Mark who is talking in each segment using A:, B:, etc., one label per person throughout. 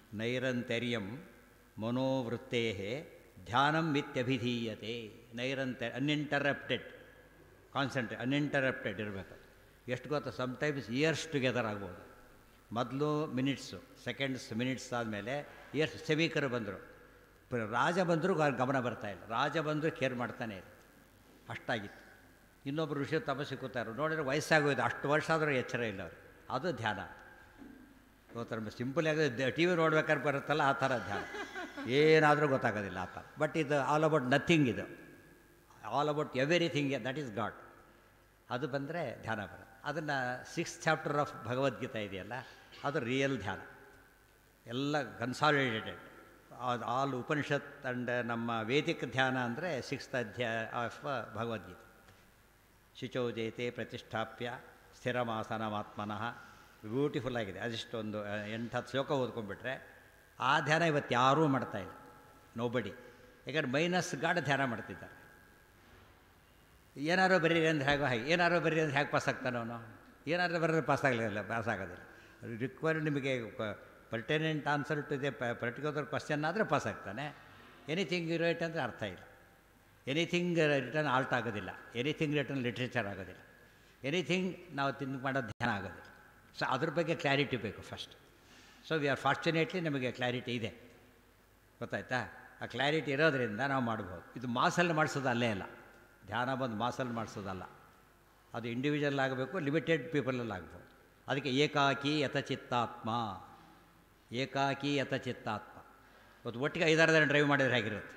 A: ನೈರಂತರ್ಯಂ ಮನೋವೃತ್ತೇ ಧ್ಯಾನಂ ಮಿತ್ಯಭಿಧೀಯತೆ ನೈರಂತ uninterrupted ಕಾನ್ಸಂಟ್ರೇ uninterrupted ಇರಬೇಕು ಎಷ್ಟು ಗೊತ್ತಾ ಸಮ್ಟೈಮ್ಸ್ ಇಯರ್ಸ್ ಟುಗೆದರ್ ಆಗ್ಬೋದು ಮೊದಲು ಮಿನಿಟ್ಸು ಸೆಕೆಂಡ್ಸ್ ಮಿನಿಟ್ಸ್ ಆದಮೇಲೆ ಇಯರ್ಸ್ ಸೆಮೀಕರು ಬಂದರು ರಾಜ ಬಂದರೂ ಗಮನ ಬರ್ತಾ ಇಲ್ಲ ರಾಜ ಬಂದರೂ ಕೇರ್ ಮಾಡ್ತಾನೆ ಇಲ್ಲ ಅಷ್ಟಾಗಿತ್ತು ಇನ್ನೊಬ್ಬರು ಋಷಿ ತಪಸ್ಸಿ ಕೂತಾರು ನೋಡಿದ್ರೆ ವಯಸ್ಸಾಗೋದು ಅಷ್ಟು ವರ್ಷ ಆದರೂ ಎಚ್ಚರ ಇಲ್ಲ ಅವ್ರಿಗೆ ಅದು ಧ್ಯಾನ ಗೊತ್ತರ ಸಿಂಪಲ್ ಆಗಿ ಟಿ ವಿ ನೋಡ್ಬೇಕಾದ್ರೆ ಬರುತ್ತಲ್ಲ ಆ ಥರ ಧ್ಯಾನ ಏನಾದರೂ ಗೊತ್ತಾಗೋದಿಲ್ಲ ಆ ಥರ ಬಟ್ ಇದು ಆಲ್ ಅಬೌಟ್ ನಥಿಂಗ್ ಇದು all about everything that is God ಅದು ಬಂದರೆ ಧ್ಯಾನ ಬರುತ್ತೆ ಅದನ್ನು ಸಿಕ್ಸ್ ಚಾಪ್ಟರ್ ಆಫ್ ಭಗವದ್ಗೀತಾ ಇದೆಯಲ್ಲ ಅದು ರಿಯಲ್ ಧ್ಯಾನ ಎಲ್ಲ ಕನ್ಸಾಲಿಡೇಟೆಡ್ ಆಲ್ ಉಪನಿಷತ್ ಆ್ಯಂಡ್ ನಮ್ಮ ವೇದಿಕ ಧ್ಯಾನ ಅಂದರೆ ಸಿಕ್ಸ್ತ್ ಅಧ್ಯಾಯ ಆಫ್ ಭಗವದ್ಗೀತೆ ಶುಚೌ ಜಯತೆ ಪ್ರತಿಷ್ಠಾಪ್ಯ ಸ್ಥಿರಮಾಸನಮಾತ್ಮನಃ ಬ್ಯೂಟಿಫುಲ್ ಆಗಿದೆ ಅದಿಷ್ಟೊಂದು ಎಂಟು ಹತ್ತು ಶ್ಲೋಕ ಓದ್ಕೊಂಡ್ಬಿಟ್ರೆ ಆ ಧ್ಯಾನ ಇವತ್ತು ಯಾರೂ ಮಾಡ್ತಾಯಿಲ್ಲ ನೋಬಡಿ ಯಾಕಂದ್ರೆ ಮೈನಸ್ ಗಾಢ ಧ್ಯಾನ ಮಾಡ್ತಿದ್ದಾರೆ ಏನಾರೋ ಬರೀರಿ ಅಂದ್ರೆ ಹೇಗೋ ಹಾಗೆ ಏನಾರೋ ಬರೀರಿ ಅಂದ್ರೆ ಹೇಗೆ ಪಾಸ್ ಆಗ್ತಾನೆ ಅವನು ಏನಾದರೂ ಬರೋದು ಪಾಸ್ ಆಗಲಿಲ್ಲ ಪಾಸ್ ಆಗೋದಿಲ್ಲ ರಿಕ್ವೈರ್ಡ್ ನಿಮಗೆ pertinent answer to the particular question ಆದರೆ ಪಾಸ್ ಆಗ್ತಾನೆ ಎನಿಥಿಂಗ್ ರೈಟ್ ಅಂದರೆ ಅರ್ಥ ಇಲ್ಲ ಎನಿಥಿಂಗ್ ರಿಟರ್ನ್ ಆಲ್ಟ್ ಆಗೋದಿಲ್ಲ ಎನಿಥಿಂಗ್ ರಿಟರ್ನ್ ಲಿಟ್ರೇಚರ್ ಆಗೋದಿಲ್ಲ ಎನಿಥಿಂಗ್ ನಾವು ತಿಂದು ಮಾಡೋ ಧ್ಯಾನ ಆಗೋದಿಲ್ಲ ಸೊ ಅದ್ರ ಬಗ್ಗೆ ಕ್ಲಾರಿಟಿ ಬೇಕು first so we are fortunately ನಮಗೆ ಕ್ಲಾರಿಟಿ ಇದೆ ಗೊತ್ತಾಯ್ತಾ ಆ ಕ್ಲಾರಿಟಿ ಇರೋದರಿಂದ ನಾವು ಮಾಡ್ಬೋದು ಇದು ಮಾಸಲ್ಲಿ ಮಾಡಿಸೋದು ಅಲ್ಲೇ ಅಲ್ಲ ಧ್ಯಾನ ಬಂದು ಮಾಸಲ್ಲಿ ಮಾಡಿಸೋದಲ್ಲ ಅದು ಇಂಡಿವಿಜುವಲ್ ಆಗಬೇಕು ಲಿಮಿಟೆಡ್ ಪೀಪಲಲ್ಲಿ ಆಗ್ಬೋದು ಅದಕ್ಕೆ ಏಕಾಕಿ ಯಥಚಿತ್ತಾತ್ಮ ಏಕಾಕಿ ಯಥಚಿತ್ತಾತ್ಮ ಇವತ್ತು ಒಟ್ಟಿಗೆ ಐದಾರು ಜನ ಡ್ರೈವ್ ಮಾಡಿದರೆ ಹೇಗಿರುತ್ತೆ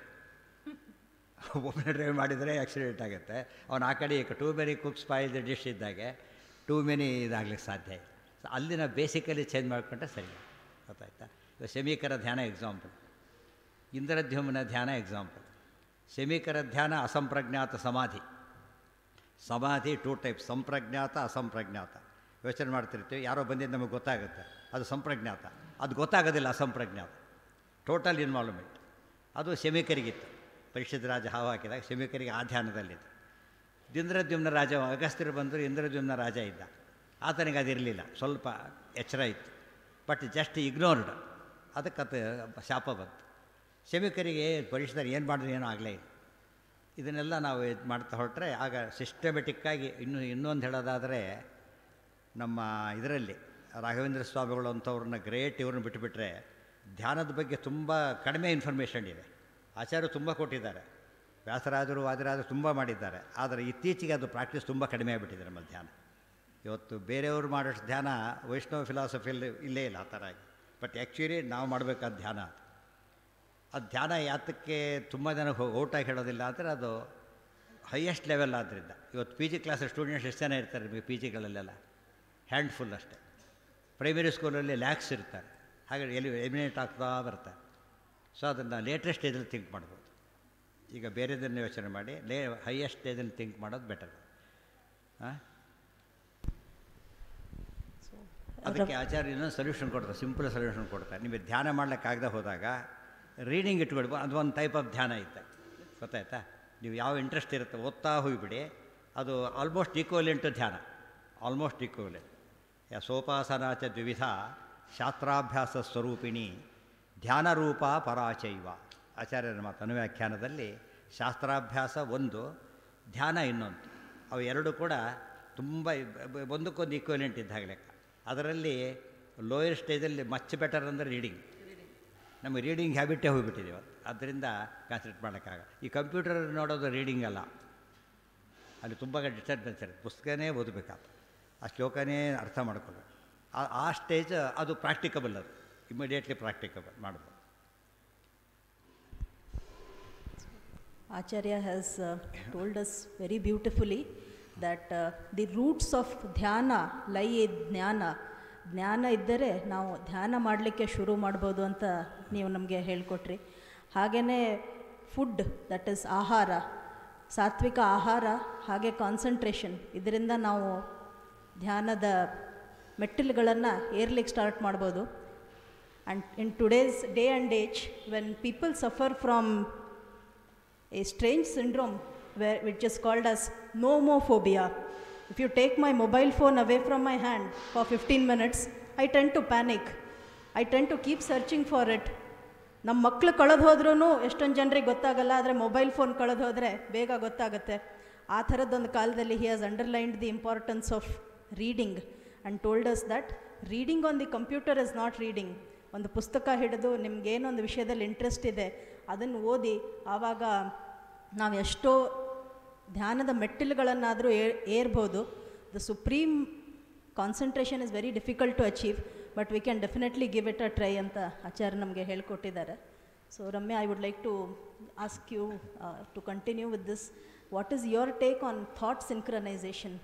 A: ಒಬ್ಬನೇ ಡ್ರೈವ್ ಮಾಡಿದರೆ ಆಕ್ಸಿಡೆಂಟ್ ಆಗುತ್ತೆ ಅವನು ಆ ಕಡೆ too many cook spoil dish ಇದ್ದಾಗೆ ಟೂ ಮೆನಿ ಇದಾಗ್ಲಿಕ್ಕೆ ಸಾಧ್ಯ ಇಲ್ಲ ಸೊ ಅಲ್ಲಿನ ಬೇಸಿಕಲಿ ಚೇಂಜ್ ಮಾಡಿಕೊಂಡ್ರೆ ಸರಿ ಗೊತ್ತಾಯ್ತಾ ಇವಾಗ ಶಮೀಕರ ಧ್ಯಾನ ಎಕ್ಸಾಂಪಲ್ ಇಂದ್ರದ್ಯುಮ್ನ ಧ್ಯಾನ ಎಕ್ಸಾಂಪಲ್ ಶಮೀಕರ ಧ್ಯಾನ ಅಸಂಪ್ರಜ್ಞಾತ ಸಮಾಧಿ ಸಮಾಧಿ ಟೂ ಟೈಪ್ ಸಂಪ್ರಜ್ಞಾತ ಅಸಂಪ್ರಜ್ಞಾತ ಯೋಚನೆ ಮಾಡ್ತಿರ್ತೀವಿ ಯಾರೋ ಬಂದಿದ್ದು ನಮಗೆ ಗೊತ್ತಾಗುತ್ತೆ ಅದು ಸಂಪ್ರಜ್ಞಾತ ಅದು ಗೊತ್ತಾಗೋದಿಲ್ಲ ಅಸಂಪ್ರಜ್ಞಾತ ಟೋಟಲ್ ಇನ್ವಾಲ್ವ್ಮೆಂಟ್ ಅದು ಶಮೀಕರಿಗಿತ್ತು ಪರಿಷತ್ ರಾಜ ಹಾವು ಹಾಕಿದಾಗ ಶಮೀಕರಿಗೆ ಆ ಧ್ಯಾನದಲ್ಲಿತ್ತು ಇಂದ್ರದ್ಯುಮ್ನ ರಾಜ ಅಗಸ್ತ್ಯರು ಬಂದರು ಇಂದ್ರದ್ಯುಮ್ನ ರಾಜ ಇದ್ದ ಆತನಿಗೆ ಅದಿರಲಿಲ್ಲ ಸ್ವಲ್ಪ ಎಚ್ಚರ ಇತ್ತು ಬಟ್ ಜಸ್ಟ್ ಇಗ್ನೋರ್ಡ್ ಅದಕ್ಕೆ ಅದು ಶಾಪ ಬಂತು ಶಮಿಕರಿಗೆ ಪರಿಷದರು ಏನು ಮಾಡಿದ್ರು ಏನೂ ಆಗಲೇ ಇಲ್ಲ ಇದನ್ನೆಲ್ಲ ನಾವು ಇದು ಮಾಡ್ತಾ ಹೊರಟ್ರೆ ಆಗ ಸಿಸ್ಟಮೆಟಿಕ್ಕಾಗಿ ಇನ್ನು ಇನ್ನೊಂದು ಹೇಳೋದಾದರೆ ನಮ್ಮ ಇದರಲ್ಲಿ ರಾಘವೇಂದ್ರ ಸ್ವಾಮಿಗಳು ಅಂಥವ್ರನ್ನ ಗ್ರೇಟ್ ಇವ್ರನ್ನ ಬಿಟ್ಟುಬಿಟ್ರೆ ಧ್ಯಾನದ ಬಗ್ಗೆ ತುಂಬ ಕಡಿಮೆ ಇನ್ಫಾರ್ಮೇಷನ್ ಇದೆ ಆಚಾರ್ಯರು ತುಂಬ ಕೊಟ್ಟಿದ್ದಾರೆ ವ್ಯಾಸರಾಜರು ವಾದಿರಾಜರು ತುಂಬ ಮಾಡಿದ್ದಾರೆ ಆದರೆ ಇತ್ತೀಚೆಗೆ ಅದು ಪ್ರಾಕ್ಟೀಸ್ ತುಂಬ ಕಡಿಮೆ ಆಗಿಬಿಟ್ಟಿದೆ ನಮ್ಮ ಧ್ಯಾನ ಇವತ್ತು ಬೇರೆಯವರು ಮಾಡೋಷ್ಟು ಧ್ಯಾನ ವೈಷ್ಣವ ಫಿಲಾಸಫಿಯಲ್ಲಿ ಇಲ್ಲೇ ಇಲ್ಲ ಆ ಥರ ಆಗಿ ಬಟ್ ಆ್ಯಕ್ಚುಲಿ ನಾವು ಮಾಡಬೇಕಾದ ಧ್ಯಾನ ಅದು ಅದು ಧ್ಯಾನ ಯಾತಕ್ಕೆ ತುಂಬ ಜನ ಔಟಾಗಿ ಹೇಳೋದಿಲ್ಲ ಅಂದರೆ ಅದು ಹೈಯೆಸ್ಟ್ ಲೆವೆಲ್ ಆದ್ದರಿಂದ ಇವತ್ತು ಪಿ ಜಿ ಕ್ಲಾಸ್ ಸ್ಟೂಡೆಂಟ್ಸ್ ಎಷ್ಟು ಜನ ಇರ್ತಾರೆ ನಿಮಗೆ ಪಿ ಜಿಗಳಲ್ಲೆಲ್ಲ ಹ್ಯಾಂಡ್ಫುಲ್ ಅಷ್ಟೇ ಪ್ರೈಮರಿ ಸ್ಕೂಲಲ್ಲಿ ಲ್ಯಾಕ್ಸ್ ಇರ್ತಾರೆ ಹಾಗೆ ಎಲ್ಲಿ ಎಲಿಮಿನೇಟ್ ಆಗ್ತಾ ಬರ್ತಾರೆ ಸೊ ಅದನ್ನು ಲೇಟೆಸ್ಟ್ ಸ್ಟೇಜಲ್ಲಿ ಥಿಂಕ್ ಮಾಡ್ಬೋದು ಈಗ ಬೇರೆದನ್ನು ಯೋಚನೆ ಮಾಡಿ ಲೇ ಹೈಯೆಸ್ಟ್ ಸ್ಟೇಜಲ್ಲಿ ಥಿಂಕ್ ಮಾಡೋದು ಬೆಟರ್ ಹಾಂ ಅದಕ್ಕೆ ಆಚಾರ್ಯ ಇನ್ನೊಂದು ಸೊಲ್ಯೂಷನ್ ಕೊಡ್ತಾರೆ ಸಿಂಪಲ್ ಸೊಲ್ಯೂಷನ್ ಕೊಡ್ತಾರೆ ನಿಮಗೆ ಧ್ಯಾನ ಮಾಡ್ಲಿಕ್ಕಾಗದೆ ಹೋದಾಗ ರೀಡಿಂಗ್ ಇಟ್ಕೊಳ್ಬೋದು ಅದು ಒಂದು ಟೈಪ್ ಆಫ್ ಧ್ಯಾನ ಇತ್ತು ಗೊತ್ತಾಯ್ತಾ ನೀವು ಯಾವ ಇಂಟ್ರೆಸ್ಟ್ ಇರುತ್ತೆ ಓದ್ತಾ ಹೋಗಿಬಿಡಿ ಅದು ಆಲ್ಮೋಸ್ಟ್ ಈಕ್ವಲೆಂಟ್ ಧ್ಯಾನ ಆಲ್ಮೋಸ್ಟ್ ಈಕ್ವಲೆಂಟ್ ಯಾ ಸೋಪಾಸನಾಚ ದ್ವಿವಿಧ ಶಾಸ್ತ್ರಾಭ್ಯಾಸ ಸ್ವರೂಪಿಣಿ ಧ್ಯಾನರೂಪ ಪರಾಚೈವ ಆಚಾರ್ಯರ ಮಾತು ಅನುವ್ಯಾಖ್ಯಾನದಲ್ಲಿ ಶಾಸ್ತ್ರಾಭ್ಯಾಸ ಒಂದು ಧ್ಯಾನ ಇನ್ನೊಂದು ಅವು ಎರಡು ಕೂಡ ತುಂಬ ಒಂದಕ್ಕೊಂದು ಈಕ್ವಲೆಂಟ್ ಇದ್ದಾಗ ಲೆಕ್ಕ ಅದರಲ್ಲಿ ಲೋಯರ್ ಸ್ಟೇಜಲ್ಲಿ ಮಚ್ ಬೆಟರ್ ಅಂದರೆ ರೀಡಿಂಗ್ ನಮಗೆ ರೀಡಿಂಗ್ ಹ್ಯಾಬಿಟೇ ಹೋಗಿಬಿಟ್ಟಿದ್ದೀವಿ ಆದ್ದರಿಂದ ಕಾನ್ಸಂಟ್ರೇಟ್ ಮಾಡೋಕ್ಕಾಗ ಈ ಕಂಪ್ಯೂಟರ್ ನೋಡೋದು ರೀಡಿಂಗ್ ಅಲ್ಲ ಅಲ್ಲಿ ತುಂಬ ಡಿಸ್ಟರ್ಬೆನ್ಸ್ ಇರುತ್ತೆ ಪುಸ್ತಕನೇ ಓದಬೇಕಾಗ್ತದೆ ಆ ಶ್ಲೋಕನೇ ಅರ್ಥ ಮಾಡ್ಕೊಳ್ಳೋದು ಆ ಆ ಸ್ಟೇಜ್ ಅದು ಪ್ರಾಕ್ಟಿಕಬಲ್ ಅದು ಇಮಿಡಿಯೇಟ್ಲಿ ಪ್ರಾಕ್ಟಿಕಬಲ್ ಮಾಡ್ಬೋದು
B: Acharya has uh, told us very beautifully that uh, the roots of dhyana lie in ಜ್ಞಾನ ಜ್ಞಾನ ಇದ್ದರೆ ನಾವು ಧ್ಯಾನ ಮಾಡಲಿಕ್ಕೆ ಶುರು ಮಾಡ್ಬೋದು ಅಂತ ನೀವು ನಮಗೆ ಹೇಳಿಕೊಟ್ರಿ ಹಾಗೆಯೇ ಫುಡ್ ದಟ್ ಇಸ್ ಆಹಾರ ಸಾತ್ವಿಕ ಆಹಾರ ಹಾಗೆ ಕಾನ್ಸಂಟ್ರೇಷನ್ ಇದರಿಂದ ನಾವು ಧ್ಯಾನದ ಮೆಟ್ಟಿಲುಗಳನ್ನು ಏರ್ಲಿಕ್ಕೆ ಸ್ಟಾರ್ಟ್ ಮಾಡ್ಬೋದು and in today's day and age when people suffer from a strange syndrome where, which is called as nomophobia. If you take my mobile phone away from my hand for 15 minutes, I tend to panic. I tend to keep searching for it ನಮ್ಮ ಮಕ್ಕಳು ಕಳೆದು ಹೋದ್ರೂ ಎಷ್ಟೊಂದು ಜನರಿಗೆ ಗೊತ್ತಾಗಲ್ಲ ಆದರೆ mobile phone ಕಳೆದು ಹೋದರೆ ಬೇಗ ಗೊತ್ತಾಗುತ್ತೆ ಆ ಥರದ್ದೊಂದು ಕಾಲದಲ್ಲಿ he has underlined the importance of reading and told us that reading on the computer is not reading ಒಂದು ಪುಸ್ತಕ ಹಿಡಿದು ನಿಮ್ಗೇನೊಂದು ವಿಷಯದಲ್ಲಿ ಇಂಟ್ರೆಸ್ಟ್ ಇದೆ ಅದನ್ನು ಓದಿ ಆವಾಗ ನಾವು ಎಷ್ಟೋ ಧ್ಯಾನದ ಮೆಟ್ಟಿಲುಗಳನ್ನಾದರೂ ಏರ್ಬೋದು the supreme concentration is very difficult to achieve but we can definitely give it a try ಅಂತ ಆಚಾರ್ಯ ನಮಗೆ ಹೇಳ್ಕೊಟ್ಟಿದ್ದಾರೆ so Ramya I would like to ask you to continue with this what is your take on thought synchronization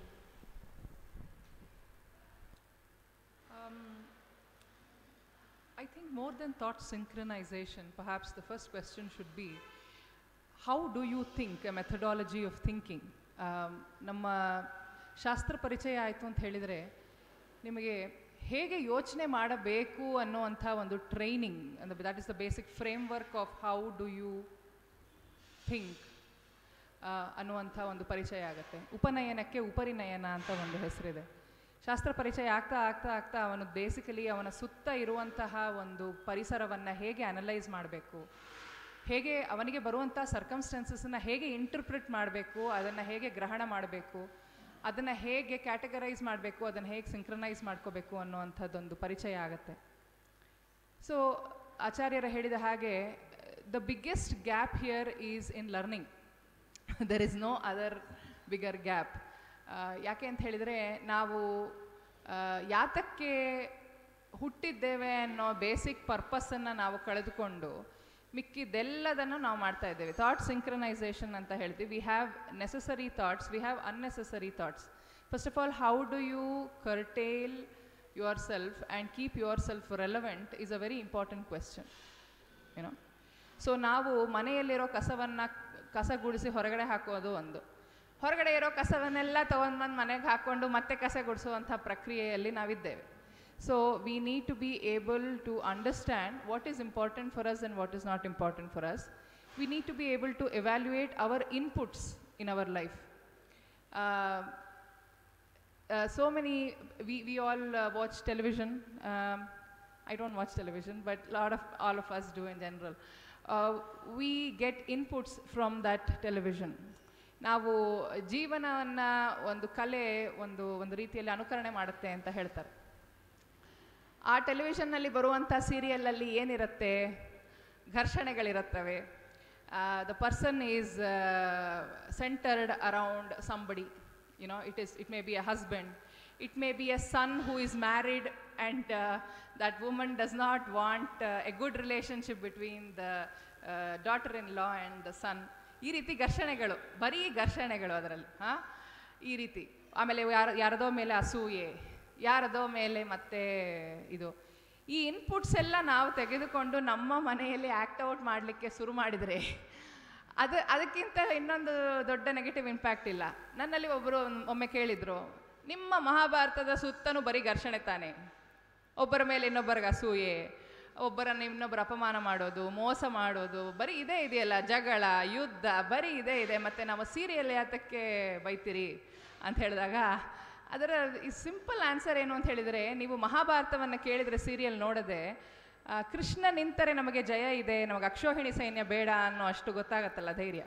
C: I think more than thought synchronization, perhaps the first question should be how do you think, a methodology of thinking? Um, ನಮ್ಮ ಶಾಸ್ತ್ರ ಪರಿಚಯ ಆಯಿತು ಅಂತ ಹೇಳಿದರೆ ನಿಮಗೆ ಹೇಗೆ ಯೋಚನೆ ಮಾಡಬೇಕು ಅನ್ನೋವಂಥ ಒಂದು ಟ್ರೈನಿಂಗ್ ಅಂದರೆ that is the basic framework of how do you think ಅನ್ನುವಂಥ ಒಂದು ಪರಿಚಯ ಆಗುತ್ತೆ ಉಪನಯನಕ್ಕೆ ಉಪರಿನಯನ ಅಂತ ಒಂದು ಹೆಸರಿದೆ ಶಾಸ್ತ್ರ ಪರಿಚಯ ಆಗ್ತಾ ಆಗ್ತಾ ಆಗ್ತಾ ಅವನು ಬೇಸಿಕಲಿ ಅವನ ಸುತ್ತ ಇರುವಂತಹ ಒಂದು ಪರಿಸರವನ್ನು ಹೇಗೆ ಅನಲೈಸ್ ಮಾಡಬೇಕು ಹೇಗೆ ಅವನಿಗೆ ಬರುವಂಥ ಸರ್ಕಮ್ಸ್ಟೆನ್ಸಸ್ನ ಹೇಗೆ ಇಂಟರ್ಪ್ರಿಟ್ ಮಾಡಬೇಕು ಅದನ್ನು ಹೇಗೆ ಗ್ರಹಣ ಮಾಡಬೇಕು ಅದನ್ನು ಹೇಗೆ ಕ್ಯಾಟಗರೈಸ್ ಮಾಡಬೇಕು ಅದನ್ನು ಹೇಗೆ ಸಿಂಕ್ರನೈಸ್ ಮಾಡ್ಕೋಬೇಕು ಅನ್ನುವಂಥದ್ದೊಂದು ಪರಿಚಯ ಆಗುತ್ತೆ ಸೊ ಆಚಾರ್ಯರು ಹೇಳಿದ ಹಾಗೆ the biggest gap here is in learning there is no other bigger gap ಯಾಕೆ ಅಂತ ಹೇಳಿದರೆ ನಾವು ಆ, ಯಾತಕ್ಕೆ ಹುಟ್ಟಿದ್ದೇವೆ ಅನ್ನೋ ಬೇಸಿಕ್ ಪರ್ಪಸ್ಸನ್ನು ನಾವು ಕಳೆದುಕೊಂಡು ಮಿಕ್ಕಿದೆಲ್ಲದನ್ನು ನಾವು ಮಾಡ್ತಾ ಇದ್ದೇವೆ ಥಾಟ್ ಸಿಂಕ್ರನೈಸೇಷನ್ ಅಂತ ಹೇಳ್ತೀವಿ we have necessary thoughts we have unnecessary thoughts first of all how do you curtail yourself and keep yourself relevant is a very important question ಏನೋ ಸೊ ನಾವು ಮನೆಯಲ್ಲಿರೋ ಕಸವನ್ನು ಕಸ ಗುಡಿಸಿ ಹೊರಗಡೆ ಹಾಕೋದು ಒಂದು ಹೊರಗಡೆ ಇರೋ ಕಸವನ್ನೆಲ್ಲ ತೊಗೊಂಡ್ಬಂದು ಮನೆಗೆ ಹಾಕ್ಕೊಂಡು ಮತ್ತೆ ಕಸ ಗುಡಿಸುವಂಥ ಪ್ರಕ್ರಿಯೆಯಲ್ಲಿ ನಾವಿದ್ದೇವೆ so we need to be able to understand what is important for us and what is not important for us we need to be able to evaluate our inputs in our life uh, so many we, we all uh, watch television um, i don't watch television but a lot of all of us do in general uh, we get inputs from that television ನಾವು ಜೀವನವನ್ನು ಒಂದು ಕಲೆ ಒಂದು ಒಂದು ರೀತಿಯಲ್ಲಿ ಅನುಕರಣೆ ಮಾಡುತ್ತೆ ಅಂತ ಹೇಳ್ತಾರೆ ಆ ಟೆಲಿವಿಷನ್ನಲ್ಲಿ ಬರುವಂಥ ಸೀರಿಯಲಲ್ಲಿ ಏನಿರುತ್ತೆ ಘರ್ಷಣೆಗಳಿರುತ್ತವೆ the person is centered around somebody you know it is it may be a husband it may be a son who is married and uh, that woman does not want uh, a good relationship between the uh, daughter-in-law and the son ಈ ರೀತಿ ಘರ್ಷಣೆಗಳು ಬರೀ ಘರ್ಷಣೆಗಳು ಅದರಲ್ಲಿ ಹಾಂ ಈ ರೀತಿ ಆಮೇಲೆ ಯಾರ ಯಾರದೋ ಮೇಲೆ ಅಸೂಯೆ ಯಾರದೋ ಮೇಲೆ ಮತ್ತೆ ಇದು ಈ ಇನ್ಪುಟ್ಸ್ ಎಲ್ಲ ನಾವು ತೆಗೆದುಕೊಂಡು ನಮ್ಮ ಮನೆಯಲ್ಲಿ ಆ್ಯಕ್ಟ್ ಔಟ್ ಮಾಡಲಿಕ್ಕೆ ಶುರು ಮಾಡಿದರೆ ಅದು ಅದಕ್ಕಿಂತ ಇನ್ನೊಂದು ದೊಡ್ಡ ನೆಗೆಟಿವ್ ಇಂಪ್ಯಾಕ್ಟ್ ಇಲ್ಲ ನನ್ನಲ್ಲಿ ಒಬ್ಬರು ಒಮ್ಮೆ ಕೇಳಿದರು ನಿಮ್ಮ ಮಹಾಭಾರತದ ಸುತ್ತನೂ ಬರೀ ಘರ್ಷಣೆ ತಾನೆ ಒಬ್ಬರ ಮೇಲೆ ಇನ್ನೊಬ್ಬರಿಗೆ ಅಸೂಯೆ ಒಬ್ಬರನ್ನು ಇನ್ನೊಬ್ಬರು ಅಪಮಾನ ಮಾಡೋದು ಮೋಸ ಮಾಡೋದು ಬರೀ ಇದೇ ಇದೆಯಲ್ಲ ಜಗಳ ಯುದ್ಧ ಬರೀ ಇದೇ ಇದೆ ಮತ್ತು ನಾವು ಸೀರಿಯಲ್ ಯಾತಕ್ಕೆ ಬೈತೀರಿ ಅಂತ ಹೇಳಿದಾಗ ಅದರ ಈ ಸಿಂಪಲ್ ಆನ್ಸರ್ ಏನು ಅಂತ ಹೇಳಿದರೆ ನೀವು ಮಹಾಭಾರತವನ್ನು ಕೇಳಿದರೆ ಸೀರಿಯಲ್ ನೋಡದೆ ಆ, ಕೃಷ್ಣ ನಿಂತರೆ ನಮಗೆ ಜಯ ಇದೆ ನಮಗೆ ಅಕ್ಷೋಹಿಣಿ ಸೈನ್ಯ ಬೇಡ ಅನ್ನೋ ಅಷ್ಟು ಗೊತ್ತಾಗತ್ತಲ್ಲ ಧೈರ್ಯ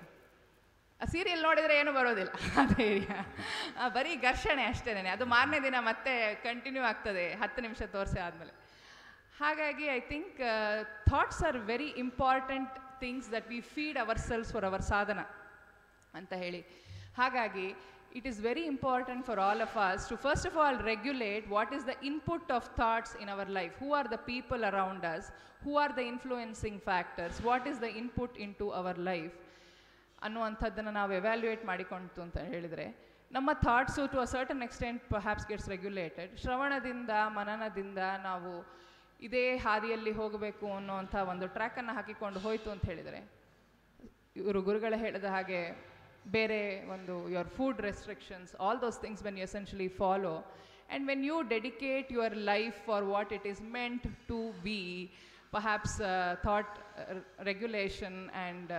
C: ಆ ಸೀರಿಯಲ್ ನೋಡಿದರೆ ಏನು ಬರೋದಿಲ್ಲ ಆ ಧೈರ್ಯ ಆ, ಬರೀ ಘರ್ಷಣೆ ಅಷ್ಟೇನೆ ಅದು ಮಾರನೇ ದಿನ ಮತ್ತೆ ಕಂಟಿನ್ಯೂ ಆಗ್ತದೆ ಹತ್ತು ನಿಮಿಷ ತೋರಿಸಿ ಆದಮೇಲೆ ಹಾಗಾಗಿ I think thoughts are very important things that we feed ourselves for our ಸಾಧನ ಅಂತ ಹೇಳಿ ಹಾಗಾಗಿ it is very important for all of us to first of all regulate what is the input of thoughts in our life who are the people around us who are the influencing factors what is the input into our life ಅನ್ನುವಂಥದ್ದನ್ನು ನಾವು evaluate ಮಾಡಿಕೊಂತು ಅಂತ ಹೇಳಿದರೆ ನಮ್ಮ thoughts to a certain extent perhaps gets regulated ಶ್ರವಣದಿಂದ ಮನನದಿಂದ ನಾವು ಇದೇ ಹಾದಿಯಲ್ಲಿ ಹೋಗಬೇಕು ಅನ್ನುವಂಥ ಒಂದು ಟ್ರ್ಯಾಕನ್ನು ಹಾಕಿಕೊಂಡು ಹೋಯಿತು ಅಂತ ಹೇಳಿದರೆ ಇವರು ಗುರುಗಳ ಹೇಳಿದ ಹಾಗೆ ಬೇರೆ ಒಂದು your food restrictions all those things when you essentially follow and when you dedicate your life for what it is meant to be perhaps thought regulation and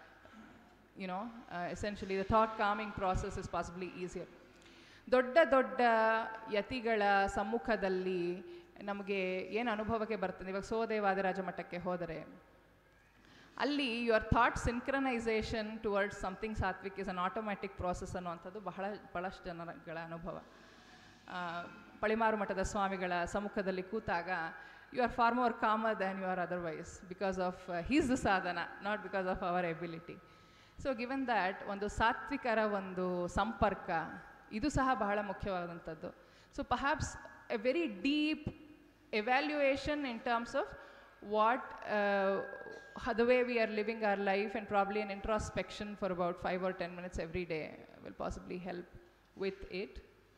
C: you know, uh, essentially the thought calming process is possibly easier. ದೊಡ್ಡ ದೊಡ್ಡ ಯತಿಗಳ ಸಮ್ಮುಖದಲ್ಲಿ ನಮಗೆ ಏನು ಅನುಭವಕ್ಕೆ ಬರ್ತದೆ ಇವಾಗ ಸೋದೇವಾದಿರಾಜ ಮಠಕ್ಕೆ ಹೋದರೆ ಅಲ್ಲಿ your thought synchronization towards something sattvic is an automatic process ಅನ್ನುವಂಥದ್ದು ಬಹಳ ಭಾಳಷ್ಟು ಜನಗಳ ಅನುಭವ ಆ, ಪಳಿಮಾರು ಮಠದ ಸ್ವಾಮಿಗಳ ಸಮ್ಮುಖದಲ್ಲಿ ಕೂತಾಗ you are far more calmer than you are otherwise because of his sadhana not because of our ability so given that ಒಂದು ಸಾತ್ವಿಕರ ಒಂದು ಸಂಪರ್ಕ ಇದು ಸಹ ಬಹಳ ಮುಖ್ಯವಾದಂಥದ್ದು so perhaps a very deep evaluation in terms of what uh, how the way we are living our life and probably an introspection for about 5 or 10 minutes every day will possibly help with it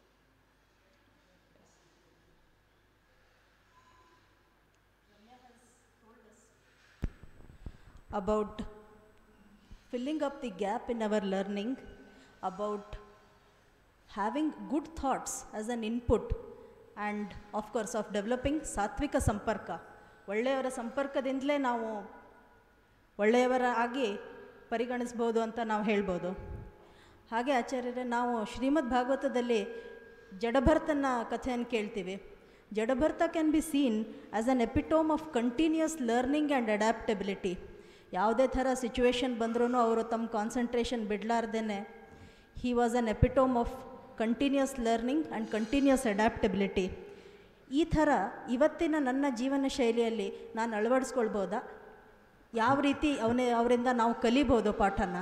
B: about filling up the gap in our learning, about having good thoughts as an input, and of course, of developing ಸಾತ್ವಿಕ ಸಂಪರ್ಕ ಒಳ್ಳೆಯವರ ಸಂಪರ್ಕದಿಂದಲೇ ನಾವು ಒಳ್ಳೆಯವರ ಆಗಿ ಪರಿಗಣಿಸ್ಬೋದು ಅಂತ ನಾವು ಹೇಳ್ಬೋದು ಹಾಗೆ ಆಚಾರ್ಯರೇ ನಾವು ಶ್ರೀಮದ್ ಭಾಗವತದಲ್ಲಿ ಜಡಭರ್ತನ ಕಥೆಯನ್ನು ಕೇಳ್ತೀವಿ Jadabharata can be seen as an epitome of continuous learning and adaptability ಯಾವುದೇ ಥರ ಸಿಚುವೇಶನ್ ಬಂದ್ರೂ ಅವರು ತಮ್ಮ ಕಾನ್ಸಂಟ್ರೇಷನ್ ಬಿಡಲಾರ್ದೇ he was an epitome of continuous learning and continuous adaptability ಈ ಥರ ಇವತ್ತಿನ ನನ್ನ ಜೀವನ ಶೈಲಿಯಲ್ಲಿ ನಾನು ಅಳವಡಿಸ್ಕೊಳ್ಬೋದಾ ಯಾವ ರೀತಿ ಅವನೇ ಅವರಿಂದ ನಾವು ಕಲಿಬೋದು ಪಾಠನ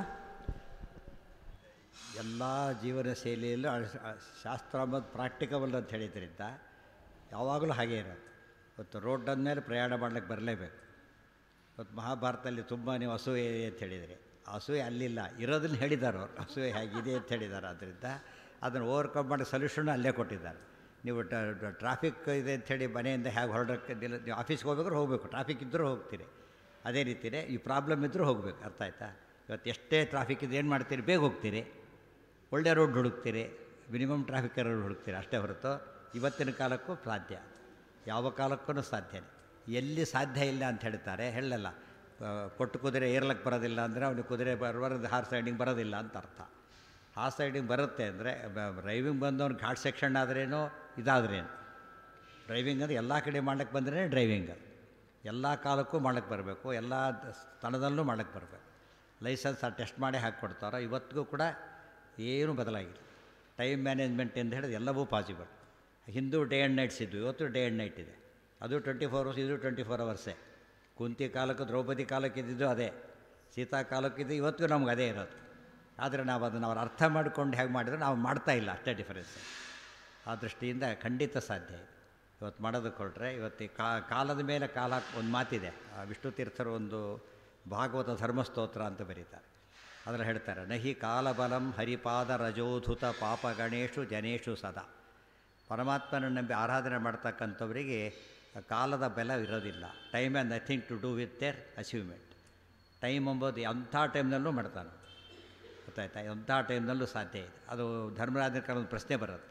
A: ಎಲ್ಲ ಜೀವನ ಶೈಲಿಯಲ್ಲೂ ಅಳ್- ಅ- ಶಾಸ್ತ್ರ ಅಂಬೋದು ಪ್ರಾಕ್ಟಿಕಬಲ್ ಅಂತ ಹೇಳಿದ್ರಿಂದ ಯಾವಾಗಲೂ ಹಾಗೆ ಇರೋದು ಇವತ್ತು ರೋಡ್ ಮೇಲೆ ಪ್ರಯಾಣ ಮಾಡ್ಲಿಕ್ಕೆ ಬರಲೇಬೇಕು ಇವತ್ತು ಮಹಾಭಾರತದಲ್ಲಿ ತುಂಬ ನೀವು ಅಸೂಯೆ ಇದೆ ಅಂತ ಹೇಳಿದರೆ ಅಸೂಯೆ ಅಲ್ಲಿಲ್ಲ ಇರೋದನ್ನ ಹೇಳಿದ್ದಾರೆ ಅವ್ರು ಅಸೂಯೆ ಹೇಗಿದೆ ಅಂತ ಹೇಳಿದ್ದಾರೆ ಆದ್ದರಿಂದ ಅದನ್ನು ಓವರ್ಕಮ್ ಮಾಡೋ ಸೊಲ್ಯೂಷನ್ ಅಲ್ಲೇ ಕೊಟ್ಟಿದ್ದಾರೆ ನೀವು ಟ್ರಾಫಿಕ್ ಇದೆ ಅಂಥೇಳಿ ಮನೆಯಿಂದ ಹೇಗೆ ಹೊರಡೋಕ್ಕೆ ನೀವು ಆಫೀಸ್ಗೆ ಹೋಗ್ಬೇಕಾದ್ರೆ ಹೋಗಬೇಕು ಟ್ರಾಫಿಕ್ ಇದ್ದರೂ ಹೋಗ್ತೀರಿ ಅದೇ ರೀತಿಯೇ ಈ ಪ್ರಾಬ್ಲಮ್ ಇದ್ದರೂ ಹೋಗ್ಬೇಕು ಅರ್ಥ ಆಯ್ತಾ ಇವತ್ತು ಎಷ್ಟೇ ಟ್ರಾಫಿಕ್ ಇದೆ ಏನು ಮಾಡ್ತೀರಿ ಬೇಗ ಹೋಗ್ತೀರಿ ಒಳ್ಳೆ ರೋಡ್ ಹುಡುಕ್ತೀರಿ ಮಿನಿಮಮ್ ಟ್ರಾಫಿಕ್ ರೋಡ್ ಹುಡುಕ್ತೀರಿ ಅಷ್ಟೇ ಹೊರತು ಇವತ್ತಿನ ಕಾಲಕ್ಕೂ ಸಾಧ್ಯ ಯಾವ ಕಾಲಕ್ಕೂ ಸಾಧ್ಯನೇ ಎಲ್ಲಿ ಸಾಧ್ಯ ಇಲ್ಲ ಅಂತ ಹೇಳ್ತಾರೆ ಹೇಳಲ್ಲ ಆ, ಕೊಟ್ಟು ಕುದುರೆ ಏರ್ಲಕ್ಕೆ ಬರೋದಿಲ್ಲ ಅಂದರೆ ಅವನಿಗೆ ಕುದುರೆ ಬರೋದು ಹಾರ್ ಸೈಡಿಂಗ್ ಬರೋದಿಲ್ಲ ಅಂತ ಅರ್ಥ ಹಾರ್ ಸೈಡಿಂಗ್ ಬರುತ್ತೆ ಅಂದರೆ ಡ್ರೈವಿಂಗ್ ಬಂದವನು ಘಾಟ್ ಸೆಕ್ಷನ್ ಆದ್ರೇನು ಇದಾದ್ರೇನು ಡ್ರೈವಿಂಗ್ ಅಂದರೆ ಎಲ್ಲ ಕಡೆ ಮಾಡ್ಲಿಕ್ಕೆ ಬಂದ್ರೆ ಡ್ರೈವಿಂಗ್ ಅದು ಎಲ್ಲ ಕಾಲಕ್ಕೂ ಮಾಡ್ಲಿಕ್ಕೆ ಬರಬೇಕು ಎಲ್ಲ ದ- ಸ್ಥಳದಲ್ಲೂ ಮಾಡ್ಲಿಕ್ಕೆ ಬರಬೇಕು ಲೈಸೆನ್ಸ್ ಆ ಟೆಸ್ಟ್ ಮಾಡಿ ಹಾಕಿಕೊಡ್ತಾರೋ ಇವತ್ತಿಗೂ ಕೂಡ ಏನೂ ಬದಲಾಗಿಲ್ಲ ಟೈಮ್ ಮ್ಯಾನೇಜ್ಮೆಂಟ್ ಅಂತ ಹೇಳಿದ್ರೆ ಎಲ್ಲವೂ ಪಾಸಿಬಲ್ ಹಿಂದೂ ಡೇ ಆ್ಯಂಡ್ ನೈಟ್ಸ್ ಇದ್ದು ಇವತ್ತು ಡೇ ಆ್ಯಂಡ್ ನೈಟ್ ಇದೆ ಅದು ಟ್ವೆಂಟಿ ಫೋರ್ ಅವರ್ಸ್ ಇದು ಟ್ವೆಂಟಿ ಫೋರ್ ಅವರ್ಸೇ ಕುಂತಿ ಕಾಲಕ್ಕೆ ದ್ರೌಪದಿ ಕಾಲಕ್ಕೆ ಇದ್ದಿದ್ದು ಅದೇ ಸೀತಾ ಕಾಲಕ್ಕಿದ್ದು ಇವತ್ತಿಗೂ ನಮ್ಗೆ ಅದೇ ಇರೋದು ಆದರೆ ನಾವು ಅದನ್ನು ಅವ್ರು ಅರ್ಥ ಮಾಡ್ಕೊಂಡು ಹೇಗೆ ಮಾಡಿದ್ರೆ ನಾವು ಮಾಡ್ತಾ ಇಲ್ಲ ಅಷ್ಟೇ ಡಿಫರೆನ್ಸ್ ಆ ದೃಷ್ಟಿಯಿಂದ ಖಂಡಿತ ಸಾಧ್ಯ ಇದೆ ಇವತ್ತು ಮಾಡೋದಕ್ಕೆ ಹೊರಟ್ರೆ ಇವತ್ತು ಈ ಕಾ ಕಾಲದ ಮೇಲೆ ಕಾಲ ಒಂದು ಮಾತಿದೆ ಆ ವಿಷ್ಣು ತೀರ್ಥರು ಒಂದು ಭಾಗವತ ಧರ್ಮಸ್ತೋತ್ರ ಅಂತ ಬರೀತಾರೆ ಅದರಲ್ಲಿ ಹೇಳ್ತಾರೆ ನಹಿ ಕಾಲಬಲಂ ಹರಿಪಾದ ರಜೋಧುತ ಪಾಪಗಣೇಶು ಜನೇಶು ಸದಾ ಪರಮಾತ್ಮನ ನಂಬಿ ಆರಾಧನೆ ಮಾಡ್ತಕ್ಕಂಥವರಿಗೆ ಕಾಲದ ಬೆಲೆ ಇರೋದಿಲ್ಲ time and nothing to do with their achievement time ಎಂಬುದು ಅಂಥ ಟೈಮ್ನಲ್ಲೂ ಮಾಡ್ತಾನೆ ಗೊತ್ತಾಯ್ತಾ ಎಂಥ ಟೈಮ್ನಲ್ಲೂ ಸಾಧ್ಯ ಇದೆ ಅದು ಧರ್ಮರಾಜನ ಕಾಲ ಒಂದು ಪ್ರಶ್ನೆ ಬರುತ್ತೆ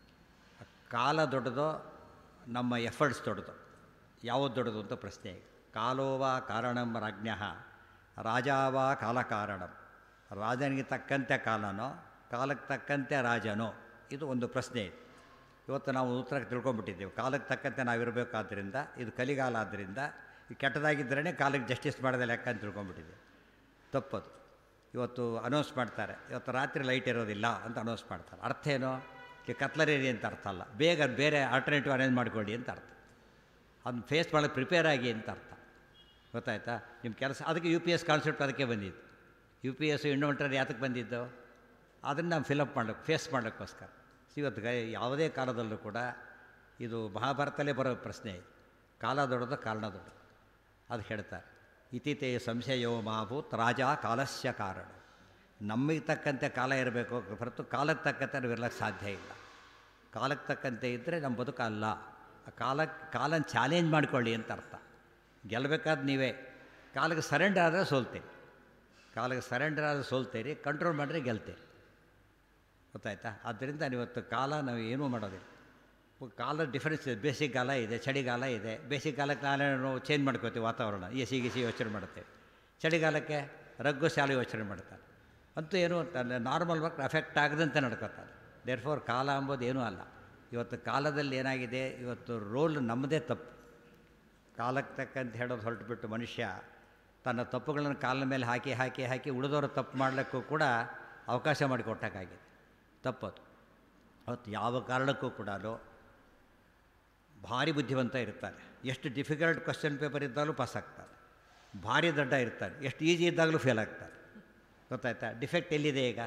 A: ಕಾಲ ದೊಡ್ಡದೋ ನಮ್ಮ ಎಫರ್ಟ್ಸ್ ದೊಡ್ಡದು ಯಾವುದು ದೊಡ್ಡದು ಅಂತ ಪ್ರಶ್ನೆ ಇದೆ ಕಾಲೋವ ಕಾರಣಂ ರಾಜ್ಞ ರಾಜಾವ ಕಾಲ ಕಾರಣಂ ರಾಜನಿಗೆ ತಕ್ಕಂತೆ ಕಾಲನೋ ಕಾಲಕ್ಕೆ ತಕ್ಕಂತೆ ರಾಜನೋ ಇದು ಒಂದು ಪ್ರಶ್ನೆ ಇದೆ ಇವತ್ತು ನಾವು ಉತ್ತರ ತಿಳ್ಕೊಂಬಿಟ್ಟಿದ್ದೇವೆ ಕಾಲಕ್ಕೆ ತಕ್ಕಂತೆ ನಾವಿರಬೇಕಾದ್ರಿಂದ ಇದು ಕಲಿಗಾಲ ಆದ್ದರಿಂದ ಈ ಕೆಟ್ಟದಾಗಿದ್ದರೇ ಕಾಲಕ್ಕೆ ಜಸ್ಟಿಸ್ ಮಾಡೋದೇ ಲೆಕ್ಕ ಅಂತ ತಿಳ್ಕೊಂಬಿಟ್ಟಿದ್ದೇವೆ ತಪ್ಪದು ಇವತ್ತು ಅನೌನ್ಸ್ ಮಾಡ್ತಾರೆ ಇವತ್ತು ರಾತ್ರಿ ಲೈಟ್ ಇರೋದಿಲ್ಲ ಅಂತ ಅನೌನ್ಸ್ ಮಾಡ್ತಾರೆ ಅರ್ಥ ಏನು ಈ ಕತ್ಲರೇರಿ ಅಂತ ಅರ್ಥ ಅಲ್ಲ ಬೇಗ ಬೇರೆ ಆಲ್ಟರ್ನೇಟಿವ್ ಅರೇಂಜ್ ಮಾಡ್ಕೊಳ್ಳಿ ಅಂತ ಅರ್ಥ ಅದನ್ನ ಫೇಸ್ ಮಾಡೋಕ್ಕೆ ಪ್ರಿಪೇರ್ ಆಗಿ ಅಂತ ಅರ್ಥ ಗೊತ್ತಾಯ್ತಾ ನಿಮ್ಮ ಕೆಲಸ ಅದಕ್ಕೆ ಯು ಪಿ ಎಸ್ ಕಾನ್ಸೆಪ್ಟ್ ಅದಕ್ಕೆ ಬಂದಿದ್ದು ಯು ಪಿ ಎಸ್ ಇನ್ವೆಂಟರ್ ಯಾತಕ್ಕೆ ಬಂದಿದ್ದು ಅದನ್ನು ನಾವು ಫಿಲಪ್ ಮಾಡೋಕ್ಕೆ ಫೇಸ್ ಮಾಡೋಕ್ಕೋಸ್ಕರ ಇವತ್ತು ಗ- ಯಾವುದೇ ಕಾಲದಲ್ಲೂ ಕೂಡ ಇದು ಮಹಾಭಾರತಲ್ಲೇ ಬರೋ ಪ್ರಶ್ನೆ ಇದು ಕಾಲ ದೊಡ್ಡದು ಕಾರಣ ದೊಡ್ಡದು ಅದು ಹೇಳ್ತಾರೆ ಇತಿತೆ ಸಂಶಯೋ ಮಾಭೂತ್ ರಾಜ ಕಾಲಸ್ಯ ಕಾರಣ ನಮಗೆ ತಕ್ಕಂತೆ ಕಾಲ ಇರಬೇಕು ಹೊರತು ಕಾಲಕ್ಕೆ ತಕ್ಕಂತೆ ನಾವು ಇರ್ಲಿಕ್ಕೆ ಸಾಧ್ಯ ಇಲ್ಲ ಕಾಲಕ್ಕೆ ತಕ್ಕಂತೆ ಇದ್ದರೆ ನಮ್ಮ ಬದುಕಲ್ಲ ಆ ಕಾಲಕ್ಕೆ ಕಾಲನ ಚಾಲೆಂಜ್ ಮಾಡ್ಕೊಳ್ಳಿ ಅಂತ ಅರ್ಥ ಗೆಲ್ಲಬೇಕಾದ ನೀವೇ ಕಾಲಕ್ಕೆ ಸರೆಂಡರ್ ಆದರೆ ಸೋಲ್ತೀರಿ ಕಾಲಕ್ಕೆ ಸರೆಂಡರ್ ಆದರೆ ಸೋಲ್ತೀರಿ ಕಂಟ್ರೋಲ್ ಮಾಡಿದ್ರೆ ಗೆಲ್ತೀರಿ ಗೊತ್ತಾಯ್ತಾ ಆದ್ದರಿಂದ ಇವತ್ತು ಕಾಲ ನಾವು ಏನೂ ಮಾಡೋದಿಲ್ಲ ಕಾಲ ಡಿಫರೆನ್ಸ್ ಇದೆ ಬೇಸಿಗೆಗಾಲ ಇದೆ ಚಳಿಗಾಲ ಇದೆ ಬೇಸಿಗೆಗಾಲಕ್ಕೆ ನಾವೇನು ಚೇಂಜ್ ಮಾಡ್ಕೋತೀವಿ ವಾತಾವರಣ ಎ ಸಿ ಗಿಸಿ ಯೋಚನೆ ಮಾಡುತ್ತೇವೆ ಚಳಿಗಾಲಕ್ಕೆ ರಗ್ಗು ಶಾಲೆ ಯೋಚನೆ ಮಾಡ್ತಾರೆ ಅಂತೂ ಏನು ನಾರ್ಮಲ್ ವರ್ಕ್ ಅಫೆಕ್ಟ್ ಆಗದಂತೆ ನಡ್ಕೋತಾರೆ ದೇರ್ ಫೋರ್ ಕಾಲ ಅಂಬೋದು ಏನೂ ಅಲ್ಲ ಇವತ್ತು ಕಾಲದಲ್ಲಿ ಏನಾಗಿದೆ ಇವತ್ತು ರೋಲ್ ನಮ್ಮದೇ ತಪ್ಪು ಕಾಲಕ್ಕೆ ತಕ್ಕಂತ ಹೇಳೋದು ಹೊರಟುಬಿಟ್ಟು ಮನುಷ್ಯ ತನ್ನ ತಪ್ಪುಗಳನ್ನು ಕಾಲಿನ ಮೇಲೆ ಹಾಕಿ ಹಾಕಿ ಹಾಕಿ ಉಳಿದವರು ತಪ್ಪು ಮಾಡಲಿಕ್ಕೂ ಕೂಡ ಅವಕಾಶ ಮಾಡಿಕೊಟ್ಟಾಗಿದೆ ತಪ್ಪದು ಅವತ್ತು ಯಾವ ಕಾರಣಕ್ಕೂ ಕೂಡ ಭಾರಿ ಬುದ್ಧಿವಂತ ಇರ್ತಾರೆ ಎಷ್ಟು ಡಿಫಿಕಲ್ಟ್ ಕ್ವಶನ್ ಪೇಪರ್ ಇದ್ದಾಗಲೂ ಪಾಸ್ ಆಗ್ತಾರೆ ಭಾರಿ ದಡ್ಡ ಇರ್ತಾರೆ ಎಷ್ಟು ಈಸಿ ಇದ್ದಾಗಲೂ ಫೇಲ್ ಆಗ್ತಾರೆ ಗೊತ್ತಾಯ್ತಾ ಡಿಫೆಕ್ಟ್ ಎಲ್ಲಿದೆ ಈಗ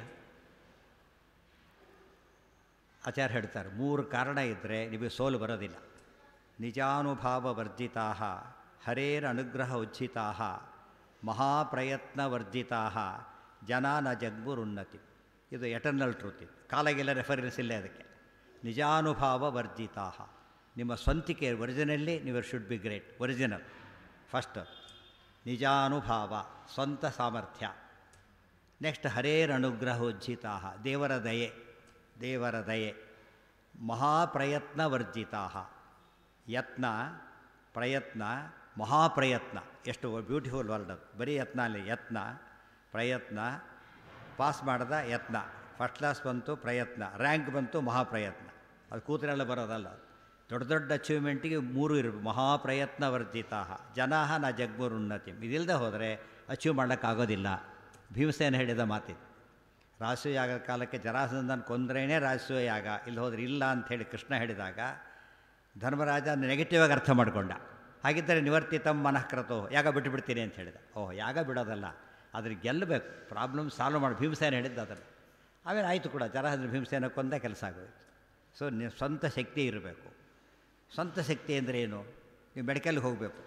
A: ಆಚಾರ್ಯ ಹೇಳ್ತಾರೆ ಮೂರು ಕಾರಣ ಇದ್ದರೆ ನಿಮಗೆ ಸೋಲು ಬರೋದಿಲ್ಲ ನಿಜಾನುಭಾವ ವರ್ಜಿತಾ ಹರೇರ ಅನುಗ್ರಹ ಉಜ್ಜಿತಾ ಮಹಾಪ್ರಯತ್ನ ವರ್ಜಿತಾ ಜನ ನ ಜಗ್ಬುರುನ್ನತಿ ಇದು ಎಟರ್ನಲ್ ಟ್ರೂತ್ ಇದು ಕಾಲಾಗೆಲ್ಲ ರೆಫರೆನ್ಸ್ ಇಲ್ಲೇ ಅದಕ್ಕೆ ನಿಜಾನುಭಾವ ವರ್ಜಿತಾ ನಿಮ್ಮ ಸ್ವಂತಿಕೆ ಒರಿಜಿನಲ್ಲಿ ನೀವು should be great original first ನಿಜಾನುಭಾವ ಸ್ವಂತ ಸಾಮರ್ಥ್ಯ ನೆಕ್ಸ್ಟ್ ಹರೇರ್ ಅನುಗ್ರಹೋಜ್ಜಿತಾ ದೇವರ ದಯೆ ದೇವರ ದಯೆ ಮಹಾಪ್ರಯತ್ನ ವರ್ಜಿತಾ ಯತ್ನ ಪ್ರಯತ್ನ ಮಹಾಪ್ರಯತ್ನ ಎಷ್ಟು ಬ್ಯೂಟಿಫುಲ್ ವರ್ಡ್ ಅದು ಬರೀ ಯತ್ನ ಅಲ್ಲಿ ಯತ್ನ ಪ್ರಯತ್ನ ಪಾಸ್ ಮಾಡಿದ ಯತ್ನ ಫಸ್ಟ್ ಕ್ಲಾಸ್ ಬಂತು ಪ್ರಯತ್ನ ರ್ಯಾಂಕ್ ಬಂತು ಮಹಾಪ್ರಯತ್ನ ಅದು ಕೂತರೆಲ್ಲ ಬರೋದಲ್ಲ ದೊಡ್ಡ ದೊಡ್ಡ ಅಚೀವ್ಮೆಂಟಿಗೆ ಮೂರು ಇರಬೇಕು ಮಹಾಪ್ರಯತ್ನ ವರ್ಜಿತಾ ಜನಾ ನ ಜಗ್ಮುರುನ್ನತಿ ಇದಿಲ್ಲದೆ ಹೋದರೆ ಅಚೀವ್ ಮಾಡೋಕ್ಕಾಗೋದಿಲ್ಲ ಭೀಮಸೇನ ಹೇಳಿದ ಮಾತಿದು ರಾಜಸೂಯಾಗ ಕಾಲಕ್ಕೆ ಜರಾಸಂದನ ಕೊಂದ್ರೇನೇ ರಾಜಸೂಯ ಯಾಗ ಇಲ್ಲಿ ಹೋದ್ರೆ ಇಲ್ಲ ಅಂಥೇಳಿ ಕೃಷ್ಣ ಹೇಳಿದಾಗ ಧರ್ಮರಾಜ ನೆಗೆಟಿವ್ ಆಗಿ ಅರ್ಥ ಮಾಡಿಕೊಂಡ ಹಾಗಿದ್ದರೆ ನಿವರ್ತಿತಂ ಮನಃಕೃತೋ ಯಾಗ ಬಿಟ್ಟು ಬಿಡ್ತೀನಿ ಅಂತ ಹೇಳಿದ ಓಹ್ ಯಾಗ ಬಿಡೋದಲ್ಲ ಅದ್ರ ಗೆಲ್ಲಬೇಕು ಪ್ರಾಬ್ಲಮ್ ಸಾಲ್ವ್ ಮಾಡಿ ಭೀಮಸೇನ ಹೇಳಿದ್ದು ಅದನ್ನು ಆಮೇಲೆ ಆಯಿತು ಕೂಡ ಜರಾಸಂದ್ರ ಭೀಮಸೇನ ಕೊಂದ ಕೆಲಸ ಆಗೋಯ್ತು ಸೊ ನೀವು ಸ್ವಂತ ಶಕ್ತಿ ಇರಬೇಕು ಸ್ವಂತ ಶಕ್ತಿ ಅಂದರೆ ಏನು ನೀವು ಮೆಡಿಕಲ್ಗೆ ಹೋಗಬೇಕು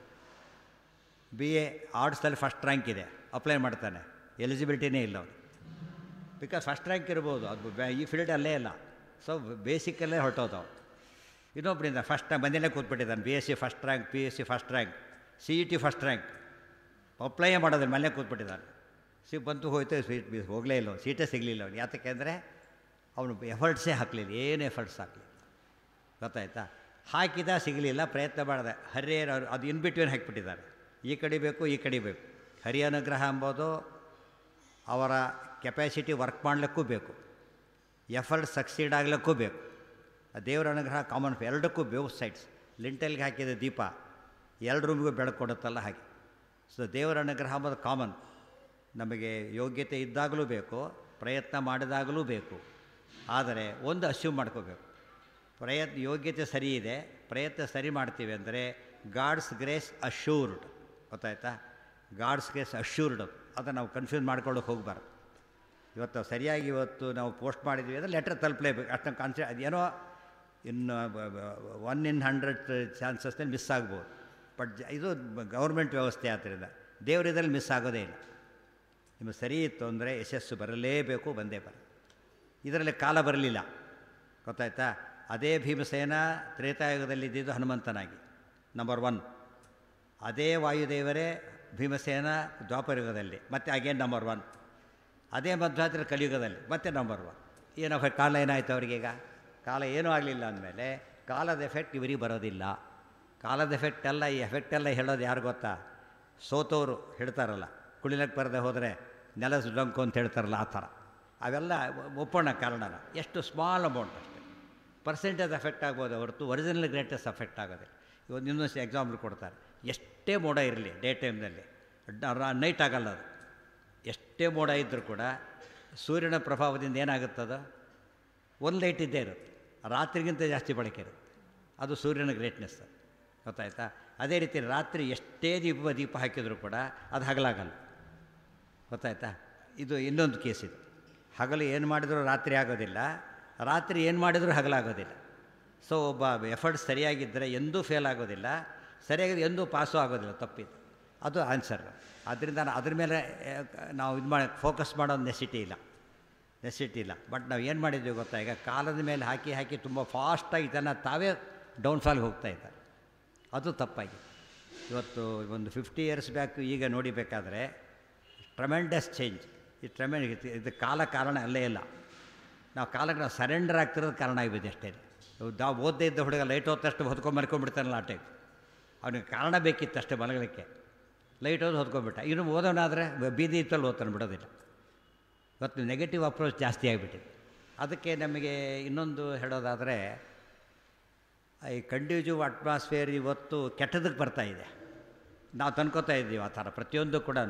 A: ಬಿ ಎ ಆರ್ಟ್ಸಲ್ಲಿ ಫಸ್ಟ್ ರ್ಯಾಂಕ್ ಇದೆ ಅಪ್ಲೈ ಮಾಡ್ತಾನೆ ಎಲಿಜಿಬಿಲಿಟಿನೇ ಇಲ್ಲ ಅವನು ಬಿಕಾಸ್ ಫಸ್ಟ್ ರ್ಯಾಂಕ್ ಇರ್ಬೋದು ಅದು ಬ್ಯಾ- ಈ ಫೀಲ್ಡ್ ಅಲ್ಲೇ ಇಲ್ಲ ಸೊ ಬೇಸಿಕಲ್ಲೇ ಹೊರಟೋದವು ಇನ್ನೊಬ್ಬರಿಂದ ಫಸ್ಟ್ ರ್ಯಾಂಕ್ ಬಂದಿಲ್ಲೇ ಕೂತ್ಬಿಟ್ಟಿದ್ದಾನೆ B S C first rank P S C first rank C E T first rank ಅಪ್ಲೈಯೇ ಮಾಡೋದಿಲ್ಲ ಮನೆ ಕೂತ್ಬಿಟ್ಟಿದ್ದಾನೆ ಸಿ ಬಂತು ಹೋಯ್ತು ಸೀಟ್ ಬಿ ಹೋಗಲೇ ಇಲ್ಲ ಅವ್ನು. ಸೀಟೇ ಸಿಗಲಿಲ್ಲ ಅವ್ನು ಯಾತಕ್ಕೆ ಅಂದರೆ ಅವನು ಎಫರ್ಟ್ಸೇ ಹಾಕಲಿಲ್ಲ ಏನು ಎಫರ್ಟ್ಸ್ ಹಾಕಲಿಲ್ಲ ಗೊತ್ತಾಯ್ತಾ ಹಾಕಿದ ಸಿಗಲಿಲ್ಲ ಪ್ರಯತ್ನ ಮಾಡಿದೆ ಹರಿಯರ್ ಅವರು ಅದು ಇನ್ ಬಿಟ್ವೀನ್ ಹಾಕಿಬಿಟ್ಟಿದ್ದಾರೆ ಈ ಕಡೆ ಬೇಕು ಈ ಕಡೆ ಬೇಕು ಹರಿ ಅನುಗ್ರಹ ಎಂಬುದು ಅವರ ಕೆಪಾಸಿಟಿ ವರ್ಕ್ ಮಾಡಲಿಕ್ಕೂ ಬೇಕು ಎಫರ್ಟ್ ಸಕ್ಸೀಡ್ ಆಗಲಿಕ್ಕೂ ಬೇಕು ಆ ದೇವರ ಅನುಗ್ರಹ ಕಾಮನ್ ಎರಡಕ್ಕೂ ಬೇವು ಸೈಡ್ಸ್ ಲಿಂಟಲ್ಗೆ ಹಾಕಿದ ದೀಪ ಎರಡು ರೂಮಿಗೂ ಬೆಳಕು ಕೊಡುತ್ತಲ್ಲ ಹಾಗೆ ಸೊ ದೇವರ ಅನುಗ್ರಹ ಎಂಬುದು ಕಾಮನ್ ನಮಗೆ ಯೋಗ್ಯತೆ ಇದ್ದಾಗಲೂ ಬೇಕು ಪ್ರಯತ್ನ ಮಾಡಿದಾಗಲೂ ಬೇಕು ಆದರೆ ಒಂದು ಅಸ್ಯೂಮ್ ಮಾಡ್ಕೋಬೇಕು ಪ್ರಯತ್ನ ಯೋಗ್ಯತೆ ಸರಿ ಇದೆ ಪ್ರಯತ್ನ ಸರಿ ಮಾಡ್ತೀವಿ ಅಂದರೆ ಗಾಡ್ಸ್ ಗ್ರೇಸ್ ಅಶ್ಯೂರ್ಡ್ ಗೊತ್ತಾಯ್ತಾ ಗಾಡ್ಸ್ ಗ್ರೇಸ್ ಅಶ್ಯೂರ್ಡ್ ಅದನ್ನು ನಾವು ಕನ್ಫ್ಯೂಸ್ ಮಾಡ್ಕೊಳ್ಳೋಕೆ ಹೋಗಬಾರ್ದು ಇವತ್ತು ಸರಿಯಾಗಿ ಇವತ್ತು ನಾವು ಪೋಸ್ಟ್ ಮಾಡಿದ್ವಿ ಅಂದರೆ ಲೆಟ್ರ್ ತಲುಪಲೇಬೇಕು ಅಷ್ಟೊಂದು ಕಾನ್ಸೆ ಅದೇನೋ ಇನ್ನು ಒನ್ ಇನ್ ಹಂಡ್ರೆಡ್ ಚಾನ್ಸಸ್ನಲ್ಲಿ ಮಿಸ್ ಆಗ್ಬೋದು ಬಟ್ ಜ ಇದು ಗೌರ್ಮೆಂಟ್ ವ್ಯವಸ್ಥೆ ಆದ್ದರಿಂದ ದೇವ್ರ ಇದ್ರಲ್ಲಿ ಮಿಸ್ ಆಗೋದೇ ಇಲ್ಲ ನಿಮಗೆ ಸರಿ ಇತ್ತು ಅಂದರೆ ಯಶಸ್ಸು ಬರಲೇಬೇಕು ಬಂದೇ ಬರ ಇದರಲ್ಲಿ ಕಾಲ ಬರಲಿಲ್ಲ ಗೊತ್ತಾಯ್ತಾ ಅದೇ ಭೀಮಸೇನ ತ್ರೇತಾಯುಗದಲ್ಲಿದ್ದಿದ್ದು ಹನುಮಂತನಾಗಿ ನಂಬರ್ ಒನ್ ಅದೇ ವಾಯುದೇವರೇ ಭೀಮಸೇನ ದ್ವಾಪರಯುಗದಲ್ಲಿ ಮತ್ತು ಅಗೇನ್ ನಂಬರ್ ಒನ್ ಅದೇ ಮಧ್ವಾತ್ರ ಕಲಿಯುಗದಲ್ಲಿ ಮತ್ತೆ ನಂಬರ್ ಒನ್ ಏನೋ ಕಾಲ ಏನಾಯಿತು ಅವರಿಗೀಗ ಕಾಲ ಏನೂ ಆಗಲಿಲ್ಲ ಅಂದಮೇಲೆ ಕಾಲದ ಎಫೆಕ್ಟ್ ಇವರಿಗೆ ಬರೋದಿಲ್ಲ ಕಾಲದ ಎಫೆಕ್ಟ್ ಎಲ್ಲ ಈ ಎಫೆಕ್ಟ್ ಎಲ್ಲ ಹೇಳೋದು ಯಾರು ಗೊತ್ತಾ ಸೋತವರು ಹೇಳ್ತಾರಲ್ಲ ಕುಳಿಲಕ್ಕೆ ಬರದೆ ಹೋದರೆ ನೆಲ ಸುಡಂಕು ಅಂತ ಹೇಳ್ತಾರಲ್ಲ ಆ ಥರ ಅವೆಲ್ಲ ಒಪ್ಪೋಣ ಕಾರಣನ ಎಷ್ಟು ಸ್ಮಾಲ್ ಅಮೌಂಟ್ ಅಷ್ಟೇ ಪರ್ಸೆಂಟೇಜ್ ಎಫೆಕ್ಟ್ ಆಗ್ಬೋದು ಹೊರತು ಒರಿಜಿನಲ್ ಗ್ರೇಟೆಸ್ಟ್ ಎಫೆಕ್ಟ್ ಆಗೋದಿಲ್ಲ ಇವತ್ತು ಇನ್ನೊಂದು ಎಕ್ಸಾಂಪಲ್ ಕೊಡ್ತಾರೆ ಎಷ್ಟೇ ಮೋಡ ಇರಲಿ ಡೇ ಟೈಮ್ನಲ್ಲಿ ನೈಟ್ ಆಗಲ್ಲ ಅದು ಎಷ್ಟೇ ಮೋಡ ಇದ್ದರೂ ಕೂಡ ಸೂರ್ಯನ ಪ್ರಭಾವದಿಂದ ಏನಾಗುತ್ತದ ಒಂದು ಲೈಟ್ ಇದ್ದೇ ಇರುತ್ತೆ ರಾತ್ರಿಗಿಂತ ಜಾಸ್ತಿ ಬಳಕೆ ಇರುತ್ತೆ ಅದು ಸೂರ್ಯನ ಗ್ರೇಟ್ನೆಸ್ ಗೊತ್ತಾಯ್ತಾ ಅದೇ ರೀತಿ ರಾತ್ರಿ ಎಷ್ಟೇ ದೀಪ ದೀಪ ಹಾಕಿದರೂ ಕೂಡ ಅದು ಹಗಲಾಗಲ್ಲ ಗೊತ್ತಾಯ್ತಾ ಇದು ಇನ್ನೊಂದು ಕೇಸ್ ಇದು ಹಗಲು ಏನು ಮಾಡಿದರೂ ರಾತ್ರಿ ಆಗೋದಿಲ್ಲ ರಾತ್ರಿ ಏನು ಮಾಡಿದರೂ ಹಗಲಾಗೋದಿಲ್ಲ ಸೊ ಒಬ್ಬ ಎಫರ್ಟ್ ಸರಿಯಾಗಿದ್ದರೆ ಎಂದೂ ಫೇಲ್ ಆಗೋದಿಲ್ಲ ಸರಿಯಾಗಿದ್ದು ಎಂದೂ ಪಾಸು ಆಗೋದಿಲ್ಲ ತಪ್ಪಿದ್ದು ಅದು ಆನ್ಸರ್ ಆದ್ದರಿಂದ ನಾ- ಅದ್ರ ಮೇಲೆ ಆ, ನಾವು ಇದು ಮಾಡಿ ಫೋಕಸ್ ಮಾಡೋ ನೆಸಿಟಿ ಇಲ್ಲ ನೆಸಿಟಿ ಇಲ್ಲ ಬಟ್ ನಾವು ಏನು ಮಾಡಿದ್ವಿ ಗೊತ್ತಾ ಈಗ ಕಾಲದ ಮೇಲೆ ಹಾಕಿ ಹಾಕಿ ತುಂಬ ಫಾಸ್ಟಾಗಿ ಜನ ತಾವೇ ಡೌನ್ಫಾಲ್ಗೆ ಹೋಗ್ತಾ ಇದ್ದಾರೆ ಅದು ತಪ್ಪಾಗಿ ಇವತ್ತು ಒಂದು ಫಿಫ್ಟಿ ಇಯರ್ಸ್ ಬ್ಯಾಕ್ ಈಗ ನೋಡಿಬೇಕಾದ್ರೆ ಟ್ರಮೆಂಡಸ್ ಚೇಂಜ್ ಈ ಟ್ರಮೆಂಡ್ ಇದು ಕಾಲ ಕಾರಣ ಅಲ್ಲೇ ಇಲ್ಲ ನಾವು ಕಾಲಕ್ಕೆ ನಾವು ಸರೆಂಡರ್ ಆಗ್ತಿರೋದು ಕಾರಣ ಆಗಿದೆ ಅಷ್ಟೇ ನಾವು ಓದದೇ ಇದ್ದ ಹುಡುಗ ಲೈಟ್ ಹೊತ್ತಷ್ಟು ಹೊತ್ಕೊಂಡು ಮಲ್ಕೊಂಡ್ಬಿಡ್ತಾನಲ್ಲ ಆ ಟೈಪ್ ಅವನಿಗೆ ಕಾರಣ ಬೇಕಿತ್ತು ಅಷ್ಟೇ ಮಲಗಲಿಕ್ಕೆ ಲೈಟ್ ಓದಿ ಹೊತ್ಕೊಂಡ್ಬಿಟ್ಟ ಇನ್ನು ಓದೋನಾದರೆ ಬೀದಿ ಇತ್ತಲ್ಲಿ ಓದ್ತಾನೆ ಬಿಡೋದಿಲ್ಲ ಇವತ್ತು ನೆಗೆಟಿವ್ ಅಪ್ರೋಚ್ ಜಾಸ್ತಿ ಆಗಿಬಿಟ್ಟಿದೆ ಅದಕ್ಕೆ ನಮಗೆ ಇನ್ನೊಂದು ಹೇಳೋದಾದರೆ ಈ ಕಂಡ್ಯೂಸಿವ್ ಅಟ್ಮಾಸ್ಫಿಯರ್ ಇವತ್ತು ಕೆಟ್ಟದಕ್ಕೆ ಬರ್ತಾ ಇದೆ ನಾವು ತಂದ್ಕೋತಾ ಇದ್ದೀವಿ ಆ ಥರ ಪ್ರತಿಯೊಂದು ಕೂಡ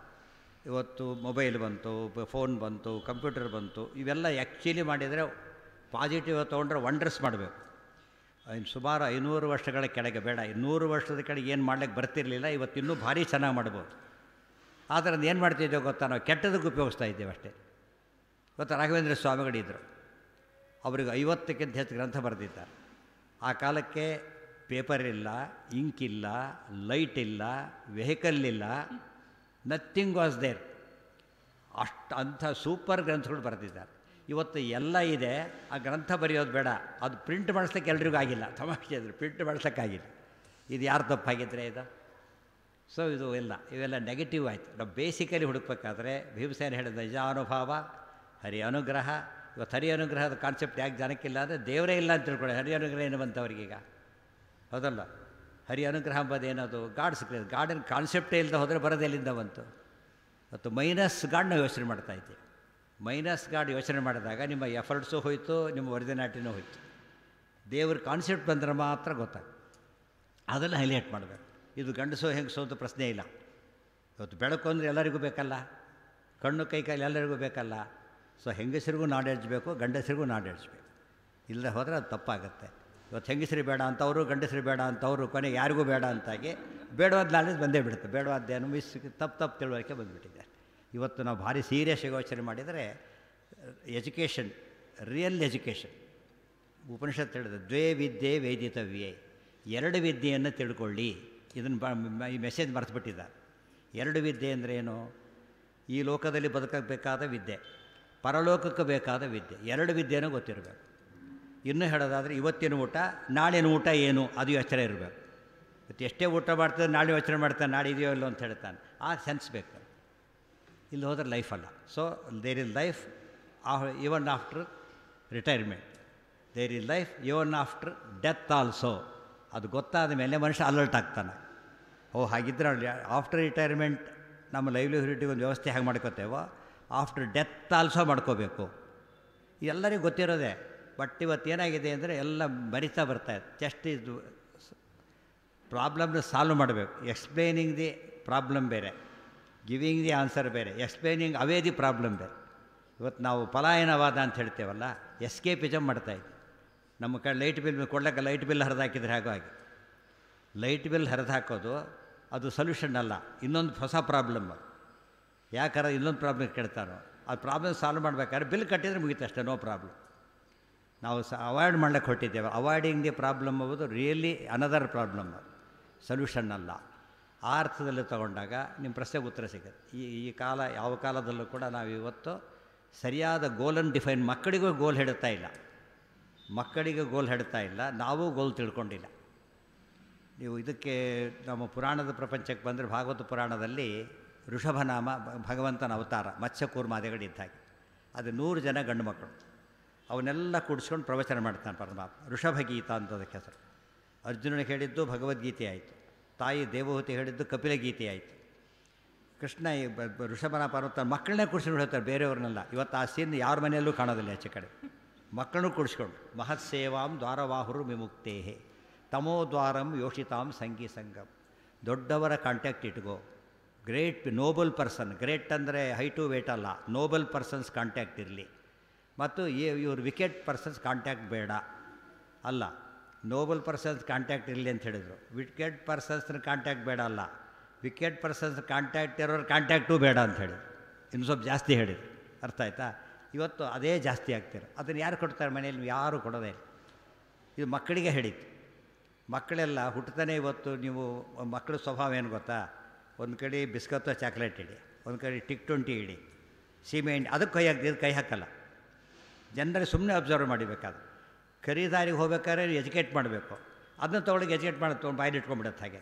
A: ಇವತ್ತು ಮೊಬೈಲ್ ಬಂತು ಫೋನ್ ಬಂತು ಕಂಪ್ಯೂಟರ್ ಬಂತು ಇವೆಲ್ಲ ಆ್ಯಕ್ಚುಲಿ ಮಾಡಿದರೆ ಪಾಸಿಟಿವ್ ತೊಗೊಂಡ್ರೆ ವಂಡರ್ಸ್ ಮಾಡಬೇಕು ಇನ್ನು ಸುಮಾರು ಐನೂರು ವರ್ಷಗಳ ಕೆಳಗೆ ಬೇಡ ಇನ್ನೂರು ವರ್ಷದ ಕೆಳಗೆ ಏನು ಮಾಡ್ಲಿಕ್ಕೆ ಬರ್ತಿರಲಿಲ್ಲ ಇವತ್ತು ಇನ್ನೂ ಭಾರಿ ಚೆನ್ನಾಗಿ ಮಾಡ್ಬೋದು ಆದರೆ ಅದು ಏನು ಮಾಡ್ತಿದ್ದೇವೆ ಗೊತ್ತಾ ನಾವು ಕೆಟ್ಟದಕ್ಕೆ ಉಪಯೋಗಿಸ್ತಾ ಇದ್ದೇವೆ ಅಷ್ಟೇ ಇವತ್ತು ರಾಘವೇಂದ್ರ ಸ್ವಾಮಿಗಳಿದ್ದರು ಅವರಿಗೆ ಐವತ್ತಕ್ಕಿಂತ ಹೆಚ್ಚು ಗ್ರಂಥ ಬರೆದಿದ್ದಾರೆ ಆ ಕಾಲಕ್ಕೆ ಪೇಪರ್ ಇಲ್ಲ ಇಂಕ್ ಇಲ್ಲ ಲೈಟ್ ಇಲ್ಲ ವೆಹಿಕಲ್ ಇಲ್ಲ ನಥಿಂಗ್ ವಾಸ್ ದೇರ್ ಅಷ್ಟು ಅಂಥ ಸೂಪರ್ ಗ್ರಂಥಗಳು ಬರೆದಿದ್ದಾರೆ ಇವತ್ತು ಎಲ್ಲ ಇದೆ ಆ ಗ್ರಂಥ ಬರೆಯೋದು ಬೇಡ ಅದು ಪ್ರಿಂಟ್ ಮಾಡಿಸ್ಲಿಕ್ಕೆ ಎಲ್ರಿಗೂ ಆಗಿಲ್ಲ ತಮಾಷೆ ಇದ್ರು ಪ್ರಿಂಟ್ ಮಾಡಿಸೋಕ್ಕಾಗಿಲ್ಲ ಇದು ಯಾರು ತಪ್ಪಾಗಿದ್ದರೆ ಇದು ಸೊ ಇದು ಎಲ್ಲ ಇವೆಲ್ಲ ನೆಗೆಟಿವ್ ಆಯಿತು ನಾವು ಬೇಸಿಕಲಿ ಹುಡುಕ್ಬೇಕಾದ್ರೆ ಭೀಮಸೇನ ಹೇಳಿದ ನಿಜಾನುಭಾವ ಹರಿ ಅನುಗ್ರಹ ಇವತ್ತು ಹರಿ ಅನುಗ್ರಹದ ಕಾನ್ಸೆಪ್ಟ್ ಯಾಕೆ ಜನಕ್ಕಿಲ್ಲ ಅಂದರೆ ದೇವರೇ ಇಲ್ಲ ಅಂತ ತಿಳ್ಕೊಳ್ಳಿ ಹರಿ ಅನುಗ್ರಹ ಏನು ಬಂತವ್ರಿಗೀಗ ಹೌದಲ್ಲ ಹರಿ ಅನುಗ್ರಹ ಅಂಬೋದು ಏನದು ಗಾಡ್ ಸಿಕ್ಕಲಿಲ್ಲ ಗಾಡಿನ ಕಾನ್ಸೆಪ್ಟೇ ಇಲ್ಲದೆ ಹೋದರೆ ಬರೋದು ಎಲ್ಲಿಂದ ಬಂತು ಮತ್ತು ಮೈನಸ್ ಗಾಡ್ ನಾವು ಯೋಚನೆ ಮಾಡ್ತಾ ಇದ್ದೀವಿ ಮೈನಸ್ ಗಾಡ್ ಯೋಚನೆ ಮಾಡಿದಾಗ ನಿಮ್ಮ ಎಫರ್ಟ್ಸು ಹೋಯಿತು ನಿಮ್ಮ ಒರಿಜಿನಾಟಿನೂ ಹೋಯಿತು ದೇವ್ರ ಕಾನ್ಸೆಪ್ಟ್ ಬಂದರೆ ಮಾತ್ರ ಗೊತ್ತಾಗ ಅದನ್ನು ಹೈಲೈಟ್ ಮಾಡಬೇಕು ಇದು ಗಂಡಸೋ ಹೆಂಗಸೋ ಅಂತ ಪ್ರಶ್ನೆ ಇಲ್ಲ ಇವತ್ತು ಬೆಳಕು ಅಂದರೆ ಎಲ್ಲರಿಗೂ ಬೇಕಲ್ಲ ಕಣ್ಣು ಕೈ ಕಾಲು ಎಲ್ಲರಿಗೂ ಬೇಕಲ್ಲ ಸೊ ಹೆಂಗಸರಿಗೂ ನಾಲೆಡ್ಜ್ ಬೇಕು ಗಂಡಸರಿಗೂ ನಾಲೆಡ್ಜ್ ಬೇಕು ಇಲ್ಲದೆ ಹೋದರೆ ಅದು ತಪ್ಪಾಗುತ್ತೆ ಇವತ್ತು ಹೆಂಗಸರಿ ಬೇಡ ಅಂತವರು ಗಂಡಸರಿ ಬೇಡ ಅಂತವರು ಕೊನೆಗೆ ಯಾರಿಗೂ ಬೇಡ ಅಂತಾಗಿ ಬೇಡವಾದ ನಾಲೆಡ್ಜ್ ಬಂದೇ ಬಿಡುತ್ತೆ ಬೇಡವಾದ್ದೇನು ಮಿಸ್ ತಪ್ಪು ತಪ್ಪು ತಿಳುವಳಿಕೆ ಬಂದುಬಿಟ್ಟಿದೆ ಇವತ್ತು ನಾವು ಭಾರಿ ಸೀರಿಯಸ್ ಯೋಚನೆ ಮಾಡಿದರೆ ಎಜುಕೇಷನ್ ರಿಯಲ್ ಎಜುಕೇಷನ್ ಉಪನಿಷತ್ ಹೇಳಿದೆ ದ್ವೇ ವಿದ್ಯೆ ವೇದಿತವ್ಯೆ ಎರಡು ವಿದ್ಯೆಯನ್ನು ತಿಳ್ಕೊಳ್ಳಿ ಇದನ್ನು ಬ ಈ ಮೆಸೇಜ್ ಮರೆತುಬಿಟ್ಟಿದ್ದಾರೆ ಎರಡು ವಿದ್ಯೆ ಅಂದರೆ ಏನು ಈ ಲೋಕದಲ್ಲಿ ಬದುಕಬೇಕಾದ ವಿದ್ಯೆ ಪರಲೋಕಕ್ಕೆ ಬೇಕಾದ ವಿದ್ಯೆ ಎರಡು ವಿದ್ಯೆನೂ ಗೊತ್ತಿರಬೇಕು ಇನ್ನೂ ಹೇಳೋದಾದರೆ ಇವತ್ತಿನ ಊಟ ನಾಳಿನ ಊಟ ಏನು ಅದು ಯೋಚನೆ ಇರಬೇಕು ಇವತ್ತು ಎಷ್ಟೇ ಊಟ ಮಾಡ್ತಾರೆ ನಾಳೆ ಯೋಚನೆ ಮಾಡ್ತಾನೆ ನಾಳೆ ಇದೆಯೋ ಇಲ್ಲೋ ಅಂತ ಹೇಳ್ತಾನೆ ಆ ಸೆನ್ಸ್ ಬೇಕು ಇಲ್ಲಿ ಹೋದ್ರೆ ಲೈಫ್ ಅಲ್ಲ so there is life even after retirement there is life even after death also ಅದು ಗೊತ್ತಾದ ಮೇಲೆ ಮನುಷ್ಯ ಅಲರ್ಟ್ ಆಗ್ತಾನೆ ಓ ಹಾಗಿದ್ರೆ ಆಫ್ಟರ್ ರಿಟೈರ್ಮೆಂಟ್ ನಮ್ಮ ಲೈವ್ಲಿಹುಡಿಗೆ ಒಂದು ವ್ಯವಸ್ಥೆ ಹೇಗೆ ಮಾಡ್ಕೋತೇವೋ ಆಫ್ಟರ್ ಡೆತ್ ಆಲ್ಸೋ ಮಾಡ್ಕೋಬೇಕು ಎಲ್ಲರಿಗೂ ಗೊತ್ತಿರೋದೆ ಬಟ್ ಇವತ್ತು ಏನಾಗಿದೆ ಅಂದರೆ ಎಲ್ಲ ಮರಿತಾ ಬರ್ತಾಯಿದೆ ಜಸ್ಟ್ ಇದು ಪ್ರಾಬ್ಲಮ್ನ ಸಾಲ್ವ್ ಮಾಡಬೇಕು ಎಕ್ಸ್ಪ್ಲೇನಿಂಗ್ ದಿ ಪ್ರಾಬ್ಲಮ್ ಬೇರೆ ಗಿವಿಂಗ್ ದಿ ಆನ್ಸರ್ ಬೇರೆ ಎಕ್ಸ್ಪ್ಲೇನಿಂಗ್ ಅವೇ ದಿ ಪ್ರಾಬ್ಲಮ್ ಬೇರೆ ಇವತ್ತು ನಾವು ಪಲಾಯನವಾದ ಅಂತ ಹೇಳ್ತೇವಲ್ಲ ಎಸ್ಕೇಪಿಸಮ್ ಮಾಡ್ತಾಯಿದ್ವಿ ನಮ್ಮ ಕಡೆ ಲೈಟ್ ಬಿಲ್ ಕೊಡ್ಲಿಕ್ಕೆ ಲೈಟ್ ಬಿಲ್ ಹರಿದು ಹಾಕಿದ್ರೆ ಹಾಗೋ ಹಾಗೆ ಲೈಟ್ ಬಿಲ್ ಹರಿದು ಹಾಕೋದು ಅದು ಸೊಲ್ಯೂಷನ್ ಅಲ್ಲ ಇನ್ನೊಂದು ಹೊಸ ಪ್ರಾಬ್ಲಮ್ ಅದು ಯಾಕಾರ ಇನ್ನೊಂದು ಪ್ರಾಬ್ಲಮ್ ಕೇಳ್ತಾನೋ ಆ ಪ್ರಾಬ್ಲಮ್ ಸಾಲ್ವ್ ಮಾಡ್ಬೇಕಾದ್ರೆ ಬಿಲ್ ಕಟ್ಟಿದರೆ ಮುಗೀತು ಅಷ್ಟೇ ನೋ ಪ್ರಾಬ್ಲಮ್ ನಾವು ಸ ಅವಾಯ್ಡ್ ಮಾಡ್ಲಿಕ್ಕೆ ಹೊಟ್ಟಿದ್ದೇವೆ ಅವಾಯ್ಡಿಂಗ್ ದಿ ಪ್ರಾಬ್ಲಮ್ ಅನ್ನೋದು ರಿಯಲಿ ಅನದರ್ ಪ್ರಾಬ್ಲಮ್ ಅದು ಸೊಲ್ಯೂಷನ್ ಅಲ್ಲ ಆ ಅರ್ಥದಲ್ಲಿ ತಗೊಂಡಾಗ ನಿಮ್ಮ ಪ್ರಶ್ನೆಗೆ ಉತ್ತರ ಸಿಗುತ್ತೆ ಈ ಈ ಕಾಲ ಯಾವ ಕಾಲದಲ್ಲೂ ಕೂಡ ನಾವು ಇವತ್ತು ಸರಿಯಾದ ಗೋಲನ್ನು ಡಿಫೈನ್ ಮಕ್ಕಳಿಗೂ ಗೋಲ್ ಹಿಡುತ್ತಾ ಇಲ್ಲ ಮಕ್ಕಳಿಗೆ ಗೋಲ್ ಹಿಡ್ತಾ ಇಲ್ಲ ನಾವು ಗೋಲ್ ತಿಳ್ಕೊಂಡಿಲ್ಲ ನೀವು ಇದಕ್ಕೆ ನಮ್ಮ ಪುರಾಣದ ಪ್ರಪಂಚಕ್ಕೆ ಬಂದರೆ ಭಾಗವತ ಪುರಾಣದಲ್ಲಿ ಋಷಭನಾಮ ಭಗವಂತನ ಅವತಾರ ಮತ್ಸ್ಯಕೂರ್ಮಾದಿಗಳಿದ್ದ ಹಾಗೆ ಅದು ನೂರು ಜನ ಗಂಡು ಮಕ್ಕಳು ಅವನ್ನೆಲ್ಲ ಕೂಡಿಸ್ಕೊಂಡು ಪ್ರವಚನ ಮಾಡ್ತಾನೆ ಪರಮಾತ್ಮ ಋಷಭಗೀತ ಅಂತ ಅದಕ್ಕೆ ಹೆಸರು ಅರ್ಜುನನಿಗೆ ಹೇಳಿದ್ದು ಭಗವದ್ಗೀತೆ ಆಯಿತು ತಾಯಿ ದೇವಹೂತಿ ಹೇಳಿದ್ದು ಕಪಿಲ ಗೀತೆ ಆಯಿತು ಕೃಷ್ಣ ಈ ಬ- ಬ- ಋಷಭನ ಪರ್ವತ ಮಕ್ಕಳನ್ನೇ ಕೂಡಿಸ್ಕೊಂಡು ಹೇಳ್ತಾರೆ ಬೇರೆಯವ್ರನ್ನೆಲ್ಲ ಇವತ್ತು ಆ ಸೀನ್ ಯಾರ ಮನೆಯಲ್ಲೂ ಕಾಣೋದಿಲ್ಲ ಆಚೆ ಕಡೆ ಮಕ್ಕಳನ್ನೂ ಕೂಡಿಸ್ಕೊಂಡು ಮಹತ್ ಸೇವಾಂ ದ್ವಾರವಾಹುರು ವಿಮುಕ್ತೇಹೆ ತಮೋ ದ್ವಾರಂ ಯೋಷಿತಾಂ ಸಂಗಿ ಸಂಗಮ್ ದೊಡ್ಡವರ ಕಾಂಟ್ಯಾಕ್ಟ್ ಇಟ್ಕೋ ಗ್ರೇಟ್ ನೋಬಲ್ ಪರ್ಸನ್ ಗ್ರೇಟ್ ಅಂದರೆ ಹೈಟು ವೇಟ್ ಅಲ್ಲ ನೋಬಲ್ ಪರ್ಸನ್ಸ್ ಕಾಂಟ್ಯಾಕ್ಟ್ ಇರಲಿ ಮತ್ತು ಇವ್ರ ವಿಕೆಟ್ ಪರ್ಸನ್ಸ್ ಕಾಂಟ್ಯಾಕ್ಟ್ ಬೇಡ ಅಲ್ಲ ನೋಬಲ್ ಪರ್ಸನ್ಸ್ ಕಾಂಟ್ಯಾಕ್ಟ್ ಇರಲಿ ಅಂತ ಹೇಳಿದರು ವಿಕೆಟ್ ಪರ್ಸನ್ಸ್ನ ಕಾಂಟ್ಯಾಕ್ಟ್ ಬೇಡ ಅಲ್ಲ ವಿಕೆಟ್ ಪರ್ಸನ್ಸ್ ಕಾಂಟ್ಯಾಕ್ಟ್ ಇರೋರ ಕಾಂಟ್ಯಾಕ್ಟು ಬೇಡ ಅಂತ ಹೇಳಿ ಇನ್ನು ಸ್ವಲ್ಪ ಜಾಸ್ತಿ ಹೇಳಿದ್ರು ಅರ್ಥ ಆಯ್ತಾ ಇವತ್ತು ಅದೇ ಜಾಸ್ತಿ ಆಗ್ತಿರೋ ಅದನ್ನು ಯಾರು ಕೊಡ್ತಾರೆ ಮನೆಯಲ್ಲಿ ಯಾರೂ ಕೊಡೋದೇ ಇಲ್ಲ ಇದು ಮಕ್ಕಳಿಗೆ ಹೇಳಿದ್ದು ಮಕ್ಕಳೆಲ್ಲ ಹುಟ್ಟತಾನೆ ಇವತ್ತು ನೀವು ಮಕ್ಕಳ ಸ್ವಭಾವ ಏನು ಗೊತ್ತಾ ಒಂದು ಕಡೆ ಬಿಸ್ಕತ್ತು ಚಾಕ್ಲೇಟ್ ಇಡಿ ಒಂದು ಕಡೆ ಟಿಕ್ ಟ್ವೆಂಟಿ ಇಡಿ ಸೀಮೆ ಎಣ್ಣೆ ಅದಕ್ಕೆ ಕೈ ಹಾಕಿ ಕೈ ಹಾಕಲ್ಲ ಜನರಿಗೆ ಸುಮ್ಮನೆ ಅಬ್ಸರ್ವ್ ಮಾಡಿಬೇಕಾದ್ರೆ ಖರೀದಾರಿಗೆ ಹೋಗ್ಬೇಕಾದ್ರೆ ಎಜುಕೇಟ್ ಮಾಡಬೇಕು ಅದನ್ನ ತೊಗೊಳಗೆ ಎಜುಕೇಟ್ ಮಾಡಿ ತೊಗೊಂಡು ಬಾಯಲ್ಲಿ ಇಟ್ಕೊಂಡ್ಬಿಡುತ್ತೆ ಹಾಗೆ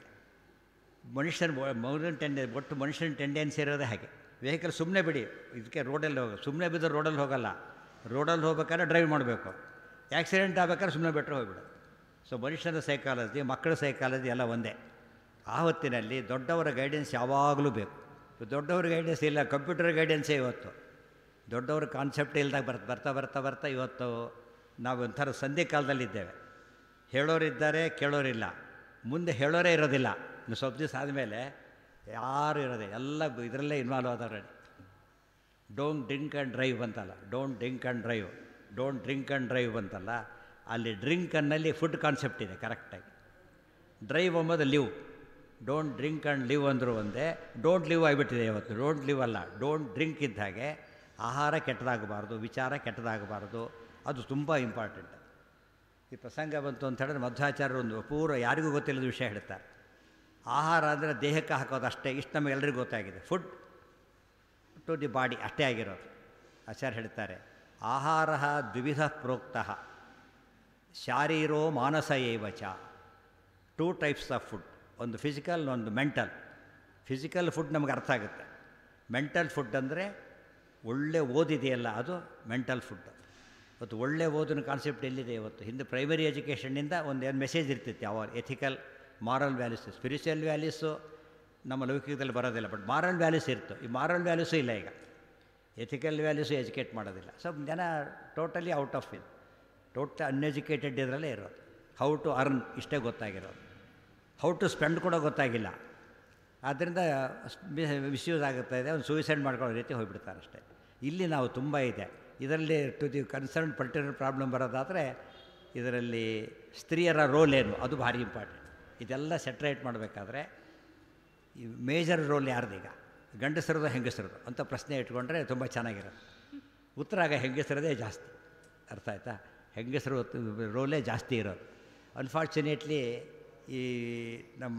A: ಮನುಷ್ಯನ ಮೌನ ಟೆಂಡೆ ಒಟ್ಟು ಮನುಷ್ಯನ ಟೆಂಡೆನ್ಸಿ ಇರೋದೇ ಹಾಗೆ ವೆಹಿಕಲ್ ಸುಮ್ಮನೆ ಬಿಡಿ ಇದಕ್ಕೆ ರೋಡಲ್ಲಿ ಹೋಗ ಸುಮ್ಮನೆ ಬಿದ್ದರೆ ರೋಡಲ್ಲಿ ಹೋಗಲ್ಲ ರೋಡಲ್ಲಿ ಹೋಗ್ಬೇಕಾದ್ರೆ ಡ್ರೈವ್ ಮಾಡಬೇಕು ಆ್ಯಕ್ಸಿಡೆಂಟ್ ಆಗ್ಬೇಕಾದ್ರೆ ಸುಮ್ಮನೆ ಬಿಟ್ಟರೆ ಹೋಗ್ಬಿಡು ಸೊ ಮನುಷ್ಯನ ಸೈಕಾಲಜಿ ಮಕ್ಕಳ ಸೈಕಾಲಜಿ ಎಲ್ಲ ಒಂದೇ ಆ ಹೊತ್ತಿನಲ್ಲಿ ದೊಡ್ಡವರ ಗೈಡೆನ್ಸ್ ಯಾವಾಗಲೂ ಬೇಕು ದೊಡ್ಡವ್ರ ಗೈಡೆನ್ಸ್ ಇಲ್ಲ ಕಂಪ್ಯೂಟರ್ ಗೈಡೆನ್ಸೇ ಇವತ್ತು ದೊಡ್ಡವ್ರ ಕಾನ್ಸೆಪ್ಟ್ ಇಲ್ದಾಗ ಬರ್ತಾ ಬರ್ತಾ ಬರ್ತಾ ಬರ್ತಾ ಇವತ್ತು ನಾವು ಒಂಥರ ಸಂಧಿ ಕಾಲದಲ್ಲಿದ್ದೇವೆ ಹೇಳೋರಿದ್ದಾರೆ ಕೇಳೋರಿಲ್ಲ ಮುಂದೆ ಹೇಳೋರೇ ಇರೋದಿಲ್ಲ ಇನ್ನು ಸ್ವಲ್ಪ ದಿವಸ ಆದಮೇಲೆ ಯಾರು ಇರೋದೆ ಎಲ್ಲ ಇದರಲ್ಲೇ ಇನ್ವಾಲ್ವ್ ಆದವ್ರೆ ಡೋಂಟ್ ಡ್ರಿಂಕ್ ಆ್ಯಂಡ್ ಡ್ರೈವ್ ಅಂತಲ್ಲ don't drink and drive don't drink and drive ಅಂತಲ್ಲ ಅಲ್ಲಿ ಡ್ರಿಂಕ್ ಅನ್ನಲ್ಲಿ ಫುಡ್ ಕಾನ್ಸೆಪ್ಟ್ ಇದೆ ಕರೆಕ್ಟಾಗಿ ಡ್ರೈವ್ ಎಂಬುದು live don't drink and live ಅಂದರೂ ಒಂದೇ ಡೋಂಟ್ ಲಿವ್ ಆಗಿಬಿಟ್ಟಿದೆ ಇವತ್ತು ಡೋಂಟ್ ಲಿವ್ ಅಲ್ಲ ಡೋಂಟ್ ಡ್ರಿಂಕ್ ಇದ್ದ ಹಾಗೆ ಆಹಾರ ಕೆಟ್ಟದಾಗಬಾರ್ದು ವಿಚಾರ ಕೆಟ್ಟದಾಗಬಾರ್ದು ಅದು ತುಂಬ ಇಂಪಾರ್ಟೆಂಟ್ ಈ ಪ್ರಸಂಗ ಬಂತು ಅಂತ ಹೇಳಿದ್ರೆ ಮಧ್ವಾಚಾರ್ಯರು ಒಂದು ಪೂರ್ವ ಯಾರಿಗೂ ಗೊತ್ತಿಲ್ಲದ ವಿಷಯ ಹೇಳ್ತಾರೆ ಆಹಾರ ಅಂದರೆ ದೇಹಕ್ಕೆ ಹಾಕೋದು ಅಷ್ಟೇ ಇಷ್ಟು ನಮಗೆಲ್ಲರಿಗೂ ಗೊತ್ತಾಗಿದೆ ಫುಡ್ ಟು ದಿ ಬಾಡಿ ಅಷ್ಟೇ ಆಗಿರೋದು ಆಚಾರ್ಯ ಹೇಳ್ತಾರೆ ಆಹಾರ ದ್ವಿವಿಧ ಪ್ರೋಕ್ತ ಶಾರೀರೋ ಮಾನಸ ಏವ ಚ ಟೂ ಟೈಪ್ಸ್ ಆಫ್ ಫುಡ್ ಒಂದು ಫಿಸಿಕಲ್ ಒಂದು ಮೆಂಟಲ್ ಫಿಸಿಕಲ್ ಫುಡ್ ನಮಗೆ ಅರ್ಥ ಆಗುತ್ತೆ ಮೆಂಟಲ್ ಫುಡ್ ಅಂದರೆ ಒಳ್ಳೆ ಓದಿದೆಯಲ್ಲ ಅದು ಮೆಂಟಲ್ ಫುಡ್ ಇವತ್ತು ಒಳ್ಳೆ ಓದಿನ ಕಾನ್ಸೆಪ್ಟ್ ಎಲ್ಲಿದೆ ಇವತ್ತು ಹಿಂದೆ ಪ್ರೈಮರಿ ಎಜುಕೇಷನ್ನಿಂದ ಒಂದು ಏನು ಮೆಸೇಜ್ ಇರ್ತಿತ್ತು ಯಾವ ethical moral values spiritual values ನಮ್ಮ ಲೌಕಿಕದಲ್ಲಿ ಬರೋದಿಲ್ಲ ಬಟ್ ಮಾರಲ್ ವ್ಯಾಲ್ಯೂಸ್ ಇತ್ತು ಈ ಮಾರಲ್ ವ್ಯಾಲ್ಯೂಸು ಇಲ್ಲ ಈಗ ಎಥಿಕಲ್ ವ್ಯಾಲ್ಯೂಸು ಎಜುಕೇಟ್ ಮಾಡೋದಿಲ್ಲ ಸ್ವಲ್ಪ ಜನ ಟೋಟಲಿ ಔಟ್ ಆಫ್ ಇದು ಟೋಟಲ್ ಅನ್ಎಜುಕೇಟೆಡ್ ಇದರಲ್ಲೇ ಇರೋದು ಹೌ ಟು ಅರ್ನ್ ಇಷ್ಟೇ ಗೊತ್ತಾಗಿರೋದು ಹೌ ಟು ಸ್ಪೆಂಡ್ ಕೂಡ ಗೊತ್ತಾಗಿಲ್ಲ ಆದ್ದರಿಂದ ಮಿಸ್ಯೂಸ್ ಆಗುತ್ತಾ ಇದೆ ಒಂದು ಸೂಸೈಡ್ ಮಾಡ್ಕೊಳ್ಳೋ ರೀತಿ ಹೋಗ್ಬಿಡ್ತಾರೆ ಅಷ್ಟೇ ಇಲ್ಲಿ ನಾವು ತುಂಬ ಇದೆ ಇದರಲ್ಲಿ to the concern particular problem ಬರೋದಾದರೆ ಇದರಲ್ಲಿ ಸ್ತ್ರೀಯರ ರೋಲ್ ಏನು ಅದು ಭಾರಿ ಇಂಪಾರ್ಟೆಂಟ್ ಇದೆಲ್ಲ ಸೆಟ್ರೇಟ್ ಮಾಡಬೇಕಾದ್ರೆ ಈ ಮೇಜರ್ ರೋಲ್ ಯಾರ್ದೀಗ ಗಂಡಸರದು ಹೆಂಗಸರದು ಅಂತ ಪ್ರಶ್ನೆ ಇಟ್ಕೊಂಡ್ರೆ ತುಂಬ ಚೆನ್ನಾಗಿರೋದು ಉತ್ತರ ಆಗ ಹೆಂಗಸರದೇ ಜಾಸ್ತಿ ಅರ್ಥ ಆಯ್ತಾ ಹೆಂಗಸರು ರೋಲೇ ಜಾಸ್ತಿ ಇರೋದು ಅನ್ಫಾರ್ಚುನೇಟ್ಲಿ ಈ ನಮ್ಮ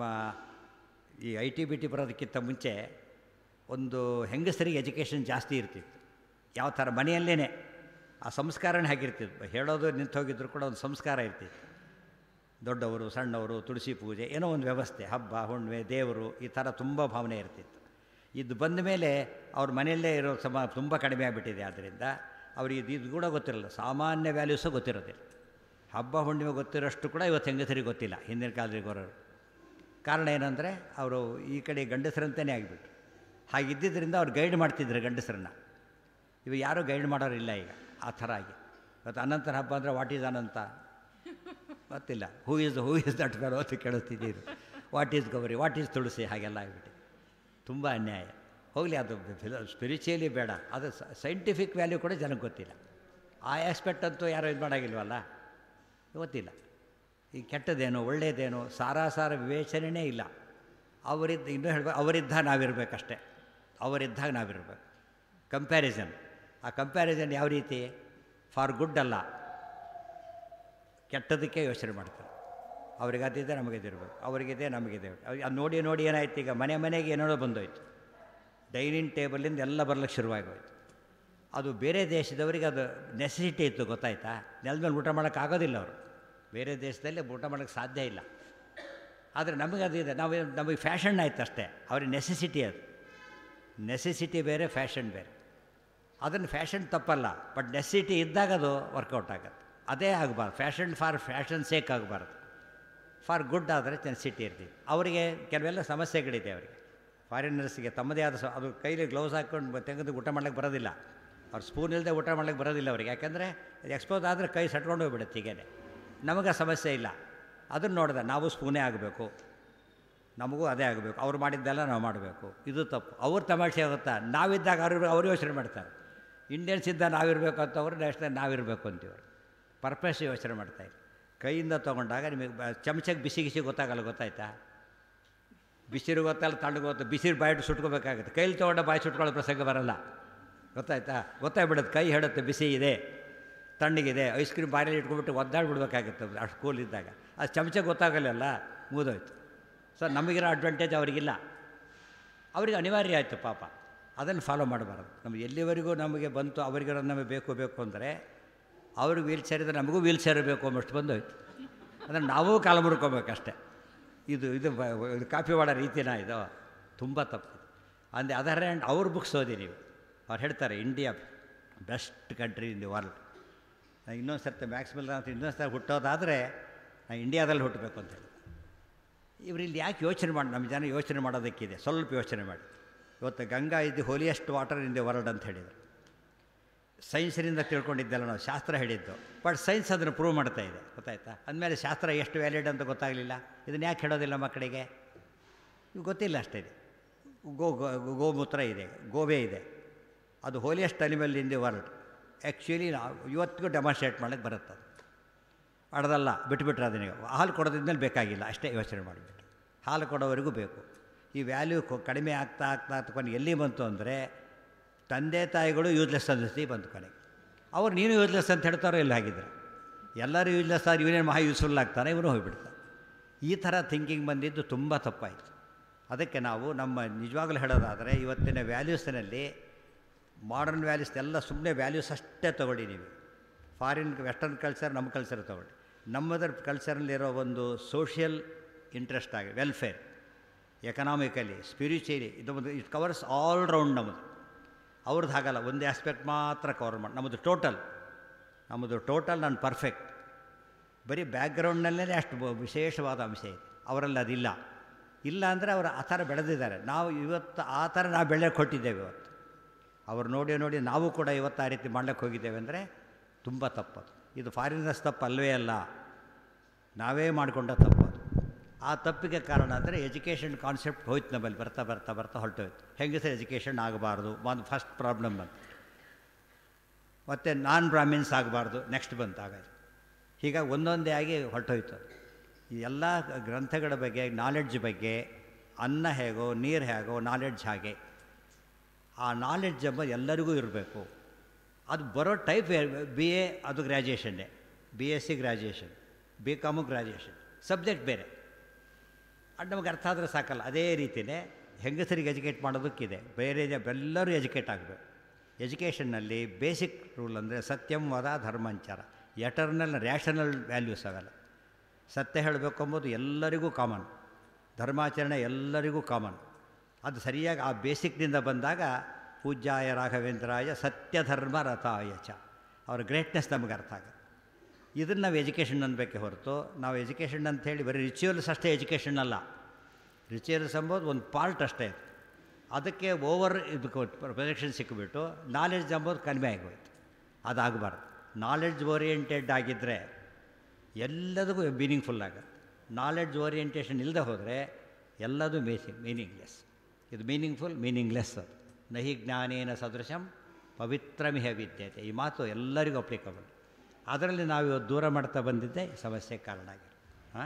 A: ಈ ಐ ಟಿ ಬಿ ಟಿ ಬರೋದಕ್ಕಿಂತ ಮುಂಚೆ ಒಂದು ಹೆಂಗಸರಿಗೆ ಎಜುಕೇಷನ್ ಜಾಸ್ತಿ ಇರ್ತಿತ್ತು ಯಾವ ಥರ ಮನೆಯಲ್ಲೇ ಆ ಸಂಸ್ಕಾರನೇ ಹಾಗಿರ್ತಿತ್ತು ಹೇಳೋದು ನಿಂತು ಹೋಗಿದ್ರು ಕೂಡ ಒಂದು ಸಂಸ್ಕಾರ ಇರ್ತಿತ್ತು ದೊಡ್ಡವರು ಸಣ್ಣವರು ತುಳಸಿ ಪೂಜೆ ಏನೋ ಒಂದು ವ್ಯವಸ್ಥೆ ಹಬ್ಬ ಹುಣ್ಣಿಮೆ ದೇವರು ಈ ಥರ ತುಂಬ ಭಾವನೆ ಇರ್ತಿತ್ತು ಇದು ಬಂದ ಮೇಲೆ ಅವ್ರ ಮನೆಯಲ್ಲೇ ಇರೋ ಸಮ ತುಂಬ ಕಡಿಮೆ ಆಗಿಬಿಟ್ಟಿದೆ ಆದ್ದರಿಂದ ಅವ್ರಿಗೆ ಇದು ಇದು ಕೂಡ ಗೊತ್ತಿರಲ್ಲ ಸಾಮಾನ್ಯ ವ್ಯಾಲ್ಯೂಸು ಗೊತ್ತಿರೋದಿಲ್ಲ ಹಬ್ಬ ಹುಣ್ಣಿಮೆ ಗೊತ್ತಿರೋಷ್ಟು ಕೂಡ ಇವತ್ತು ಹೆಂಗಸರಿಗೆ ಗೊತ್ತಿಲ್ಲ ಹಿಂದಿನ ಕಾಲದಲ್ಲಿ ಬರೋರು ಕಾರಣ ಏನಂದರೆ ಅವರು ಈ ಕಡೆ ಗಂಡಸರಂತಲೇ ಆಗಿಬಿಟ್ರು ಹಾಗಿದ್ದಿದ್ದರಿಂದ ಅವ್ರು ಗೈಡ್ ಮಾಡ್ತಿದ್ರು ಗಂಡಸರನ್ನ ಇವು ಯಾರೂ ಗೈಡ್ ಮಾಡೋರಿಲ್ಲ ಈಗ ಆ ಥರ ಆಗಿ ಇವತ್ತು ಅನಂತರ ಹಬ್ಬ ಅಂದರೆ ವಾಟ್ ಈಸ್ ಅನಂತ ಗೊತ್ತಿಲ್ಲ who is who is that fellow ಅಂತ ಕೇಳುತ್ತಿದ್ದೀರು what is Gauri what is Tulasi ಹಾಗೆಲ್ಲ ಆಗಿಬಿಟ್ಟು ತುಂಬ ಅನ್ಯಾಯ ಹೋಗಲಿ ಅದು ಸ್ಪಿರಿಚುಯಲಿ ಬೇಡ ಅದು ಸೈಂಟಿಫಿಕ್ ವ್ಯಾಲ್ಯೂ ಕೂಡ ಜನಕ್ಕೆ ಗೊತ್ತಿಲ್ಲ ಆ ಆಸ್ಪೆಕ್ಟ್ ಅಂತೂ ಯಾರೂ ಇದು ಮಾಡೋಂಗಿಲ್ವಲ್ಲ ಗೊತ್ತಿಲ್ಲ ಈ ಕೆಟ್ಟದೇನು ಒಳ್ಳೆಯದೇನು ಸಾರಾಸಾರ ವಿವೇಚನೆಯೇ ಇಲ್ಲ ಅವರಿದ್ದ ಇನ್ನೂ ಹೇಳ್ಬೇಕು ಅವರಿದ್ದ ನಾವಿರಬೇಕಷ್ಟೆ ಅವರಿದ್ದಾಗ ನಾವಿರಬೇಕು ಕಂಪ್ಯಾರಿಸನ್ ಆ ಕಂಪ್ಯಾರಿಸನ್ ಯಾವ ರೀತಿ ಫಾರ್ ಗುಡ್ ಅಲ್ಲ ಕೆಟ್ಟದಕ್ಕೆ ಯೋಚನೆ ಮಾಡ್ತಾರೆ ಅವ್ರಿಗೆ ಅದಿದೆ ನಮಗಿದಿರ್ಬೇಕು ಅವರಿಗಿದೆ ನಮಗಿದೆ ಅದು ನೋಡಿ ನೋಡಿ ಏನಾಯ್ತು ಈಗ ಮನೆ ಮನೆಗೆ ಏನೋ ಬಂದೋಯ್ತು ಡೈನಿಂಗ್ ಟೇಬಲಿಂದ ಎಲ್ಲ ಬರ್ಲಿಕ್ಕೆ ಶುರುವಾಗೋಯ್ತು ಅದು ಬೇರೆ ದೇಶದವರಿಗೆ ಅದು ನೆಸೆಸಿಟಿ ಇತ್ತು ಗೊತ್ತಾಯ್ತಾ ನೆಲದ ಮೇಲೆ ಊಟ ಮಾಡೋಕ್ಕಾಗೋದಿಲ್ಲ ಅವರು ಬೇರೆ ದೇಶದಲ್ಲಿ ಊಟ ಮಾಡೋಕ್ಕೆ ಸಾಧ್ಯ ಇಲ್ಲ ಆದರೆ ನಮಗೆ ಅದಿದೆ ನಾವು ನಮಗೆ ಫ್ಯಾಷನ್ ಆಯ್ತು ಅಷ್ಟೇ ಅವ್ರಿಗೆ ನೆಸೆಸಿಟಿ ಅದು ನೆಸೆಸಿಟಿ ಬೇರೆ ಫ್ಯಾಷನ್ ಬೇರೆ ಅದನ್ನು ಫ್ಯಾಷನ್ ತಪ್ಪಲ್ಲ ಬಟ್ ನೆಸೆಸಿಟಿ ಇದ್ದಾಗ ಅದು ವರ್ಕೌಟ್ ಆಗುತ್ತೆ ಅದೇ ಆಗಬಾರ್ದು ಫ್ಯಾಷನ್ ಫಾರ್ ಫ್ಯಾಷನ್ ಸೇಕ್ ಆಗಬಾರ್ದು ಫಾರ್ ಗುಡ್ ಆದರೆ ನೆಸೆಸಿಟಿ ಇರ್ತೀವಿ ಅವರಿಗೆ ಕೆಲವೆಲ್ಲ ಸಮಸ್ಯೆಗಳಿದೆ ಅವರಿಗೆ ಫಾರಿನರ್ಸ್ಗೆ ತಮ್ಮದೇ ಆದ ಸ ಅದು ಕೈಲಿ ಗ್ಲೌಸ್ ಹಾಕ್ಕೊಂಡು ತೆಗೆದು ಊಟ ಮಾಡ್ಲಿಕ್ಕೆ ಬರೋದಿಲ್ಲ ಅವ್ರು ಸ್ಪೂನ್ ಇಲ್ಲದೆ ಊಟ ಮಾಡ್ಲಿಕ್ಕೆ ಬರೋದಿಲ್ಲ ಅವ್ರಿಗೆ ಯಾಕೆಂದರೆ ಎಕ್ಸ್ಪೋಸ್ ಆದರೆ ಕೈ ಸಟ್ಕೊಂಡು ಹೋಗ್ಬಿಡುತ್ತೆ ಹೀಗೇ ನಮಗೆ ಆ ಸಮಸ್ಯೆ ಇಲ್ಲ ಅದನ್ನು ನೋಡಿದೆ ನಾವು ಸ್ಪೂನೇ ಆಗಬೇಕು ನಮಗೂ ಅದೇ ಆಗಬೇಕು ಅವ್ರು ಮಾಡಿದ್ದೆಲ್ಲ ನಾವು ಮಾಡಬೇಕು ಇದು ತಪ್ಪು ಅವ್ರ ತಮಾಷೆ ಆಗುತ್ತಾ ನಾವಿದ್ದಾಗ ಅವ್ರು ಅವ್ರು ಯೋಚನೆ ಮಾಡ್ತಾರೆ ಇಂಡಿಯನ್ಸ್ ಇದ್ದ ನಾವಿರಬೇಕು ಅಂತ ಅವರು ನ್ಯಾಷನಲ್ ನಾವಿರಬೇಕು ಅಂತೀವ್ರು ಪರ್ಪಸ್ ಯೋಚನೆ ಮಾಡ್ತಾಯಿಲ್ಲ ಕೈಯಿಂದ ತೊಗೊಂಡಾಗ ನಿಮಗೆ ಬ ಚಮಚಕ್ಕೆ ಬಿಸಿ ಗಿಸಿ ಗೊತ್ತಾಗಲ್ಲ ಗೊತ್ತಾಯ್ತಾ ಬಿಸಿರು ಗೊತ್ತಲ್ಲ ತಣ್ಣಗೆ ಗೊತ್ತು ಬಿಸಿರು ಬಾಯಿಟ್ಟು ಸುಟ್ಕೋಬೇಕಾಗುತ್ತೆ ಕೈಲಿ ತೊಗೊಂಡ ಬಾಯಿ ಸುಟ್ಕೊಳ್ಳೋ ಪ್ರಸಂಗ ಬರಲ್ಲ ಗೊತ್ತಾಯ್ತಾ ಗೊತ್ತಾಗ್ಬಿಡುತ್ತೆ ಕೈ ಹೇಳುತ್ತೆ ಬಿಸಿ ಇದೆ ತಣ್ಣಗಿದೆ ಐಸ್ ಕ್ರೀಮ್ ಬಾಯಲ್ಲಿ ಇಟ್ಕೊಂಡ್ಬಿಟ್ಟು ಒದ್ದಾಡ್ಬಿಡ್ಬೇಕಾಗುತ್ತೆ ಅಷ್ಟು ಕೂಲ್ ಇದ್ದಾಗ ಅದು ಚಮಚ ಗೊತ್ತಾಗಲ್ಲ ಮುಗಿದೋಯ್ತು ಸೊ ನಮಗಿರೋ ಅಡ್ವಾಂಟೇಜ್ ಅವರಿಗಿಲ್ಲ ಅವರಿಗೆ ಅನಿವಾರ್ಯ ಆಯಿತು ಪಾಪ ಅದನ್ನು ಫಾಲೋ ಮಾಡಬಾರ್ದು ನಮಗೆ ಎಲ್ಲಿವರೆಗೂ ನಮಗೆ ಬಂತು ಅವರಿಗಿರೋ ನಮಗೆ ಬೇಕು ಬೇಕು ಅಂದರೆ ಅವ್ರಿಗೆ ವೀಲ್ ಚೇರ್ ಇದ್ದರೆ ನಮಗೂ ವೀಲ್ ಚೇರ್ ಬೇಕು ಅನ್ನೋಷ್ಟು ಬಂದೋಯ್ತು ಅಂದರೆ ನಾವೂ ಕಾಲು ಮುರ್ಕೋಬೇಕಷ್ಟೆ ಇದು ಇದು ಬ- ಇದು ಕಾಪಿ ಮಾಡೋ ರೀತಿನ ಇದು ತುಂಬ ತಪ್ಪು ಅಂದರೆ ಅದರ್ ಹ್ಯಾಂಡ್ ಅವ್ರ ಬುಕ್ಸ್ ಓದಿ ನೀವು ಅವ್ರು ಹೇಳ್ತಾರೆ India best country in the world ನಾನು ಇನ್ನೊಂದು ಸರ್ತಿ ಮ್ಯಾಕ್ಸಿಮಲ್ ಅಂತ ಇನ್ನೊಂದು ಸರ್ತಿ ಹುಟ್ಟೋದಾದರೆ ನಾನು ಇಂಡಿಯಾದಲ್ಲಿ ಹುಟ್ಟಬೇಕು ಅಂತ ಹೇಳಿ ಇವ್ರು ಇಲ್ಲಿ ಯಾಕೆ ಯೋಚನೆ ಮಾಡಿ ನಮ್ಮ ಜನ ಯೋಚನೆ ಮಾಡೋದಕ್ಕಿದೆ ಸ್ವಲ್ಪ ಯೋಚನೆ ಮಾಡಿ ಇವತ್ತು ಗಂಗಾ ಇದು holiest water in the world ಅಂತ ಹೇಳಿದರು ಸೈನ್ಸಿನಿಂದ ತಿಳ್ಕೊಂಡಿದ್ದೆಲ್ಲ ನಾವು ಶಾಸ್ತ್ರ ಹೇಳಿದ್ದು ಬಟ್ ಸೈನ್ಸ್ ಅದನ್ನು ಪ್ರೂವ್ ಮಾಡ್ತಾ ಇದೆ ಗೊತ್ತಾಯ್ತಾ ಅಂದಮೇಲೆ ಶಾಸ್ತ್ರ ಎಷ್ಟು ವ್ಯಾಲಿಡ್ ಅಂತ ಗೊತ್ತಾಗಲಿಲ್ಲ ಇದನ್ನು ಯಾಕೆ ಹೇಳೋದಿಲ್ಲ ಮಕ್ಕಳಿಗೆ ಇವು ಗೊತ್ತಿಲ್ಲ ಅಷ್ಟೇ ಗೋ ಗೋ- ಗೋಮೂತ್ರ ಇದೆ ಗೋವೆ ಇದೆ ಅದು holiest animal in the world actually ನಾವು ಇವತ್ತಿಗೂ ಡೆಮಾನ್ಸ್ಟ್ರೇಟ್ ಮಾಡೋಕ್ಕೆ ಬರುತ್ತೆ ಅದು ಮಾಡೋದಲ್ಲ ಬಿಟ್ಬಿಟ್ರೆ ಅದನ್ನ ಹಾಲು ಕೊಡೋದ್ಮೇಲೆ ಬೇಕಾಗಿಲ್ಲ ಅಷ್ಟೇ ಯೋಚನೆ ಮಾಡಿಬಿಟ್ಟು ಹಾಲು ಕೊಡೋವರೆಗೂ ಬೇಕು ಈ ವ್ಯಾಲ್ಯೂ ಕಡಿಮೆ ಆಗ್ತಾ ಆಗ್ತಾ ಆಗ್ತಾ ಕೊನೆಗೆ ಎಲ್ಲಿ ಬಂತು ಅಂದರೆ ತಂದೆ ತಾಯಿಗಳು ಯೂಸ್ಲೆಸ್ ಅನ್ನಿಸ್ತಿ ಬಂತು ಕೊನೆಗೆ ಅವ್ರು ನೀನು ಯೂಸ್ಲೆಸ್ ಅಂತ ಹೇಳ್ತಾರೋ ಇಲ್ಲ ಹಾಗಿದ್ರೆ ಎಲ್ಲರೂ ಯೂಸ್ಲೆಸ್ ಆದ್ರೆ ಇವನೇನು ಮಹಾ ಯೂಸ್ಫುಲ್ ಆಗ್ತಾನೆ ಇವನು ಹೋಗಿಬಿಡ್ತಾನೆ ಈ ಥರ ಥಿಂಕಿಂಗ್ ಬಂದಿದ್ದು ತುಂಬ ತಪ್ಪಾಯಿತು ಅದಕ್ಕೆ ನಾವು ನಮ್ಮ ನಿಜವಾಗ್ಲೂ ಹೇಳೋದಾದರೆ ಇವತ್ತಿನ ವ್ಯಾಲ್ಯೂಸ್ನಲ್ಲಿ ಮಾಡರ್ನ್ ವ್ಯಾಲ್ಯೂಸ್ ಎಲ್ಲ ಸುಮ್ಮನೆ ವ್ಯಾಲ್ಯೂಸ್ ಅಷ್ಟೇ ತೊಗೊಳ್ಳಿ ನೀವು ಫಾರಿನ್ ವೆಸ್ಟರ್ನ್ ಕಲ್ಚರ್ ನಮ್ಮ ಕಲ್ಚರ್ ತೊಗೊಳ್ಳಿ ನಮ್ಮದರ ಕಲ್ಚರಲ್ಲಿರೋ ಒಂದು ಸೋಷಿಯಲ್ ಇಂಟ್ರೆಸ್ಟ್ ಆಗಿ ವೆಲ್ಫೇರ್ ಎಕನಾಮಿಕಲಿ ಸ್ಪಿರಿಚುಲಿ ಇದು ಒಂದು ಇಟ್ ಕವರ್ಸ್ ಆಲ್ ರೌಂಡ್ ನಮ್ಮದು ಅವ್ರದ್ದು ಹಾಗಲ್ಲ ಒಂದೇ ಆಸ್ಪೆಕ್ಟ್ ಮಾತ್ರ ಕವರ್ ಮಾಡಿ ನಮ್ಮದು ಟೋಟಲ್ ನಮ್ಮದು ಟೋಟಲ್ ನಾನು ಪರ್ಫೆಕ್ಟ್ ಬರೀ ಬ್ಯಾಕ್ಗ್ರೌಂಡ್ನಲ್ಲೇ ಅಷ್ಟು ಬ- ವಿಶೇಷವಾದ ಅಂಶ ಇದೆ ಅವರಲ್ಲಿ ಅದಿಲ್ಲ ಇಲ್ಲ ಅಂದರೆ ಅವರು ಆ ಥರ ಬೆಳೆದಿದ್ದಾರೆ ನಾವು ಇವತ್ತು ಆ ಥರ ನಾವು ಬೆಳೆ ಕೊಟ್ಟಿದ್ದೇವೆ ಇವತ್ತು ಅವ್ರು ನೋಡಿ ನೋಡಿ ನಾವು ಕೂಡ ಇವತ್ತು ಆ ರೀತಿ ಮಾಡ್ಲಿಕ್ಕೆ ಹೋಗಿದ್ದೇವೆ ಅಂದರೆ ತುಂಬ ತಪ್ಪದು ಇದು ಫಾರಿನರ್ಸ್ ತಪ್ಪು ಅಲ್ಲವೇ ಅಲ್ಲ ನಾವೇ ಮಾಡಿಕೊಂಡ ತಪ್ಪದು ಆ ತಪ್ಪಿಗೆ ಕಾರಣ ಅಂದರೆ ಎಜುಕೇಷನ್ ಕಾನ್ಸೆಪ್ಟ್ ಹೋಯ್ತು ನಮ್ಮಲ್ಲಿ ಬರ್ತಾ ಬರ್ತಾ ಬರ್ತಾ ಹೊರಟೋಯ್ತು ಹೆಂಗಸರು ಎಜುಕೇಷನ್ ಆಗಬಾರ್ದು ಒಂದು ಫಸ್ಟ್ ಪ್ರಾಬ್ಲಮ್ ಬಂತು ಮತ್ತು ನಾನ್ ಬ್ರಾಹ್ಮಿನ್ಸ್ ಆಗಬಾರ್ದು ನೆಕ್ಸ್ಟ್ ಬಂತು ಹಾಗಾಗಿ ಹೀಗಾಗಿ ಒಂದೊಂದೇ ಆಗಿ ಹೊರಟೋಯ್ತು ಈ ಎಲ್ಲ ಗ್ರಂಥಗಳ ಬಗ್ಗೆ ನಾಲೆಡ್ಜ್ ಬಗ್ಗೆ ಅನ್ನ ಹೇಗೋ ನೀರು ಹೇಗೋ ನಾಲೆಡ್ಜ್ ಹಾಗೆ ಆ ನಾಲೆಡ್ಜ್ ಎಂಬ ಎಲ್ಲರಿಗೂ ಇರಬೇಕು ಅದು ಬರೋ ಟೈಪ್ ಬಿ ಎ ಅದು ಗ್ರ್ಯಾಜುಯೇಷನ್ನೇ B S C graduation B com graduation subject ಬೇರೆ ಅದು ನಮಗೆ ಅರ್ಥ ಆದರೆ ಸಾಕಲ್ಲ ಅದೇ ರೀತಿಯೇ ಹೆಂಗಸರಿಗೆ ಎಜುಕೇಟ್ ಮಾಡೋದಕ್ಕಿದೆ ಬೇರೆ ಜ- ಎಲ್ಲರೂ ಎಜುಕೇಟ್ ಆಗಬೇಕು ಎಜುಕೇಷನ್ನಲ್ಲಿ ಬೇಸಿಕ್ ರೂಲ್ ಅಂದರೆ ಸತ್ಯಂ ವದ ಧರ್ಮಾಂಚಾರ ಎಟರ್ನಲ್ ರ್ಯಾಷನಲ್ ವ್ಯಾಲ್ಯೂಸ್ ಅವೆಲ್ಲ ಸತ್ಯ ಹೇಳಬೇಕು ಎಂಬುದು ಎಲ್ಲರಿಗೂ ಕಾಮನ್ ಧರ್ಮಾಚರಣೆ ಎಲ್ಲರಿಗೂ ಕಾಮನ್ ಅದು ಸರಿಯಾಗಿ ಆ ಬೇಸಿಕ್ನಿಂದ ಬಂದಾಗ ಪೂಜ್ಯಾಯ ರಾಘವೇಂದ್ರಾಯ ಸತ್ಯಧರ್ಮ ರಥಾಯ ಚ ಅವರ ಗ್ರೇಟ್ನೆಸ್ ನಮಗೆ ಅರ್ಥ ಆಗುತ್ತೆ ಇದನ್ನು ನಾವು ಎಜುಕೇಷನ್ ಅನ್ಬೇಕೆ ಹೊರತು ನಾವು ಎಜುಕೇಷನ್ ಅಂಥೇಳಿ ಬರೀ ರಿಚುವಲ್ಸ್ ಅಷ್ಟೇ ಎಜುಕೇಷನ್ ಅಲ್ಲ ರಿಚುವಲ್ಸ್ ಎಂಬುದು ಒಂದು ಪಾರ್ಟ್ ಅಷ್ಟೇ ಅದಕ್ಕೆ ಓವರ್ ಇದು ಪ್ರೊಜೆಕ್ಷನ್ ಸಿಕ್ಕಿಬಿಟ್ಟು ನಾಲೆಡ್ಜ್ ಎಂಬುದು ಕಡಿಮೆ ಆಗೋಯ್ತು ಅದಾಗಬಾರ್ದು ನಾಲೆಡ್ಜ್ ಓರಿಯೆಂಟೆಡ್ ಆಗಿದ್ದರೆ ಎಲ್ಲದಕ್ಕೂ ಮೀನಿಂಗ್ಫುಲ್ ಆಗುತ್ತೆ ನಾಲೆಡ್ಜ್ ಓರಿಯೆಂಟೇಷನ್ ಇಲ್ಲದೆ ಹೋದರೆ ಎಲ್ಲದೂ ಮೇಸಿ ಮೀನಿಂಗ್ಲೆಸ್ ಇದು ಮೀನಿಂಗ್ಫುಲ್ ಮೀನಿಂಗ್ಲೆಸ್ ಅದು ನಹಿ ಜ್ಞಾನೇನ ಸದೃಶಂ ಪವಿತ್ರಮಿಹ ವಿದ್ಯತೆ ಈ ಮಾತು ಎಲ್ಲರಿಗೂ ಅಪ್ಲಿಕಬಲ್ ಅದರಲ್ಲಿ ನಾವು ಇವತ್ತು ದೂರ ಮಾಡ್ತಾ ಬಂದಿದ್ದೆ ಈ ಸಮಸ್ಯೆ ಕಾರಣ ಆಗಿದೆ ಹಾಂ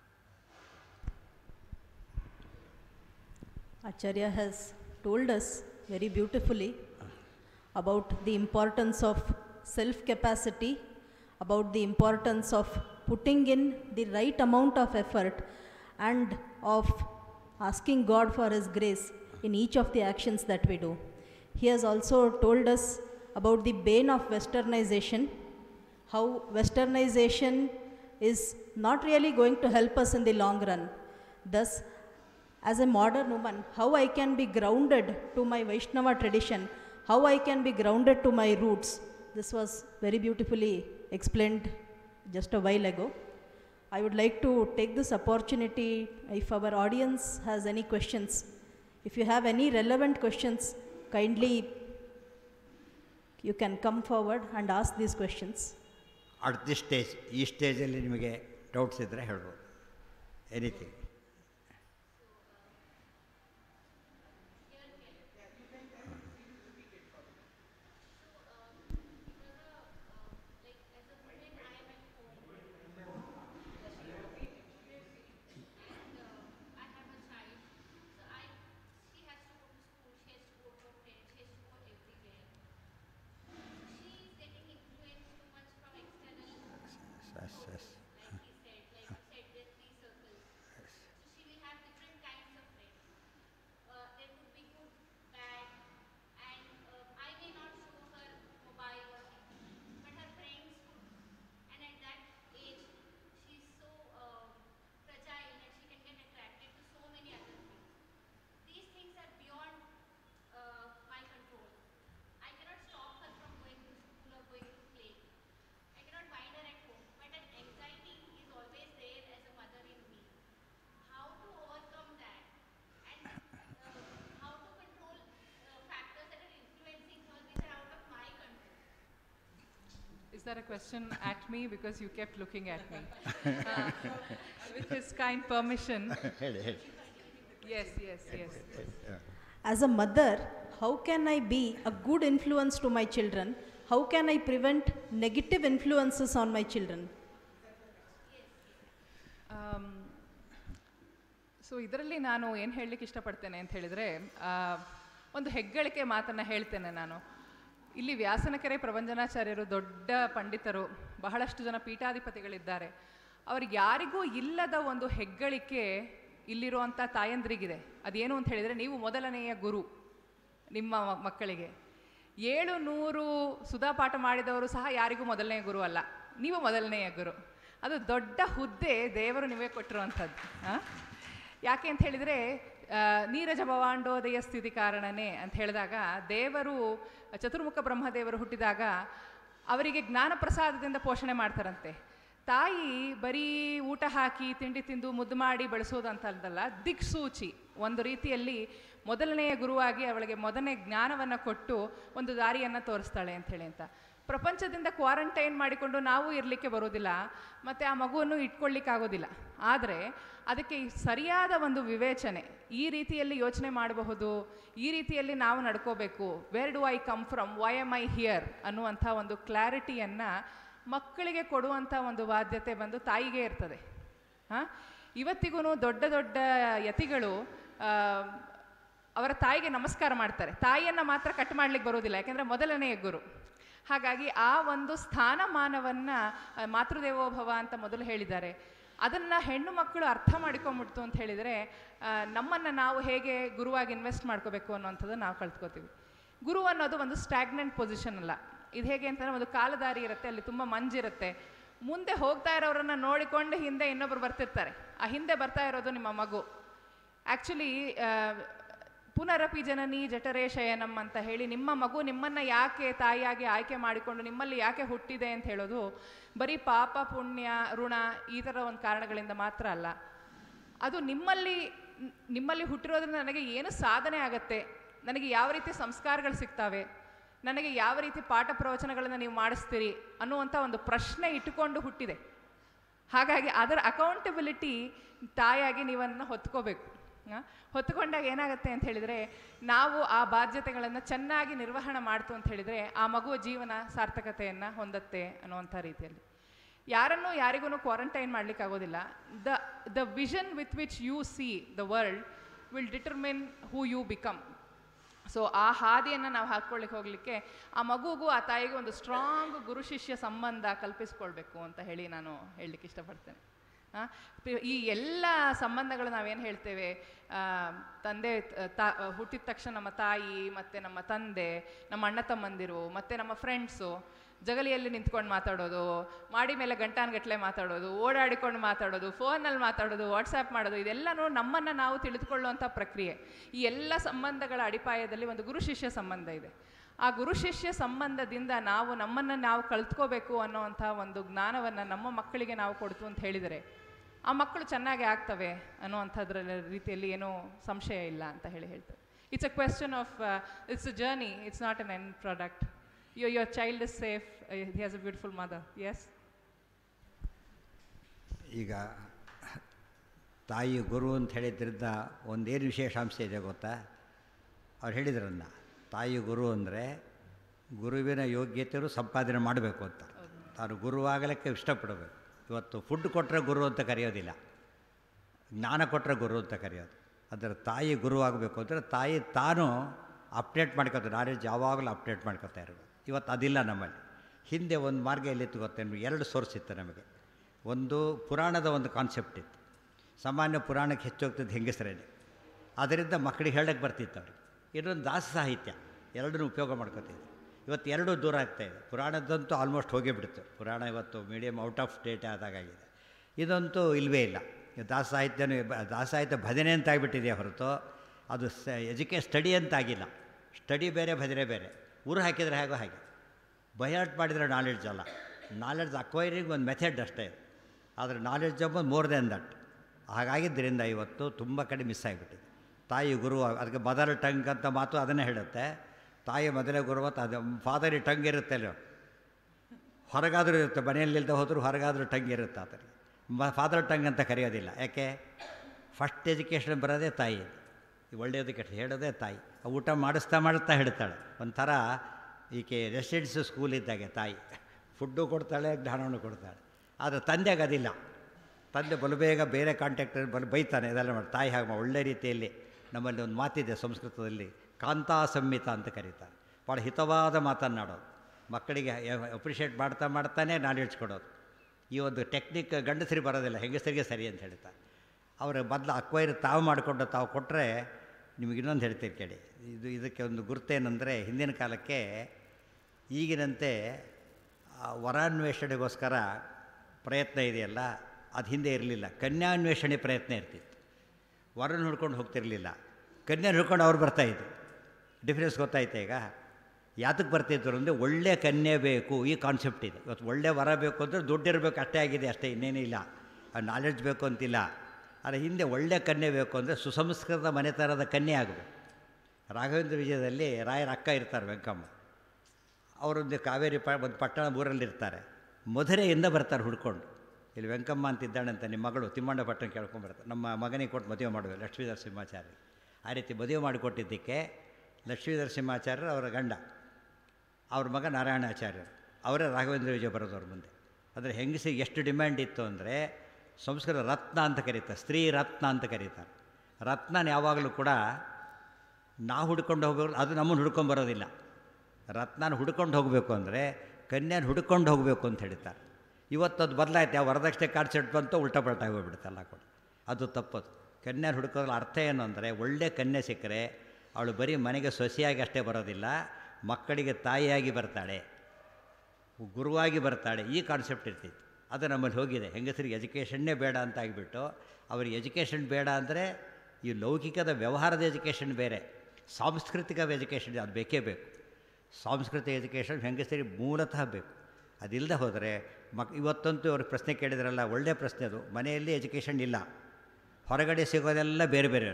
B: Acharya has told us very beautifully about the importance of self capacity, about the importance of putting in the right amount of effort, and of asking God for His grace in each of the actions that we do. He has also told us about the bane of westernization, how westernization is not really going to help us in the long run. Thus, as a modern woman, how I can be grounded to my Vaishnava tradition, how I can be grounded to my roots. This was very beautifully explained just a while ago. I would like to take this opportunity if our audience has any questions. If you have any relevant questions, kindly you can come forward and ask these questions.
A: At this stage ಈ ಸ್ಟೇಜಲ್ಲಿ ನಿಮಗೆ doubts ಇದ್ದರೆ ಹೇಳ್ಬೋದು anything yes yes
C: Is that a question at me because you kept looking at me? Uh, with his kind permission.
A: ಹೇಳಿ ಹೇಳಿ
C: Yes, yes, yes.
B: As a mother, how can I be a good influence to my children? How can I prevent negative influences on my children?
C: So ಇದರಲ್ಲಿ ನಾನು ಏನು ಹೇಳಲಿಕ್ಕೆ ಇಷ್ಟಪಡ್ತೇನೆ ಅಂತ ಹೇಳಿದರೆ ಒಂದು ಹೆಗ್ಗಳಿಕೆ ಮಾತನ್ನು ಹೇಳ್ತೇನೆ ನಾನು ಇಲ್ಲಿ ವ್ಯಾಸನಕೆರೆ ಪ್ರಭಂಜನಾಚಾರ್ಯರು ದೊಡ್ಡ ಪಂಡಿತರು ಬಹಳಷ್ಟು ಜನ ಪೀಠಾಧಿಪತಿಗಳಿದ್ದಾರೆ ಅವ್ರಿಗೆ ಯಾರಿಗೂ ಇಲ್ಲದ ಒಂದು ಹೆಗ್ಗಳಿಕೆ ಇಲ್ಲಿರುವಂಥ ತಾಯಂದ್ರಿಗಿದೆ ಅದೇನು ಅಂತ ಹೇಳಿದರೆ ನೀವು ಮೊದಲನೆಯ ಗುರು ನಿಮ್ಮ ಮ- ಮಕ್ಕಳಿಗೆ ಏಳು ನೂರು ಸುಧಾ ಪಾಠ ಮಾಡಿದವರು ಸಹ ಯಾರಿಗೂ ಮೊದಲನೆಯ ಗುರು ಅಲ್ಲ ನೀವು ಮೊದಲನೆಯ ಗುರು ಅದು ದೊಡ್ಡ ಹುದ್ದೆ ದೇವರು ನಿಮಗೆ ಕೊಟ್ಟಿರುವಂಥದ್ದು ಆ? ಯಾಕೆ ಅಂತ ಹೇಳಿದರೆ ಆ, ನೀರಜ ಭವಾಂಡೋದಯ ಸ್ಥಿತಿ ಕಾರಣನೇ ಅಂತ ಹೇಳಿದಾಗ ದೇವರು ಚತುರ್ಮುಖ ಬ್ರಹ್ಮದೇವರು ಹುಟ್ಟಿದಾಗ ಅವರಿಗೆ ಜ್ಞಾನ ಪ್ರಸಾದದಿಂದ ಪೋಷಣೆ ಮಾಡ್ತಾರಂತೆ ತಾಯಿ ಬರೀ ಊಟ ಹಾಕಿ ತಿಂಡಿ ತಿಂದು ಮುದ್ದು ಮಾಡಿ ಬೆಳೆಸೋದು ಅಂತ ಅಲ್ದಲ್ಲ ದಿಕ್ಸೂಚಿ ಒಂದು ರೀತಿಯಲ್ಲಿ ಮೊದಲನೆಯ ಗುರುವಾಗಿ ಅವಳಿಗೆ ಮೊದಲನೇ ಜ್ಞಾನವನ್ನು ಕೊಟ್ಟು ಒಂದು ದಾರಿಯನ್ನು ತೋರಿಸ್ತಾಳೆ ಅಂಥೇಳಿ ಅಂತ ಪ್ರಪಂಚದಿಂದ ಕ್ವಾರಂಟೈನ್ ಮಾಡಿಕೊಂಡು ನಾವು ಇರಲಿಕ್ಕೆ ಬರೋದಿಲ್ಲ ಮತ್ತು ಆ ಮಗುವನ್ನು ಇಟ್ಕೊಳ್ಳಿಕ್ಕಾಗೋದಿಲ್ಲ ಆದರೆ ಅದಕ್ಕೆ ಈ ಸರಿಯಾದ ಒಂದು ವಿವೇಚನೆ ಈ ರೀತಿಯಲ್ಲಿ ಯೋಚನೆ ಮಾಡಬಹುದು ಈ ರೀತಿಯಲ್ಲಿ ನಾವು ನಡ್ಕೋಬೇಕು where do I come from why am I here ಅನ್ನುವಂಥ ಒಂದು ಕ್ಲಾರಿಟಿಯನ್ನು ಮಕ್ಕಳಿಗೆ ಕೊಡುವಂಥ ಒಂದು ಬಾಧ್ಯತೆ ಬಂದು ತಾಯಿಗೆ ಇರ್ತದೆ ಹಾಂ ಇವತ್ತಿಗೂ ದೊಡ್ಡ ದೊಡ್ಡ ಯತಿಗಳು ಆ, ಅವರ ತಾಯಿಗೆ ನಮಸ್ಕಾರ ಮಾಡ್ತಾರೆ ತಾಯಿಯನ್ನು ಮಾತ್ರ ಕಟ್ ಮಾಡ್ಲಿಕ್ಕೆ ಬರೋದಿಲ್ಲ ಯಾಕೆಂದರೆ ಮೊದಲನೆಯ ಗುರು ಹಾಗಾಗಿ ಆ ಒಂದು ಸ್ಥಾನಮಾನವನ್ನು ಮಾತೃದೇವೋಭವ ಅಂತ ಮೊದಲು ಹೇಳಿದ್ದಾರೆ ಅದನ್ನು ಹೆಣ್ಣು ಮಕ್ಕಳು ಅರ್ಥ ಮಾಡಿಕೊಂಬಿಡ್ತು ಅಂತ ಹೇಳಿದರೆ ನಮ್ಮನ್ನು ನಾವು ಹೇಗೆ ಗುರುವಾಗಿ ಇನ್ವೆಸ್ಟ್ ಮಾಡ್ಕೋಬೇಕು ಅನ್ನೋಂಥದ್ದು ನಾವು ಕಲ್ತ್ಕೋತೀವಿ ಗುರು ಅನ್ನೋದು ಒಂದು ಸ್ಟ್ಯಾಗ್ನೆಂಟ್ ಪೊಸಿಷನ್ ಅಲ್ಲ ಇದು ಹೇಗೆ ಅಂತಂದರೆ ಒಂದು ಕಾಲದಾರಿ ಇರುತ್ತೆ ಅಲ್ಲಿ ತುಂಬ ಮಂಜಿರುತ್ತೆ ಮುಂದೆ ಹೋಗ್ತಾ ಇರೋರನ್ನ ನೋಡಿಕೊಂಡು ಹಿಂದೆ ಇನ್ನೊಬ್ರು ಬರ್ತಿರ್ತಾರೆ ಆ ಹಿಂದೆ ಬರ್ತಾ ಇರೋದು ನಿಮ್ಮ ಮಗು ಆ್ಯಕ್ಚುಲಿ ಪುನರಪಿ ಜನನಿ ಜಠರೇ ಶಯನಂ ಅಂತ ಹೇಳಿ ನಿಮ್ಮ ಮಗು ನಿಮ್ಮನ್ನು ಯಾಕೆ ತಾಯಿಯಾಗಿ ಆಯ್ಕೆ ಮಾಡಿಕೊಂಡು ನಿಮ್ಮಲ್ಲಿ ಯಾಕೆ ಹುಟ್ಟಿದೆ ಅಂತ ಹೇಳೋದು ಬರೀ ಪಾಪ ಪುಣ್ಯ ಋಣ ಈ ಥರ ಒಂದು ಕಾರಣಗಳಿಂದ ಮಾತ್ರ ಅಲ್ಲ ಅದು ನಿಮ್ಮಲ್ಲಿ ನಿಮ್ಮಲ್ಲಿ ಹುಟ್ಟಿರೋದ್ರಿಂದ ನನಗೆ ಏನು ಸಾಧನೆ ಆಗತ್ತೆ ನನಗೆ ಯಾವ ರೀತಿ ಸಂಸ್ಕಾರಗಳು ಸಿಗ್ತಾವೆ ನನಗೆ ಯಾವ ರೀತಿ ಪಾಠ ಪ್ರವಚನಗಳನ್ನು ನೀವು ಮಾಡಿಸ್ತೀರಿ ಅನ್ನುವಂಥ ಒಂದು ಪ್ರಶ್ನೆ ಇಟ್ಟುಕೊಂಡು ಹುಟ್ಟಿದೆ ಹಾಗಾಗಿ ಅದರ ಅಕೌಂಟಬಿಲಿಟಿ ತಾಯಾಗಿ ನೀವನ್ನ ಹೊತ್ಕೋಬೇಕು ಆ? ಹೊತ್ಕೊಂಡಾಗ ಏನಾಗುತ್ತೆ ಅಂತ ಹೇಳಿದರೆ ನಾವು ಆ ಬಾಧ್ಯತೆಗಳನ್ನು ಚೆನ್ನಾಗಿ ನಿರ್ವಹಣೆ ಮಾಡ್ತು ಅಂತ ಹೇಳಿದರೆ ಆ ಮಗುವ ಜೀವನ ಸಾರ್ಥಕತೆಯನ್ನು ಹೊಂದತ್ತೆ ಅನ್ನುವಂಥ ರೀತಿಯಲ್ಲಿ ಯಾರನ್ನೂ ಯಾರಿಗೂ ಕ್ವಾರಂಟೈನ್ ಮಾಡ್ಲಿಕ್ಕೆ ಆಗೋದಿಲ್ಲ the the vision with which you see the world will determine who you become so ಆ ಹಾದಿಯನ್ನು ನಾವು ಹಾಕ್ಕೊಳ್ಳಿಕ್ಕೆ ಹೋಗಲಿಕ್ಕೆ ಆ ಮಗುಗೂ ಆ ತಾಯಿಗೂ ಒಂದು ಸ್ಟ್ರಾಂಗ್ ಗುರು ಶಿಷ್ಯ ಸಂಬಂಧ ಕಲ್ಪಿಸ್ಕೊಳ್ಬೇಕು ಅಂತ ಹೇಳಿ ನಾನು ಹೇಳಲಿಕ್ಕೆ ಇಷ್ಟಪಡ್ತೇನೆ ಆ, ಪಿ- ಈ ಎಲ್ಲ ಸಂಬಂಧಗಳು ನಾವೇನು ಹೇಳ್ತೇವೆ ಆ, ತಂದೆ ತ- ತಾ ಹುಟ್ಟಿದ ತಕ್ಷಣ ನಮ್ಮ ತಾಯಿ ಮತ್ತು ನಮ್ಮ ತಂದೆ ನಮ್ಮ ಅಣ್ಣ ತಮ್ಮಂದಿರು ಮತ್ತು ನಮ್ಮ ಫ್ರೆಂಡ್ಸು ಜಗಲಿಯಲ್ಲಿ ನಿಂತ್ಕೊಂಡು ಮಾತಾಡೋದು ಮಾಡಿ ಮೇಲೆ ಗಂಟಾನ್ಗಟ್ಲೆ ಮಾತಾಡೋದು ಓಡಾಡಿಕೊಂಡು ಮಾತಾಡೋದು ಫೋನಲ್ಲಿ ಮಾತಾಡೋದು ವಾಟ್ಸಪ್ ಮಾಡೋದು ಇದೆಲ್ಲನೂ ನಮ್ಮನ್ನು ನಾವು ತಿಳಿದುಕೊಳ್ಳುವಂಥ ಪ್ರಕ್ರಿಯೆ ಈ ಎಲ್ಲ ಸಂಬಂಧಗಳ ಅಡಿಪಾಯದಲ್ಲಿ ಒಂದು ಗುರು ಶಿಷ್ಯ ಸಂಬಂಧ ಇದೆ ಆ ಗುರು ಶಿಷ್ಯ ಸಂಬಂಧದಿಂದ ನಾವು ನಮ್ಮನ್ನು ನಾವು ಕಲ್ತ್ಕೋಬೇಕು ಅನ್ನೋವಂಥ ಒಂದು ಜ್ಞಾನವನ್ನು ನಮ್ಮ ಮಕ್ಕಳಿಗೆ ನಾವು ಕೊಡ್ತು ಅಂತ ಹೇಳಿದರೆ ಆ ಮಕ್ಕಳು ಚೆನ್ನಾಗಿ ಆಗ್ತವೆ ಅನ್ನುವಂಥದ್ರ ರೀತಿಯಲ್ಲಿ ಏನೂ ಸಂಶಯ ಇಲ್ಲ ಅಂತ ಹೇಳಿ ಹೇಳ್ತಾರೆ it's a question of it's a journey it's not an end product ಯೋ your child is safe he has a beautiful mother yes
A: ಈಗ ತಾಯಿ ಗುರು ಅಂತ ಹೇಳಿದ್ರಿಂದ ಒಂದೇನು ವಿಶೇಷಾಂಶ ಇದೆ ಗೊತ್ತಾ ಅವ್ರು ಹೇಳಿದ್ರನ್ನ ತಾಯಿ ಗುರು ಅಂದರೆ ಗುರುವಿನ ಯೋಗ್ಯತೆಯರು ಸಂಪಾದನೆ ಮಾಡಬೇಕು ಅಂತ ತಾನು ಗುರುವಾಗಲಿಕ್ಕೆ ಇಷ್ಟಪಡಬೇಕು ಇವತ್ತು ಫುಡ್ ಕೊಟ್ಟರೆ ಗುರು ಅಂತ ಕರೆಯೋದಿಲ್ಲ ಜ್ಞಾನ ಕೊಟ್ಟರೆ ಗುರು ಅಂತ ಕರೆಯೋದು ಅದರ ತಾಯಿ ಗುರು ಆಗಬೇಕು ಅಂದರೆ ತಾಯಿ ತಾನು ಅಪ್ಡೇಟ್ ಮಾಡ್ಕೋತಾರೆ ನಾಲೆಡ್ಜ್ ಯಾವಾಗಲೂ ಅಪ್ಡೇಟ್ ಮಾಡ್ಕೊತಾ ಇರೋದು ಇವತ್ತು ಅದಿಲ್ಲ ನಮ್ಮಲ್ಲಿ ಹಿಂದೆ ಒಂದು ಮಾರ್ಗ ಎಲ್ಲಿತ್ತು ಗೊತ್ತೇನು ಎರಡು ಸೋರ್ಸ್ ಇತ್ತು ನಮಗೆ ಒಂದು ಪುರಾಣದ ಒಂದು ಕಾನ್ಸೆಪ್ಟ್ ಇತ್ತು ಸಾಮಾನ್ಯ ಪುರಾಣಕ್ಕೆ ಹೆಚ್ಚೋಗ್ತದ್ದು ಹೆಂಗಸರೇನೆ ಅದರಿಂದ ಮಕ್ಕಳಿಗೆ ಹೇಳಕ್ಕೆ ಬರ್ತಿತ್ತು ಅವ್ರಿಗೆ ಇನ್ನೊಂದು ದಾಸ ಸಾಹಿತ್ಯ ಎರಡನ್ನೂ ಉಪಯೋಗ ಮಾಡ್ಕೋತಿದ್ರು ಇವತ್ತು ಎರಡೂ ದೂರ ಆಗ್ತಾಯಿದೆ ಪುರಾಣದಂತೂ ಆಲ್ಮೋಸ್ಟ್ ಹೋಗೇ ಬಿಡ್ತು ಪುರಾಣ ಇವತ್ತು ಮೀಡಿಯಮ್ ಔಟ್ ಆಫ್ ಡೇಟ್ ಆದಾಗಿದೆ ಇದಂತೂ ಇಲ್ಲವೇ ಇಲ್ಲ ಈ ದಾಸ ಸಾಹಿತ್ಯನೂ ಬ- ದಾಸ ಸಾಹಿತ್ಯ ಭಜನೆ ಅಂತ ಆಗಿಬಿಟ್ಟಿದೆ ಹೊರತು ಅದು ಸ ಎಜುಕೇ ಸ್ಟಡಿ ಅಂತ ಆಗಿಲ್ಲ ಸ್ಟಡಿ ಬೇರೆ ಭಜನೆ ಬೇರೆ ಊರು ಹಾಕಿದರೆ ಹೇಗೋ ಹಾಗೆ ಬಯಾಟ್ ಮಾಡಿದರೆ ನಾಲೆಡ್ಜ್ ಅಲ್ಲ ನಾಲೆಡ್ಜ್ ಅಕ್ವೈರಿಂಗ್ ಒಂದು ಮೆಥಡ್ ಅಷ್ಟೇ ಇದು ಆದರೆ ನಾಲೆಡ್ಜ್ ಎಂಬುದು ಮೋರ್ ದೆನ್ ದಟ್ ಹಾಗಾಗಿದ್ದರಿಂದ ಇವತ್ತು ತುಂಬ ಕಡೆ ಮಿಸ್ ಆಗಿಬಿಟ್ಟಿದೆ ತಾಯಿ ಗುರು ಅದಕ್ಕೆ ಮದರ್ ಟಂಗ್ ಅಂತ ಮಾತು ಅದನ್ನೇ ಹೇಳುತ್ತೆ ತಾಯಿ ಮೊದಲೇ ಗುರು ಅಂತ ಅದು ಫಾದರಿ ಟಂಗ್ ಇರುತ್ತല്ലോ ಹೊರಗಾದರೂ ಇರುತ್ತೆ ಮನೆಯಲ್ಲಿಲ್ಲದೆ ಹೋದರೂ ಹೊರಗಾದರೂ ಟಂಗ್ ಇರುತ್ತೆ ಆತನಿಗೆ ಮ ಫಾದರ್ ಟಂಗ್ ಅಂತ ಕರೆಯೋದಿಲ್ಲ ಯಾಕೆ ಫಸ್ಟ್ ಎಜುಕೇಷನ್ ಬರೋದೇ ತಾಯಿ ಈ ಒಳ್ಳೆಯದು ಕೆಟ್ಟ ಹೇಳೋದೇ ತಾಯಿ ಆ ಊಟ ಮಾಡಿಸ್ತಾ ಮಾಡಿಸ್ತಾ ಹೇಳ್ತಾಳೆ ಒಂಥರ ಈಕೆ ರೆಸಿಡೆನ್ಸ್ ಸ್ಕೂಲ್ ಇದ್ದಾಗೆ ತಾಯಿ ಫುಡ್ಡು ಕೊಡ್ತಾಳೆ ಜ್ಞಾನವನ್ನು ಕೊಡ್ತಾಳೆ ಆದರೆ ತಂದೆಗೆ ಅದಿಲ್ಲ ತಂದೆ ಬಲು ಬೇಗ ಬೇರೆ ಕಾಂಟ್ಯಾಕ್ಟ್ ಬಲು ಬೈತಾನೆ ಇದೆಲ್ಲ ಮಾಡಿ ತಾಯಿ ಹಾಗೆ ಒಳ್ಳೆ ರೀತಿಯಲ್ಲಿ ನಮ್ಮಲ್ಲಿ ಒಂದು ಮಾತಿದೆ ಸಂಸ್ಕೃತದಲ್ಲಿ ಕಾಂತಾ ಸಂಹಿತ ಅಂತ ಕರೀತಾರೆ ಭಾಳ ಹಿತವಾದ ಮಾತನ್ನಾಡೋದು ಮಕ್ಕಳಿಗೆ ಅಪ್ರಿಷಿಯೇಟ್ ಮಾಡ್ತಾ ಮಾಡ್ತಾನೆ ನಾಲೆಡ್ಜ್ ಕೊಡೋದು ಈ ಒಂದು ಟೆಕ್ನಿಕ್ ಗಂಡಸರಿಗೆ ಬರೋದಿಲ್ಲ ಹೆಂಗಸರಿಗೆ ಸರಿ ಅಂತ ಹೇಳ್ತಾರೆ ಅವರ ಮೊದಲು ಅಕ್ವೈರ್ ತಾವು ಮಾಡಿಕೊಂಡು ತಾವು ಕೊಟ್ಟರೆ ನಿಮಗೆ ಇನ್ನೊಂದು ಹೇಳ್ತೀರಿ ಕೇಳಿ ಇದು ಇದಕ್ಕೆ ಒಂದು ಗುರುತೇನೆಂದರೆ ಹಿಂದಿನ ಕಾಲಕ್ಕೆ ಈಗಿನಂತೆ ಆ ವರಾನ್ವೇಷಣೆಗೋಸ್ಕರ ಪ್ರಯತ್ನ ಇದೆಯಲ್ಲ ಅದು ಹಿಂದೆ ಇರಲಿಲ್ಲ ಕನ್ಯಾನ್ವೇಷಣೆ ಪ್ರಯತ್ನ ಇರ್ತಿತ್ತು ವರನ ಹುಡ್ಕೊಂಡು ಹೋಗ್ತಿರಲಿಲ್ಲ ಕನ್ಯಾ ಹುಡ್ಕೊಂಡು ಅವ್ರು ಬರ್ತಾಯಿದ್ರು ಡಿಫ್ರೆನ್ಸ್ ಗೊತ್ತಾಯ್ತಾ ಈಗ ಯಾತಕ್ಕೆ ಬರ್ತಿದ್ರು ಅಂದರೆ ಒಳ್ಳೆ ಕನ್ಯೆ ಬೇಕು ಈ ಕಾನ್ಸೆಪ್ಟ್ ಇದೆ ಇವತ್ತು ಒಳ್ಳೆ ವರ ಬೇಕು ಅಂದರೆ ದುಡ್ಡಿರಬೇಕು ಅಷ್ಟೇ ಆಗಿದೆ ಅಷ್ಟೇ ಇನ್ನೇನೂ ಇಲ್ಲ ನಾಲೆಡ್ಜ್ ಬೇಕು ಅಂತಿಲ್ಲ ಆದರೆ ಹಿಂದೆ ಒಳ್ಳೆ ಕನ್ಯೆ ಬೇಕು ಅಂದರೆ ಸುಸಂಸ್ಕೃತ ಮನೆತನದ ಕನ್ಯೆ ಆಗಬೇಕು ರಾಘವೇಂದ್ರ ವಿಜಯದಲ್ಲಿ ರಾಯರ ಅಕ್ಕ ಇರ್ತಾರೆ ವೆಂಕಮ್ಮ ಅವರೊಂದು ಕಾವೇರಿ ಪ ಒಂದು ಪಟ್ಟಣ ಊರಲ್ಲಿರ್ತಾರೆ ಮಧುರೆಯಿಂದ ಬರ್ತಾರೆ ಹುಡ್ಕೊಂಡು ಇಲ್ಲಿ ವೆಂಕಮ್ಮ ಅಂತಿದ್ದಾಳೆ ಅಂತ ನಿಮ್ಮ ಮಗಳು ತಿಮ್ಮಣ್ಣ ಪಟ್ಟಣ ಕೇಳ್ಕೊಂಬರ್ತಾರೆ ನಮ್ಮ ಮಗನಿಗೆ ಕೊಟ್ಟು ಮದುವೆ ಮಾಡುವೆ ಲಕ್ಷ್ಮೀಧರ ಸಿಂಹಾಚಾರ್ಯ ಆ ರೀತಿ ಮದುವೆ ಮಾಡಿಕೊಟ್ಟಿದ್ದಕ್ಕೆ ಲಕ್ಷ್ಮೀಧರ ಸಿಂಹಾಚಾರ್ಯರು ಅವರ ಗಂಡ ಅವ್ರ ಮಗ ನಾರಾಯಣಾಚಾರ್ಯರು ಅವರೇ ರಾಘವೇಂದ್ರ ವಿಜಯ ಬರೋದವ್ರ ಮುಂದೆ ಅಂದರೆ ಹೆಂಗಸಿಗೆ ಎಷ್ಟು ಡಿಮ್ಯಾಂಡ್ ಇತ್ತು ಅಂದರೆ ಸಂಸ್ಕೃತ ರತ್ನ ಅಂತ ಕರೀತಾರೆ ಸ್ತ್ರೀ ರತ್ನ ಅಂತ ಕರೀತಾರೆ ರತ್ನನ ಯಾವಾಗಲೂ ಕೂಡ ನಾವು ಹುಡ್ಕೊಂಡು ಹೋಗಬೇಕು ಅದು ನಮ್ಮನ್ನು ಹುಡ್ಕೊಂಡು ಬರೋದಿಲ್ಲ ರತ್ನಾನ ಹುಡ್ಕೊಂಡು ಹೋಗಬೇಕು ಅಂದರೆ ಕನ್ಯಾನ ಹುಡ್ಕೊಂಡು ಹೋಗಬೇಕು ಅಂತ ಹೇಳ್ತಾರೆ ಇವತ್ತು ಅದು ಬದಲಾಯ್ತು ಯಾವ ವರದಕ್ಷಿಣೆ ಕಾರ್ಡ್ ಸೆಟ್ ಬಂತು ಉಲ್ಟಾ ಪಲ್ಟಾ ಹೋಗ್ಬಿಡುತ್ತೆ ಎಲ್ಲ ಕೂಡ ಅದು ತಪ್ಪದು ಕನ್ಯಾನ ಹುಡ್ಕೋದ್ರ ಅರ್ಥ ಏನು ಅಂದರೆ ಒಳ್ಳೆ ಕನ್ಯೆ ಸಿಕ್ಕರೆ ಅವಳು ಬರೀ ಮನೆಗೆ ಸೊಸೆಯಾಗಿ ಅಷ್ಟೇ ಬರೋದಿಲ್ಲ ಮಕ್ಕಳಿಗೆ ತಾಯಿಯಾಗಿ ಬರ್ತಾಳೆ ಗುರುವಾಗಿ ಬರ್ತಾಳೆ ಈ ಕಾನ್ಸೆಪ್ಟ್ ಇರ್ತಿತ್ತು ಅದು ನಮ್ಮಲ್ಲಿ ಹೋಗಿದೆ ಹೆಂಗಸರಿಗೆ ಎಜುಕೇಷನ್ನೇ ಬೇಡ ಅಂತ ಆಗಿಬಿಟ್ಟು ಅವ್ರಿಗೆ ಎಜುಕೇಷನ್ ಬೇಡ ಅಂದರೆ ಈ ಲೌಕಿಕದ ವ್ಯವಹಾರದ ಎಜುಕೇಷನ್ ಬೇರೆ ಸಾಂಸ್ಕೃತಿಕ ಎಜುಕೇಷನ್ ಅದು ಬೇಕೇ ಬೇಕು ಸಾಂಸ್ಕೃತಿಕ ಎಜುಕೇಷನ್ ಹೆಂಗಸರಿಗೆ ಮೂಲತಃ ಬೇಕು ಅದಿಲ್ಲದೆ ಹೋದರೆ ಮಕ್ ಇವತ್ತಂತೂ ಅವ್ರಿಗೆ ಪ್ರಶ್ನೆ ಕೇಳಿದ್ರಲ್ಲ ಒಳ್ಳೆಯ ಪ್ರಶ್ನೆ ಅದು ಮನೆಯಲ್ಲಿ ಎಜುಕೇಷನ್ ಇಲ್ಲ ಹೊರಗಡೆ ಸಿಗೋದೆಲ್ಲ ಬೇರೆ ಬೇರೆ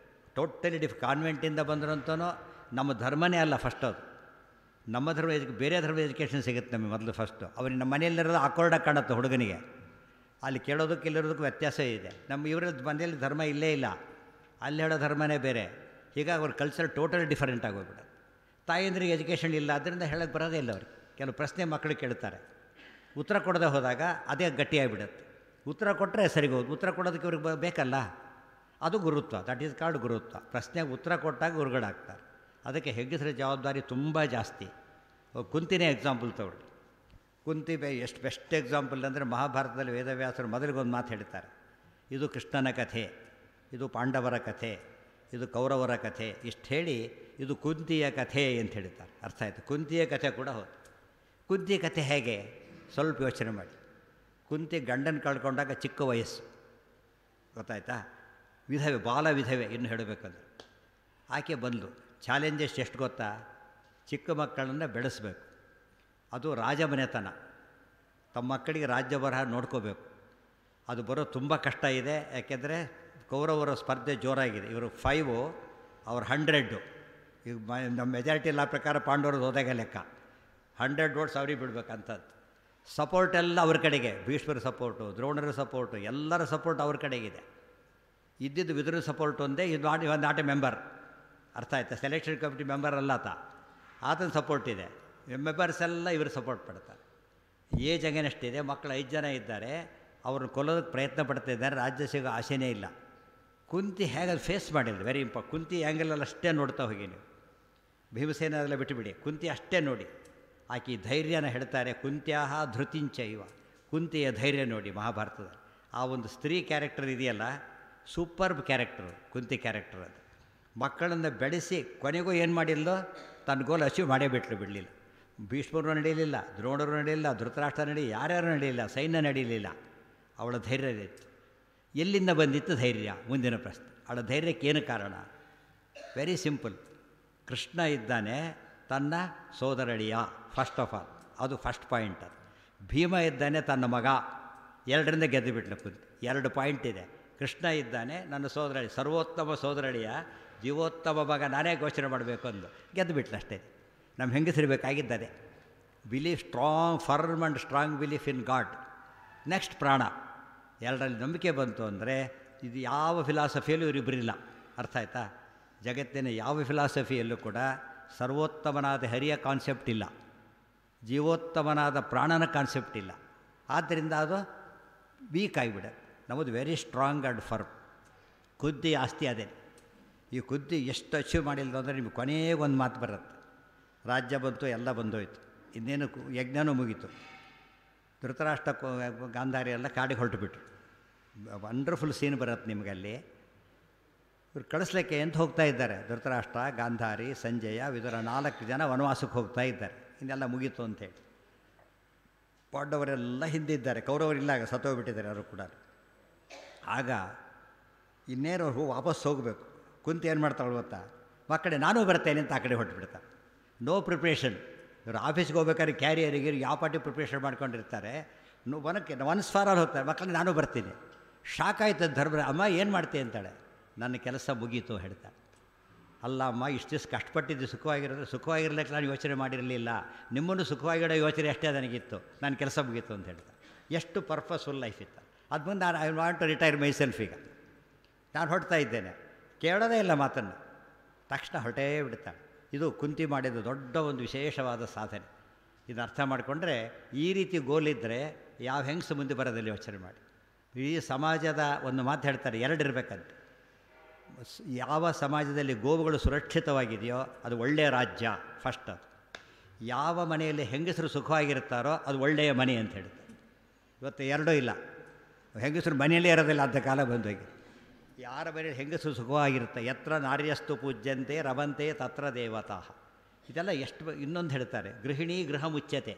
A: ಟೋಟಲಿ ಡಿಫ್ ಕಾನ್ವೆಂಟಿಂದ ಬಂದ್ರಂತೂ ನಮ್ಮ ಧರ್ಮನೇ ಅಲ್ಲ ಫಸ್ಟ್ ಅದು ನಮ್ಮ ಧರ್ಮ ಎಜು ಬೇರೆ ಧರ್ಮದ ಎಜುಕೇಷನ್ ಸಿಗುತ್ತೆ ನಮಗೆ ಮೊದಲು ಫಸ್ಟು ಅವ್ರಿಗೆ ನಮ್ಮ ಮನೆಯಲ್ಲಿರೋದು ಅಕೋರ್ಡಾಗಿ ಕಾಣುತ್ತೆ ಹುಡುಗನಿಗೆ ಅಲ್ಲಿ ಕೇಳೋದಕ್ಕೆ ಇಲ್ಲಿರೋದಕ್ಕೂ ವ್ಯತ್ಯಾಸ ಇದೆ ನಮ್ಮ ಇವರಲ್ಲಿ ಮನೆಯಲ್ಲಿ ಧರ್ಮ ಇಲ್ಲೇ ಇಲ್ಲ ಅಲ್ಲಿ ಹೇಳೋ ಧರ್ಮನೇ ಬೇರೆ ಹೀಗಾಗಿ ಅವ್ರ ಕಲ್ಚರ್ ಟೋಟಲಿ ಡಿಫರೆಂಟ್ ಆಗೋಗ್ಬಿಡುತ್ತೆ ತಾಯಂದ್ರಿಗೆ ಎಜುಕೇಷನ್ ಇಲ್ಲ ಅದರಿಂದ ಹೇಳೋಕ್ಕೆ ಬರೋದೇ ಇಲ್ಲ ಅವ್ರಿಗೆ ಕೆಲವು ಪ್ರಶ್ನೆ ಮಕ್ಕಳು ಕೇಳ್ತಾರೆ ಉತ್ತರ ಕೊಡದೆ ಹೋದಾಗ ಅದೇ ಗಟ್ಟಿಯಾಗಿಬಿಡುತ್ತೆ ಉತ್ತರ ಕೊಟ್ಟರೆ ಸರಿಗೆ ಹೋಗಿ ಉತ್ತರ ಕೊಡೋದಕ್ಕೆ ಇವ್ರಿಗೆ ಬ- ಬೇಕಲ್ಲ ಅದು ಗುರುತ್ವ ದಟ್ ಈಸ್ ಕಾಲ್ಡ್ ಗುರುತ್ವ ಪ್ರಶ್ನೆಗೆ ಉತ್ತರ ಕೊಟ್ಟಾಗ ಗುರುಗಳಾಗ್ತಾರೆ ಅದಕ್ಕೆ ಹೆಂಗಸರ ಜವಾಬ್ದಾರಿ ತುಂಬ ಜಾಸ್ತಿ ಕುಂತಿನೇ ಎಕ್ಸಾಂಪಲ್ ತಗೊಳ್ಳಿ ಕುಂತಿ ಬೆ ಎಷ್ಟು ಬೆಸ್ಟ್ ಎಕ್ಸಾಂಪಲ್ ಅಂದರೆ ಮಹಾಭಾರತದಲ್ಲಿ ವೇದವ್ಯಾಸರು ಮೊದಲಿಗೊಂದು ಮಾತು ಹೇಳ್ತಾರೆ ಇದು ಕೃಷ್ಣನ ಕಥೆ ಇದು ಪಾಂಡವರ ಕಥೆ ಇದು ಕೌರವರ ಕಥೆ ಇಷ್ಟು ಹೇಳಿ ಇದು ಕುಂತಿಯ ಕಥೆ ಅಂತ ಹೇಳ್ತಾರೆ ಅರ್ಥ ಆಯಿತು ಕುಂತಿಯ ಕಥೆ ಕೂಡ ಹೌದು ಕುಂತಿ ಕಥೆ ಹೇಗೆ ಸ್ವಲ್ಪ ಯೋಚನೆ ಮಾಡಿ ಕುಂತಿ ಗಂಡನ ಕಳ್ಕೊಂಡಾಗ ಚಿಕ್ಕ ವಯಸ್ಸು ಗೊತ್ತಾಯ್ತಾ ವಿಧವೆ ಬಾಲ ವಿಧವೆ ಇನ್ನು ಹೇಳಬೇಕಂದ್ರೆ ಆಕೆ ಬಂದು ಚಾಲೆಂಜಸ್ ಎಷ್ಟು ಗೊತ್ತಾ ಚಿಕ್ಕ ಮಕ್ಕಳನ್ನು ಬೆಳೆಸಬೇಕು ಅದು ರಾಜಮನೆತನ ತಮ್ಮ ಮಕ್ಕಳಿಗೆ ರಾಜ್ಯ ಬರಹ ನೋಡ್ಕೋಬೇಕು ಅದು ಬರೋ ತುಂಬ ಕಷ್ಟ ಇದೆ ಯಾಕೆಂದರೆ ಕೌರವರ ಸ್ಪರ್ಧೆ ಜೋರಾಗಿದೆ ಇವರು ಫೈವು ಅವ್ರು ಹಂಡ್ರೆಡ್ಡು ಈಗ ಮ ನಮ್ಮ ಮೆಜಾರಿಟಿ ಲಾ ಪ್ರಕಾರ ಪಾಂಡವ್ರದ್ದು ಹೋದಾಗ ಲೆಕ್ಕ ಹಂಡ್ರೆಡ್ ವೋಟ್ಸ್ ಅವ್ರಿಗೆ ಬಿಡ್ಬೇಕಂಥದ್ದು ಸಪೋರ್ಟ್ ಎಲ್ಲ ಅವ್ರ ಕಡೆಗೆ ಭೀಷ್ಮರ ಸಪೋರ್ಟು ದ್ರೋಣರ ಸಪೋರ್ಟು ಎಲ್ಲರ ಸಪೋರ್ಟ್ ಅವ್ರ ಕಡೆಗಿದೆ ಇದ್ದಿದ್ದು ವಿದುರ ಸಪೋರ್ಟ್ ಒಂದೇ ಇದು ನಾಟ್ ಒಂದು ನಾಟ್ ಎ ಮೆಂಬರ್ ಅರ್ಥ ಆಯ್ತಾ ಸೆಲೆಕ್ಷನ್ ಕಮಿಟಿ ಮೆಂಬರ್ ಅಲ್ಲ ಆತ ಆತನ ಸಪೋರ್ಟ್ ಇದೆ ಮೆಂಬರ್ಸ್ ಎಲ್ಲ ಇವರು ಸಪೋರ್ಟ್ ಪಡ್ತಾರೆ ಏಜ್ ಅಗೇನೆಷ್ಟಿದೆ ಮಕ್ಕಳು ಐದು ಜನ ಇದ್ದಾರೆ ಅವ್ರನ್ನ ಕೊಲ್ಲೋದಕ್ಕೆ ಪ್ರಯತ್ನ ಪಡ್ತಾ ಇದ್ದಾರೆ ರಾಜ್ಯ ಸಿಗೋ ಆಸೆನೇ ಇಲ್ಲ ಕುಂತಿ ಹೇಗೆ ಅದು ಫೇಸ್ ಮಾಡಿದ್ರು ವೆರಿ ಇಂಪ ಕುಂತಿ ಆ್ಯಂಗಲಲ್ಲಿ ಅಷ್ಟೇ ನೋಡ್ತಾ ಹೋಗಿ ನೀವು ಭೀಮಸೇನ ಅದೆಲ್ಲ ಬಿಟ್ಟುಬಿಡಿ ಕುಂತಿ ಅಷ್ಟೇ ನೋಡಿ ಆಕೆ ಈ ಧೈರ್ಯನ ಹೇಳ್ತಾರೆ ಕುಂತ್ಯಾಹ ಧೃತಿಂಚ ಇವ ಕುಂತಿಯ ಧೈರ್ಯ ನೋಡಿ ಮಹಾಭಾರತದ ಆ ಒಂದು ಸ್ತ್ರೀ ಕ್ಯಾರೆಕ್ಟರ್ ಇದೆಯಲ್ಲ ಸೂಪರ್ಬ್ ಕ್ಯಾರೆಕ್ಟರು ಕುಂತಿ ಕ್ಯಾರೆಕ್ಟರ್ ಅದು ಮಕ್ಕಳನ್ನು ಬೆಳೆಸಿ ಕೊನೆಗೂ ಏನು ಮಾಡಿಲ್ಲೋ ತನ್ನ ಗೋಲ್ ಅಚೀವ್ ಮಾಡೇ ಬಿಟ್ಲು ಬಿಡಲಿಲ್ಲ ಭೀಷ್ಮರು ನಡೆಯಲಿಲ್ಲ ದ್ರೋಣರು ನಡೆಯಲಿಲ್ಲ ಧೃತರಾಷ್ಟ್ರ ನಡಿ ಯಾರ್ಯಾರು ನಡೆಯಲಿಲ್ಲ ಸೈನ್ಯ ನಡೆಯಲಿಲ್ಲ ಅವಳ ಧೈರ್ಯ ಇತ್ತು ಎಲ್ಲಿಂದ ಬಂದಿತ್ತು ಧೈರ್ಯ ಮುಂದಿನ ಪ್ರಶ್ನೆ ಅವಳ ಧೈರ್ಯಕ್ಕೆ ಏನು ಕಾರಣ ವೆರಿ ಸಿಂಪಲ್ ಕೃಷ್ಣ ಇದ್ದಾನೆ ತನ್ನ ಸೋದರಳಿಯ ಫಸ್ಟ್ ಆಫ್ ಆಲ್ ಅದು ಫಸ್ಟ್ ಪಾಯಿಂಟ್ ಅದು ಭೀಮ ಇದ್ದಾನೆ ತನ್ನ ಮಗ ಎರಡರಿಂದ ಗೆದ್ದು ಬಿಟ್ಲು ಕುಂತಿ ಎರಡು ಪಾಯಿಂಟ್ ಇದೆ ಕೃಷ್ಣ ಇದ್ದಾನೆ ನನ್ನ ಸೋದರಳಿ ಸರ್ವೋತ್ತಮ ಸೋದರಳಿಯ ಜೀವೋತ್ತಮ ಮಗ ನಾನೇ ಘೋಷಣೆ ಮಾಡಬೇಕು ಅಂದು ಗೆದ್ದು ಬಿಟ್ಲು ಅಷ್ಟೇ ನಮ್ಮ ಹೆಂಗಸರಿಬೇಕಾಗಿದ್ದದೆ belief strong firm and strong belief in God next ಪ್ರಾಣ ಎರಡರಲ್ಲಿ ನಂಬಿಕೆ ಬಂತು ಅಂದರೆ ಇದು ಯಾವ ಫಿಲಾಸಫಿಯಲ್ಲೂ ಇವರಿಬ್ಬರಿಲ್ಲ ಅರ್ಥ ಆಯ್ತಾ ಜಗತ್ತಿನ ಯಾವ ಫಿಲಾಸಫಿಯಲ್ಲೂ ಕೂಡ ಸರ್ವೋತ್ತಮನಾದ ಹರಿಯ ಕಾನ್ಸೆಪ್ಟ್ ಇಲ್ಲ ಜೀವೋತ್ತಮನಾದ ಪ್ರಾಣನ ಕಾನ್ಸೆಪ್ಟ್ ಇಲ್ಲ ಆದ್ದರಿಂದ ಅದು ವೀಕ್ ಆಗಿಬಿಡುತ್ತೆ ನಮ್ಮದು ವೆರಿ ಸ್ಟ್ರಾಂಗ್ ಆ್ಯಂಡ್ ಫರ್ಮ್ ಕುದ್ದಿ ಆಸ್ತಿ ಅದೇ ಈ ಕುದ್ದಿ ಎಷ್ಟು ಅಚೀವ್ ಮಾಡಿಲ್ಲ ಅಂದರೆ ನಿಮಗೆ ಕೊನೆಗೆ ಒಂದು ಮಾತು ಬರುತ್ತೆ ರಾಜ್ಯ ಬಂತು ಎಲ್ಲ ಬಂದೋಯ್ತು ಇನ್ನೇನು ಕು- ಯಜ್ಞನೂ ಮುಗೀತು ಧೃತರಾಷ್ಟ್ರ ಕೊ- ಗಾಂಧಾರಿ ಎಲ್ಲ ಕಾಡಿಗೆ ಹೊರಟುಬಿಟ್ರು ವಂಡರ್ಫುಲ್ ಸೀನ್ ಬರುತ್ತೆ ನಿಮಗೆ ಅಲ್ಲಿ ಇವ್ರು ಕಳಿಸ್ಲಿಕ್ಕೆ ಅಂತ ಹೋಗ್ತಾ ಇದ್ದಾರೆ ಧೃತರಾಷ್ಟ್ರ ಗಾಂಧಾರಿ ಸಂಜಯ ವಿದುರ ನಾಲ್ಕು ಜನ ವನವಾಸಕ್ಕೆ ಹೋಗ್ತಾ ಇದ್ದಾರೆ ಇನ್ನೆಲ್ಲ ಮುಗೀತು ಅಂತೇಳಿ ಪಾಂಡವರೆಲ್ಲ ಹಿಂದಿದ್ದಾರೆ ಕೌರವರಿಲ್ಲ ಆಗ ಸತ್ತೋಗ್ಬಿಟ್ಟಿದ್ದಾರೆ ಅವರು ಕೂಡ ಆಗ ಇನ್ನೇನು ಅವ್ರು ವಾಪಸ್ ಹೋಗಬೇಕು ಕುಂತು ಏನು ಮಾಡ್ತಾಳೆ ಗೊತ್ತಾ ಮಕ್ಕಳೇ ನಾನು ಬರ್ತೇನೆ ಅಂತ ಆ ಕಡೆ ಹೊರಟುಬಿಡ್ತಾರೆ ನೋ ಪ್ರಿಪ್ರೇಷನ್ ಇವರು ಆಫೀಸ್ಗೆ ಹೋಗ್ಬೇಕಾದ್ರೆ ಕ್ಯಾರಿಯರಿಗೆ ಯಾವ ಪಾರ್ಟಿ ಪ್ರಿಪ್ರೇಷನ್ ಮಾಡ್ಕೊಂಡಿರ್ತಾರೆ ನೋ ಒನಕ್ಕೆ ಒನ್ಸ್ ಫಾರಲ್ಲಿ ಹೋಗ್ತಾರೆ ಮಕ್ಕಳು ನಾನು ಬರ್ತೀನಿ ಶಾಕ್ ಆಯ್ತು ಧರ್ಮ ಅಮ್ಮ ಏನು ಮಾಡ್ತೀಯ ಅಂತಾಳೆ ನನ್ನ ಕೆಲಸ ಮುಗೀತು ಹೇಳ್ತಾಳೆ ಅಲ್ಲ ಅಮ್ಮ ಇಷ್ಟು ದಿವಸ ಕಷ್ಟಪಟ್ಟಿದ್ದು ಸುಖವಾಗಿರೋದ್ರೆ ಸುಖವಾಗಿರ್ಲಿಕ್ಕೆ ನಾನು ಯೋಚನೆ ಮಾಡಿರಲಿಲ್ಲ ನಿಮ್ಮನ್ನು ಸುಖವಾಗಿಡೋ ಯೋಚನೆ ಅಷ್ಟೇ ನನಗಿತ್ತು ನನ್ನ ಕೆಲಸ ಮುಗೀತು ಅಂತ ಹೇಳ್ತಾ ಎಷ್ಟು ಪರ್ಪಸ್ಫುಲ್ ಲೈಫ್ ಇತ್ತು ಅದು ಮುಂದೆ ನಾನು I want to retire myself ಈಗ ನಾನು ಹೊರಡ್ತಾ ಇದ್ದೇನೆ ಕೇಳೋದೇ ಇಲ್ಲ ಮಾತನ್ನು ತಕ್ಷಣ ಹೊರಟೇ ಬಿಡ್ತಾಳೆ ಇದು ಕುಂತಿ ಮಾಡಿದ ದೊಡ್ಡ ಒಂದು ವಿಶೇಷವಾದ ಸಾಧನೆ ಇದು ಅರ್ಥ ಮಾಡಿಕೊಂಡ್ರೆ ಈ ರೀತಿ ಗೋಲಿದ್ದರೆ ಯಾವ ಹೆಂಗಸು ಮುಂದೆ ಬರೋದಿಲ್ಲ ಯೋಚನೆ ಮಾಡಿ ಈ ಸಮಾಜದ ಒಂದು ಮಾತು ಹೇಳ್ತಾರೆ ಎರಡು ಇರಬೇಕಂತೆ ಸ್- ಯಾವ ಸಮಾಜದಲ್ಲಿ ಗೋವುಗಳು ಸುರಕ್ಷಿತವಾಗಿದೆಯೋ ಅದು ಒಳ್ಳೆಯ ರಾಜ್ಯ ಫಸ್ಟ್ ಅದು ಯಾವ ಮನೆಯಲ್ಲಿ ಹೆಂಗಸರು ಸುಖವಾಗಿರ್ತಾರೋ ಅದು ಒಳ್ಳೆಯ ಮನೆ ಅಂತ ಹೇಳ್ತಾರೆ ಇವತ್ತು ಎರಡೂ ಇಲ್ಲ ಹೆಂಗಸರು ಮನೆಯಲ್ಲೇ ಇರೋದಿಲ್ಲ ಅಂತ ಕಾಲ ಬಂದೋಗಿ ಯಾರ ಮನೆಯಲ್ಲಿ ಹೆಂಗಸರು ಸುಖವಾಗಿರುತ್ತೆ ಎತ್ರ ನಾರ್ಯಸ್ತು ಪೂಜ್ಯಂತೆ ರವಂತೆ ತತ್ರ ದೇವತಾ ಇದೆಲ್ಲ ಎಷ್ಟು ಬ- ಇನ್ನೊಂದು ಹೇಳ್ತಾರೆ ಗೃಹಿಣಿ ಗೃಹ ಮುಚ್ಚತೆ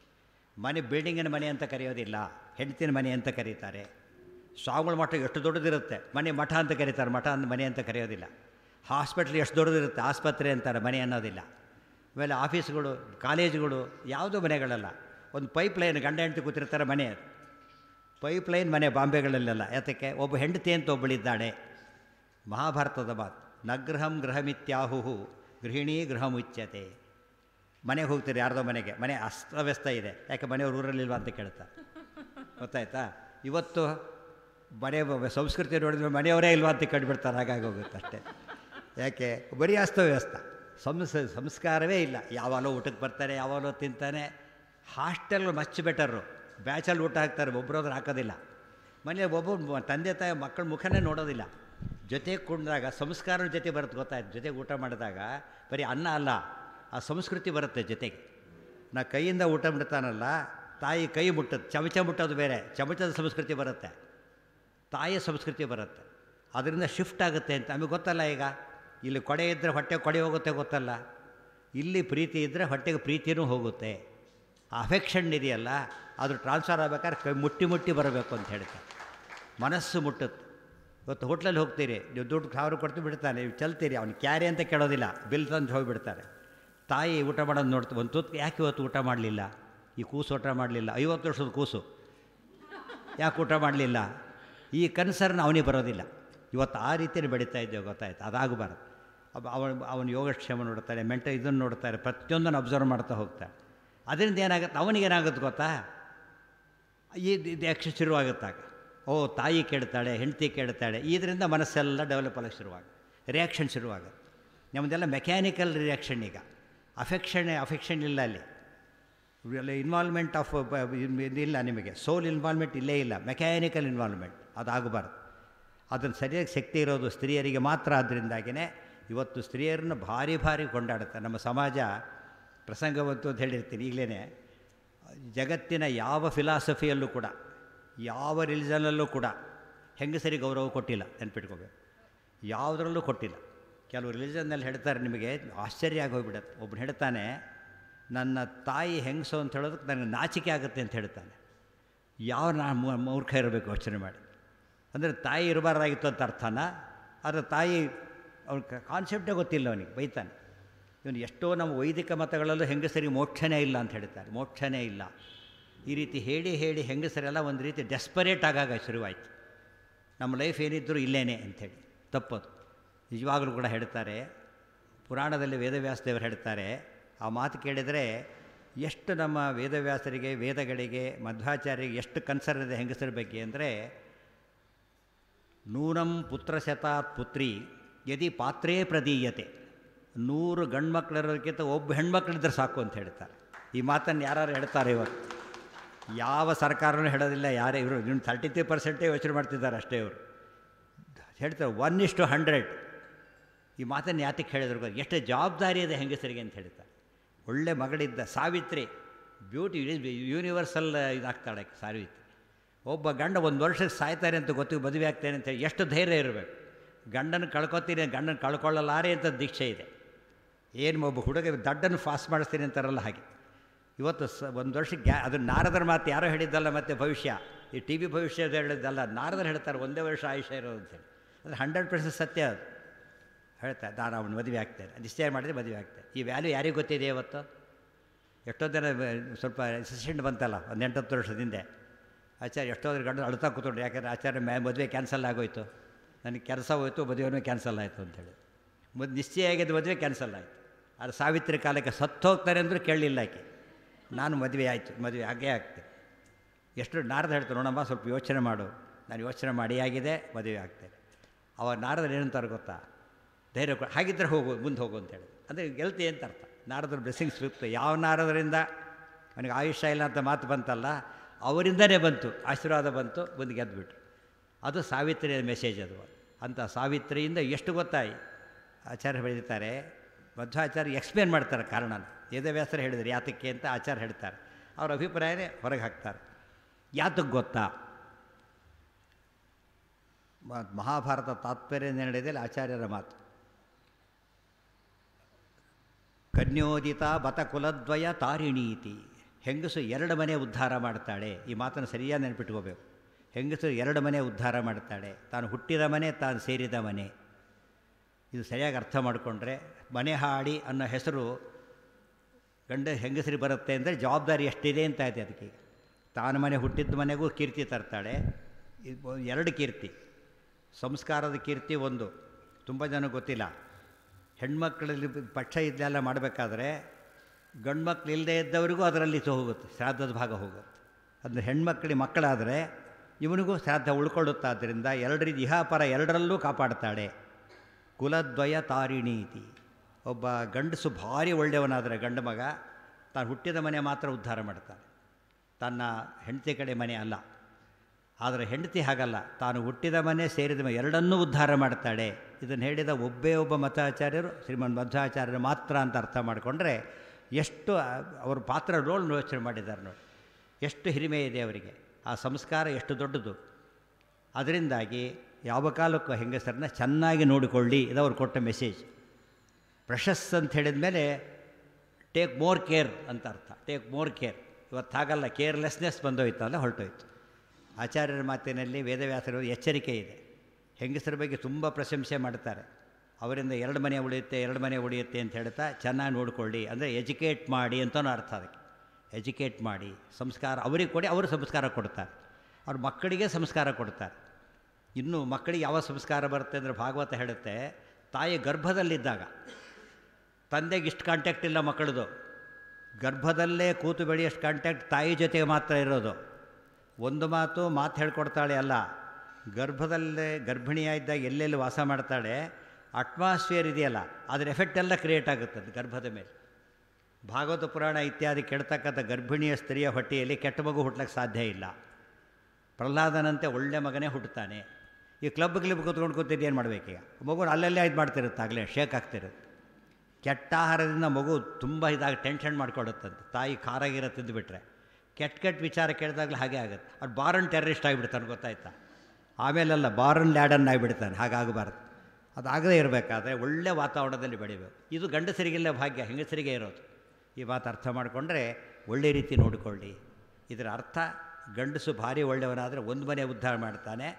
A: ಮನೆ ಬಿಲ್ಡಿಂಗಿನ ಮನೆ ಅಂತ ಕರೆಯೋದಿಲ್ಲ ಹೆಂಡತಿನ ಮನೆ ಅಂತ ಕರೀತಾರೆ ಸ್ವಾಮಿಗಳ ಮಠ ಎಷ್ಟು ದೊಡ್ಡದಿರುತ್ತೆ ಮನೆ ಮಠ ಅಂತ ಕರೀತಾರೆ ಮಠ ಅಂತ ಮನೆ ಅಂತ ಕರೆಯೋದಿಲ್ಲ ಹಾಸ್ಪಿಟ್ಲ್ ಎಷ್ಟು ದೊಡ್ಡದಿರುತ್ತೆ ಆಸ್ಪತ್ರೆ ಅಂತಾರೆ ಮನೆ ಅನ್ನೋದಿಲ್ಲ ಆಮೇಲೆ ಆಫೀಸ್ಗಳು ಕಾಲೇಜುಗಳು ಯಾವುದೂ ಮನೆಗಳಲ್ಲ ಒಂದು ಪೈಪ್ ಲೈನ್ ಗಂಡ ಹೆಂಡತಿ ಕೂತಿರ್ತಾರೆ ಮನೆ ಅದು ಪೈಪ್ ಲೈನ್ ಮನೆ ಬಾಂಬೆಗಳಲ್ಲೆಲ್ಲ ಯಾತಕ್ಕೆ ಒಬ್ಬ ಹೆಂಡತಿ ಅಂತ ಒಬ್ಬಳಿದ್ದಾಳೆ ಮಹಾಭಾರತದ ಮಾತು ನಗೃಹಂ ಗೃಹಮಿತ್ಯಾಹು ಗೃಹಿಣಿ ಗೃಹ ಮುಚ್ಯತೆ ಮನೆಗೆ ಹೋಗ್ತೀರಿ ಯಾರ್ದೋ ಮನೆಗೆ ಮನೆ ಅಸ್ತವ್ಯಸ್ತ ಇದೆ ಯಾಕೆ ಮನೆಯವ್ರು ಊರಲ್ಲಿಲ್ವಾ ಅಂತ ಕೇಳ್ತಾರೆ ಗೊತ್ತಾಯ್ತಾ ಇವತ್ತು ಮನೆ ಬ- ಸಂಸ್ಕೃತಿ ನೋಡಿದ್ರೆ ಮನೆಯವರೇ ಇಲ್ವಾ ಅಂತ ಕಂಡುಬಿಡ್ತಾರೆ ಹಾಗಾಗಿ ಹೋಗುತ್ತೆ ಅಷ್ಟೇ ಯಾಕೆ ಬರೀ ಅಸ್ತವ್ಯಸ್ತ ಸಂಸ್ ಸಂಸ್ಕಾರವೇ ಇಲ್ಲ ಯಾವಾಗಲೋ ಊಟಕ್ಕೆ ಬರ್ತಾರೆ ಯಾವಾಗಲೋ ತಿಂತಾನೆ ಹಾಸ್ಟೆಲ್ ಮಚ್ ಬೆಟರು ಬ್ಯಾಚಲ್ಲಿ ಊಟ ಹಾಕ್ತಾರೆ ಒಬ್ಬರೊಬ್ರು ಹಾಕೋದಿಲ್ಲ ಮನೇಲಿ ಒಬ್ಬರು ತಂದೆ ತಾಯಿ ಮಕ್ಕಳ ಮುಖನೇ ನೋಡೋದಿಲ್ಲ ಜೊತೆಗೆ ಕುಂಡಾಗ ಸಂಸ್ಕಾರದ ಜೊತೆ ಬರುತ್ತೆ ಗೊತ್ತಾಯ್ತು ಜೊತೆಗೆ ಊಟ ಮಾಡಿದಾಗ ಬರೀ ಅನ್ನ ಅಲ್ಲ ಆ ಸಂಸ್ಕೃತಿ ಬರುತ್ತೆ ಜೊತೆಗೆ ನಾ ಕೈಯಿಂದ ಊಟ ಬಿಡ್ತಾನಲ್ಲ ತಾಯಿ ಕೈ ಮುಟ್ಟುತ್ತೆ ಚಮಚ ಮುಟ್ಟೋದು ಬೇರೆ ಚಮಚದ ಸಂಸ್ಕೃತಿ ಬರುತ್ತೆ ತಾಯಿಯ ಸಂಸ್ಕೃತಿ ಬರುತ್ತೆ ಅದರಿಂದ ಶಿಫ್ಟ್ ಆಗುತ್ತೆ ಅಂತ ನಮಗೆ ಗೊತ್ತಲ್ಲ ಈಗ ಇಲ್ಲಿ ಕೊಡೆ ಇದ್ದರೆ ಹೊಟ್ಟೆ ಕೊಡೆ ಹೋಗುತ್ತೆ ಗೊತ್ತಲ್ಲ ಇಲ್ಲಿ ಪ್ರೀತಿ ಇದ್ದರೆ ಹೊಟ್ಟೆಗೆ ಪ್ರೀತಿನೂ ಹೋಗುತ್ತೆ ಆ ಅಫೆಕ್ಷನ್ ಇದೆಯಲ್ಲ ಅದು ಟ್ರಾನ್ಸ್ಫರ್ ಆಗ್ಬೇಕಾದ್ರೆ ಕೈ ಮುಟ್ಟಿ ಮುಟ್ಟಿ ಬರಬೇಕು ಅಂತ ಹೇಳ್ತಾರೆ ಮನಸ್ಸು ಮುಟ್ಟುತ್ತೆ ಇವತ್ತು ಹೋಟ್ಲಲ್ಲಿ ಹೋಗ್ತೀರಿ ನೀವು ದುಡ್ಡು ಸಾವಿರ ಕೊಡ್ತು ಬಿಡ್ತಾನೆ ನೀವು ಚಲ್ತೀರಿ ಅವ್ನು ಕ್ಯಾರಿ ಅಂತ ಕೇಳೋದಿಲ್ಲ ಬಿಲ್ ತಂದು ಹೋಗಿಬಿಡ್ತಾರೆ ತಾಯಿ ಊಟ ಮಾಡೋದು ನೋಡ್ತು ಒಂದು ತುತ್ತು ಯಾಕೆ ಇವತ್ತು ಊಟ ಮಾಡಲಿಲ್ಲ ಈ ಕೂಸು ಊಟ ಮಾಡಲಿಲ್ಲ ಐವತ್ತು ವರ್ಷದ ಕೂಸು ಯಾಕೆ ಊಟ ಮಾಡಲಿಲ್ಲ ಈ ಕನ್ಸರ್ನ್ ಅವನಿಗೆ ಬರೋದಿಲ್ಲ ಇವತ್ತು ಆ ರೀತಿಯಲ್ಲಿ ಬೆಳೀತಾ ಇದ್ದೇವೆ ಗೊತ್ತಾಯ್ತು ಅದಾಗಬಾರ್ದು ಅವ ಅವನ ಅವನ ಯೋಗಕ್ಷೇಮ ನೋಡ್ತಾರೆ ಮೆಂಟ ಇದನ್ನು ನೋಡ್ತಾರೆ ಪ್ರತಿಯೊಂದನ್ನು ಅಬ್ಸರ್ವ್ ಮಾಡ್ತಾ ಹೋಗ್ತಾರೆ ಅದರಿಂದ ಏನಾಗುತ್ತೆ ಅವನಿಗೇನಾಗುತ್ತೆ ಗೊತ್ತಾ ಈ ಇದು ಯಕ್ಷ ಶುರುವಾಗುತ್ತಾಗ ಓ ತಾಯಿ ಕೇಳ್ತಾಳೆ ಹೆಂಡತಿ ಕೇಳ್ತಾಳೆ ಇದರಿಂದ ಮನಸ್ಸೆಲ್ಲ ಡೆವಲಪ್ ಆಗಕ್ಕೆ ಶುರುವಾಗ ರಿಯಾಕ್ಷನ್ ಶುರುವಾಗುತ್ತೆ ನಮ್ಮದೆಲ್ಲ ಮೆಕ್ಯಾನಿಕಲ್ ರಿಯಾಕ್ಷನ್ ಈಗ ಅಫೆಕ್ಷನ್ ಅಫೆಕ್ಷನ್ ಇಲ್ಲ ಅಲ್ಲಿ ಎಲ್ಲ ಇನ್ವಾಲ್ವ್ಮೆಂಟ್ ಆಫ್ ಇಲ್ಲ ನಿಮಗೆ ಸೋಲ್ ಇನ್ವಾಲ್ವ್ಮೆಂಟ್ ಇಲ್ಲೇ ಇಲ್ಲ ಮೆಕ್ಯಾನಿಕಲ್ ಇನ್ವಾಲ್ವ್ಮೆಂಟ್ ಅದಾಗಬಾರ್ದು ಅದನ್ನು ಸರಿಯಾಗಿ ಶಕ್ತಿ ಇರೋದು ಸ್ತ್ರೀಯರಿಗೆ ಮಾತ್ರ ಆದ್ದರಿಂದಾಗಿಯೇ ಇವತ್ತು ಸ್ತ್ರೀಯರನ್ನು ಭಾರಿ ಭಾರಿ ಕೊಂಡಾಡುತ್ತೆ ನಮ್ಮ ಸಮಾಜ ಪ್ರಸಂಗವಂತು ಅಂತ ಹೇಳಿರ್ತೀನಿ ಈಗಲೇ ಜಗತ್ತಿನ ಯಾವ ಫಿಲಾಸಫಿಯಲ್ಲೂ ಕೂಡ ಯಾವ ರಿಲಿಜನಲ್ಲೂ ಕೂಡ ಹೆಂಗಸರಿಗೆ ಗೌರವ ಕೊಟ್ಟಿಲ್ಲ ನೆನ್ಪಿಟ್ಕೋಬೇಕು ಯಾವುದರಲ್ಲೂ ಕೊಟ್ಟಿಲ್ಲ ಕೆಲವು ರಿಲಿಜನ್ನಲ್ಲಿ ಹೇಳ್ತಾರೆ ನಿಮಗೆ ಆಶ್ಚರ್ಯ ಆಗಿ ಹೋಗ್ಬಿಡತ್ತೆ ಒಬ್ಬನು ಹೇಳ್ತಾನೆ ನನ್ನ ತಾಯಿ ಹೆಂಗಸು ಅಂತ ಹೇಳೋದಕ್ಕೆ ನನಗೆ ನಾಚಿಕೆ ಆಗುತ್ತೆ ಅಂತ ಹೇಳ್ತಾನೆ ಯಾವ ನಾ ಮೂ- ಮೂರ್ಖ ಇರಬೇಕು ಯೋಚನೆ ಮಾಡಿ ಅಂದರೆ ತಾಯಿ ಇರಬಾರ್ದಾಗಿತ್ತು ಅಂತ ಅರ್ಥನ ಆದರೆ ತಾಯಿ ಅವ್ನ ಕಾನ್ಸೆಪ್ಟೇ ಗೊತ್ತಿಲ್ಲ ಅವನಿಗೆ ಬೈತಾನೆ ಇವನು ಎಷ್ಟೋ ನಮ್ಮ ವೈದಿಕ ಮತಗಳಲ್ಲೂ ಹೆಂಗಸರಿಗೆ ಮೋಕ್ಷನೇ ಇಲ್ಲ ಅಂತ ಹೇಳ್ತಾರೆ ಮೋಕ್ಷನೇ ಇಲ್ಲ ಈ ರೀತಿ ಹೇಳಿ ಹೇಳಿ ಹೆಂಗಸರೆಲ್ಲ ಒಂದು ರೀತಿ ಡೆಸ್ಪರೇಟ್ ಆಗಾಗ ಶುರುವಾಯಿತು ನಮ್ಮ ಲೈಫ್ ಏನಿದ್ದರೂ ಇಲ್ಲೇನೆ ಅಂಥೇಳಿ ತಪ್ಪದು ನಿಜವಾಗಲೂ ಕೂಡ ಹೇಳ್ತಾರೆ ಪುರಾಣದಲ್ಲಿ ವೇದವ್ಯಾಸ ದೇವರು ಹೇಳ್ತಾರೆ ಆ ಮಾತು ಕೇಳಿದರೆ ಎಷ್ಟು ನಮ್ಮ ವೇದವ್ಯಾಸರಿಗೆ ವೇದಗಳಿಗೆ ಮಧ್ವಾಚಾರ್ಯರಿಗೆ ಎಷ್ಟು ಕನ್ಸರ್ನ್ ಇದೆ ಹೆಂಗಸರ ಬಗ್ಗೆ ಅಂದರೆ ನೂನಂ ಪುತ್ರಶತಾತ್ ಪುತ್ರಿ ಯದಿ ಪಾತ್ರೇ ಪ್ರದೀಯತೆ ನೂರು ಗಂಡು ಮಕ್ಕಳಿರೋದಕ್ಕಿಂತ ಒಬ್ಬ ಹೆಣ್ಮಕ್ಳಿದ್ರೆ ಸಾಕು ಅಂತ ಹೇಳ್ತಾರೆ ಈ ಮಾತನ್ನು ಯಾರು ಹೇಳ್ತಾರೆ ಇವತ್ತು ಯಾವ ಸರ್ಕಾರನೂ ಹೇಳೋದಿಲ್ಲ ಯಾರೇ ಇವರು ಇನ್ನು ತರ್ಟಿ ತ್ರೀ ಪರ್ಸೆಂಟೇ ಯೋಚನೆ ಮಾಡ್ತಿದ್ದಾರೆ ಅಷ್ಟೇ ಇವರು ಹೇಳ್ತಾರೆ ಒನ್ ಇಷ್ಟು ಹಂಡ್ರೆಡ್ ಈ ಮಾತನ್ನು ಯಾತಕ್ಕೆ ಹೇಳಿದ್ರು ಗೊತ್ತಾ? ಎಷ್ಟು ಜವಾಬ್ದಾರಿ ಇದೆ ಹೆಂಗಸರಿಗೆ ಅಂತ ಹೇಳ್ತಾರೆ ಒಳ್ಳೆ ಮಗಳಿದ್ದ ಸಾವಿತ್ರಿ ಬ್ಯೂಟಿ ಯೂನಿವರ್ಸಲ್ ಇದಾಗ್ತಾಳೆ ಆಕೆ ಸಾವಿತ್ರಿ ಒಬ್ಬ ಗಂಡ ಒಂದು ವರ್ಷಕ್ಕೆ ಸಾಯ್ತಾರೆ ಅಂತ ಗೊತ್ತಿಗೆ ಮದುವೆ ಆಗ್ತೇನೆ ಅಂತ ಹೇಳಿ ಎಷ್ಟು ಧೈರ್ಯ ಇರಬೇಕು ಗಂಡನ ಕಳ್ಕೊತೀನಿ ಗಂಡನ ಕಳ್ಕೊಳ್ಳಲಾರೆ ಅಂತ ದೀಕ್ಷೆ ಇದೆ ಏನು ಒಬ್ಬ ಹುಡುಗ ದಡ್ಡನ್ನು ಫಾಸ್ ಮಾಡಿಸ್ತೀನಿ ಅಂತಾರಲ್ಲ ಹಾಗೆ ಇವತ್ತು ಸ ಒಂದು ವರ್ಷ ಗ್ಯಾ ಅದು ನಾರದರ ಮಾತು ಯಾರೋ ಹೇಳಿದ್ದಲ್ಲ ಮತ್ತು ಭವಿಷ್ಯ ಈ ಟಿ ವಿ ಭವಿಷ್ಯದ ಹೇಳಿದ್ದಲ್ಲ ನಾರದರು ಹೇಳ್ತಾರೆ ಒಂದೇ ವರ್ಷ ಆಯುಷ್ಯ ಇರೋದು ಅಂತೇಳಿ ಅದು ಹಂಡ್ರೆಡ್ ಪರ್ಸೆಂಟ್ ಸತ್ಯ ಅದು ಹೇಳ್ತಾರೆ ನಾನು ಅವನು ಮದುವೆ ಆಗ್ತೇನೆ ನಿಶ್ಚಯ ಮಾಡಿದರೆ ಮದುವೆ ಆಗ್ತೇನೆ ಈ ವ್ಯಾಲ್ಯೂ ಯಾರಿಗೆ ಗೊತ್ತಿದೆ ಇವತ್ತು ಎಷ್ಟೋ ಜನ ಬ- ಸ್ವಲ್ಪ ಅಸಿಸ್ಟೆಂಟ್ ಬಂತಲ್ಲ ಒಂದು ಎಂಟತ್ತು ವರ್ಷದ ಹಿಂದೆ ಆಚಾರ್ಯ ಎಷ್ಟೋ ಗಂಡು ಅಳ್ತಾ ಕೂತ್ಕೊಂಡ್ರು ಯಾಕಂದರೆ ಆಚಾರ್ಯ ಮ್ಯಾ ಮದುವೆ ಕ್ಯಾನ್ಸಲ್ ಆಗೋಯ್ತು ನನಗೆ ಕೆಲಸ ಹೋಯ್ತು ಮದುವೆನೂ ಕ್ಯಾನ್ಸಲ್ ಆಯಿತು ಅಂತೇಳಿ ಮದ್ ನಿಶ್ಚಯ ಆಗಿದ್ದು ಮದುವೆ ಕ್ಯಾನ್ಸಲ್ ಆಯಿತು ಅದು ಸಾವಿತ್ರಿ ಕಾಲಕ್ಕೆ ಸತ್ತು ಹೋಗ್ತಾರೆ ಅಂದರೂ ಕೇಳಲಿಲ್ಲ ಆಕೆ ನಾನು ಮದುವೆ ಆಯಿತು ಮದುವೆ ಆಗೇ ಆಗ್ತೇನೆ ಎಷ್ಟು ನಾರದ ಹೇಳ್ತಾರೆ ನೋಡಮ್ಮ ಸ್ವಲ್ಪ ಯೋಚನೆ ಮಾಡು ನಾನು ಯೋಚನೆ ಮಾಡಿ ಆಗಿದೆ ಮದುವೆ ಆಗ್ತೇನೆ ಅವಾಗ ನಾರದರು ಏನಂತಾರೆ ಗೊತ್ತಾ ಧೈರ್ಯ ಕೊ ಹಾಗಿದ್ದರೆ ಹೋಗು ಮುಂದೆ ಹೋಗು ಅಂತೇಳಿ ಅಂದರೆ ಗೆಲ್ತಿ ಅಂತ ಅರ್ಥ ನಾರದ್ರ ಬ್ಲೆಸ್ಸಿಂಗ್ಸ್ ಸಿಗುತ್ತೆ ಯಾವ ನಾರದರಿಂದ ಅವನಿಗೆ ಆಯುಷ್ಯ ಇಲ್ಲ ಅಂತ ಮಾತು ಬಂತಲ್ಲ ಅವರಿಂದನೇ ಬಂತು ಆಶೀರ್ವಾದ ಬಂತು ಮುಂದೆ ಗೆದ್ದುಬಿಟ್ರು ಅದು ಸಾವಿತ್ರಿಯ ಮೆಸೇಜ್ ಅದು ಅಂಥ ಸಾವಿತ್ರಿಯಿಂದ ಎಷ್ಟು ಗೊತ್ತಾಯಿ ಆಚಾರ್ಯ ಬೆಳೀತಾರೆ ಮಧ್ವಾಚಾರ್ಯ ಎಕ್ಸ್ಪ್ಲೇನ್ ಮಾಡ್ತಾರೆ ಕಾರಣನ ವೇದವ್ಯಾಸರು ಹೇಳಿದ್ರು ಯಾತಕ್ಕೆ ಅಂತ ಆಚಾರ್ಯ ಹೇಳ್ತಾರೆ ಅವ್ರ ಅಭಿಪ್ರಾಯನೇ ಹೊರಗೆ ಹಾಕ್ತಾರೆ ಯಾತಕ್ಕೆ ಗೊತ್ತಾ ಮ- ಮಹಾಭಾರತ ತಾತ್ಪರ್ಯ ನಿರ್ಣಯದಲ್ಲಿ ಆಚಾರ್ಯರ ಮಾತು ಕನ್ಯೋದಿತ ಬತ ಕುಲದ್ವಯ ತಾರಿಣೀತಿ ಹೆಂಗಸು ಎರಡು ಮನೆ ಉದ್ಧಾರ ಮಾಡ್ತಾಳೆ ಈ ಮಾತನ್ನು ಸರಿಯಾಗಿ ನೆನಪಿಟ್ಕೋಬೇಕು ಹೆಂಗಸು ಎರಡು ಮನೆ ಉದ್ಧಾರ ಮಾಡ್ತಾಳೆ ತಾನು ಹುಟ್ಟಿದ ಮನೆ ತಾನು ಸೇರಿದ ಮನೆ ಇದು ಸರಿಯಾಗಿ ಅರ್ಥ ಮಾಡಿಕೊಂಡ್ರೆ ಮನೆ ಹಾಡಿ ಅನ್ನೋ ಹೆಸರು ಗಂಡ ಹೆಂಗಸರಿಗೆ ಬರುತ್ತೆ ಅಂದರೆ ಜವಾಬ್ದಾರಿ ಎಷ್ಟಿದೆ ಅಂತ ಆಯ್ತು ಅದಕ್ಕೆ ತಾನು ಮನೆ ಹುಟ್ಟಿದ ಮನೆಗೂ ಕೀರ್ತಿ ತರ್ತಾಳೆ ಇದು ಎರಡು ಕೀರ್ತಿ ಸಂಸ್ಕಾರದ ಕೀರ್ತಿ ಒಂದು ತುಂಬ ಜನ ಗೊತ್ತಿಲ್ಲ ಹೆಣ್ಮಕ್ಳಲ್ಲಿ ಪಕ್ಷ ಇದೆಲ್ಲ ಮಾಡಬೇಕಾದ್ರೆ ಗಂಡು ಮಕ್ಳು ಇಲ್ಲದೆ ಇದ್ದವರಿಗೂ ಅದರಲ್ಲಿ ಇದು ಹೋಗುತ್ತೆ ಶ್ರಾದ್ದದ ಭಾಗ ಹೋಗುತ್ತೆ ಅಂದರೆ ಹೆಣ್ಮಕ್ಳಿಗೆ ಮಕ್ಕಳಾದರೆ ಇವನಿಗೂ ಶ್ರಾದ್ದ ಉಳ್ಕೊಳ್ಳುತ್ತಾದ್ದರಿಂದ ಎರಡರಿಂದ ಇಹಾಪರ ಎರಡರಲ್ಲೂ ಕಾಪಾಡ್ತಾಳೆ ಕುಲದ್ವಯ ತಾರಿಣೀತಿ ಒಬ್ಬ ಗಂಡಸು ಭಾರಿ ಒಳ್ಳೆಯವನಾದರೆ ಗಂಡು ಮಗ ತಾನು ಹುಟ್ಟಿದ ಮನೆ ಮಾತ್ರ ಉದ್ಧಾರ ಮಾಡ್ತಾನೆ ತನ್ನ ಹೆಂಡತಿ ಕಡೆ ಮನೆ ಅಲ್ಲ ಆದರೆ ಹೆಂಡತಿ ಹಾಗಲ್ಲ ತಾನು ಹುಟ್ಟಿದ ಮನೆ ಸೇರಿದ ಮನೆ ಎರಡನ್ನೂ ಉದ್ಧಾರ ಮಾಡ್ತಾಳೆ ಇದನ್ನು ಹೇಳಿದ ಒಬ್ಬೇ ಒಬ್ಬ ಮತಾಚಾರ್ಯರು ಶ್ರೀಮನ್ ಮಧ್ವಾಚಾರ್ಯರು ಮಾತ್ರ ಅಂತ ಅರ್ಥ ಮಾಡಿಕೊಂಡ್ರೆ ಎಷ್ಟು ಆ- ಅವ್ರ ಪಾತ್ರ ರೋಲ್ ಯೋಚನೆ ಮಾಡಿದ್ದಾರೆ ನೋಡಿ ಎಷ್ಟು ಹಿರಿಮೆ ಇದೆ ಅವರಿಗೆ ಆ ಸಂಸ್ಕಾರ ಎಷ್ಟು ದೊಡ್ಡದು ಅದರಿಂದಾಗಿ ಯಾವ ಕಾಲಕ್ಕೂ ಹೆಂಗಸರನ್ನ ಚೆನ್ನಾಗಿ ನೋಡಿಕೊಳ್ಳಿ ಇದು ಅವ್ರು ಕೊಟ್ಟ ಮೆಸೇಜ್ ಪ್ರಶಸ್ ಅಂತ ಹೇಳಿದ ಮೇಲೆ ಟೇಕ್ ಮೋರ್ ಕೇರ್ ಅಂತ ಅರ್ಥ ಟೇಕ್ ಮೋರ್ ಕೇರ್ ಇವತ್ತು ಹಾಗಲ್ಲ ಕೇರ್ಲೆಸ್ನೆಸ್ ಬಂದೋಯ್ತಲ್ಲ ಹೊರಟೋಯ್ತು ಆಚಾರ್ಯರ ಮಾತಿನಲ್ಲಿ ವೇದವ್ಯಾಸರು ಎಚ್ಚರಿಕೆ ಇದೆ ಹೆಂಗಸರ ಬಗ್ಗೆ ತುಂಬ ಪ್ರಶಂಸೆ ಮಾಡ್ತಾರೆ ಅವರಿಂದ ಎರಡು ಮನೆ ಉಳಿಯುತ್ತೆ ಎರಡು ಮನೆ ಉಳಿಯುತ್ತೆ ಅಂತ ಹೇಳ್ತಾ ಚೆನ್ನಾಗಿ ನೋಡಿಕೊಳ್ಳಿ ಅಂದರೆ ಎಜುಕೇಟ್ ಮಾಡಿ ಅಂತಲೂ ಅರ್ಥ ಅದಕ್ಕೆ ಎಜುಕೇಟ್ ಮಾಡಿ ಸಂಸ್ಕಾರ ಅವರಿಗೆ ಕೊಡಿ ಅವರು ಸಂಸ್ಕಾರ ಕೊಡ್ತಾರೆ ಅವ್ರ ಮಕ್ಕಳಿಗೆ ಸಂಸ್ಕಾರ ಕೊಡ್ತಾರೆ ಇನ್ನು ಮಕ್ಕಳಿಗೆ ಯಾವ ಸಂಸ್ಕಾರ ಬರುತ್ತೆ ಅಂದರೆ ಭಾಗವತ ಹೇಳುತ್ತೆ ತಾಯಿ ಗರ್ಭದಲ್ಲಿದ್ದಾಗ ತಂದೆಗೆ ಇಷ್ಟು ಕಾಂಟ್ಯಾಕ್ಟ್ ಇಲ್ಲ ಮಕ್ಕಳದು ಗರ್ಭದಲ್ಲೇ ಕೂತು ಬೆಳೆಯೋಷ್ಟು ಕಾಂಟ್ಯಾಕ್ಟ್ ತಾಯಿ ಜೊತೆಗೆ ಮಾತ್ರ ಇರೋದು ಒಂದು ಮಾತು ಮಾತು ಹೇಳ್ಕೊಡ್ತಾಳೆ ಅಲ್ಲ ಗರ್ಭದಲ್ಲೇ ಗರ್ಭಿಣಿಯಾಗಿದ್ದಾಗ ಎಲ್ಲೆಲ್ಲಿ ವಾಸ ಮಾಡ್ತಾಳೆ ಅಟ್ಮಾಸ್ಫಿಯರ್ ಇದೆಯಲ್ಲ ಅದರ ಎಫೆಕ್ಟ್ ಎಲ್ಲ ಕ್ರಿಯೇಟ್ ಆಗುತ್ತೆ ಅದು ಗರ್ಭದ ಮೇಲೆ ಭಾಗವತ ಪುರಾಣ ಇತ್ಯಾದಿ ಕೆಡ್ತಕ್ಕಂಥ ಗರ್ಭಿಣಿಯ ಸ್ತ್ರೀಯ ಹೊಟ್ಟೆಯಲ್ಲಿ ಕೆಟ್ಟ ಮಗು ಹುಟ್ಲಕ್ಕೆ ಸಾಧ್ಯ ಇಲ್ಲ ಪ್ರಹ್ಲಾದನಂತೆ ಒಳ್ಳೆ ಮಗನೇ ಹುಟ್ಟುತ್ತಾನೆ ಈ ಕ್ಲಬ್ ಕ್ಲಿಬ್ ಕೂತ್ಕೊಂಡು ಕೂತಿದ್ದು ಏನು ಮಾಡಬೇಕೀಗ ಮಗು ಅಲ್ಲಲ್ಲೇ ಇದು ಮಾಡ್ತಿರುತ್ತೆ ಆಗಲೇ ಶೇಕ್ ಆಗ್ತಿರುತ್ತೆ ಕೆಟ್ಟ ಆಹಾರದಿಂದ ಮಗು ತುಂಬ ಇದಾಗಿ ಟೆನ್ಷನ್ ಮಾಡ್ಕೊಡುತ್ತಂತೆ ತಾಯಿ ಖಾರ ಗೀರ ತಿಂದುಬಿಟ್ರೆ ಕೆಟ್ಟ ಕೆಟ್ಟ ವಿಚಾರ ಕೇಳಿದಾಗಲೇ ಹಾಗೆ ಆಗುತ್ತೆ ಅವ್ರು ಬಾರನ್ ಟೆರರಿಸ್ಟ್ ಆಗಿಬಿಡ್ತಾನೆ ಗೊತ್ತಾಯ್ತಾ ಆಮೇಲೆಲ್ಲ ಬಾರನ್ ಲ್ಯಾಡನ್ ಆಗಿಬಿಡ್ತಾನೆ ಹಾಗಾಗಬಾರ್ದು ಅದಾಗದೇ ಇರಬೇಕಾದ್ರೆ ಒಳ್ಳೆ ವಾತಾವರಣದಲ್ಲಿ ಬೆಳಿಬೇಕು ಇದು ಗಂಡಸರಿಗೆಲ್ಲ ಭಾಗ್ಯ ಹೆಂಗಸರಿಗೆ ಇರೋದು ಈ ಮಾತು ಅರ್ಥ ಮಾಡಿಕೊಂಡ್ರೆ ಒಳ್ಳೆ ರೀತಿ ನೋಡಿಕೊಳ್ಳಿ ಇದರ ಅರ್ಥ ಗಂಡಸು ಭಾರಿ ಒಳ್ಳೆಯವನಾದರೆ ಒಂದು ಮನೆ ಉದ್ಧಾರ ಮಾಡ್ತಾನೆ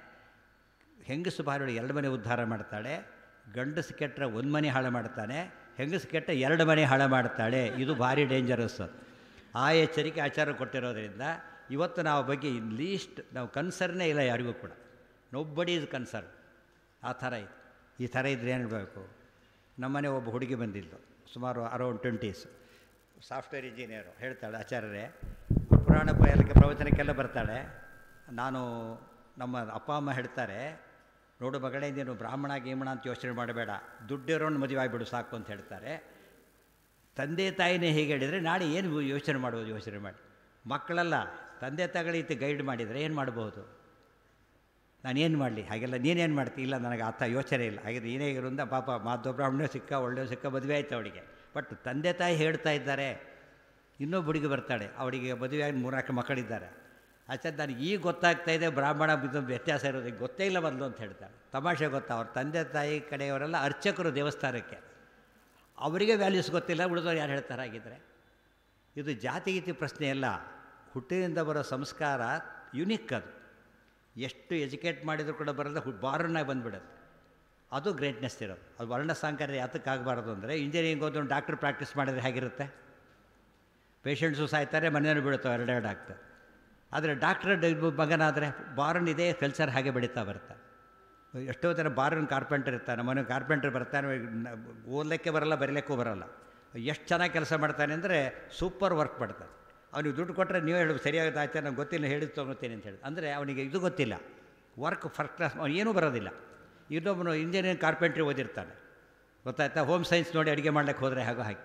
A: ಹೆಂಗಸು ಭಾರಿ ಒಳ್ಳೆ ಎರಡು ಮನೆ ಉದ್ಧಾರ ಮಾಡ್ತಾಳೆ ಗಂಡಸು ಕೆಟ್ಟರೆ ಒಂದು ಮನೆ ಹಾಳು ಮಾಡ್ತಾನೆ ಹೆಂಗಸು ಕೆಟ್ಟ ಎರಡು ಮನೆ ಹಾಳು ಮಾಡ್ತಾಳೆ ಇದು ಭಾರಿ ಡೇಂಜರಸ್ ಆ ಎಚ್ಚರಿಕೆ ಆಚಾರ ಕೊಟ್ಟಿರೋದ್ರಿಂದ ಇವತ್ತು ನಾವು ಬಗ್ಗೆ ಲೀಸ್ಟ್ ನಾವು ಕನ್ಸರ್ನೇ ಇಲ್ಲ ಯಾರಿಗೂ ಕೂಡ ನೊಬ್ಬಡಿ ಇಸ್ ಕನ್ಸರ್ನ್ ಆ ಥರ ಇದೆ ಈ ಥರ ಇದ್ರೆ ಏನು ಹೇಳಬೇಕು ನಮ್ಮನೆ ಒಬ್ಬ ಹುಡುಗಿ ಬಂದಿದ್ದು ಸುಮಾರು ಅರೌಂಡ್ ಟ್ವೆಂಟೀಸ್ ಸಾಫ್ಟ್ವೇರ್ ಇಂಜಿನಿಯರು ಹೇಳ್ತಾಳೆ ಆಚಾರ್ಯರೇ ಪುರಾಣ ಪ್ರಯಾಣಕ್ಕೆ ಪ್ರವಚನಕ್ಕೆಲ್ಲ ಬರ್ತಾಳೆ ನಾನು ನಮ್ಮ ಅಪ್ಪ ಅಮ್ಮ ಹೇಳ್ತಾರೆ ನೋಡು ಮಗಳೇ ನೀನು ಬ್ರಾಹ್ಮಣ ಗೀಮಣ ಅಂತ ಯೋಚನೆ ಮಾಡಬೇಡ ದುಡ್ಡಿರೋನು ಮದುವೆ ಆಗಿಬಿಡು ಸಾಕು ಅಂತ ಹೇಳ್ತಾರೆ ತಂದೆ ತಾಯಿನೇ ಹೀಗೆ ಹೇಳಿದರೆ ನಾಳೆ ಏನು ಯೋಚನೆ ಮಾಡ್ಬೋದು ಯೋಚನೆ ಮಾಡಿ ಮಕ್ಕಳೆಲ್ಲ ತಂದೆ ತಾಯಿಗಳಿಗೆ ಗೈಡ್ ಮಾಡಿದರೆ ಏನು ಮಾಡ್ಬೋದು ನಾನೇನು ಮಾಡಲಿ ಹಾಗೆಲ್ಲ ನೀನೇನು ಮಾಡ್ತಿ ಇಲ್ಲ ನನಗೆ ಆತ ಯೋಚನೆ ಇಲ್ಲ ಹಾಗೆ ನೀನೇ ಇರೋದ್ರಿಂದ ಪಾಪ ಮಾಧವ ಬ್ರಾಹ್ಮಣ ಸಿಕ್ಕ ಒಳ್ಳೆಯ ಸಿಕ್ಕ ಮದುವೆ ಆಯ್ತು ಅವಳಿಗೆ ಬಟ್ ತಂದೆ ತಾಯಿ ಹೇಳ್ತಾ ಇದ್ದಾರೆ ಇನ್ನೊಬ್ಬ ಹುಡುಗಿ ಬರ್ತಾಳೆ ಅವಳಿಗೆ ಮದುವೆ ಆಗಿ ಮೂರ್ನಾಲ್ಕು ಮಕ್ಕಳಿದ್ದಾರೆ ಆಚಾರ ನನಗೆ ಈಗ ಗೊತ್ತಾಗ್ತಾ ಇದೆ ಬ್ರಾಹ್ಮಣ ಇದು ವ್ಯತ್ಯಾಸ ಇರೋದು ಗೊತ್ತೇ ಇಲ್ಲ ಬಂದು ಅಂತ ಹೇಳ್ತಾಳೆ ತಮಾಷೆ ಗೊತ್ತಾ ಅವ್ರ ತಂದೆ ತಾಯಿ ಕಡೆಯವರೆಲ್ಲ ಅರ್ಚಕರು ದೇವಸ್ಥಾನಕ್ಕೆ ಅವರಿಗೆ ವ್ಯಾಲ್ಯೂಸ್ ಗೊತ್ತಿಲ್ಲ ಉಳಿದವ್ರು ಯಾರು ಹೇಳ್ತಾರೆ ಹಾಗಿದ್ರೆ ಇದು ಜಾತಿಗೀತಿ ಪ್ರಶ್ನೆ ಅಲ್ಲ ಹುಟ್ಟಿನಿಂದ ಬರೋ ಸಂಸ್ಕಾರ ಯುನಿಕ್ ಅದು ಎಷ್ಟು ಎಜುಕೇಟ್ ಮಾಡಿದರೂ ಕೂಡ ಬರೋದು ಹು ಬಾರನ್ನಾಗಿ ಬಂದುಬಿಡುತ್ತೆ ಅದು ಗ್ರೇಟ್ನೆಸ್ ಇರೋದು ಅದು ವರ್ಣ ಸಾಂಕರ್ಯ ಯಾತಕ್ಕೆ ಆಗಬಾರ್ದು ಅಂದರೆ ಇಂಜಿನಿಯರಿಂಗ್ ಓದೋ ಡಾಕ್ಟ್ರ್ ಪ್ರಾಕ್ಟೀಸ್ ಮಾಡಿದ್ರೆ ಹೇಗಿರುತ್ತೆ ಪೇಷಂಟ್ಸು ಸಾಯ್ತಾರೆ ಮನೆಯನ್ನು ಬೀಳುತ್ತವೆ ಎರಡೆರಡು ಆಗ್ತದೆ ಆದರೆ ಡಾಕ್ಟ್ರ್ ಮಗನಾದರೆ ಬಾರನ್ ಇದೇ ಕಲ್ಚರ್ ಹಾಗೆ ಬೆಳೀತಾ ಬರುತ್ತೆ ಎಷ್ಟೋ ಜನ ಬಾರನ್ ಕಾರ್ಪೆಂಟರ್ ಇರ್ತಾನೆ ಮನೆ ಕಾರ್ಪೆಂಟರ್ ಬರ್ತಾನೆ ನ- ಓದಲಿಕ್ಕೆ ಬರಲ್ಲ ಬರೀಲಿಕ್ಕೂ ಬರಲ್ಲ ಎಷ್ಟು ಚೆನ್ನಾಗಿ ಕೆಲಸ ಮಾಡ್ತಾನೆ ಅಂದರೆ ಸೂಪರ್ ವರ್ಕ್ ಮಾಡ್ತಾನೆ ಅವನಿಗೆ ದುಡ್ಡು ಕೊಟ್ಟರೆ ನೀವು ಹೇಳೋದು ಸರಿಯಾಗುತ್ತೆ ಆಯ್ತು ನಂಗೆ ಗೊತ್ತಿಲ್ಲ ಹೇಳಿದ್ದು ತೊಗೊಳ್ತೀನಿ ಅಂತ ಹೇಳಿ ಅಂದರೆ ಅವನಿಗೆ ಇದು ಗೊತ್ತಿಲ್ಲ ವರ್ಕ್ ಫಸ್ಟ್ ಕ್ಲಾಸ್ ಅವನು ಏನೂ ಬರೋದಿಲ್ಲ ಇನ್ನೊಬ್ಬನು ಇಂಜಿನಿಯರಿಂಗ್ ಕಾರ್ಪೆಂಟ್ರಿ ಓದಿರ್ತಾನೆ ಗೊತ್ತಾಯ್ತಾ ಹೋಮ್ ಸೈನ್ಸ್ ನೋಡಿ ಅಡುಗೆ ಮಾಡ್ಲಿಕ್ಕೆ ಹೋದರೆ ಹಾಗೋ ಹಾಗೆ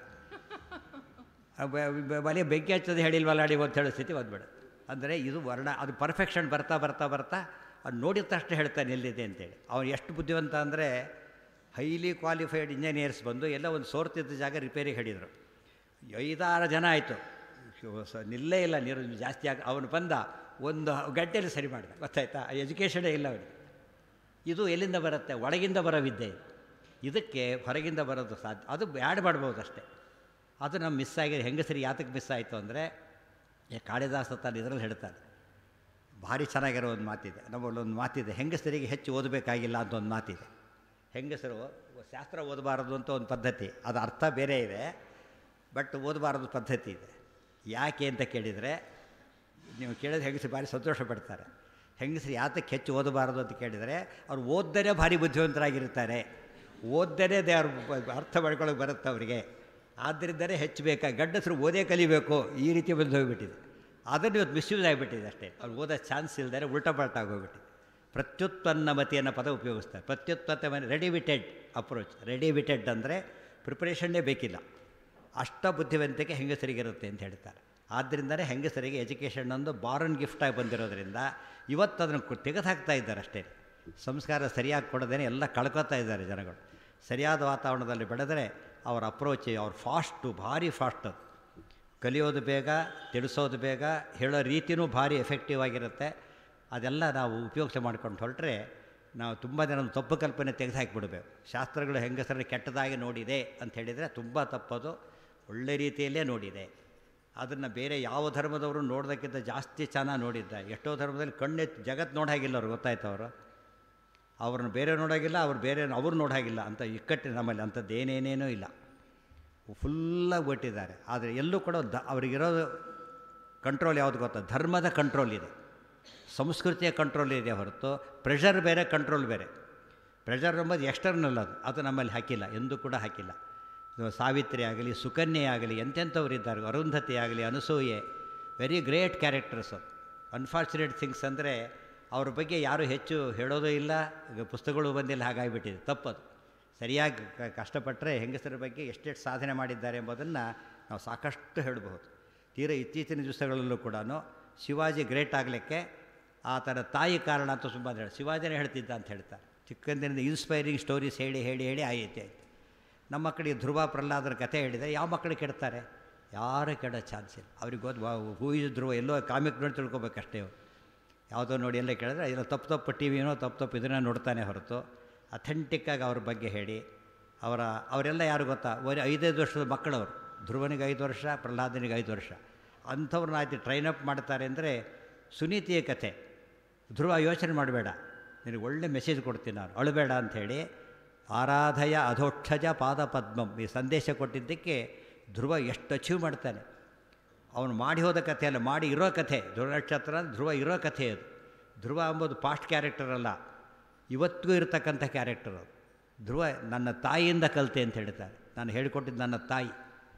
A: ಬಲಿ ಬೆಂಕಿ ಹಚ್ಚೋದು ಹೇಳಿಲ್ವಲ್ಲ ಅಡಿ ಅಂತ ಹೇಳೋ ಸ್ಥಿತಿ ಬಂದ್ಬಿಡುತ್ತೆ ಅಂದರೆ ಇದು ವರ್ಣ ಅದು ಪರ್ಫೆಕ್ಷನ್ ಬರ್ತಾ ಬರ್ತಾ ಬರ್ತಾ ಅದು ನೋಡಿದ ತಕ್ಷಣ ಹೇಳ್ತಾನೆ ಎಲ್ಲಿದೆ ಅಂತೇಳಿ ಅವನು ಎಷ್ಟು ಬುದ್ಧಿವಂತ ಅಂದರೆ ಹೈಲಿ ಕ್ವಾಲಿಫೈಡ್ ಇಂಜಿನಿಯರ್ಸ್ ಬಂದು ಎಲ್ಲ ಒಂದು ಸೋರ್ತಿದ್ದ ಜಾಗ ರಿಪೇರಿಗೆ ಹಿಡಿದರು ಐದಾರು ಜನ ಆಯಿತು ನಿಲ್ಲೇ ಇಲ್ಲ ನೀರು ಜಾಸ್ತಿ ಆಗ ಅವನು ಬಂದ ಒಂದು ಗಂಟೆಯಲ್ಲಿ ಸರಿ ಮಾಡಿದ ಗೊತ್ತಾಯ್ತಾ ಎಜುಕೇಷನೇ ಇಲ್ಲ ಅವನಿಗೆ ಇದು ಎಲ್ಲಿಂದ ಬರುತ್ತೆ ಒಳಗಿಂದ ಬರೋ ವಿದ್ಯೆ ಇದು ಇದಕ್ಕೆ ಹೊರಗಿಂದ ಬರೋದು ಸಾಧ್ಯ ಅದು ಆ್ಯಡ್ ಮಾಡ್ಬೋದು ಅಷ್ಟೇ ಅದು ನಮ್ಮ ಮಿಸ್ ಆಗಿದೆ ಹೆಂಗಸರಿ ಯಾತಕ್ಕೆ ಮಿಸ್ ಆಯಿತು ಅಂದರೆ ಕಾಳಿದಾಸ ತಾನು ಇದರಲ್ಲಿ ಹೇಳ್ತಾರೆ ಭಾರಿ ಚೆನ್ನಾಗಿರೋ ಒಂದು ಮಾತಿದೆ ನಮ್ಮಲ್ಲಿ ಒಂದು ಮಾತಿದೆ ಹೆಂಗಸರಿಗೆ ಹೆಚ್ಚು ಓದಬೇಕಾಗಿಲ್ಲ ಅಂತ ಒಂದು ಮಾತಿದೆ ಹೆಂಗಸರು ಶಾಸ್ತ್ರ ಓದಬಾರದು ಅಂತ ಒಂದು ಪದ್ಧತಿ ಅದು ಅರ್ಥ ಬೇರೆ ಇದೆ ಬಟ್ ಓದಬಾರದು ಪದ್ಧತಿ ಇದೆ ಯಾಕೆ ಅಂತ ಕೇಳಿದರೆ ನೀವು ಕೇಳಿದ್ರೆ ಹೆಂಗಸರು ಭಾರಿ ಸಂತೋಷ ಪಡ್ತಾರೆ ಹೆಂಗಸರು ಯಾತಕ್ಕೆ ಹೆಚ್ಚು ಓದಬಾರದು ಅಂತ ಕೇಳಿದರೆ ಅವ್ರು ಓದ್ದರೇ ಭಾರಿ ಬುದ್ಧಿವಂತರಾಗಿರ್ತಾರೆ ಓದ್ದರೇ ದೇವ್ರ ಅರ್ಥ ಮಾಡ್ಕೊಳ್ಳೋಕೆ ಬರುತ್ತೆ ಅವರಿಗೆ ಆದ್ದರಿಂದಲೇ ಹೆಚ್ಚು ಬೇಕಾ ಗಂಡಸರು ಓದೇ ಕಲಿಬೇಕು ಈ ರೀತಿ ಬಂದು ಹೋಗಿಬಿಟ್ಟಿದೆ ಅದನ್ನು ಇವತ್ತು ಮಿಸ್ಯೂಸ್ ಆಗಿಬಿಟ್ಟಿದೆ ಅಷ್ಟೇ ಅವ್ರು ಓದೋ ಚಾನ್ಸ್ ಇಲ್ಲದೆ ಉಲ್ಟಾ ಪಲ್ಟಾ ಆಗೋಗ್ಬಿಟ್ಟಿದೆ ಪ್ರತ್ಯುತ್ಪನ್ನಮತಿ ಅನ್ನೋ ಪದ ಉಪಯೋಗಿಸ್ತಾರೆ ಪ್ರತ್ಯುತ್ಪತ್ತ ರೆಡಿವಿಟೆಡ್ ಅಪ್ರೋಚ್ ರೆಡಿವಿಟೆಡ್ ಅಂದರೆ ಪ್ರಿಪ್ರೇಷನ್ನೇ ಬೇಕಿಲ್ಲ ಅಷ್ಟ ಬುದ್ಧಿವಂತಿಕೆ ಹೆಂಗಸರಿಗಿರುತ್ತೆ ಅಂತ ಹೇಳ್ತಾರೆ ಆದ್ದರಿಂದಲೇ ಹೆಂಗಸರಿಗೆ ಎಜುಕೇಷನ್ ಒಂದು ಬಾರನ್ ಗಿಫ್ಟಾಗಿ ಬಂದಿರೋದ್ರಿಂದ ಇವತ್ತು ಅದನ್ನು ತೆಗೆದು ಹಾಕ್ತಾ ಇದ್ದಾರೆ ಅಷ್ಟೇ ಸಂಸ್ಕಾರ ಸರಿಯಾಗಿ ಕೊಡದೇನೆ ಎಲ್ಲ ಕಳ್ಕೊತಾ ಇದ್ದಾರೆ ಜನಗಳು ಸರಿಯಾದ ವಾತಾವರಣದಲ್ಲಿ ಬೆಳೆದರೆ ಅವರ ಅಪ್ರೋಚ್ ಅವ್ರ ಫಾಸ್ಟು ಭಾರಿ ಫಾಸ್ಟ್ ಅದು ಕಲಿಯೋದು ಬೇಗ ತಿಳಿಸೋದು ಬೇಗ ಹೇಳೋ ರೀತಿಯೂ ಭಾರಿ ಎಫೆಕ್ಟಿವ್ ಆಗಿರುತ್ತೆ ಅದೆಲ್ಲ ನಾವು ಉಪಯೋಗ ಮಾಡ್ಕೊಂಡು ಹೊರಟ್ರೆ ನಾವು ತುಂಬ ಜನ ತಪ್ಪು ಕಲ್ಪನೆ ತೆಗೆದು ಹಾಕಿಬಿಡ್ಬೇಕು ಶಾಸ್ತ್ರಗಳು ಹೆಂಗಸರಲ್ಲಿ ಕೆಟ್ಟದಾಗಿ ನೋಡಿದೆ ಅಂತ ಹೇಳಿದರೆ ತುಂಬ ತಪ್ಪದು ಒಳ್ಳೆ ರೀತಿಯಲ್ಲೇ ನೋಡಿದೆ ಅದನ್ನು ಬೇರೆ ಯಾವ ಧರ್ಮದವರು ನೋಡೋದಕ್ಕಿಂತ ಜಾಸ್ತಿ ಚೆನ್ನಾಗಿ ನೋಡಿದ್ದ ಎಷ್ಟೋ ಧರ್ಮದಲ್ಲಿ ಕಣ್ಣೆತ್ತಿ ಜಗತ್ತು ನೋಡಾಗಿಲ್ಲ ಅವ್ರು ಗೊತ್ತಾಯ್ತು ಅವರು ಅವ್ರನ್ನ ಬೇರೆ ನೋಡೋಗಿಲ್ಲ ಅವ್ರು ಬೇರೆ ಅವ್ರು ನೋಡಾಗಿಲ್ಲ ಅಂತ ಇಕ್ಕಟ್ಟು ನಮ್ಮಲ್ಲಿ ಅಂಥದ್ದು ಏನೇನೇನೂ ಇಲ್ಲ ಫುಲ್ಲಾಗಿ ಬಿಟ್ಟಿದ್ದಾರೆ ಆದರೆ ಎಲ್ಲೂ ಕೂಡ ದ ಅವರಿಗಿರೋದು ಕಂಟ್ರೋಲ್ ಯಾವುದು ಗೊತ್ತಾ ಧರ್ಮದ ಕಂಟ್ರೋಲ್ ಇದೆ ಸಂಸ್ಕೃತಿಯ ಕಂಟ್ರೋಲ್ ಇದೆ ಹೊರತು ಪ್ರೆಷರ್ ಬೇರೆ ಕಂಟ್ರೋಲ್ ಬೇರೆ ಪ್ರೆಷರ್ ಎಂಬುದು ಎಕ್ಸ್ಟರ್ನಲ್ ಅದು ಅದು ನಮ್ಮಲ್ಲಿ ಹಾಕಿಲ್ಲ ಎಂದೂ ಕೂಡ ಹಾಕಿಲ್ಲ ಇದು ಸಾವಿತ್ರಿ ಆಗಲಿ ಸುಕನ್ಯೆ ಆಗಲಿ ಎಂತೆಂಥವ್ರು ಇದ್ದಾರೆ ಅರುಂಧತಿ ಆಗಲಿ ಅನಸೂಯೆ ವೆರಿ ಗ್ರೇಟ್ ಕ್ಯಾರೆಕ್ಟರ್ಸ್ ಅದು ಅನ್ಫಾರ್ಚುನೇಟ್ ಥಿಂಗ್ಸ್ ಅಂದರೆ ಅವ್ರ ಬಗ್ಗೆ ಯಾರೂ ಹೆಚ್ಚು ಹೇಳೋದೂ ಇಲ್ಲ ಈಗ ಪುಸ್ತಕಗಳು ಬಂದಿಲ್ಲ ಹಾಗಾಗಿಬಿಟ್ಟಿದೆ ತಪ್ಪದು ಸರಿಯಾಗಿ ಕ- ಕಷ್ಟಪಟ್ಟರೆ ಹೆಂಗಸರ ಬಗ್ಗೆ ಎಷ್ಟೆಷ್ಟು ಸಾಧನೆ ಮಾಡಿದ್ದಾರೆ ಎಂಬುದನ್ನು ನಾವು ಸಾಕಷ್ಟು ಹೇಳಬಹುದು ತೀರ ಇತ್ತೀಚಿನ ದಿವಸಗಳಲ್ಲೂ ಕೂಡ ಶಿವಾಜಿ ಗ್ರೇಟ್ ಆಗಲಿಕ್ಕೆ ಆತನ ತಾಯಿ ಕಾರಣ ಅಂತ ತುಂಬ ಹೇಳಿ ಶಿವಾಜಿನೇ ಹೇಳ್ತಿದ್ದ ಅಂತ ಹೇಳ್ತಾರೆ ಚಿಕ್ಕಂದಿನಿಂದ ಇನ್ಸ್ಪೈರಿಂಗ್ ಸ್ಟೋರೀಸ್ ಹೇಳಿ ಹೇಳಿ ಹೇಳಿ ಆಯ್ತು ಆಯ್ತು ನಮ್ಮ ಮಕ್ಕಳಿಗೆ ಧ್ರುವ ಪ್ರಹ್ಲಾದರ ಕಥೆ ಹೇಳಿದರೆ ಯಾವ ಮಕ್ಕಳು ಕೆಡ್ತಾರೆ ಯಾರೂ ಕೆಡೋ ಚಾನ್ಸ್ ಇಲ್ಲ ಅವ್ರಿಗೆ ಗೊತ್ತು who is Dhruva yellow comic ನೋಡಿ ತಿಳ್ಕೊಬೇಕಷ್ಟೇ ಅವ್ರು ಯಾವುದೋ ನೋಡಿ ಎಲ್ಲ ಕೇಳಿದ್ರೆ ಇದೆಲ್ಲ ತಪ್ಪು ತಪ್ಪು ಟಿ ವಿನೋ ತಪ್ಪು ತಪ್ಪು ಇದನ್ನು ನೋಡ್ತಾನೆ ಹೊರತು ಅಥೆಂಟಿಕ್ಕಾಗಿ ಅವ್ರ ಬಗ್ಗೆ ಹೇಳಿ ಅವರ ಅವರೆಲ್ಲ ಯಾರು ಗೊತ್ತಾ ಒಂದು ಐದೈದು ವರ್ಷದ ಮಕ್ಕಳವರು ಧ್ರುವನಿಗೆ ಐದು ವರ್ಷ ಪ್ರಹ್ಲಾದನಿಗೆ ಐದು ವರ್ಷ ಅಂಥವ್ರನ್ನ ಆಯ್ತು ಟ್ರೈನ್ ಅಪ್ ಮಾಡ್ತಾರೆ ಅಂದರೆ ಸುನೀತಿಯ ಕಥೆ ಧ್ರುವ ಯೋಚನೆ ಮಾಡಬೇಡ ನಿನಗೆ ಒಳ್ಳೆ ಮೆಸೇಜ್ ಕೊಡ್ತೀನಿ ನಾನು ಅಳಬೇಡ ಅಂಥೇಳಿ ಆರಾಧಯ ಅಧೋಕ್ಷಜ ಪಾದ ಪದ್ಮಂ ಈ ಸಂದೇಶ ಕೊಟ್ಟಿದ್ದಕ್ಕೆ ಧ್ರುವ ಎಷ್ಟು ಅಚೀವ್ ಮಾಡ್ತಾನೆ ಅವನು ಮಾಡಿ ಹೋದ ಕಥೆ ಅಲ್ಲ ಮಾಡಿ ಇರೋ ಕಥೆ ಧ್ರುವ ನಕ್ಷತ್ರ ಅಂದ್ರೆ ಧ್ರುವ ಇರೋ ಕಥೆ ಅದು ಧ್ರುವ ಎಂಬುದು ಪಾಸ್ಟ್ ಕ್ಯಾರೆಕ್ಟರ್ ಅಲ್ಲ ಇವತ್ತಿಗೂ ಇರತಕ್ಕಂಥ ಕ್ಯಾರೆಕ್ಟರ್ ಅದು ಧ್ರುವ ನನ್ನ ತಾಯಿಯಿಂದ ಕಲಿತೆ ಅಂತ ಹೇಳ್ತಾರೆ ನಾನು ಹೇಳಿಕೊಟ್ಟಿದ್ದು ನನ್ನ ತಾಯಿ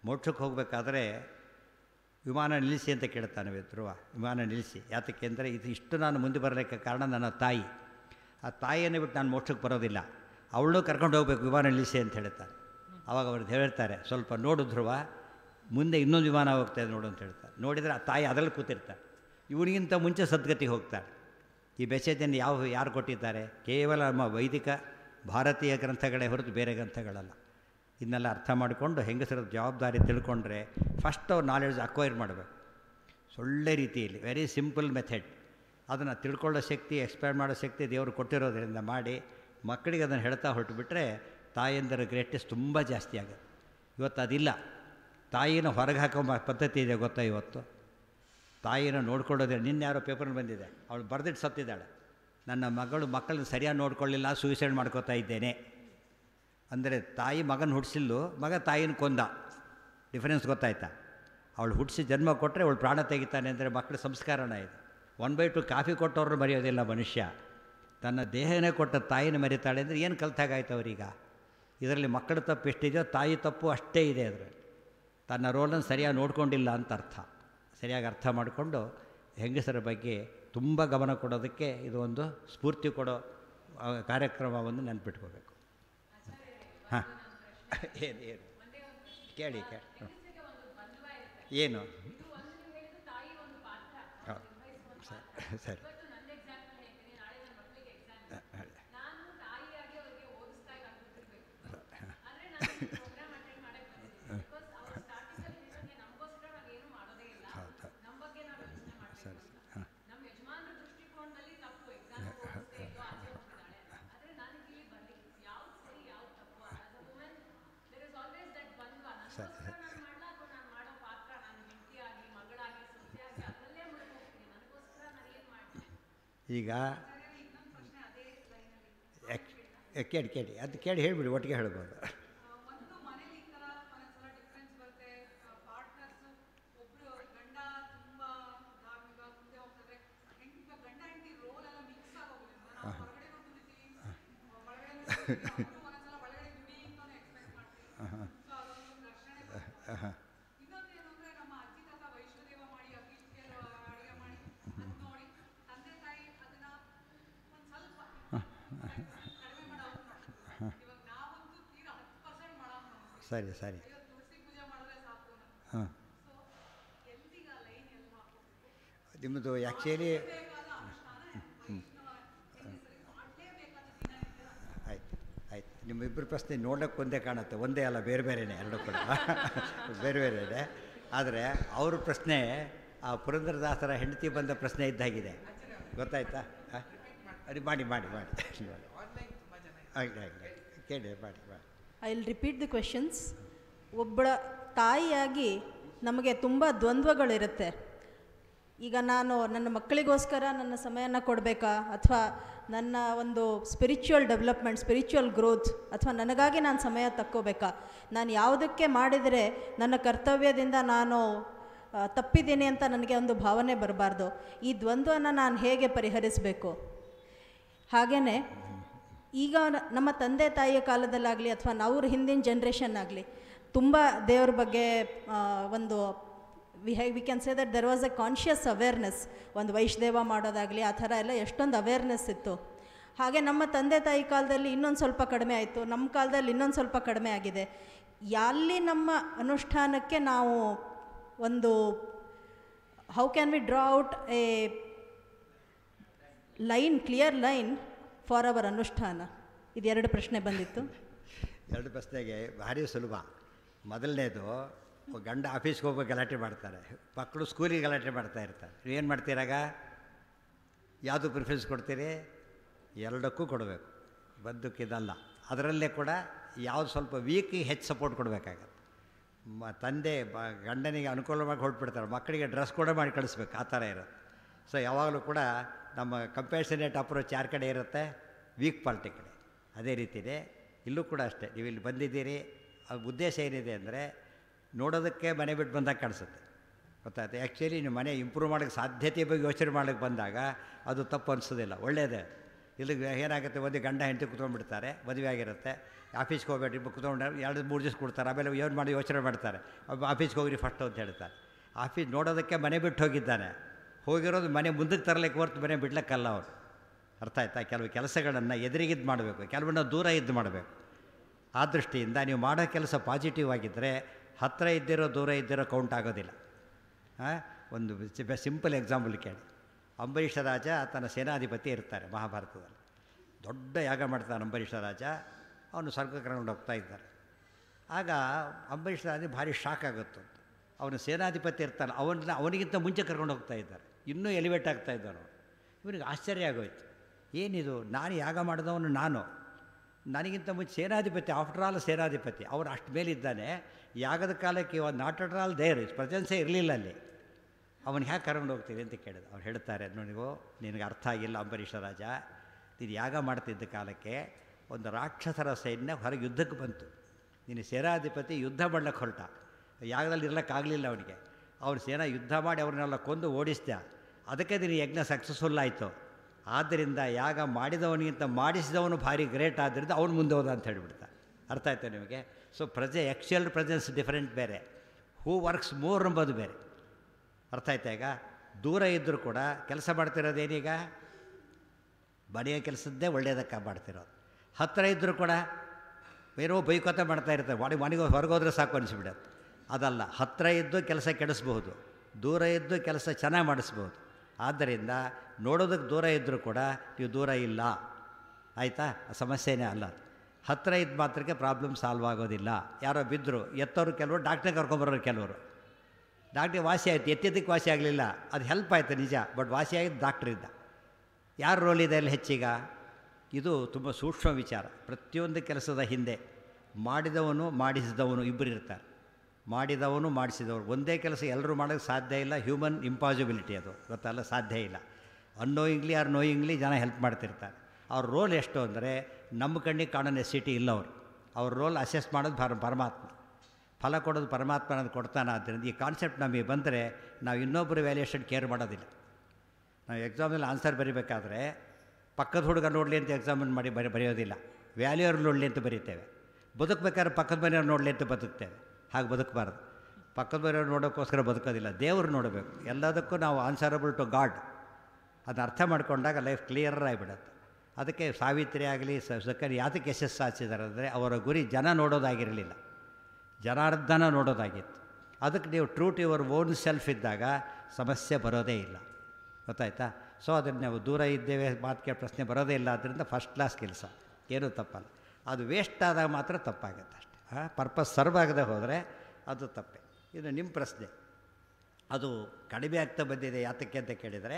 A: ಮೋಕ್ಷಕ್ಕೆ ಹೋಗಬೇಕಾದ್ರೆ ವಿಮಾನ ನಿಲ್ಲಿಸಿ ಅಂತ ಕೇಳ್ತಾನೆ ಧ್ರುವ ವಿಮಾನ ನಿಲ್ಲಿಸಿ ಯಾತಕ್ಕೆ ಅಂದರೆ ಇದು ಇಷ್ಟು ನಾನು ಮುಂದೆ ಬರಲಿಕ್ಕೆ ಕಾರಣ ನನ್ನ ತಾಯಿ ಆ ತಾಯಿಯನ್ನು ಬಿಟ್ಟು ನಾನು ಮೋಕ್ಷಕ್ಕೆ ಬರೋದಿಲ್ಲ ಅವಳನ್ನೂ ಕರ್ಕೊಂಡು ಹೋಗ್ಬೇಕು ವಿಮಾನ ನಿಲ್ಲಿಸಿ ಅಂತ ಹೇಳ್ತಾರೆ ಆವಾಗ ಅವ್ರದ್ದು ಹೇಳ್ತಾರೆ ಸ್ವಲ್ಪ ನೋಡು ಧ್ರುವ ಮುಂದೆ ಇನ್ನೊಂದು ವಿಮಾನ ಹೋಗ್ತಾಯಿದೆ ನೋಡು ಅಂತ ಹೇಳ್ತಾರೆ ನೋಡಿದರೆ ಆ ತಾಯಿ ಅದರಲ್ಲಿ ಕೂತಿರ್ತಾರೆ ಇವನಿಗಿಂತ ಮುಂಚೆ ಸದ್ಗತಿ ಹೋಗ್ತಾಳೆ ಈ ಮೆಸೇಜನ್ನು ಯಾವ ಯಾರು ಕೊಟ್ಟಿದ್ದಾರೆ ಕೇವಲ ನಮ್ಮ ವೈದಿಕ ಭಾರತೀಯ ಗ್ರಂಥಗಳೇ ಹೊರತು ಬೇರೆ ಗ್ರಂಥಗಳಲ್ಲ ಇದನ್ನೆಲ್ಲ ಅರ್ಥ ಮಾಡಿಕೊಂಡು ಹೆಂಗಸರ ಜವಾಬ್ದಾರಿ ತಿಳ್ಕೊಂಡ್ರೆ ಫಸ್ಟ್ ಅವ್ರು ನಾಲೆಡ್ಜ್ ಅಕ್ವೈರ್ ಮಾಡಬೇಕು ಒಳ್ಳೆ ರೀತಿಯಲ್ಲಿ ವೆರಿ ಸಿಂಪಲ್ ಮೆಥಡ್ ಅದನ್ನು ತಿಳ್ಕೊಳ್ಳೋ ಶಕ್ತಿ ಎಕ್ಸ್ಪ್ಲೈನ್ ಮಾಡೋ ಶಕ್ತಿ ದೇವರು ಕೊಟ್ಟಿರೋದ್ರಿಂದ ಮಾಡಿ ಮಕ್ಕಳಿಗೆ ಅದನ್ನು ಹೇಳ್ತಾ ಹೊರಟುಬಿಟ್ರೆ ತಾಯಂದರ ಗ್ರೇಟೆಸ್ಟ್ ತುಂಬ ಜಾಸ್ತಿ ಆಗುತ್ತೆ ಇವತ್ತು ಅದಿಲ್ಲ ತಾಯಿನ ಹೊರಗೆ ಹಾಕೋ ಮ- ಪದ್ಧತಿ ಇದೆ ಗೊತ್ತಾ ಇವತ್ತು ತಾಯಿನ ನೋಡ್ಕೊಳ್ಳೋದೇ ನಿನ್ನೆ ಯಾರೋ ಪೇಪರ್ನಲ್ಲಿ ಬಂದಿದೆ ಅವಳು ಬರೆದಿಟ್ಟು ಸತ್ತಿದ್ದಾಳೆ ನನ್ನ ಮಗಳು ಮಕ್ಕಳನ್ನ ಸರಿಯಾಗಿ ನೋಡ್ಕೊಳ್ಳಿಲ್ಲ ಸೂಸೈಡ್ ಮಾಡ್ಕೋತಾ ಇದ್ದೇನೆ ಅಂದರೆ ತಾಯಿ ಮಗನ ಹುಟ್ಟಿಸಿಲ್ಲು ಮಗ ತಾಯಿನ ಕೊಂದ ಡಿಫರೆನ್ಸ್ ಗೊತ್ತಾಯ್ತಾ ಅವಳು ಹುಟ್ಟಿಸಿ ಜನ್ಮ ಕೊಟ್ಟರೆ ಅವಳು ಪ್ರಾಣ ತೆಗಿತಾನೆ ಅಂದರೆ ಮಕ್ಕಳ ಸಂಸ್ಕಾರನ ಇದು ಒನ್ ಬೈ ಟು ಕಾಫಿ ಕೊಟ್ಟವ್ರನ್ನ ಮರೆಯೋದಿಲ್ಲ ಮನುಷ್ಯ ತನ್ನ ದೇಹನೇ ಕೊಟ್ಟ ತಾಯಿನ ಮರಿತಾಳೆ ಅಂದರೆ ಏನು ಕಲ್ತಾಗಾಯ್ತು ಅವರೀಗ ಇದರಲ್ಲಿ ಮಕ್ಕಳ ತಪ್ಪು ಎಷ್ಟಿದೆಯೋ ತಾಯಿ ತಪ್ಪು ಅಷ್ಟೇ ಇದೆ ಅದರಲ್ಲಿ ತನ್ನ ರೋಲನ್ನು ಸರಿಯಾಗಿ ನೋಡ್ಕೊಂಡಿಲ್ಲ ಅಂತ ಅರ್ಥ ಸರಿಯಾಗಿ ಅರ್ಥ ಮಾಡಿಕೊಂಡು ಹೆಂಗಸರ ಬಗ್ಗೆ ತುಂಬ ಗಮನ ಕೊಡೋದಕ್ಕೆ ಇದು ಒಂದು ಸ್ಫೂರ್ತಿ ಕೊಡೋ ಆ, ಕಾರ್ಯಕ್ರಮವನ್ನು ನೆನ್ಪಿಟ್ಕೋಬೇಕು ಹಾಂ ಏನು ಏನು ಕೇಳಿ ಕೇಳಿ ಹ್ಮ್. ಏನು ಹೌದು ಸರಿ ಸರಿ ಹ, ಹೇಳಿ. ಹೌದು ಸರಿ ಸರಿ ಹಾಂ ಸರಿ ಸರಿ ಈಗ ಯಾಕ್- ಯಾಕ್ ಕೇಳಿ ಕೇಳಿ ಅದು ಕೇಳಿ ಹೇಳಿಬಿಡಿ ಒಟ್ಟಿಗೆ ಹೇಳ್ಬೋದು
D: ಒಂದು ಮನೇಲಿ ಈ ತರ ಒಂದೊಂದ್ಸಲ ಡಿಫ್ರೆನ್ಸ್ ಬರುತ್ತೆ ಪಾರ್ಟ್ನರ್ಸ್ ಒಬ್ರು ಗಂಡ ತುಂಬಾ ಧಾರ್ಮಿಕ ಮುಂದೆ ಹೋಗ್ತಾರೆ ಹೆಂಗ್ ಗಂಡ ಹೆಂಡತಿ ರೋಲ್ ಎಲ್ಲ ಮಿಕ್ಸ್ ಆಗೋದ್ರಿಂದ ನಾವು ಹೊರಗಡೆ ದುಡಿತೀವಿ ಒಳಗಡೆ ಅವರು ಒಂದೊಂದ್ಸಲ ಒಳಗಡೆ ದುಡಿ ಅಂತಾನೆ ಎಕ್ಸ್ಪೆಕ್ಟ್ ಮಾಡ್ತೀವಿ ಸೊ ಅದೊಂದು ಘರ್ಷಣೆ ಬರುತ್ತೆ.
A: ಹಾಂ
D: ಇನ್ನೊಂದು ಏನು ಅಂದ್ರೆ ನಮ್ಮ ಅಜ್ಜಿ ತಾತ ವೈಷ್ಣೋದೇವ ಮಾಡಿ ಅಕ್ಕಿಗೆ ಅಡಿಗೆ ಮಾಡಿ ಅದ್ ನೋಡಿ ತಂದೆ ತಾಯಿ ಅದನ್ನ ಒಂದ್ ಸ್ವಲ್ಪ ಕಡಿಮೆ ಮಾಡೋದು ಇವಾಗ ನಾವಂತೂ ತೀರಾ ಹತ್ತು ಪರ್ಸೆಂಟ್ ಮಾಡೋದು
A: ಸರಿ ಸರಿ
D: ಅಯ್ಯೋ ತುಳಸಿ ಪೂಜೆ ಮಾಡಿದ್ರೆ ಸಾಕು ಅನ್ನೋದು.
A: ಹಾಂ
D: ಸೊ ಎಲ್ಲಿಗ ಲೈನ್ ಎಲ್ಲ ಹಾಕೋಬೇಕು
A: ನಿಮ್ಮದು ಆ್ಯಕ್ಚುಲಿ
D: ಬೇಕಾದ ಅನುಷ್ಠಾನ ವೈಷ್ಣವ ಹೆಂಗಸರಿಗೆ ಮಾಡಲೇಬೇಕಾದ ದಿನ ಇದೆ
A: ಆಯ್ತು ಆಯ್ತು ನಿಮ್ಮಿಬ್ಬರ ಪ್ರಶ್ನೆ ನೋಡೋಕ್ಕೆ ಒಂದೇ ಕಾಣುತ್ತೆ ಒಂದೇ ಅಲ್ಲ ಬೇರೆ ಬೇರೆನೇ ಎರಡು ಕೂಡ ಬೇರೆ ಬೇರೆನೇ ಆದರೆ ಅವ್ರ ಪ್ರಶ್ನೆ ಆ ಪುರಂದರದಾಸರ ಹೆಂಡತಿ ಬಂದ ಪ್ರಶ್ನೆ ಇದ್ದಾಗಿದೆ ಗೊತ್ತಾಯ್ತಾ ಹಾಂ ಅದು ಮಾಡಿ ಮಾಡಿ ಮಾಡಿ ಆಗಲಿ ಆಗಲಿ ಕೇಳಿ ಮಾಡಿ ಮಾಡಿ
B: I will repeat the questions ಒಬ್ಬಳ ತಾಯಿಯಾಗಿ ನಮಗೆ ತುಂಬ ದ್ವಂದ್ವಗಳಿರುತ್ತೆ ಈಗ ನಾನು ನನ್ನ ಮಕ್ಕಳಿಗೋಸ್ಕರ ನನ್ನ ಸಮಯನ ಕೊಡಬೇಕಾ ಅಥವಾ ನನ್ನ ಒಂದು ಸ್ಪಿರಿಚುವಲ್ ಡೆವಲಪ್ಮೆಂಟ್ ಸ್ಪಿರಿಚುವಲ್ ಗ್ರೋತ್ ಅಥವಾ ನನಗಾಗಿ ನಾನು ಸಮಯ ತಕ್ಕೋಬೇಕಾ ನಾನು ಯಾವುದಕ್ಕೆ ಮಾಡಿದರೆ ನನ್ನ ಕರ್ತವ್ಯದಿಂದ ನಾನು ಆ, ತಪ್ಪಿದ್ದೀನಿ ಅಂತ ನನಗೆ ಒಂದು ಭಾವನೆ ಬರಬಾರ್ದು ಈ ದ್ವಂದ್ವನ ನಾನು ಹೇಗೆ ಪರಿಹರಿಸಬೇಕು ಹಾಗೆಯೇ ಈಗ ನ- ನಮ್ಮ ತಂದೆ ತಾಯಿಯ ಕಾಲದಲ್ಲಾಗಲಿ ಅಥವಾ ಅವ್ರ ಹಿಂದಿನ ಜನ್ರೇಷನ್ ಆಗಲಿ ತುಂಬ ದೇವ್ರ ಬಗ್ಗೆ ಆ, ಒಂದು ವಿ ಹೈ we can say that there was a conscious awareness ಒಂದು ವೈಷ್ಣದೇವ ಮಾಡೋದಾಗಲಿ ಆ ಥರ ಎಲ್ಲ ಎಷ್ಟೊಂದು ಅವೇರ್ನೆಸ್ ಇತ್ತು ಹಾಗೆ ನಮ್ಮ ತಂದೆ ತಾಯಿ ಕಾಲದಲ್ಲಿ ಇನ್ನೊಂದು ಸ್ವಲ್ಪ ಕಡಿಮೆ ಆಯಿತು ನಮ್ಮ ಕಾಲದಲ್ಲಿ ಇನ್ನೊಂದು ಸ್ವಲ್ಪ ಕಡಿಮೆ ಆಗಿದೆ ಎಲ್ಲಿ ನಮ್ಮ ಅನುಷ್ಠಾನಕ್ಕೆ ನಾವು ಒಂದು how can we draw out a line clear line for our ಅನುಷ್ಠಾನ ಇದೆರಡು ಪ್ರಶ್ನೆ ಬಂದಿತ್ತು
A: ಎರಡು ಪ್ರಶ್ನೆಗೆ ಭಾರಿ ಸುಲಭ ಮೊದಲನೇದು ಗಂಡ ಆಫೀಸ್ಗೆ ಹೋಗ್ಬೇಕು ಗಲಾಟೆ ಮಾಡ್ತಾರೆ ಮಕ್ಕಳು ಸ್ಕೂಲಿಗೆ ಗಲಾಟೆ ಮಾಡ್ತಾ ಇರ್ತಾರೆ ಏನು ಮಾಡ್ತೀರಾಗ ಯಾವುದು ಪ್ರಿಫರೆನ್ಸ್ ಕೊಡ್ತೀರಿ ಎರಡಕ್ಕೂ ಕೊಡಬೇಕು ಬದುಕಿದಲ್ಲ ಅದರಲ್ಲೇ ಕೂಡ ಯಾವುದು ಸ್ವಲ್ಪ ವೀಕಿಗೆ ಹೆಚ್ಚು ಸಪೋರ್ಟ್ ಕೊಡಬೇಕಾಗತ್ತೆ ಮ ತಂದೆ ಬ ಗಂಡನಿಗೆ ಅನುಕೂಲವಾಗಿ ಹೊರಟ್ಬಿಡ್ತಾರೆ ಮಕ್ಕಳಿಗೆ ಡ್ರೆಸ್ ಕೂಡ ಮಾಡಿ ಕಳಿಸ್ಬೇಕು ಆ ಥರ ಇರುತ್ತೆ ಸೊ ಯಾವಾಗಲೂ ಕೂಡ ನಮ್ಮ ಕಂಪ್ಯಾಷನೇಟ್ ಅಪ್ರೋಚ್ ಯಾರ ಕಡೆ ಇರುತ್ತೆ ವೀಕ್ ಪಾರ್ಟಿ ಕಡೆ ಅದೇ ರೀತಿಯೇ ಇಲ್ಲೂ ಕೂಡ ಅಷ್ಟೇ ನೀವು ಇಲ್ಲಿ ಬಂದಿದ್ದೀರಿ ಆ ಉದ್ದೇಶ ಏನಿದೆ ಅಂದರೆ ನೋಡೋದಕ್ಕೆ ಮನೆ ಬಿಟ್ಟು ಬಂದಾಗ ಕಾಣಿಸುತ್ತೆ ಗೊತ್ತಾಯ್ತು ಆ್ಯಕ್ಚುಲಿ ನೀವು ಮನೆ ಇಂಪ್ರೂವ್ ಮಾಡೋಕ್ಕೆ ಸಾಧ್ಯತೆ ಬಗ್ಗೆ ಯೋಚನೆ ಮಾಡೋಕ್ಕೆ ಬಂದಾಗ ಅದು ತಪ್ಪು ಅನಿಸೋದಿಲ್ಲ ಒಳ್ಳೆಯದೇ ಇಲ್ಲಿ ಏನಾಗುತ್ತೆ ಒಂದು ಗಂಡ ಹೆಂಡತಿ ಕುತ್ಕೊಂಡ್ಬಿಡ್ತಾರೆ ಮದುವೆ ಆಗಿರುತ್ತೆ ಆಫೀಸ್ಗೆ ಹೋಗ್ಬೇಡಿ ಕುತ್ಕೊಂಡು ಎರಡು ಮೂರು ದಿವಸ ಕೊಡ್ತಾರೆ ಆಮೇಲೆ ಏನು ಮಾಡಿ ಯೋಚನೆ ಮಾಡ್ತಾರೆ ಒಬ್ಬ ಆಫೀಸ್ಗೆ ಹೋಗ್ರಿ ಫಸ್ಟ್ ಅಂತ ಹೇಳ್ತಾರೆ ಆಫೀಸ್ ನೋಡೋದಕ್ಕೆ ಮನೆ ಬಿಟ್ಟು ಹೋಗಿದ್ದಾನೆ ಹೋಗಿರೋದು ಮನೆ ಮುಂದಕ್ಕೆ ತರಲಿಕ್ಕೆ ಹೊರ್ತು ಮನೆ ಬಿಡ್ಲಿಕ್ಕಲ್ಲ ಅವ್ರು ಅರ್ಥ ಆಯ್ತಾ ಕೆಲವು ಕೆಲಸಗಳನ್ನು ಎದುರಿಗಿದ್ದು ಮಾಡಬೇಕು ಕೆಲವನ್ನ ದೂರ ಇದ್ದು ಮಾಡಬೇಕು ಆ ದೃಷ್ಟಿಯಿಂದ ನೀವು ಮಾಡೋ ಕೆಲಸ ಪಾಸಿಟಿವ್ ಆಗಿದ್ದರೆ ಹತ್ತಿರ ಇದ್ದಿರೋ ದೂರ ಇದ್ದಿರೋ ಕೌಂಟ್ ಆಗೋದಿಲ್ಲ ಆ? ಒಂದು ಸಿಂಪಲ್ ಎಕ್ಸಾಂಪಲ್ ಕೇಳಿ ಅಂಬರೀಷ ರಾಜ ತನ್ನ ಸೇನಾಧಿಪತಿ ಇರ್ತಾರೆ ಮಹಾಭಾರತದಲ್ಲಿ ದೊಡ್ಡ ಯಾಗ ಮಾಡ್ತಾನೆ ಅಂಬರೀಷ ರಾಜ ಅವನು ಸ್ವರ್ಗ ಕರ್ಕೊಂಡು ಹೋಗ್ತಾ ಇದ್ದಾರೆ ಆಗ ಅಂಬರೀಷ ರಾಜ ಭಾರಿ ಶಾಕ್ ಆಗುತ್ತೆ ಅವನು ಸೇನಾಧಿಪತಿ ಇರ್ತಾನೆ ಅವನ್ನ ಅವನಿಗಿಂತ ಮುಂಚೆ ಕರ್ಕೊಂಡು ಹೋಗ್ತಾ ಇದ್ದಾರೆ ಇನ್ನೂ ಎಲಿವೇಟ್ ಆಗ್ತಾ ಇದ್ದಾನೆ ಅವನು ಇವನಿಗೆ ಆಶ್ಚರ್ಯ ಆಗೋಯ್ತು ಏನಿದು ನಾನು ಯಾಗ ಮಾಡಿದವನು ನಾನು ನನಗಿಂತ ಮುಂಚೆ ಸೇನಾಧಿಪತಿ ಆಫ್ಟರ್ ಆಲ್ ಸೇನಾಧಿಪತಿ ಅವನು ಅಷ್ಟು ಮೇಲಿದ್ದಾನೆ ಯಾಗದ ಕಾಲಕ್ಕೆ ಒಂದು ನಾಟ್ ಅಟ್ ಆಲ್ ದೇರ್ ಪ್ರೆಸೆನ್ಸೇ ಇರಲಿಲ್ಲ ಅಲ್ಲಿ ಅವನು ಹ್ಯಾಕೆ ಕರ್ಕೊಂಡು ಹೋಗ್ತೀವಿ ಅಂತ ಕೇಳಿದ ಅವ್ರು ಹೇಳ್ತಾರೆ ನೋಡಿಗೋ ನಿನಗೆ ಅರ್ಥ ಆಗಿಲ್ಲ ಅಂಬರೀಷ ರಾಜ ನೀನು ಯಾಗ ಮಾಡ್ತಿದ್ದ ಕಾಲಕ್ಕೆ ಒಂದು ರಾಕ್ಷಸರ ಸೈನ್ಯ ಹೊರಗೆ ಯುದ್ಧಕ್ಕೆ ಬಂತು ನೀನು ಸೇನಾಧಿಪತಿ ಯುದ್ಧ ಮಾಡ್ಲಿಕ್ಕೆ ಹೊರಟ ಯಾಗದಲ್ಲಿ ಇರ್ಲಿಕ್ಕಾಗಲಿಲ್ಲ ಅವನಿಗೆ ಅವ್ರು ಸೇನಾ ಯುದ್ಧ ಮಾಡಿ ಅವ್ರನ್ನೆಲ್ಲ ಕೊಂದು ಓಡಿಸ್ದ ಅದಕ್ಕೆ ನೀನು ಯಜ್ಞ ಸಕ್ಸಸ್ಫುಲ್ ಆಯಿತು ಆದ್ದರಿಂದ ಯಾಗ ಮಾಡಿದವನಿಗಿಂತ ಮಾಡಿಸಿದವನು ಭಾರಿ ಗ್ರೇಟ್ ಆದ್ದರಿಂದ ಅವನು ಮುಂದೆ ಹೋದ ಅಂತ ಹೇಳಿಬಿಡ್ತಾ ಅರ್ಥ ಆಯ್ತಾ ನಿಮಗೆ ಸೊ ಪ್ರಜೆ ಆ್ಯಕ್ಚುಯಲ್ ಪ್ರೆಸೆನ್ಸ್ ಡಿಫರೆಂಟ್ ಬೇರೆ ಹೂ ವರ್ಕ್ಸ್ ಮೋರ್ ಎಂಬುದು ಬೇರೆ ಅರ್ಥ ಆಯ್ತಾ ಈಗ ದೂರ ಇದ್ದರೂ ಕೂಡ ಕೆಲಸ ಮಾಡ್ತಿರೋದೇನೀಗ ಬರೆಯೋ ಕೆಲಸದ್ದೇ ಒಳ್ಳೆಯದಕ್ಕೆ ಮಾಡ್ತಿರೋದು ಹತ್ತಿರ ಇದ್ದರೂ ಕೂಡ ಏನೋ ಬೈಕೋತ ಮಾಡ್ತಾ ಇರ್ತಾರೆ ಮಾಡಿ ಮನೆಗೆ ಹೊರಗೋದ್ರೆ ಸಾಕು ಅನಿಸ್ಬಿಡತ್ತೆ ಅದಲ್ಲ ಹತ್ತಿರ ಇದ್ದು ಕೆಲಸ ಕೆಡಿಸ್ಬಹುದು ದೂರ ಇದ್ದು ಕೆಲಸ ಚೆನ್ನಾಗಿ ಮಾಡಿಸ್ಬೋದು ಆದ್ದರಿಂದ ನೋಡೋದಕ್ಕೆ ದೂರ ಇದ್ದರೂ ಕೂಡ ನೀವು ದೂರ ಇಲ್ಲ ಆಯಿತಾ ಸಮಸ್ಯೆನೇ ಅಲ್ಲ ಹತ್ತಿರ ಇದ್ದ ಮಾತ್ರಕ್ಕೆ ಪ್ರಾಬ್ಲಮ್ ಸಾಲ್ವ್ ಆಗೋದಿಲ್ಲ ಯಾರೋ ಬಿದ್ದರು ಎತ್ತೋರು ಕೆಲವರು ಡಾಕ್ಟ್ರಿಗೆ ಕರ್ಕೊಂಬರೋರು ಕೆಲವರು ಡಾಕ್ಟ್ರಿಗೆ ವಾಸಿ ಆಯಿತು ಎತ್ತಿದ್ದಕ್ಕೆ ವಾಸಿ ಆಗಲಿಲ್ಲ ಅದು ಹೆಲ್ಪ್ ಆಯಿತು ನಿಜ ಬಟ್ ವಾಸಿ ಆಗಿದ್ದು ಡಾಕ್ಟ್ರ್ ಇದ್ದ ಯಾರ ರೋಲ್ ಇದೆ ಅಲ್ಲಿ ಹೆಚ್ಚೀಗ ಇದು ತುಂಬ ಸೂಕ್ಷ್ಮ ವಿಚಾರ ಪ್ರತಿಯೊಂದು ಕೆಲಸದ ಹಿಂದೆ ಮಾಡಿದವನು ಮಾಡಿಸಿದವನು ಇಬ್ಬರು ಇರ್ತಾರೆ ಮಾಡಿದವನು ಮಾಡಿಸಿದವರು ಒಂದೇ ಕೆಲಸ ಎಲ್ಲರೂ ಮಾಡೋಕ್ಕೆ ಸಾಧ್ಯ ಇಲ್ಲ ಹ್ಯೂಮನ್ ಇಂಪಾಸಿಬಿಲಿಟಿ ಅದು ಗೊತ್ತಲ್ಲ ಸಾಧ್ಯ ಇಲ್ಲ ಅನ್ನೋಯಿಂಗ್ಲಿ ಆರ್ ನೋಯಿಂಗ್ಲಿ ಜನ ಹೆಲ್ಪ್ ಮಾಡ್ತಿರ್ತಾರೆ ಅವ್ರ ರೋಲ್ ಎಷ್ಟು ಅಂದರೆ ನಮ್ಮ ಕಣ್ಣಿಗೆ ಕಾಣೋ ನೆಸಿಟಿ ಇಲ್ಲ ಅವರು ಅವ್ರ ರೋಲ್ ಅಸೆಸ್ ಮಾಡೋದು ಪರ ಪರಮಾತ್ಮ ಫಲ ಕೊಡೋದು ಪರಮಾತ್ಮ ಅನ್ನೋದು ಕೊಡ್ತಾನೆ ಆದ್ದರಿಂದ ಈ ಕಾನ್ಸೆಪ್ಟ್ ನಮಗೆ ಬಂದರೆ ನಾವು ಇನ್ನೊಬ್ಬರು ವ್ಯಾಲ್ಯೂಷನ್ ಕೇರ್ ಮಾಡೋದಿಲ್ಲ ನಾವು ಎಕ್ಸಾಮಲ್ಲಿ ಆನ್ಸರ್ ಬರಿಬೇಕಾದ್ರೆ ಪಕ್ಕದ ಹುಡುಗ ನೋಡಲಿ ಅಂತ ಎಕ್ಸಾಮನ್ನು ಮಾಡಿ ಬರಿ ಬರೆಯೋದಿಲ್ಲ ವ್ಯಾಲ್ಯೂರ್ ನೋಡಲಿ ಅಂತ ಬರೀತೇವೆ ಬದುಕಬೇಕಾದ್ರೆ ಪಕ್ಕದ ಮನೆಯವ್ರು ನೋಡಲಿ ಅಂತ ಬದುಕ್ತೇವೆ ಹಾಗೆ ಬದುಕಬಾರ್ದು ಪಕ್ಕದ ಮನೆಯವ್ರು ನೋಡೋಕ್ಕೋಸ್ಕರ ಬದುಕೋದಿಲ್ಲ ದೇವರು ನೋಡಬೇಕು ಎಲ್ಲದಕ್ಕೂ ನಾವು ಆನ್ಸರಬಲ್ ಟು ಗಾಡ್ ಅದನ್ನ ಅರ್ಥ ಮಾಡ್ಕೊಂಡಾಗ ಲೈಫ್ ಕ್ಲಿಯರ್ ಆಗಿಬಿಡುತ್ತೆ ಅದಕ್ಕೆ ಸಾವಿತ್ರಿ ಆಗಲಿ ಸಕ್ಕರೆ ಯಾತಕ್ಕೆ ಯಶಸ್ಸು ಸಾಧಿಸಿದ್ದಾರೆ ಅಂದರೆ ಅವರ ಗುರಿ ಜನ ನೋಡೋದಾಗಿರಲಿಲ್ಲ ಜನಾರ್ದನ ನೋಡೋದಾಗಿತ್ತು ಅದಕ್ಕೆ ನೀವು true to your own self ಇದ್ದಾಗ ಸಮಸ್ಯೆ ಬರೋದೇ ಇಲ್ಲ ಗೊತ್ತಾಯ್ತಾ ಸೊ ಅದನ್ನು ನಾವು ದೂರ ಇದ್ದೇವೆ ಮಾತು ಕೇಳಿ ಪ್ರಶ್ನೆ ಬರೋದೇ ಇಲ್ಲ ಆದ್ದರಿಂದ ಫಸ್ಟ್ ಕ್ಲಾಸ್ ಕೆಲಸ ಏನೂ ತಪ್ಪಲ್ಲ ಅದು ವೇಸ್ಟ್ ಆದಾಗ ಮಾತ್ರ ತಪ್ಪಾಗುತ್ತೆ ಅಷ್ಟೇ ಹಾಂ ಪರ್ಪಸ್ ಸರ್ವ್ ಆಗದೆ ಹೋದರೆ ಅದು ತಪ್ಪೆ ಇದು ನಿಮ್ಮ ಪ್ರಶ್ನೆ ಅದು ಕಡಿಮೆ ಆಗ್ತಾ ಬಂದಿದೆ ಯಾತಕ್ಕೆ ಅಂತ ಕೇಳಿದರೆ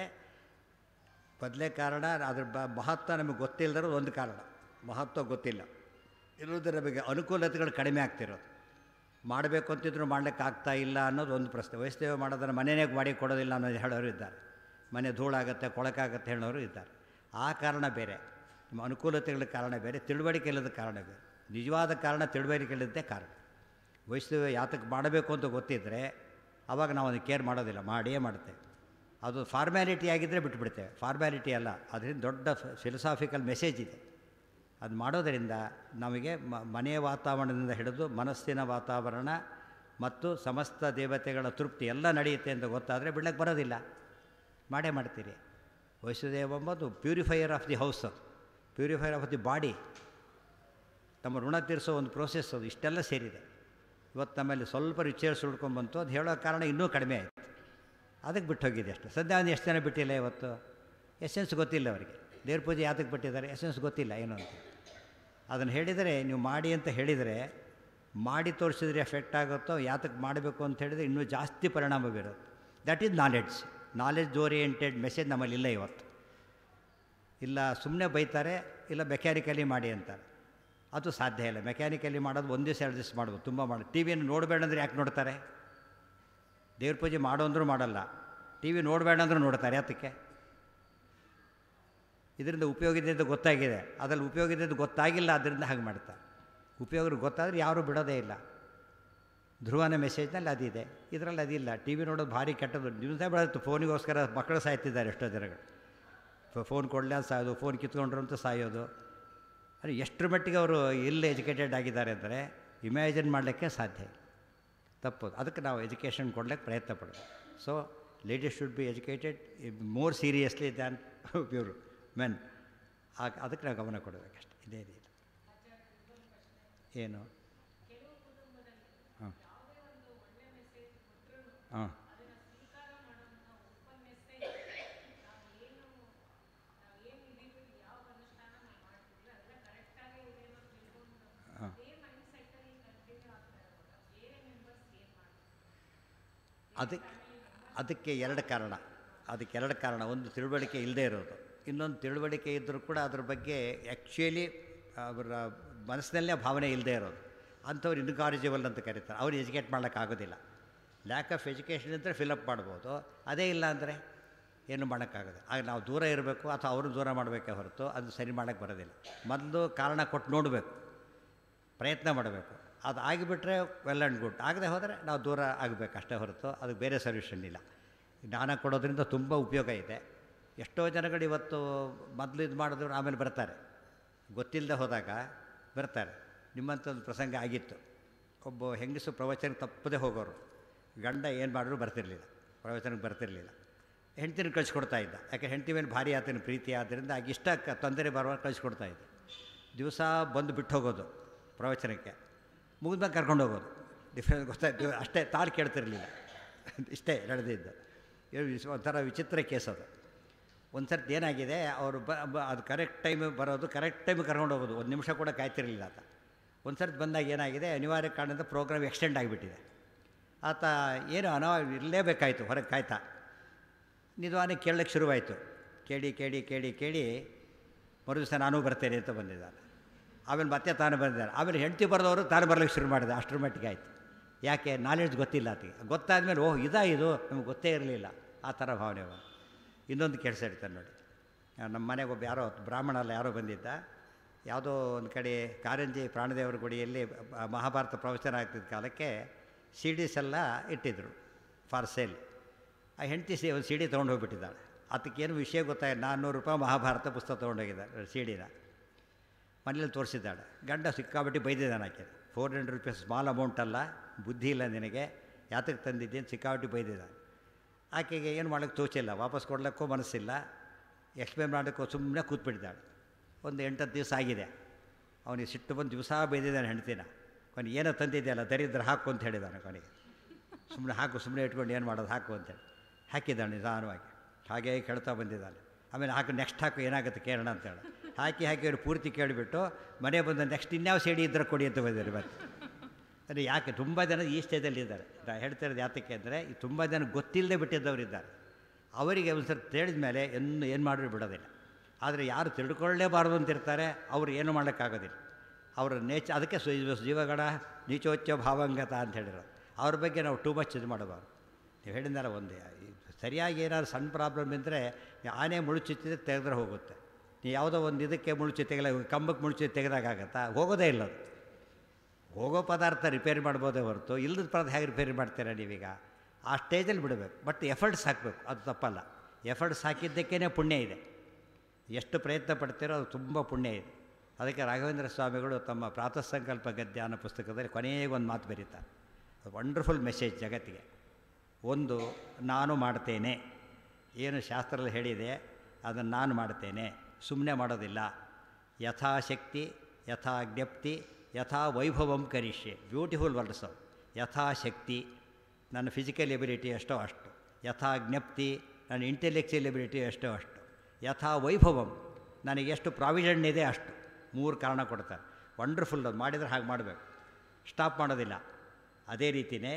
A: ಮೊದಲೇ ಕಾರಣ ಅದ್ರ ಬ ಮಹತ್ವ ನಮಗೆ ಗೊತ್ತಿಲ್ಲದಿರೋದು ಒಂದು ಕಾರಣ ಮಹತ್ವ ಗೊತ್ತಿಲ್ಲ ಇರೋದು ನಮಗೆ ಅನುಕೂಲತೆಗಳು ಕಡಿಮೆ ಆಗ್ತಿರೋದು ಮಾಡಬೇಕು ಅಂತಿದ್ರು ಮಾಡ್ಲಿಕ್ಕೆ ಆಗ್ತಾ ಇಲ್ಲ ಅನ್ನೋದು ಒಂದು ಪ್ರಶ್ನೆ ವೈಷ್ಣವ ಮಾಡೋದನ್ನು ಮನೆಯೇ ಮಾಡಿ ಕೊಡೋದಿಲ್ಲ ಅನ್ನೋದು ಹೇಳೋರು ಇದ್ದಾರೆ ಮನೆ ಧೂಳಾಗುತ್ತೆ ಕೊಳಕಾಗುತ್ತೆ ಹೇಳೋರು ಇದ್ದಾರೆ ಆ ಕಾರಣ ಬೇರೆ ನಿಮ್ಮ ಅನುಕೂಲತೆಗಳ ಕಾರಣ ಬೇರೆ ತಿಳುವಳಿಕೆ ಇಲ್ಲದ ಕಾರಣ ಬೇರೆ ನಿಜವಾದ ಕಾರಣ ತಿಳುವಳಿಕೆ ಇಲ್ಲದ್ದೇ ಕಾರಣ ವೈಷ್ಣವ ಯಾತಕ್ಕೆ ಮಾಡಬೇಕು ಅಂತ ಗೊತ್ತಿದ್ದರೆ ಆವಾಗ ನಾವು ಅದನ್ನು ಕೇರ್ ಮಾಡೋದಿಲ್ಲ ಮಾಡಿಯೇ ಮಾಡ್ತೇವೆ ಅದು ಫಾರ್ಮ್ಯಾಲಿಟಿ ಆಗಿದ್ದರೆ ಬಿಟ್ಬಿಡ್ತೇವೆ ಫಾರ್ಮ್ಯಾಲಿಟಿ ಅಲ್ಲ ಅದರಿಂದ ದೊಡ್ಡ ಫಿಲಸಾಫಿಕಲ್ ಮೆಸೇಜ್ ಇದೆ ಅದು ಮಾಡೋದರಿಂದ ನಮಗೆ ಮ ಮನೆಯ ವಾತಾವರಣದಿಂದ ಹಿಡಿದು ಮನಸ್ಸಿನ ವಾತಾವರಣ ಮತ್ತು ಸಮಸ್ತ ದೇವತೆಗಳ ತೃಪ್ತಿ ಎಲ್ಲ ನಡೆಯುತ್ತೆ ಅಂತ ಗೊತ್ತಾದರೆ ಬಿಡ್ಲಿಕ್ಕೆ ಬರೋದಿಲ್ಲ ಮಾಡೇ ಮಾಡ್ತೀರಿ ವೈಷ್ಣುದೇವ ಎಂಬುದು ಪ್ಯೂರಿಫೈಯರ್ ಆಫ್ ದಿ ಹೌಸ್ ಅದು ಪ್ಯೂರಿಫೈಯರ್ ಆಫ್ ದಿ ಬಾಡಿ ನಮ್ಮ ಋಣ ತೀರಿಸೋ ಒಂದು ಪ್ರೋಸೆಸ್ ಅದು ಇಷ್ಟೆಲ್ಲ ಸೇರಿದೆ ಇವತ್ತು ನಮ್ಮಲ್ಲಿ ಸ್ವಲ್ಪ ರಿಚುವಲ್ಸ್ ಉಳ್ಕೊಂಡ್ಬಂತು ಅದು ಹೇಳೋ ಕಾರಣ ಇನ್ನೂ ಕಡಿಮೆ ಆಯಿತು ಅದಕ್ಕೆ ಬಿಟ್ಟು ಹೋಗಿದೆ ಅಷ್ಟೇ ಸದ್ಯ ಒಂದು ಎಷ್ಟು ಜನ ಬಿಟ್ಟಿಲ್ಲ ಇವತ್ತು ಎಸೆನ್ಸ್ ಗೊತ್ತಿಲ್ಲ ಅವರಿಗೆ ದೇವ್ರ ಪೂಜೆ ಯಾತಕ್ಕೆ ಬಿಟ್ಟಿದ್ದಾರೆ ಎಸೆನ್ಸ್ ಗೊತ್ತಿಲ್ಲ ಏನು ಅಂತ ಅದನ್ನು ಹೇಳಿದರೆ ನೀವು ಮಾಡಿ ಅಂತ ಹೇಳಿದರೆ ಮಾಡಿ ತೋರಿಸಿದ್ರೆ ಎಫೆಕ್ಟ್ ಆಗುತ್ತೋ ಯಾತಕ್ಕೆ ಮಾಡಬೇಕು ಅಂತ ಹೇಳಿದರೆ ಇನ್ನೂ ಜಾಸ್ತಿ ಪರಿಣಾಮ ಬೀರುತ್ತೆ that is knowledge knowledge oriented message ನಮ್ಮಲ್ಲಿ ಇಲ್ಲ ಇವತ್ತು ಇಲ್ಲ ಸುಮ್ಮನೆ ಬೈತಾರೆ ಇಲ್ಲ ಮೆಕ್ಯಾನಿಕಲಿ ಮಾಡಿ ಅಂತಾರೆ ಅದು ಸಾಧ್ಯ ಇಲ್ಲ ಮೆಕ್ಯಾನಿಕಲಿ ಮಾಡೋದು ಒಂದು ದಿವಸ ಎರಡು ದಿವಸ ಮಾಡ್ಬೋದು ತುಂಬ ಮಾಡಿ ಟಿ ವಿಯನ್ನು ನೋಡಬೇಡ ಅಂದರೆ ಯಾಕೆ ನೋಡ್ತಾರೆ ದೇವ್ರ ಪೂಜೆ ಮಾಡೋ ಅಂದರೂ ಮಾಡಲ್ಲ ಟಿ ವಿ ನೋಡಬೇಡ ಅಂದರೂ ನೋಡ್ತಾರೆ ಯಾತಕ್ಕೆ ಇದರಿಂದ ಉಪಯೋಗ ಇದೆ ಅಂತ ಗೊತ್ತಾಗಿದೆ ಅದರಲ್ಲಿ ಉಪಯೋಗ ಇದೆ ಅಂತ ಗೊತ್ತಾಗಿಲ್ಲ ಅದರಿಂದ ಹಾಗೆ ಮಾಡ್ತಾರೆ ಉಪಯೋಗ ಗೊತ್ತಾದರೆ ಯಾರೂ ಬಿಡೋದೇ ಇಲ್ಲ ಧ್ರುವನ ಮೆಸೇಜ್ನಲ್ಲಿ ಅದಿದೆ ಇದರಲ್ಲಿ ಅದಿಲ್ಲ ಟಿ ವಿ ನೋಡೋದು ಭಾರಿ ಕೆಟ್ಟದ್ದು ನ್ಯೂಸೇ ಬೆಳೆಯುತ್ತೆ ಫೋನಿಗೋಸ್ಕರ ಮಕ್ಕಳು ಸಾಯ್ತಿದ್ದಾರೆ ಎಷ್ಟೋ ಜನಗಳು ಫೋನ್ ಕೊಡಲಿ ಅಂತ ಸಾಯೋದು ಫೋನ್ ಕಿತ್ಕೊಂಡ್ರು ಅಂತ ಸಾಯೋದು ಅಂದರೆ ಎಷ್ಟರ ಮಟ್ಟಿಗೆ ಅವರು ಎಲ್ಲಿ ಎಜುಕೇಟೆಡ್ ಆಗಿದ್ದಾರೆ ಅಂದರೆ ಇಮ್ಯಾಜಿನ್ ಮಾಡಲಿಕ್ಕೆ ಸಾಧ್ಯ ಇಲ್ಲ ತಪ್ಪು ಅದಕ್ಕೆ ನಾವು ಎಜುಕೇಷನ್ ಕೊಡ್ಲಿಕ್ಕೆ ಪ್ರಯತ್ನ ಪಡಬೇಕು so ladies should be educated more seriously than pure men ಆಗ ಅದಕ್ಕೆ ನಾವು ಗಮನ ಕೊಡಬೇಕಷ್ಟೆ ಇದೇ ರೀತಿ ಏನು ಹಾಂ ಹಾಂ ಹಾಂ ಅದಕ್ಕೆ ಅದಕ್ಕೆ ಎರಡು ಕಾರಣ ಅದಕ್ಕೆ ಎರಡು ಕಾರಣ ಒಂದು ತಿಳುವಳಿಕೆ ಇಲ್ಲದೆ ಇರೋದು ಇನ್ನೊಂದು ತಿಳುವಳಿಕೆ ಇದ್ದರೂ ಕೂಡ ಅದ್ರ ಬಗ್ಗೆ ಆ್ಯಕ್ಚುಲಿ ಅವರ ಮನಸ್ಸಿನಲ್ಲೇ ಭಾವನೆ ಇಲ್ಲದೆ ಇರೋದು ಅಂಥವ್ರು ಇನ್ಕಾರಿಜಿಬಲ್ ಅಂತ ಕರೀತಾರೆ ಅವ್ರು ಎಜುಕೇಟ್ ಮಾಡೋಕ್ಕಾಗೋದಿಲ್ಲ ಲ್ಯಾಕ್ ಆಫ್ ಎಜುಕೇಷನ್ ಇದ್ದರೆ ಫಿಲಪ್ ಮಾಡ್ಬೋದು ಅದೇ ಇಲ್ಲ ಅಂದರೆ ಏನು ಮಾಡೋಕ್ಕಾಗೋದು ಆಗ ನಾವು ದೂರ ಇರಬೇಕು ಅಥವಾ ಅವರು ದೂರ ಮಾಡಬೇಕೇ ಹೊರತು ಅದು ಸರಿ ಮಾಡೋಕ್ಕೆ ಬರೋದಿಲ್ಲ ಮೊದಲು ಕಾರಣ ಕೊಟ್ಟು ನೋಡಬೇಕು ಪ್ರಯತ್ನ ಮಾಡಬೇಕು ಅದು ಆಗಿಬಿಟ್ರೆ ವೆಲ್ ಆ್ಯಂಡ್ ಗುಡ್ ಆಗದೆ ಹೋದರೆ ನಾವು ದೂರ ಆಗಬೇಕು ಅಷ್ಟೇ ಹೊರತು ಅದಕ್ಕೆ ಬೇರೆ ಸೊಲ್ಯೂಷನ್ ಇಲ್ಲ ಜ್ಞಾನ ಕೊಡೋದ್ರಿಂದ ತುಂಬ ಉಪಯೋಗ ಇದೆ ಎಷ್ಟೋ ಜನಗಳು ಇವತ್ತು ಮೊದಲು ಇದು ಮಾಡಿದ್ರು ಆಮೇಲೆ ಬರ್ತಾರೆ ಗೊತ್ತಿಲ್ಲದೆ ಹೋದಾಗ ಬರ್ತಾರೆ ನಿಮ್ಮಂಥದ್ದು ಪ್ರಸಂಗ ಆಗಿತ್ತು ಒಬ್ಬ ಹೆಂಗಸು ಪ್ರವಚನಕ್ಕೆ ತಪ್ಪದೇ ಹೋಗೋರು ಗಂಡ ಏನು ಮಾಡಿದ್ರು ಬರ್ತಿರಲಿಲ್ಲ ಪ್ರವಚನಕ್ಕೆ ಬರ್ತಿರಲಿಲ್ಲ ಹೆಂಡ್ತಿನ ಕಳಿಸ್ಕೊಡ್ತಾ ಇದ್ದ ಯಾಕೆ ಹೆಂಡತಿ ಮೇಲೆ ಭಾರಿ ಆತನ ಪ್ರೀತಿ ಆದ್ದರಿಂದ ಆಗ ಇಷ್ಟ ಕ- ತೊಂದರೆ ಬರುವಾಗ ಕಳಿಸ್ಕೊಡ್ತಾ ಇದ್ದ ದಿವಸ ಬಂದು ಬಿಟ್ಟು ಹೋಗೋದು ಪ್ರವಚನಕ್ಕೆ ಮುಗಿದ್ಮೇಲೆ ಕರ್ಕೊಂಡು ಹೋಗೋದು ಡಿಫ್ರೆನ್ಸ್ ಗೊತ್ತಾಯ್ತು ಅಷ್ಟೇ ತಾಳು ಕೇಳ್ತಿರಲಿಲ್ಲ ಇಷ್ಟೇ ನಡೆದಿದ್ದು ಇದು ವಿಸ್- ಒಂಥರ ವಿಚಿತ್ರ ಕೇಸ್ ಅದು ಒಂದು ಸರ್ತಿ ಏನಾಗಿದೆ ಅವರು ಬ ಬ- ಅದು ಕರೆಕ್ಟ್ ಟೈಮ್ ಬರೋದು ಕರೆಕ್ಟ್ ಟೈಮ್ ಕರ್ಕೊಂಡು ಹೋಗೋದು ಒಂದು ನಿಮಿಷ ಕೂಡ ಕಾಯ್ತಿರಲಿಲ್ಲ ಆತ ಒಂದು ಸರ್ತಿ ಬಂದಾಗ ಏನಾಗಿದೆ ಅನಿವಾರ್ಯ ಕಾರಣದಿಂದ ಪ್ರೋಗ್ರಾಮ್ ಎಕ್ಸ್ಟೆಂಡ್ ಆಗಿಬಿಟ್ಟಿದೆ ಆತ ಏನು ಅನವ ಇರಲೇಬೇಕಾಯಿತು ಹೊರಗೆ ಕಾಯ್ತಾ ನಿಧಾನ ಕೇಳಕ್ಕೆ ಶುರುವಾಯಿತು ಕೇಳಿ ಕೇಳಿ ಕೇಳಿ ಕೇಳಿ ಮರು ದಿವಸ ನಾನೂ ಬರ್ತೇನೆ ಅಂತ ಬಂದಿದ್ದಾನೆ ಆಮೇಲೆ ಮತ್ತೆ ತಾನು ಬಂದಿದ್ದಾನೆ ಆಮೇಲೆ ಹೆಂಡತಿ ಬರೆದವರು ತಾನು ಬರಲಿಕ್ಕೆ ಶುರು ಮಾಡಿದೆ ಅಷ್ಟರ ಮಟ್ಟಿಗೆ ಆಯಿತು ಯಾಕೆ ನಾಲೆಡ್ಜ್ ಗೊತ್ತಿಲ್ಲ ಆತಗೆ ಗೊತ್ತಾದ್ಮೇಲೆ ಓಹ್ ಇದಾ ಇದು ನಮ್ಗೆ ಗೊತ್ತೇ ಇರಲಿಲ್ಲ ಆ ಥರ ಭಾವನೆ ಬಂತು. ಇನ್ನೊಂದು ಕೆಲಸ ಇರ್ತಾನೆ ನೋಡಿ ಆ, ನಮ್ಮ ಮನೆಗೆ ಒಬ್ಬ ಯಾರೋ ಬ್ರಾಹ್ಮಣ ಅಲ್ಲ ಯಾರೋ ಬಂದಿದ್ದ ಯಾವುದೋ ಒಂದು ಕಡೆ ಕಾರಂಜಿ ಪ್ರಾಣದೇವರ ಗುಡಿಯಲ್ಲಿ ಬ- ಮಹಾಭಾರತ ಪ್ರವಚನ ಆಗ್ತಿದ್ದ ಕಾಲಕ್ಕೆ ಸಿ ಡಿಸ್ ಎಲ್ಲ ಇಟ್ಟಿದ್ರು ಫಾರ್ ಸೇಲ್ ಆ ಹೆಂಡತಿ ಸಿ ಒಂದು ಸಿ ಡಿ ತೊಗೊಂಡು ಹೋಗ್ಬಿಟ್ಟಿದ್ದಾಳೆ ಅದಕ್ಕೇನು ವಿಷಯ ಗೊತ್ತಾಗ ನಾನ್ನೂರು ರೂಪಾಯಿ ಮಹಾಭಾರತ ಪುಸ್ತಕ ತೊಗೊಂಡೋಗಿದ್ದಾಳೆ ಸಿ ಡಿನ ಮನೇಲಿ ತೋರಿಸಿದ್ದಾಳೆ ಗಂಡ ಸಿಕ್ಕಾಬಿಟ್ಟು ಬೈದಿದ್ದಾನೆ ಆಕೆ four hundred rupees small amount ಅಲ್ಲ ಬುದ್ಧಿ ಇಲ್ಲ ನಿನಗೆ ಯಾತಕ್ಕೆ ತಂದಿದ್ದೇನೆ ಸಿಕ್ಕಾಬಿಟ್ಟು ಬೈದಿದ್ದಾನೆ ಆಕೆಗೆ ಏನು ಮಾಡೋಕ್ಕೆ ತೋಚಿಲ್ಲ ವಾಪಸ್ ಕೊಡ್ಲಿಕ್ಕೂ ಮನಸ್ಸಿಲ್ಲ ಎಕ್ಸ್ಪ್ಲೇನ್ ಮಾಡೋಕ್ಕೂ ಸುಮ್ಮನೆ ಕೂತ್ಬಿಟ್ಟಿದ್ದಾಳೆ ಒಂದು ಎಂಟತ್ತು ದಿವಸ ಆಗಿದೆ ಅವನಿಗೆ ಸಿಟ್ಟು ಬಂದು ದಿವಸ ಬೈದಿದ್ದಾನೆ ಹೆಂಡ್ತಿನ ಕೊನೆ ಏನೋ ತಂದಿದೆಯಲ್ಲ ದರಿದ್ರ ಹಾಕು ಅಂತ ಹೇಳಿದ್ದಾನೆ ಕೊನೆಗೆ ಸುಮ್ಮನೆ ಹಾಕು ಸುಮ್ಮನೆ ಇಟ್ಕೊಂಡು ಏನು ಮಾಡೋದು ಹಾಕು ಅಂತೇಳಿ ಹಾಕಿದ್ದಾನೆ ನಿಧಾನವಾಗಿ ಹಾಗೇ ಕೇಳ್ತಾ ಬಂದಿದ್ದಾನೆ ಆಮೇಲೆ ಹಾಕು ನೆಕ್ಸ್ಟ್ ಹಾಕು ಏನಾಗುತ್ತೆ ಕೇಳೋಣ ಅಂತೇಳಿ ಹಾಕಿ ಹಾಕಿ ಅವ್ರು ಪೂರ್ತಿ ಕೇಳಿಬಿಟ್ಟು ಮನೆ ಬಂದ ನೆಕ್ಸ್ಟ್ ಇನ್ಯಾವ ಸೈಡಿ ಇದ್ರೆ ಕೊಡಿ ಅಂತ ಬಂದಿದ್ದಾರೆ ಮತ್ತೆ ಅಂದರೆ ಯಾಕೆ ತುಂಬ ಜನ ಈ ಸ್ಟೇಜಲ್ಲಿ ಇದ್ದಾರೆ ನಾನು ಹೇಳ್ತಿರೋದು ಯಾತಕ್ಕೆ ಅಂದರೆ ಈ ತುಂಬ ಜನ ಗೊತ್ತಿಲ್ಲದೆ ಬಿಟ್ಟಿದ್ದವರು ಇದ್ದಾರೆ ಅವರಿಗೆ ಒಂದು ಸರಿ ತಿಳಿದ ಮೇಲೆ ಏನು ಏನು ಮಾಡಿದ್ರು ಬಿಡೋದಿಲ್ಲ ಆದರೆ ಯಾರು ತಿಳ್ಕೊಳ್ಳೇಬಾರ್ದು ಅಂತಿರ್ತಾರೆ ಅವರು ಏನು ಮಾಡೋಕ್ಕಾಗೋದಿಲ್ಲ ಅವರ ನೇಚ ಅದಕ್ಕೆ ಸ್ವ- ಜೀವಗಣ ನೀಚೋಚ್ಚ ಭಾವಂಗತ ಅಂತ ಹೇಳಿರೋದು ಅವ್ರ ಬಗ್ಗೆ ನಾವು ಟೂ ಮಚ್ ಇದು ಮಾಡಬಾರ್ದು ನೀವು ಹೇಳಿದಾರ ಒಂದೇ ಈ ಸರಿಯಾಗಿ ಏನಾದ್ರು ಸಣ್ಣ ಪ್ರಾಬ್ಲಮ್ ಇದ್ದರೆ ಆನೆ ಮುಳುಚುತ್ತಿದ್ರೆ ತೆಗೆದ್ರೆ ಹೋಗುತ್ತೆ ನೀವು ಯಾವುದೋ ಒಂದು ಇದಕ್ಕೆ ಮುಳುಚಿ ತೆಗಲ ಕಂಬಕ್ಕೆ ಮುಳುಚಿ ತೆಗೆದಾಗತ್ತಾ ಹೋಗೋದೇ ಇಲ್ಲ ಅದು ಹೋಗೋ ಪದಾರ್ಥ ರಿಪೇರಿ ಮಾಡ್ಬೋದೇ ಹೊರತು ಇಲ್ಲದ ಪದಾರ್ಥ ಹೇಗೆ ರಿಪೇರಿ ಮಾಡ್ತೀರಾ ನೀವೀಗ ಆ ಸ್ಟೇಜಲ್ಲಿ ಬಿಡಬೇಕು ಬಟ್ ಎಫರ್ಟ್ಸ್ ಹಾಕಬೇಕು ಅದು ತಪ್ಪಲ್ಲ ಎಫರ್ಟ್ಸ್ ಹಾಕಿದ್ದಕ್ಕೇ ಪುಣ್ಯ ಇದೆ ಎಷ್ಟು ಪ್ರಯತ್ನ ಪಡ್ತೀರೋ ಅದು ತುಂಬ ಪುಣ್ಯ ಇದೆ ಅದಕ್ಕೆ ರಾಘವೇಂದ್ರ ಸ್ವಾಮಿಗಳು ತಮ್ಮ ಪ್ರಾತಃ ಸಂಕಲ್ಪ ಗದ್ಯ ಅನ್ನೋ ಪುಸ್ತಕದಲ್ಲಿ ಕೊನೆಗೆ ಒಂದು ಮಾತು ಬರೀತಾರೆ ವಂಡರ್ಫುಲ್ ಮೆಸೇಜ್ ಜಗತ್ತಿಗೆ ಒಂದು ನಾನು ಮಾಡ್ತೇನೆ ಏನು ಶಾಸ್ತ್ರದಲ್ಲಿ ಹೇಳಿದೆ ಅದನ್ನು ನಾನು ಮಾಡ್ತೇನೆ ಸುಮ್ಮನೆ ಮಾಡೋದಿಲ್ಲ ಯಥಾಶಕ್ತಿ ಯಥಾ ಜ್ಞಪ್ತಿ ಯಥಾ ವೈಭವಂ ಕರಿಷ್ಯೆ ಬ್ಯೂಟಿಫುಲ್ ವರ್ಡ್ಸ್ ಅವು ಯಥಾಶಕ್ತಿ ನನ್ನ ಫಿಸಿಕಲ್ ಎಬಿಲಿಟಿ ಎಷ್ಟೋ ಅಷ್ಟು ಯಥಾ ಜ್ಞಪ್ತಿ ನನ್ನ ಇಂಟೆಲೆಕ್ಚುಯಲ್ ಎಬಿಲಿಟಿ ಎಷ್ಟೋ ಅಷ್ಟು ಯಥಾ ವೈಭವಂ ನನಗೆ ಎಷ್ಟು ಪ್ರಾವಿಷನ್ ಇದೆ ಅಷ್ಟು ಮೂರು ಕಾರಣ ಕೊಡ್ತಾರೆ ವಂಡರ್ಫುಲ್ ಅದು ಮಾಡಿದರೆ ಹಾಗೆ ಮಾಡಬೇಕು ಸ್ಟಾಪ್ ಮಾಡೋದಿಲ್ಲ ಅದೇ ರೀತಿಯೇ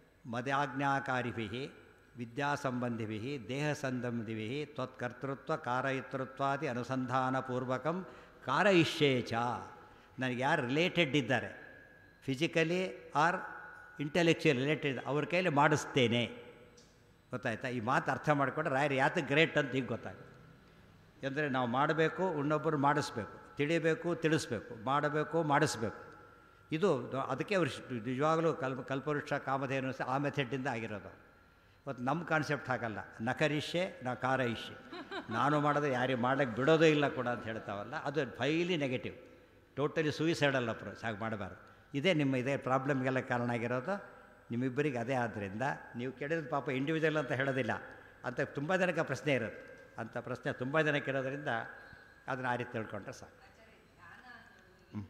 A: ಮದಾಜ್ಞಾಕಾರಿಭಿ ವಿದ್ಯಾಸಂಬಂಧಿಭಿ ದೇಹ ಸಂಬಂಧಿಭಿ ತ್ವತ್ಕರ್ತೃತ್ವ ಕಾರಯಿತೃತ್ವಾದಿ ಅನುಸಂಧಾನಪೂರ್ವಕಂ ಕಾರಯಿಷ್ಯೇ ಚ ನನಗೆ ಯಾರು ರಿಲೇಟೆಡ್ ಇದ್ದಾರೆ ಫಿಸಿಕಲಿ ಆರ್ ಇಂಟೆಲೆಕ್ಚುಯಲ್ ರಿಲೇಟೆಡ್ ಅವ್ರ ಕೈಲಿ ಮಾಡಿಸ್ತೇನೆ ಗೊತ್ತಾಯ್ತಾ ಈ ಮಾತು ಅರ್ಥ ಮಾಡಿಕೊಂಡ್ರೆ ರಾಯರು ಯಾತಕ್ಕೆ ಗ್ರೇಟ್ ಅಂತ ಈಗ ಗೊತ್ತಾಗುತ್ತೆ ಅಂದರೆ ನಾವು ಮಾಡಬೇಕು ಇನ್ನೊಬ್ಬರು ಮಾಡಿಸ್ಬೇಕು ತಿಳಿಬೇಕು ತಿಳಿಸ್ಬೇಕು ಮಾಡಬೇಕು ಮಾಡಿಸ್ಬೇಕು ಇದು ದ- ಅದಕ್ಕೆ ಅವರು ನಿಜವಾಗಲೂ ಕಲ್ಪ ಕಲ್ಪವೃಕ್ಷ ಕಾಮಧೇನು ಸ- ಆ ಮೆಥಡಿಂದ ಆಗಿರೋದು ಮತ್ತು ನಮ್ಮ ಕಾನ್ಸೆಪ್ಟ್ ಹಾಗಲ್ಲ ನಕರಿಷ್ಯೆ ನ ಕಾರಯಿಷ್ಯೆ ನಾನು ಮಾಡೋದು ಯಾರಿಗೆ ಮಾಡೋಕ್ಕೆ ಬಿಡೋದೇ ಇಲ್ಲ ಕೂಡ ಅಂತ ಹೇಳ್ತಾವಲ್ಲ ಅದು ಫೈಲಿ ನೆಗೆಟಿವ್ ಟೋಟಲಿ ಸೂಯಿಸೈಡಲ್ ಅಪ್ರೋಚ್ ಹಾಗೆ ಮಾಡಬಾರ್ದು ಇದೇ ನಿಮ್ಮ ಇದೇ ಪ್ರಾಬ್ಲಮ್ಗೆಲ್ಲ ಕಾರಣ ಆಗಿರೋದು ನಿಮ್ಮಿಬ್ಬರಿಗೆ ಅದೇ ಆದ್ದರಿಂದ ನೀವು ಕೆಡಿದ ಪಾಪ ಇಂಡಿವಿಜುವಲ್ ಅಂತ ಹೇಳೋದಿಲ್ಲ ಅಂತ ತುಂಬ ಜನಕ್ಕೆ ಪ್ರಶ್ನೆ ಇರುತ್ತೆ ಅಂಥ ಪ್ರಶ್ನೆ ತುಂಬ ಜನಕ್ಕೆ ಇರೋದ್ರಿಂದ ಅದನ್ನು ಆ ರೀತಿ ತಿಳ್ಕೊಂಡ್ರೆ ಸಾಕು ಹ್ಮ್.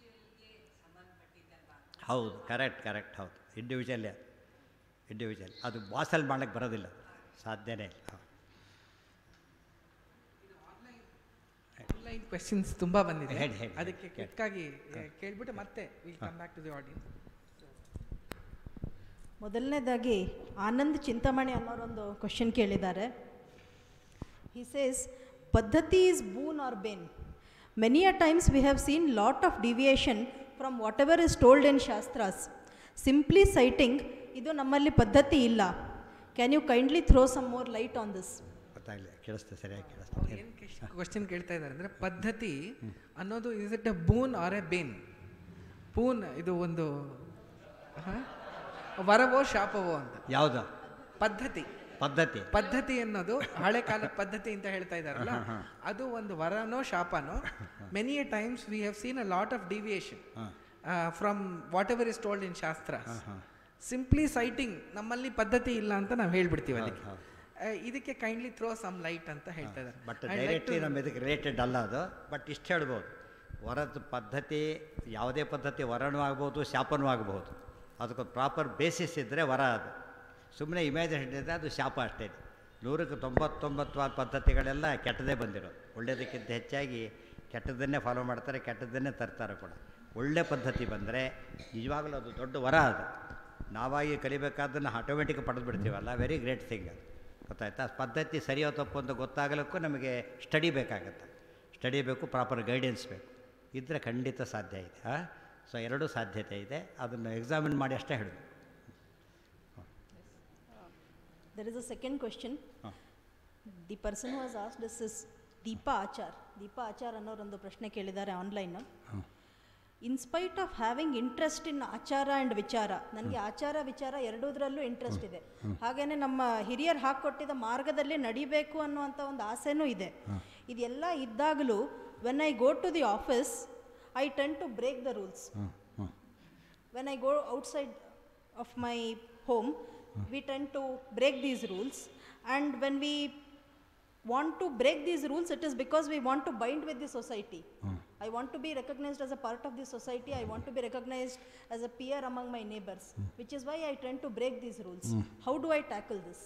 A: ಹೌದು ಕರೆಕ್ಟ್ ಕರೆಕ್ಟ್ ಹೌದು ಇಂಡಿವಿಜುವಲ್ಲೇ ಇಂಡಿವಿಜುವಲ್ ಅದು ಬಾಸಲ್ಲಿ ಮಾಡ್ಲಿಕ್ಕೆ ಬರೋದಿಲ್ಲ ಸಾಧ್ಯನೇ ಇಲ್ಲ ಹೌದು.
E: ಆನ್ಲೈನ್ ಕ್ವೆಶನ್ಸ್ ತುಂಬ ಬಂದಿದೆ
A: ಹೇಳಿ, ಹೇಳಿ,
E: ಅದಕ್ಕೆ
A: ಹೇಳಿ.
E: ಕ್ವಿಕ್ಕಾಗಿ ಕೇಳ್ಬಿಟ್ಟು ಮತ್ತೆ will come back to the audience
B: ಮೊದಲನೇದಾಗಿ ಆನಂದ್ ಚಿಂತಾಮಣಿ ಅನ್ನೋರೊಂದು ಕ್ವಶನ್ ಕೇಳಿದ್ದಾರೆ ಹಿ ಸೇಸ್ ಪದ್ಧತಿ is boon or bane many a times we have seen lot of deviation from whatever is told in ಶಾಸ್ತ್ರಾಸ್ ಸಿಂಪ್ಲಿ ಸೈಟಿಂಗ್ ಇದು ನಮ್ಮಲ್ಲಿ ಪದ್ಧತಿ ಇಲ್ಲ can you kindly throw some more light on this
A: ಗೊತ್ತಾಗಲಿಲ್ಲ ಕೇಳಿಸ್ತದೆ ಸರಿಯಾಗಿ ಕೇಳಿಸ್ತದೆ
E: ಏನು ಕ್ವಶನ್ ಕೇಳ್ತಾ ಇದ್ದಾರೆ ಅಂದರೆ ಪದ್ಧತಿ ಅನ್ನೋದು is it a boon or a bane boon ಇದು ಒಂದು ಹ? ವರವೋ ಶಾಪವೋ ಅಂತ
A: ಯಾವುದು
E: ಪದ್ಧತಿ
A: ಪದ್ಧತಿ
E: ಪದ್ಧತಿ ಅನ್ನೋದು ಹಳೆ ಕಾಲದ ಪದ್ಧತಿ ಅಂತ ಹೇಳ್ತಾ ಇದ್ದಾರಲ್ಲ ಅದು ಒಂದು ವರನೋ ಶಾಪನೋ many a times we have seen a lot of deviation from whatever is told in ಶಾಸ್ತ್ರ ಸಿಂಪ್ಲಿ ಸೈಟಿಂಗ್ ನಮ್ಮಲ್ಲಿ ಪದ್ಧತಿ ಇಲ್ಲ ಅಂತ ನಾವು ಹೇಳ್ಬಿಡ್ತೀವಿ ಅದಕ್ಕೆ ಆ, ಇದಕ್ಕೆ ಕೈಂಡ್ಲಿ ಥ್ರೋ ಸಮ್ ಲೈಟ್ ಅಂತ ಹೇಳ್ತಾ ಇದ್ದಾರೆ
A: but
E: I'd like
A: directly
E: to-
A: ನಮ್ಮ ಇದಕ್ಕೆ ರಿಲೇಟೆಡ್ ಅಲ್ಲ ಅದು ಬಟ್ ಇಷ್ಟು ಹೇಳ್ಬೋದು ವರದ ಪದ್ಧತಿ ಯಾವುದೇ ಪದ್ಧತಿ ವರನೂ ಆಗ್ಬೋದು ಶಾಪನೂ ಆಗ್ಬೋದು ಅದಕ್ಕೊಂದು ಪ್ರಾಪರ್ ಬೇಸಿಸ್ ಇದ್ದರೆ ವರ ಅದು ಸುಮ್ಮನೆ ಇಮ್ಯಾಜಿನೇಷನ್ ಇದ್ದರೆ ಅದು ಶಾಪ ಅಷ್ಟೇ ನೂರಕ್ಕೆ ತೊಂಬತ್ತೊಂಬತ್ತು ಪದ್ಧತಿಗಳೆಲ್ಲ ಕೆಟ್ಟದೇ ಬಂದಿರೋದು ಒಳ್ಳೆಯದಕ್ಕಿಂತ ಹೆಚ್ಚಾಗಿ ಕೆಟ್ಟದ್ದನ್ನೇ ಫಾಲೋ ಮಾಡ್ತಾರೆ ಕೆಟ್ಟದ್ದನ್ನೇ ತರ್ತಾರೆ ಕೂಡ ಒಳ್ಳೆ ಪದ್ಧತಿ ಬಂದರೆ ನಿಜವಾಗಲೂ ಅದು ದೊಡ್ಡ ವರ ಅದು ನಾವಾಗಿ ಕಲಿಬೇಕಾದ್ದನ್ನು ಆಟೋಮೆಟಿಕ್ ಪಡೆದು ಬಿಡ್ತೀವಲ್ಲ ವೆರಿ ಗ್ರೇಟ್ ಥಿಂಗ್ ಅದು ಗೊತ್ತಾಯ್ತಾ ಪದ್ಧತಿ ಸರಿಯೋ ತಪ್ಪು ಅಂತ ಗೊತ್ತಾಗಲಿಕ್ಕೂ ನಮಗೆ ಸ್ಟಡಿ ಬೇಕಾಗತ್ತೆ ಸ್ಟಡಿ ಬೇಕು ಪ್ರಾಪರ್ ಗೈಡೆನ್ಸ್ ಬೇಕು ಇದ್ದರೆ ಖಂಡಿತ ಸಾಧ್ಯ ಇದೆ ಹಾಂ ಸೊ ಎರಡೂ ಸಾಧ್ಯತೆ ಇದೆ ಅದನ್ನು ಎಕ್ಸಾಮಿನ್ ಮಾಡಿ ಅಷ್ಟೇ ಹೇಳೋದು
B: there is a second question
A: ಹಾಂ
B: the person was as this is Deepa Achar Deepa Achar ಅನ್ನೋರೊಂದು ಪ್ರಶ್ನೆ ಕೇಳಿದ್ದಾರೆ ಆನ್ಲೈನ್
A: ಹಾಂ
B: in spite of having interest in ಆಚಾರ ಆ್ಯಂಡ್ ವಿಚಾರ ನನಗೆ ಆಚಾರ ವಿಚಾರ ಎರಡೂದ್ರಲ್ಲೂ ಇಂಟ್ರೆಸ್ಟ್ ಇದೆ ಹಾಗೇನೆ ನಮ್ಮ ಹಿರಿಯರು ಹಾಕ್ಕೊಟ್ಟಿದ್ದ ಮಾರ್ಗದಲ್ಲಿ ನಡಿಬೇಕು ಅನ್ನುವಂಥ ಒಂದು ಆಸೆನೂ ಇದೆ ಇದೆಲ್ಲ ಇದ್ದಾಗಲೂ when I go to the office I tend to break the rules
A: ಹಾಂ ಹಾಂ
B: when I go outside of my home, we tend to break these rules. And when we want to break these rules, it is because we want to bind with the society. I want to be recognized as a part of the society. I want to be recognized as a peer among my neighbors, which is why I tend to break these rules. How do I tackle this?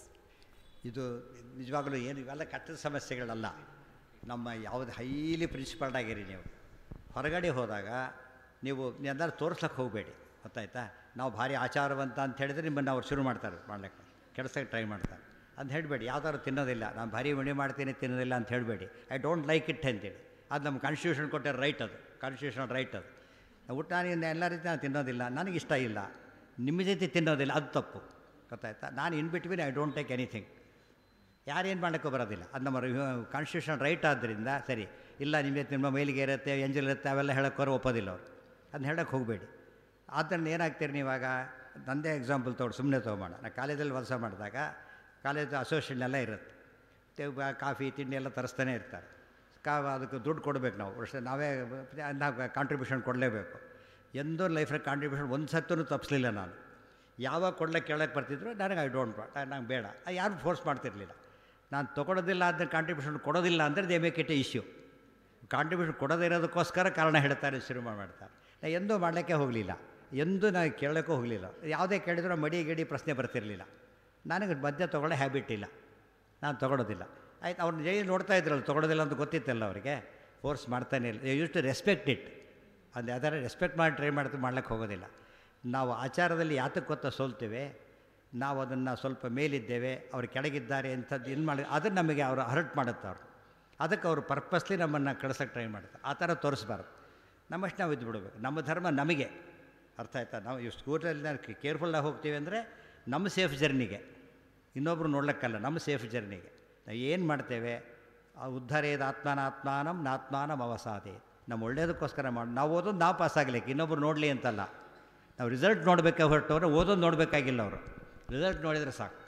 A: ಇದು ನಿಜವಾಗಲೂ ಏನು ಇವೆಲ್ಲ ಕಟ್ಟದ ಸಮಸ್ಯೆಗಳಲ್ಲ ನಮ್ಮ ಯಾವುದು highly principled ಆಗಿರಿ ನೀವು ಹೊರಗಡೆ ಹೋದಾಗ ನೀವು ಎಲ್ಲರೂ ತೋರಿಸ್ಲಿಕ್ಕೆ ಹೋಗಬೇಡಿ ಗೊತ್ತಾಯ್ತಾ ನಾವು ಭಾರಿ ಆಚಾರವಂತ ಅಂತ ಹೇಳಿದ್ರೆ ನಿಮ್ಮನ್ನು ಅವ್ರು ಶುರು ಮಾಡ್ತಾರೆ ಮಾಡ್ಲಿಕ್ಕೆ ಕೆಡ್ಸಕ್ಕೆ ಟ್ರೈ ಮಾಡ್ತಾರೆ ಅಂತ ಹೇಳಬೇಡಿ ಯಾವ್ದಾದ್ರು ತಿನ್ನೋದಿಲ್ಲ ನಾನು ಭಾರಿ ಉಣಿ ಮಾಡ್ತೀನಿ ತಿನ್ನೋದಿಲ್ಲ ಅಂತ ಹೇಳಬೇಡಿ ಐ ಡೋಂಟ್ ಲೈಕ್ ಇಟ್ ಅಂತೇಳಿ ಅದು ನಮ್ಮ ಕಾನ್ಸ್ಟಿಟ್ಯೂಷನ್ ಕೊಟ್ಟಿರೋ ರೈಟ್ ಅದು ಕಾನ್ಸ್ಟಿಟ್ಯೂಷನ್ ರೈಟ್ ಅದು ಊಟ ನಾನು ಎಲ್ಲ ರೀತಿ ನಾನು ತಿನ್ನೋದಿಲ್ಲ ನನಗಿಷ್ಟ ಇಲ್ಲ ನಿಮ್ಮ ಜೊತೆ ತಿನ್ನೋದಿಲ್ಲ ಅದು ತಪ್ಪು ಗೊತ್ತಾಯ್ತಾ ನಾನು in between I don't take anything ಯಾರೇನು ಮಾಡೋಕ್ಕೂ ಬರೋದಿಲ್ಲ ಅದು ನಮ್ಮ ಕಾನ್ಸ್ಟಿಟ್ಯೂಷನ್ ರೈಟ್ ಆದ್ದರಿಂದ ಸರಿ ಇಲ್ಲ ನಿಮಗೆ ನಿಮ್ಮ ಮೈಲಿಗೆ ಇರುತ್ತೆ ಎಂಜಲ್ ಇರುತ್ತೆ ಅವೆಲ್ಲ ಹೇಳೋಕ್ಕೋರು ಒಪ್ಪೋದಿಲ್ಲ ಅವರು ಅದನ್ನ ಹೇಳೋಕ್ಕೆ ಹೋಗಬೇಡಿ ಆದ್ದರಿಂದ ಏನಾಗ್ತೀರಿ ನೀವಾಗ ನಂದೇ ಎಕ್ಸಾಂಪಲ್ ತೊಗೊಂಡು ಸುಮ್ಮನೆ ತೊಗೊಂಬೋಣ ನಾನು ಕಾಲೇಜಲ್ಲಿ ಕೆಲಸ ಮಾಡಿದಾಗ ಕಾಲೇಜ್ ಅಸೋಸಿಯೇಷನ್ ಎಲ್ಲ ಇರುತ್ತೆ ಮತ್ತೆ ಬ- ಕಾಫಿ ತಿಂಡಿ ಎಲ್ಲ ತರಿಸ್ತಾನೆ ಇರ್ತಾರೆ ಕಾ ಅದಕ್ಕೆ ದುಡ್ಡು ಕೊಡಬೇಕು ನಾವು ವರ್ಷ ನಾವೇ ನಾವು ಕಾಂಟ್ರಿಬ್ಯೂಷನ್ ಕೊಡಲೇಬೇಕು ಎಂದೂ ಲೈಫಲ್ಲಿ ಕಾಂಟ್ರಿಬ್ಯೂಷನ್ ಒಂದು ಸತ್ತೂ ತಪ್ಪಿಸಲಿಲ್ಲ ನಾನು ಯಾವಾಗ ಕೊಡ್ಲಿಕ್ಕೆ ಕೇಳಕ್ಕೆ ಬರ್ತಿದ್ರು ನನಗೆ ಐ ಡೋಂಟ್ ನಂಗೆ ಬೇಡ ಯಾರು ಫೋರ್ಸ್ ಮಾಡ್ತಿರ್ಲಿಲ್ಲ ನಾನು ತೊಗೊಳೋದಿಲ್ಲ ಅದನ್ನ ಕಾಂಟ್ರಿಬ್ಯೂಷನ್ ಕೊಡೋದಿಲ್ಲ ಅಂದರೆ they make it a issue contribution ಕೊಡದೇ ಇರೋದಕ್ಕೋಸ್ಕರ ಕಾರಣ ಹೇಳ್ತಾರೆ ಶುರು ಮಾಡ್ತಾರೆ ನಾನು ಎಂದೂ ಮಾಡಲಿಕ್ಕೆ ಹೋಗಲಿಲ್ಲ ಎಂದೂ ನಾನು ಕೇಳೋಕ್ಕೂ ಹೋಗಲಿಲ್ಲ ಯಾವುದೇ ಕೇಳಿದ್ರು ಮಡಿ ಗಿಡಿ ಪ್ರಶ್ನೆ ಬರ್ತಿರಲಿಲ್ಲ ನನಗೆ ಮದ್ಯ ತೊಗೊಳ್ಳೋ ಹ್ಯಾಬಿಟ್ ಇಲ್ಲ ನಾನು ತೊಗೊಳೋದಿಲ್ಲ ಆಯ್ತು ಅವ್ರನ್ನ ಜೈ ನೋಡ್ತಾ ಇದ್ರಲ್ಲ ತೊಗೊಳೋದಿಲ್ಲ ಅಂತ ಗೊತ್ತಿತ್ತಲ್ಲ ಅವರಿಗೆ ಫೋರ್ಸ್ ಮಾಡ್ತಾನೆ ಇಲ್ಲ ಯೂಸ್ ಟು ರೆಸ್ಪೆಕ್ಟ್ ಇಟ್ ಅದು ಯಾವ್ದಾರ ರೆಸ್ಪೆಕ್ಟ್ ಮಾಡಿ ಟ್ರೈ ಮಾಡ್ತಾ ಮಾಡ್ಲಿಕ್ಕೆ ಹೋಗೋದಿಲ್ಲ ನಾವು ಆಚಾರದಲ್ಲಿ ಯಾತಕ್ಕೆ ಗೊತ್ತಾ ಸೋಲ್ತೇವೆ ನಾವು ಅದನ್ನು ಸ್ವಲ್ಪ ಮೇಲಿದ್ದೇವೆ ಅವ್ರು ಕೆಳಗಿದ್ದಾರೆ ಅಂಥದ್ದು ಏನು ಮಾಡಿ ಅದನ್ನು ನಮಗೆ ಅವರು ಹರ್ಟ್ ಮಾಡುತ್ತೆ ಅವರು ಅದಕ್ಕೆ ಅವರು ಪರ್ಪಸ್ಲಿ ನಮ್ಮನ್ನು ಕಳ್ಸೋಕ್ಕೆ ಟ್ರೈ ಮಾಡ್ತಾರೆ ಆ ಥರ ತೋರಿಸ್ಬಾರ್ದು ನಮ್ಮಷ್ಟು ನಾವು ಇದ್ದು ಬಿಡಬೇಕು ನಮ್ಮ ಧರ್ಮ ನಮಗೆ ಅರ್ಥ ಆಯ್ತಾ ನಾವು ಈ ಸ್ಕೂಟರಲ್ಲಿ ನಾವು ಕೇರ್ಫುಲ್ಲಾಗಿ ಹೋಗ್ತೀವಿ ಅಂದರೆ ನಮ್ಮ ಸೇಫ್ ಜರ್ನಿಗೆ ಇನ್ನೊಬ್ರು ನೋಡ್ಲಿಕ್ಕಲ್ಲ ನಮ್ಮ ಸೇಫ್ ಜರ್ನಿಗೆ ನಾವು ಏನು ಮಾಡ್ತೇವೆ ಆ ಉದ್ಧಾರೇದ ಆತ್ಮಾನಾತ್ಮಾನಂ ನಾತ್ಮಾನಂ ಅವಸಾದೆ ನಮ್ಮ ಒಳ್ಳೇದಕ್ಕೋಸ್ಕರ ಮಾಡಿ ನಾವು ಓದೋದು ನಾವು ಪಾಸ್ ಆಗಲಿಕ್ಕೆ ಇನ್ನೊಬ್ರು ನೋಡಲಿ ಅಂತಲ್ಲ ನಾವು ರಿಸಲ್ಟ್ ನೋಡಬೇಕೆ ಹೊರಟವ್ರೆ ಓದೋದು ನೋಡಬೇಕಾಗಿಲ್ಲ ಅವರು ರಿಸಲ್ಟ್ ನೋಡಿದರೆ ಸಾಕು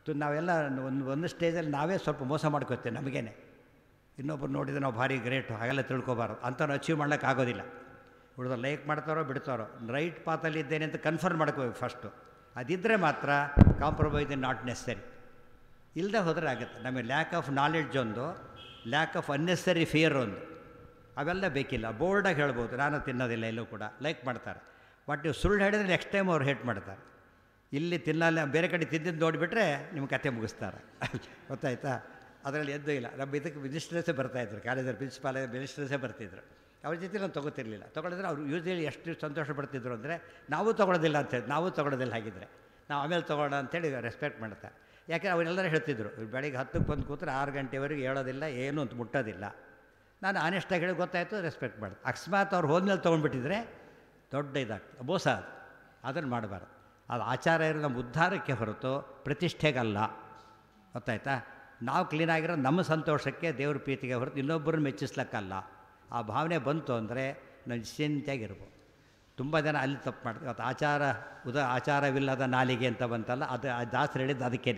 A: ತು ನಾವೆಲ್ಲ ಒಂದು ಒಂದು ಸ್ಟೇಜಲ್ಲಿ ನಾವೇ ಸ್ವಲ್ಪ ಮೋಸ ಮಾಡ್ಕೋತೇವೆ ನಮಗೇನೆ ಇನ್ನೊಬ್ರು ನೋಡಿದ್ರೆ ನಾವು ಭಾರಿ ಗ್ರೇಟು ಹಾಗೆಲ್ಲ ತಿಳ್ಕೊಬಾರ್ದು ಅಂಥವ್ರು ಅಚೀವ್ ಮಾಡ್ಲಿಕ್ಕೆ ಆಗೋದಿಲ್ಲ ಉಳಿದ ಲೈಕ್ ಮಾಡ್ತಾರೋ ಬಿಡ್ತಾರೋ ರೈಟ್ ಪಾತಲ್ಲಿ ಇದ್ದೇನೆ ಅಂತ ಕನ್ಫರ್ಮ್ ಮಾಡ್ಕೋಬೇಕು ಫಸ್ಟು ಅದಿದ್ದರೆ ಮಾತ್ರ ಕಾಂಪ್ರಮೈಸ್ ಇನ್ ನಾಟ್ ನೆಸರಿ ಇಲ್ಲದೆ ಹೋದರೆ ಆಗುತ್ತೆ ನಮಗೆ ಲ್ಯಾಕ್ ಆಫ್ ನಾಲೆಡ್ಜ್ ಒಂದು ಲ್ಯಾಕ್ ಆಫ್ ಅನ್ನೆಸರಿ ಫಿಯರ್ ಒಂದು ಅವೆಲ್ಲ ಬೇಕಿಲ್ಲ ಬೋರ್ಡಾಗಿ ಹೇಳ್ಬೋದು ನಾನು ತಿನ್ನೋದಿಲ್ಲ ಎಲ್ಲೂ ಕೂಡ ಲೈಕ್ ಮಾಡ್ತಾರೆ ಬಟ್ ನೀವು ಸುಳ್ಳು ಹೇಳಿದ್ರೆ ನೆಕ್ಸ್ಟ್ ಟೈಮ್ ಅವ್ರು ಹೇಟ್ ಮಾಡ್ತಾರೆ ಇಲ್ಲಿ ತಿನ್ನಲ್ಲ ಬೇರೆ ಕಡೆ ತಿಂದಿದ್ದು ನೋಡಿಬಿಟ್ರೆ ನಿಮ್ಮ ಕತೆ ಮುಗಿಸ್ತಾರೆ ಗೊತ್ತಾಯ್ತಾ ಅದರಲ್ಲಿ ಎದ್ದು ಇಲ್ಲ ನಮ್ಮ ಇದಕ್ಕೆ ಮಿನಿಸ್ಟ್ರಸ್ಸೇ ಬರ್ತಾಯಿದ್ರು ಕಾಲೇಜಲ್ಲಿ ಪ್ರಿನ್ಸಿಪಾಲ್ ಮಿನಿಸ್ಟ್ರಸ್ಸೇ ಬರ್ತಿದ್ರು ಅವ್ರ ಜೊತೆ ನಾನು ತೊಗೋತಿರ್ಲಿಲ್ಲ ತೊಗೊಳಿದ್ರೆ ಅವ್ರು ಯೂಸ್ವಲಿ ಎಷ್ಟು ಸಂತೋಷ ಪಡ್ತಿದ್ರು ಅಂದರೆ ನಾವು ತೊಗೊಳೋದಿಲ್ಲ ಅಂತೇಳಿ ನಾವು ತೊಗೊಳೋದಿಲ್ಲ ಹಾಗಿದ್ರೆ ನಾವು ಆಮೇಲೆ ತೊಗೊಳ್ಳೋಣ ಅಂತೇಳಿ ರೆಸ್ಪೆಕ್ಟ್ ಮಾಡ್ತಾರೆ ಯಾಕೆ ಅವರೆಲ್ಲರೂ ಹೇಳ್ತಿದ್ರು ಇವ್ರು ಬೆಳಿಗ್ಗೆ ಹತ್ತಕ್ಕೆ ಬಂದು ಕೂತ್ರೆ ಆರು ಗಂಟೆವರೆಗೆ ಹೇಳೋದಿಲ್ಲ ಏನು ಅಂತ ಮುಟ್ಟೋದಿಲ್ಲ ನಾನು ಆನೆಸ್ಟಾಗಿ ಹೇಳಿ ಗೊತ್ತಾಯಿತು ರೆಸ್ಪೆಕ್ಟ್ ಮಾಡಿದೆ ಅಕಸ್ಮಾತ್ ಅವ್ರು ಹೋದ್ಮೇಲೆ ತೊಗೊಂಡ್ಬಿಟ್ಟಿದ್ರೆ ದೊಡ್ಡ ಇದಾಗ್ತದೆ ಮೋಸ ಅದು ಅದನ್ನು ಮಾಡಬಾರ್ದು ಅದು ಆಚಾರ ಇರೋ ನಮ್ಮ ಉದ್ಧಾರಕ್ಕೆ ಹೊರತು ಪ್ರತಿಷ್ಠೆಗಲ್ಲ ಗೊತ್ತಾಯ್ತಾ ನಾವು ಕ್ಲೀನಾಗಿರೋ ನಮ್ಮ ಸಂತೋಷಕ್ಕೆ ದೇವ್ರ ಪ್ರೀತಿಗೆ ಹೊರತು ಇನ್ನೊಬ್ಬರನ್ನ ಮೆಚ್ಚಿಸ್ಲಿಕ್ಕಲ್ಲ ಆ ಭಾವನೆ ಬಂತು ಅಂದರೆ ನಾವು ನಿಶ್ಚಿಂತೆಯಾಗಿರ್ಬೋದು ತುಂಬ ಜನ ಅಲ್ಲಿ ತಪ್ಪು ಮಾಡ್ತೀವಿ ಇವತ್ತು ಆಚಾರ ಉದ ಆಚಾರವಿಲ್ಲದ ನಾಲಿಗೆ ಅಂತ ಬಂತಲ್ಲ ಅದು ಆ ದಾಸರು ಹೇಳಿದ್ದು ಅದಕ್ಕೇ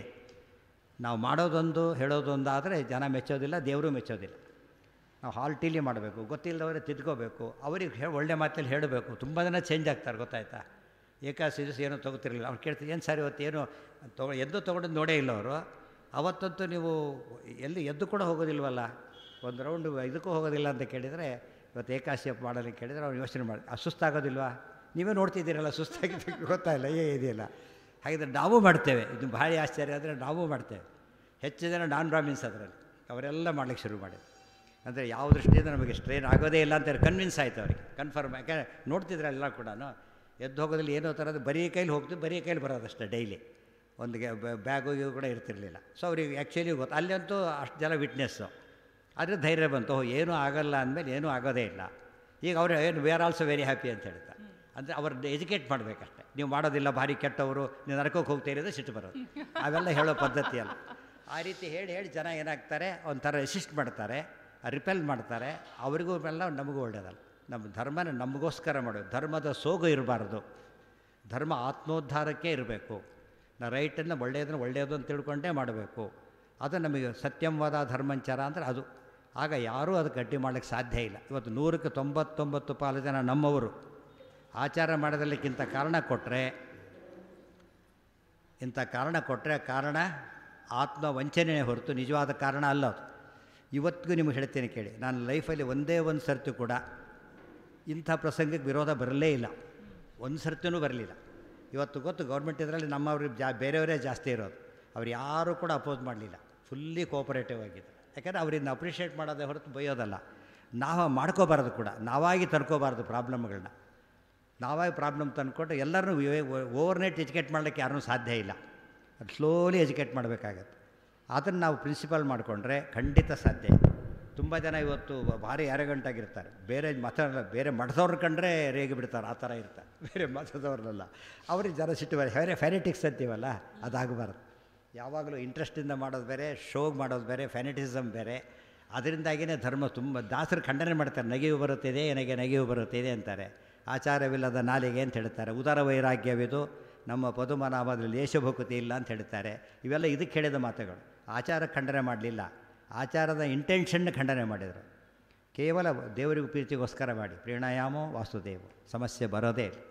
A: ನಾವು ಮಾಡೋದೊಂದು ಹೇಳೋದೊಂದು ಆದರೆ ಜನ ಮೆಚ್ಚೋದಿಲ್ಲ ದೇವರು ಮೆಚ್ಚೋದಿಲ್ಲ ನಾವು ಹಾಲ್ಟಿಲಿ ಮಾಡಬೇಕು ಗೊತ್ತಿಲ್ಲದವರೇ ತಿದ್ಕೋಬೇಕು ಅವ್ರಿಗೆ ಹೇ ಒಳ್ಳೆ ಮಾತಲ್ಲಿ ಹೇಳಬೇಕು ತುಂಬ ಜನ ಚೇಂಜ್ ಆಗ್ತಾರೆ ಗೊತ್ತಾಯ್ತಾ ಏಕಾಸಿ ದಿವಸ ಏನೋ ತೊಗೋತಿರಲಿಲ್ಲ ಅವ್ರು ಕೇಳ್ತೀವಿ ಏನು ಸರ್ ಇವತ್ತು ಏನು ತೊಗೊ ಎದ್ದು ತೊಗೊಂಡು ನೋಡೇ ಇಲ್ಲ ಅವರು ಅವತ್ತಂತೂ ನೀವು ಎಲ್ಲಿ ಎದ್ದು ಕೂಡ ಹೋಗೋದಿಲ್ವಲ್ಲ ಒಂದು ರೌಂಡು ಇದಕ್ಕೂ ಹೋಗೋದಿಲ್ಲ ಅಂತ ಕೇಳಿದರೆ ಇವತ್ತು ಏಕಾಸಿ ಹಬ್ಬ ಮಾಡಲು ಕೇಳಿದರೆ ಅವ್ರು ಯೋಚನೆ ಮಾಡಿ ಆ ಸುಸ್ತಾಗೋದಿಲ್ವಾ ನೀವೇ ನೋಡ್ತಿದ್ದೀರಲ್ಲ ಸುಸ್ತಾಗಿದ್ದಕ್ಕೆ ಗೊತ್ತಾಯಿಲ್ಲ ಏ ಇದೆಯಲ್ಲ ಹಾಗಿದ್ರೆ ನಾವು ಮಾಡ್ತೇವೆ ಇದು ಭಾರಿ ಆಶ್ಚರ್ಯ ಅಂದರೆ ನಾವು ಮಾಡ್ತೇವೆ ಹೆಚ್ಚು ಜನ ನಾನ್ ಬ್ರಾಹ್ಮಿನ್ಸ್ ಅದರಲ್ಲಿ ಅವರೆಲ್ಲ ಮಾಡ್ಲಿಕ್ಕೆ ಶುರು ಮಾಡಿದ್ರು ಅಂದರೆ ಯಾವ ದೃಷ್ಟಿಯಿಂದ ನಮಗೆ ಸ್ಟ್ರೈನ್ ಆಗೋದೇ ಇಲ್ಲ ಅಂತ ಕನ್ವಿನ್ಸ್ ಆಯಿತು ಅವರಿಗೆ ಕನ್ಫರ್ಮ್ ಯಾಕೆ ನೋಡ್ತಿದ್ರೆ ಎಲ್ಲ ಕೂಡ ಎದ್ದು ಹೋಗೋದ್ರಲ್ಲಿ ಏನೋ ಥರದ ಬರೀ ಕೈಲಿ ಹೋಗ್ತೀವಿ ಬರೀ ಕೈಲಿ ಬರೋದಷ್ಟೇ ಡೈಲಿ ಒಂದು ಬ್ಯಾಗು ಇವು ಕೂಡ ಇರ್ತಿರಲಿಲ್ಲ ಸೊ ಅವ್ರಿಗೆ ಆ್ಯಕ್ಚುಲಿ ಗೊತ್ತು ಅಲ್ಲಂತೂ ಅಷ್ಟು ಜನ ವಿಟ್ನೆಸ್ಸು ಆದರೆ ಧೈರ್ಯ ಬಂತು ಓಹ್ ಏನೂ ಆಗಲ್ಲ ಅಂದಮೇಲೆ ಏನೂ ಆಗೋದೇ ಇಲ್ಲ ಈಗ ಅವರು ಏನು we are also very happy ಅಂತ ಹೇಳ್ತಾರೆ ಅಂದರೆ ಅವ್ರನ್ನ ಎಜುಕೇಟ್ ಮಾಡಬೇಕಷ್ಟೆ ನೀವು ಮಾಡೋದಿಲ್ಲ ಭಾರಿ ಕೆಟ್ಟವರು ನೀವು ನರಕೋಕ್ಕೆ ಹೋಗ್ತಾ ಇರೋದು ಸಿಟ್ಟು ಬರೋದು ಅವೆಲ್ಲ ಹೇಳೋ ಪದ್ಧತಿ ಅಲ್ಲ ಆ ರೀತಿ ಹೇಳಿ ಹೇಳಿ ಜನ ಏನಾಗ್ತಾರೆ ಒಂಥರ ರೆಸಿಸ್ಟ್ ಮಾಡ್ತಾರೆ ರಿಪೆಲ್ ಮಾಡ್ತಾರೆ ಅವರಿಗೂ ಎಲ್ಲ ನಮಗೂ ಒಳ್ಳೆಯದಲ್ಲ ನಮ್ಮ ಧರ್ಮನ ನಮಗೋಸ್ಕರ ಮಾಡೋದು ಧರ್ಮದ ಸೋಗು ಇರಬಾರ್ದು ಧರ್ಮ ಆತ್ಮೋದ್ಧಾರಕ್ಕೆ ಇರಬೇಕು ನಾ ರೈಟನ್ನು ಒಳ್ಳೆಯದನ್ನು ಒಳ್ಳೆಯದು ಅಂತ ತಿಳ್ಕೊಂಡೇ ಮಾಡಬೇಕು ಅದು ನಮಗೆ ಸತ್ಯಂವಾದ ಧರ್ಮಂಚಾರ ಅಂದರೆ ಅದು ಆಗ ಯಾರೂ ಅದಕ್ಕೆ ಗಟ್ಟಿ ಮಾಡಲಿಕ್ಕೆ ಸಾಧ್ಯ ಇಲ್ಲ ಇವತ್ತು ನೂರಕ್ಕೆ ತೊಂಬತ್ತೊಂಬತ್ತು ಪಾಲು ಜನ ನಮ್ಮವರು ಆಚಾರ ಮಾಡೋದಕ್ಕಿಂತ ಕಾರಣ ಕೊಟ್ಟರೆ ಇಂಥ ಕಾರಣ ಕೊಟ್ಟರೆ ಕಾರಣ ಆತ್ಮ ವಂಚನೆ ಹೊರತು ನಿಜವಾದ ಕಾರಣ ಅಲ್ಲ ಅದು ಇವತ್ತಿಗೂ ನಿಮಗೆ ಹೇಳ್ತೇನೆ ಕೇಳಿ ನಾನು ಲೈಫಲ್ಲಿ ಒಂದೇ ಒಂದು ಸರ್ತಿ ಕೂಡ ಇಂಥ ಪ್ರಸಂಗಕ್ಕೆ ವಿರೋಧ ಬರಲೇ ಇಲ್ಲ ಒಂದು ಸರ್ತಿನೂ ಬರಲಿಲ್ಲ ಇವತ್ತು ಗೊತ್ತು ಗೌರ್ಮೆಂಟ್ ಇದರಲ್ಲಿ ನಮ್ಮವ್ರಿಗೆ ಜಾ ಬೇರೆಯವರೇ ಜಾಸ್ತಿ ಇರೋದು ಅವ್ರು ಯಾರೂ ಕೂಡ ಅಪೋಸ್ ಮಾಡಲಿಲ್ಲ ಫುಲ್ಲಿ ಕೋಪರೇಟಿವ್ ಆಗಿದೆ ಯಾಕಂದರೆ ಅವ್ರನ್ನ ಅಪ್ರಿಷಿಯೇಟ್ ಮಾಡೋದೇ ಹೊರತು ಬೈಯೋದಲ್ಲ ನಾವು ಮಾಡ್ಕೋಬಾರ್ದು ಕೂಡ ನಾವಾಗಿ ತರ್ಕೋಬಾರ್ದು ಪ್ರಾಬ್ಲಮ್ಗಳನ್ನ ನಾವಾಗಿ ಪ್ರಾಬ್ಲಮ್ ತಂದ್ಕೊಂಡು ಎಲ್ಲರೂ ಓವರ್ನೈಟ್ ಎಜುಕೇಟ್ ಮಾಡಲಿಕ್ಕೆ ಯಾರೂ ಸಾಧ್ಯ ಇಲ್ಲ ಅದು ಸ್ಲೋಲಿ ಎಜುಕೇಟ್ ಮಾಡಬೇಕಾಗತ್ತೆ ಅದನ್ನು ನಾವು ಪ್ರಿನ್ಸಿಪಲ್ ಮಾಡಿಕೊಂಡ್ರೆ ಖಂಡಿತ ಸಾಧ್ಯ ಇದೆ ತುಂಬ ಜನ ಇವತ್ತು ಭಾರಿ ಆಗಿರ್ತಾರೆ ಬೇರೆ ಮತ ಬೇರೆ ಮಠದವ್ರು ಕಂಡ್ರೆ ರೇಗಿ ಬಿಡ್ತಾರೆ ಆ ಥರ ಇರ್ತಾರೆ ಬೇರೆ ಮತದವ್ರನ್ನೆಲ್ಲ ಅವ್ರಿಗೆ ಜನ ಸಿಟ್ಟು ಬೇರೆ ಬೇರೆ ಫ್ಯಾನಿಟಿಕ್ಸ್ ಅಂತೀವಲ್ಲ ಅದಾಗಬಾರ್ದು ಯಾವಾಗಲೂ ಇಂಟ್ರೆಸ್ಟಿಂದ ಮಾಡೋದು ಬೇರೆ ಶೋಗ್ ಮಾಡೋದು ಬೇರೆ ಫ್ಯಾನಿಟಿಸಮ್ ಬೇರೆ ಅದರಿಂದಾಗಿಯೇ ಧರ್ಮ ತುಂಬ ದಾಸರು ಖಂಡನೆ ಮಾಡ್ತಾರೆ ನಗೆಯು ಬರುತ್ತಿದೆ ನನಗೆ ನಗೆಯು ಬರುತ್ತಿದೆ ಅಂತಾರೆ ಆಚಾರವಿಲ್ಲದ ನಾಲಿಗೆ ಅಂತ ಹೇಳ್ತಾರೆ ಉದರ ವೈರಾಗ್ಯವಿದು ನಮ್ಮ ಪದುಮನಾಮದಲ್ಲಿ ದೇಶಭಕ್ತಿ ಇಲ್ಲ ಅಂತ ಹೇಳ್ತಾರೆ ಇವೆಲ್ಲ ಇದಕ್ಕೆ ಹೇಳಿದ ಮಾತುಗಳು ಆಚಾರ ಖಂಡನೆ ಮಾಡಲಿಲ್ಲ ಆಚಾರದ ಇಂಟೆನ್ಷನ್ನ ಖಂಡನೆ ಮಾಡಿದರು ಕೇವಲ ದೇವರಿಗೂ ಪ್ರೀತಿಗೋಸ್ಕರ ಮಾಡಿ ಪ್ರೇಣಾಯಾಮೋ ವಾಸುದೇವ ಸಮಸ್ಯೆ ಬರೋದೇ ಇಲ್ಲ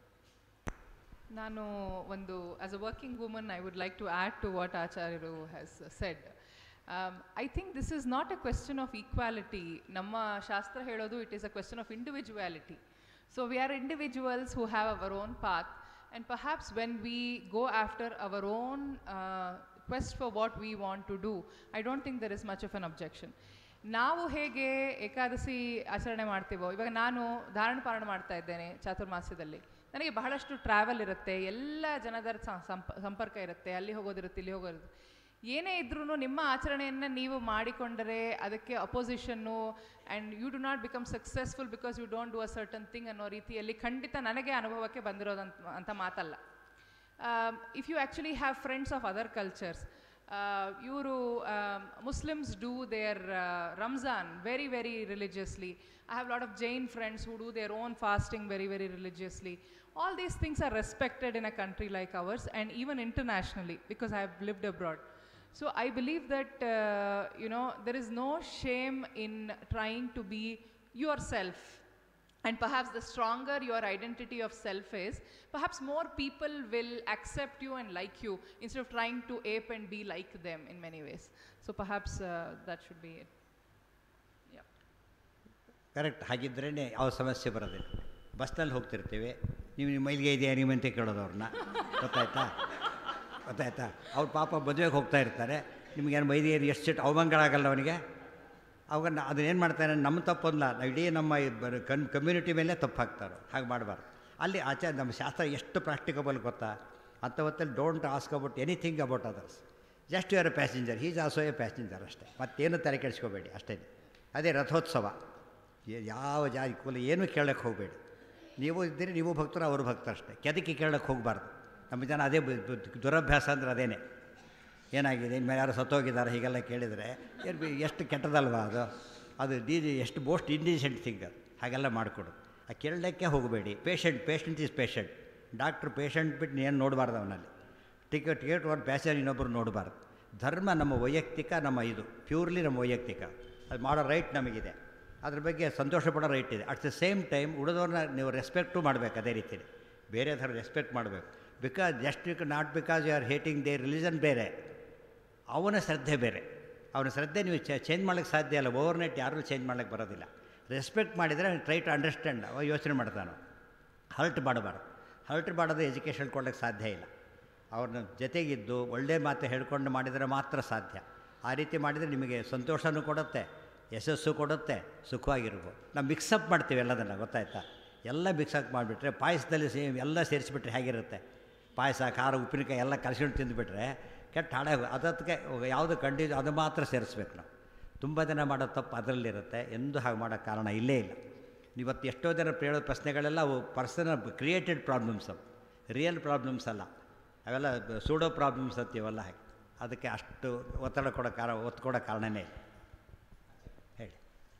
C: ನಾನು ಒಂದು as a working woman I would like to add to what ಆಚಾರ್ಯರು has said I think this is not a question of equality ನಮ್ಮ ಶಾಸ್ತ್ರ ಹೇಳೋದು it is a question of individuality so we are individuals who have our own path and perhaps when we go after our own uh, quest for what we want to do, I don't think there is much of an objection. ನಾವು ಹೇಗೆ ಏಕಾದಶಿ ಆಚರಣೆ ಮಾಡ್ತೀವೋ ಇವಾಗ ನಾನು ಧಾರಣ ಪಾರಣ ಮಾಡ್ತಾ ಇದ್ದೇನೆ ಚಾತುರ್ಮಾಸ್ಯದಲ್ಲಿ ನನಗೆ ಬಹಳಷ್ಟು ಟ್ರಾವೆಲ್ ಇರುತ್ತೆ ಎಲ್ಲ ಜನದರ ಸಂಪ ಸಂಪರ್ಕ ಇರುತ್ತೆ ಅಲ್ಲಿ ಹೋಗೋದಿರುತ್ತೆ ಇಲ್ಲಿ ಹೋಗೋದಿರುತ್ತೆ ಏನೇ ಇದ್ರೂ ನಿಮ್ಮ ಆಚರಣೆಯನ್ನು ನೀವು ಮಾಡಿಕೊಂಡರೆ ಅದಕ್ಕೆ opposition and you do not become successful because you don't do a certain thing ಅನ್ನೋ ರೀತಿಯಲ್ಲಿ ಖಂಡಿತ ನನಗೆ ಅನುಭವಕ್ಕೆ ಬಂದಿರೋದಂತ ಅಂತ ಮಾತಲ್ಲ if you actually have friends of other cultures ಇವರು Muslims do their Ramzan very very religiously I have lot of Jain friends who do their own fasting very very religiously all these things are respected in a country like ours and even internationally because I have lived abroad. So I believe that uh, you know there is no shame in trying to be yourself. And perhaps the stronger your identity of self is, perhaps more people will accept you and like you instead of trying to ape and be like them in many ways. So perhaps uh, that should be it. Yeah.
A: Correct ಹಾಗಿದ್ರೇ ಯಾವ ಸಮಸ್ಯೆ ಬರೋದಿಲ್ಲ ಬಸ್ನಲ್ಲಿ ಹೋಗ್ತಿರ್ತೀವಿ ನೀವು ನಿಮ್ಮ ಮೈಲಿಗೆ ಇದೆಯಾ ನಿಮ್ಮಂತೆ ಕೇಳೋದು ಅವ್ರನ್ನ ಗೊತ್ತಾಯ್ತಾ ಗೊತ್ತಾಯ್ತಾ ಅವ್ರ ಪಾಪ ಮದುವೆಗೆ ಹೋಗ್ತಾ ಇರ್ತಾರೆ ನಿಮಗೇನು ಮೈಲಿಗೆ ಇದು ಎಷ್ಟು ಸಿಟ್ಟು ಅವಮಾನಗಳಾಗಲ್ಲ ಅವನಿಗೆ ಅವಾಗ ನಾ- ಅದನ್ನೇನು ಮಾಡ್ತಾರೆ ನಮ್ಮ ತಪ್ಪಲ್ಲ ನಾವು ಇಡೀ ನಮ್ಮ ಈ ಬರ- ಕನ್ ಕಮ್ಯುನಿಟಿ ಮೇಲೆ ತಪ್ಪು ಹಾಕ್ತಾರೆ ಹಾಗೆ ಮಾಡಬಾರ್ದು ಅಲ್ಲಿ ಆಚಾರ ನಮ್ಮ ಶಾಸ್ತ್ರ ಎಷ್ಟು ಪ್ರಾಕ್ಟಿಕಬಲ್ ಗೊತ್ತಾ ಅಂಥ ಹೊತ್ತಲ್ಲಿ don't ask about anything about others just you are a passenger he's also a passenger ಅಷ್ಟೇ ಮತ್ತೇನು ತಲೆ ಕೆಡಿಸ್ಕೋಬೇಡಿ ಅಷ್ಟೇ ಅದೇ ರಥೋತ್ಸವ ಯ- ಯಾವ ಜಾತಿ ಕುಲ ಏನೂ ಕೇಳಕ್ಕೆ ಹೋಗಬೇಡಿ ನೀವು ಇದ್ದೀರಿ ನೀವು ಭಕ್ತರು ಅವರು ಭಕ್ತರು ಅಷ್ಟೇ ಕೆದಕಿ ಕೇಳಕ್ಕೆ ಹೋಗಬಾರ್ದು ನಮ್ಮ ಜನ ಅದೇ ಬು- ಬು- ದುರಭ್ಯಾಸ ಅಂದ್ರೆ ಅದೇನೆ ಏನಾಗಿದೆ ಇನ್ಮೇಲೆ ಯಾರು ಸತ್ತೋಗಿದ್ದಾರೆ ಹೀಗೆಲ್ಲ ಕೇಳಿದರೆ ಏನು ಬಿ- ಎಷ್ಟು ಕೆಟ್ಟದಲ್ವಾ ಅದು ಅದು ಡಿ ಎಷ್ಟು ಮೋಸ್ಟ್ ಇಂಡಿಸೆಂಟ್ ಥಿಂಗ್ ಅದು ಹಾಗೆಲ್ಲ ಮಾಡಿಕೊಡು ಆ ಕೇಳಲಿಕ್ಕೆ ಹೋಗಬೇಡಿ patient patient is patient doctor patient ಬಿಟ್ಟು ಏನು ನೋಡಬಾರ್ದು ಅವನಲ್ಲಿ ಟಿಕೆಟ್ ಟಿಕೆಟ್ ಒಂದು ಪ್ಯಾಸೆಂಜರ್ ಇನ್ನೊಬ್ಬರು ನೋಡಬಾರ್ದು ಧರ್ಮ ನಮ್ಮ ವೈಯಕ್ತಿಕ ನಮ್ಮ ಇದು ಪ್ಯೂರ್ಲಿ ನಮ್ಮ ವೈಯಕ್ತಿಕ ಅದು ಮಾಡೋ ರೈಟ್ ನಮಗಿದೆ ಅದ್ರ ಬಗ್ಗೆ ಸಂತೋಷ ಪಡೋ ರೈಟ್ ಇದೆ ಅಟ್ ದ ಸೇಮ್ ಟೈಮ್ ಉಳಿದವ್ರನ್ನ ನೀವು ರೆಸ್ಪೆಕ್ಟು ಮಾಡಬೇಕು ಅದೇ ರೀತಿಯಲ್ಲಿ ಬೇರೆ ಥರ ರೆಸ್ಪೆಕ್ಟ್ ಮಾಡಬೇಕು because just you not because you are hating their religion ಬೇರೆ ಅವನ ಶ್ರದ್ಧೆ ಬೇರೆ ಅವನ ಶ್ರದ್ಧೆ ನೀವು ಚೇಂಜ್ ಮಾಡೋಕ್ಕೆ ಸಾಧ್ಯ ಇಲ್ಲ ಓವರ್ನೈಟ್ ಯಾರೂ ಚೇಂಜ್ ಮಾಡೋಕ್ಕೆ ಬರೋದಿಲ್ಲ ರೆಸ್ಪೆಕ್ಟ್ ಮಾಡಿದರೆ ಟ್ರೈ ಟು ಅಂಡರ್ಸ್ಟ್ಯಾಂಡ್ ಅವ ಯೋಚನೆ ಮಾಡ್ತಾನೆ ಹರ್ಟ್ ಮಾಡಬಾರ್ದು ಹರ್ಟ್ ಮಾಡೋದು ಎಜುಕೇಷನ್ ಕೊಡೋಕ್ಕೆ ಸಾಧ್ಯ ಇಲ್ಲ ಅವ್ರನ್ನ ಜೊತೆಗಿದ್ದು ಒಳ್ಳೆ ಮಾತು ಹೇಳ್ಕೊಂಡು ಮಾಡಿದರೆ ಮಾತ್ರ ಸಾಧ್ಯ ಆ ರೀತಿ ಮಾಡಿದರೆ ನಿಮಗೆ ಸಂತೋಷನೂ ಕೊಡುತ್ತೆ ಯಶಸ್ಸು ಕೊಡುತ್ತೆ ಸುಖವಾಗಿರ್ಬೋದು ನಾವು ಮಿಕ್ಸಪ್ ಮಾಡ್ತೀವಿ ಎಲ್ಲದನ್ನು ಗೊತ್ತಾಯ್ತಾ ಎಲ್ಲ ಮಿಕ್ಸಪ್ ಮಾಡಿಬಿಟ್ರೆ ಪಾಯಸದಲ್ಲಿ ಸೇಮ್ ಎಲ್ಲ ಸೇರಿಸಿಬಿಟ್ರೆ ಹೇಗಿರುತ್ತೆ ಪಾಯಸ ಖಾರ ಉಪ್ಪಿನಕಾಯಿ ಎಲ್ಲ ಕಲಸ್ಕೊಂಡು ತಿಂದುಬಿಟ್ರೆ ಕೆಟ್ಟ ಹಾಳಾಗ ಅದಕ್ಕೆ ಯಾವುದು ಕಂಡಿದ್ದು ಅದು ಮಾತ್ರ ಸೇರಿಸ್ಬೇಕು ನಾವು ತುಂಬ ಜನ ಮಾಡೋ ತಪ್ಪು ಅದರಲ್ಲಿರುತ್ತೆ ಎಂದು ಹಾಗೆ ಮಾಡೋ ಕಾರಣ ಇಲ್ಲೇ ಇಲ್ಲ ಇವತ್ತು ಎಷ್ಟೋ ಜನ ಕೇಳೋ ಪ್ರಶ್ನೆಗಳೆಲ್ಲ ಅವು ಪರ್ಸನಲ್ ಕ್ರಿಯೇಟೆಡ್ ಪ್ರಾಬ್ಲಮ್ಸ್ ಅವು ರಿಯಲ್ ಪ್ರಾಬ್ಲಮ್ಸ್ ಅಲ್ಲ ಅವೆಲ್ಲ ಸೂಡೋ ಪ್ರಾಬ್ಲಮ್ಸ್ ಅಂತೀವಲ್ಲ ಹಾಗೆ ಅದಕ್ಕೆ ಅಷ್ಟು ಒತ್ತಡ ಕೊಡೋ ಕಾರಣ ಒತ್ತು ಕೊಡೋ ಕಾರಣನೇ ಇಲ್ಲ ಹೇಳಿ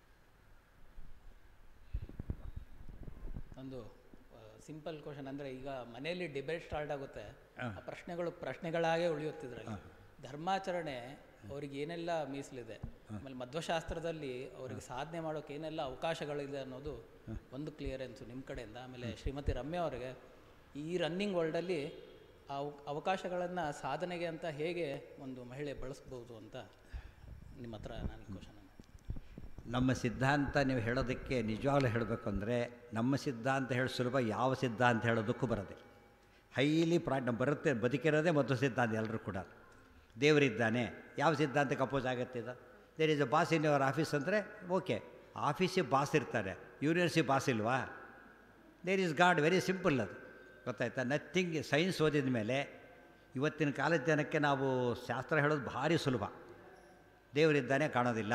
F: ಒಂದು ಸಿಂಪಲ್ ಕ್ವಶನ್ ಅಂದರೆ ಈಗ ಮನೆಯಲ್ಲಿ ಡಿಬೇಟ್ ಸ್ಟಾರ್ಟ್ ಆಗುತ್ತೆ ಆ ಪ್ರಶ್ನೆಗಳು ಪ್ರಶ್ನೆಗಳಾಗೇ ಉಳಿಯುತ್ತಿದ್ರಲ್ಲಿ ಧರ್ಮಾಚರಣೆ ಅವ್ರಿಗೆ ಏನೆಲ್ಲ ಮೀಸಲಿದೆ ಆಮೇಲೆ ಮಧ್ವಶಾಸ್ತ್ರದಲ್ಲಿ ಅವರಿಗೆ ಸಾಧನೆ ಮಾಡೋಕೆ ಏನೆಲ್ಲ ಅವಕಾಶಗಳಿದೆ ಅನ್ನೋದು ಒಂದು ಕ್ಲಿಯರೆನ್ಸು ನಿಮ್ಮ ಕಡೆಯಿಂದ ಆಮೇಲೆ ಶ್ರೀಮತಿ ರಮ್ಯಾ ಅವರಿಗೆ ಈ ರನ್ನಿಂಗ್ ವರ್ಲ್ಡಲ್ಲಿ ಆ ಅವ- ಅವಕಾಶಗಳನ್ನು ಸಾಧನೆಗೆ ಅಂತ ಹೇಗೆ ಒಂದು ಮಹಿಳೆ ಬಳಸ್ಬೋದು ಅಂತ ನಿಮ್ಮ ಹತ್ರ ನಾನು ಕ್ವಶನ್
A: ನಮ್ಮ ಸಿದ್ಧಾಂತ ನೀವು ಹೇಳೋದಕ್ಕೆ ನಿಜವಾಗ್ಲೂ ಹೇಳಬೇಕು ಅಂದರೆ ನಮ್ಮ ಸಿದ್ಧಾಂತ ಹೇಳಿ ಸುಲಭ ಯಾವ ಸಿದ್ಧಾಂತ ಹೇಳೋದಕ್ಕೂ ಬರೋದಿಲ್ಲ ಹೈಲಿ ಪ್ರಾ ನಮ್ಮ ಬರುತ್ತೆ ಬದುಕಿರೋದೇ ಮತ್ತು ಸಿದ್ಧಾಂತ ಎಲ್ಲರೂ ಕೂಡ ದೇವರಿದ್ದಾನೆ ಯಾವ ಸಿದ್ಧಾಂತಕ್ಕೆ ಅಪೋಸ್ ಆಗುತ್ತೆ ಇದು there is a boss in your office ಅಂದರೆ ಓಕೆ ಆಫೀಸಿಗೆ ಬಾಸ್ ಇರ್ತಾರೆ ಯೂನಿವರ್ಸಿಟಿ ಬಾಸ್ ಇಲ್ವಾ there is God very simple ಅದು ಗೊತ್ತಾಯ್ತಾ ನಥಿಂಗ್ ಸೈನ್ಸ್ ಓದಿದ ಮೇಲೆ ಇವತ್ತಿನ ಕಾಲದ ಜನಕ್ಕೆ ನಾವು ಶಾಸ್ತ್ರ ಹೇಳೋದು ಭಾರಿ ಸುಲಭ ದೇವರಿದ್ದಾನೆ ಕಾಣೋದಿಲ್ಲ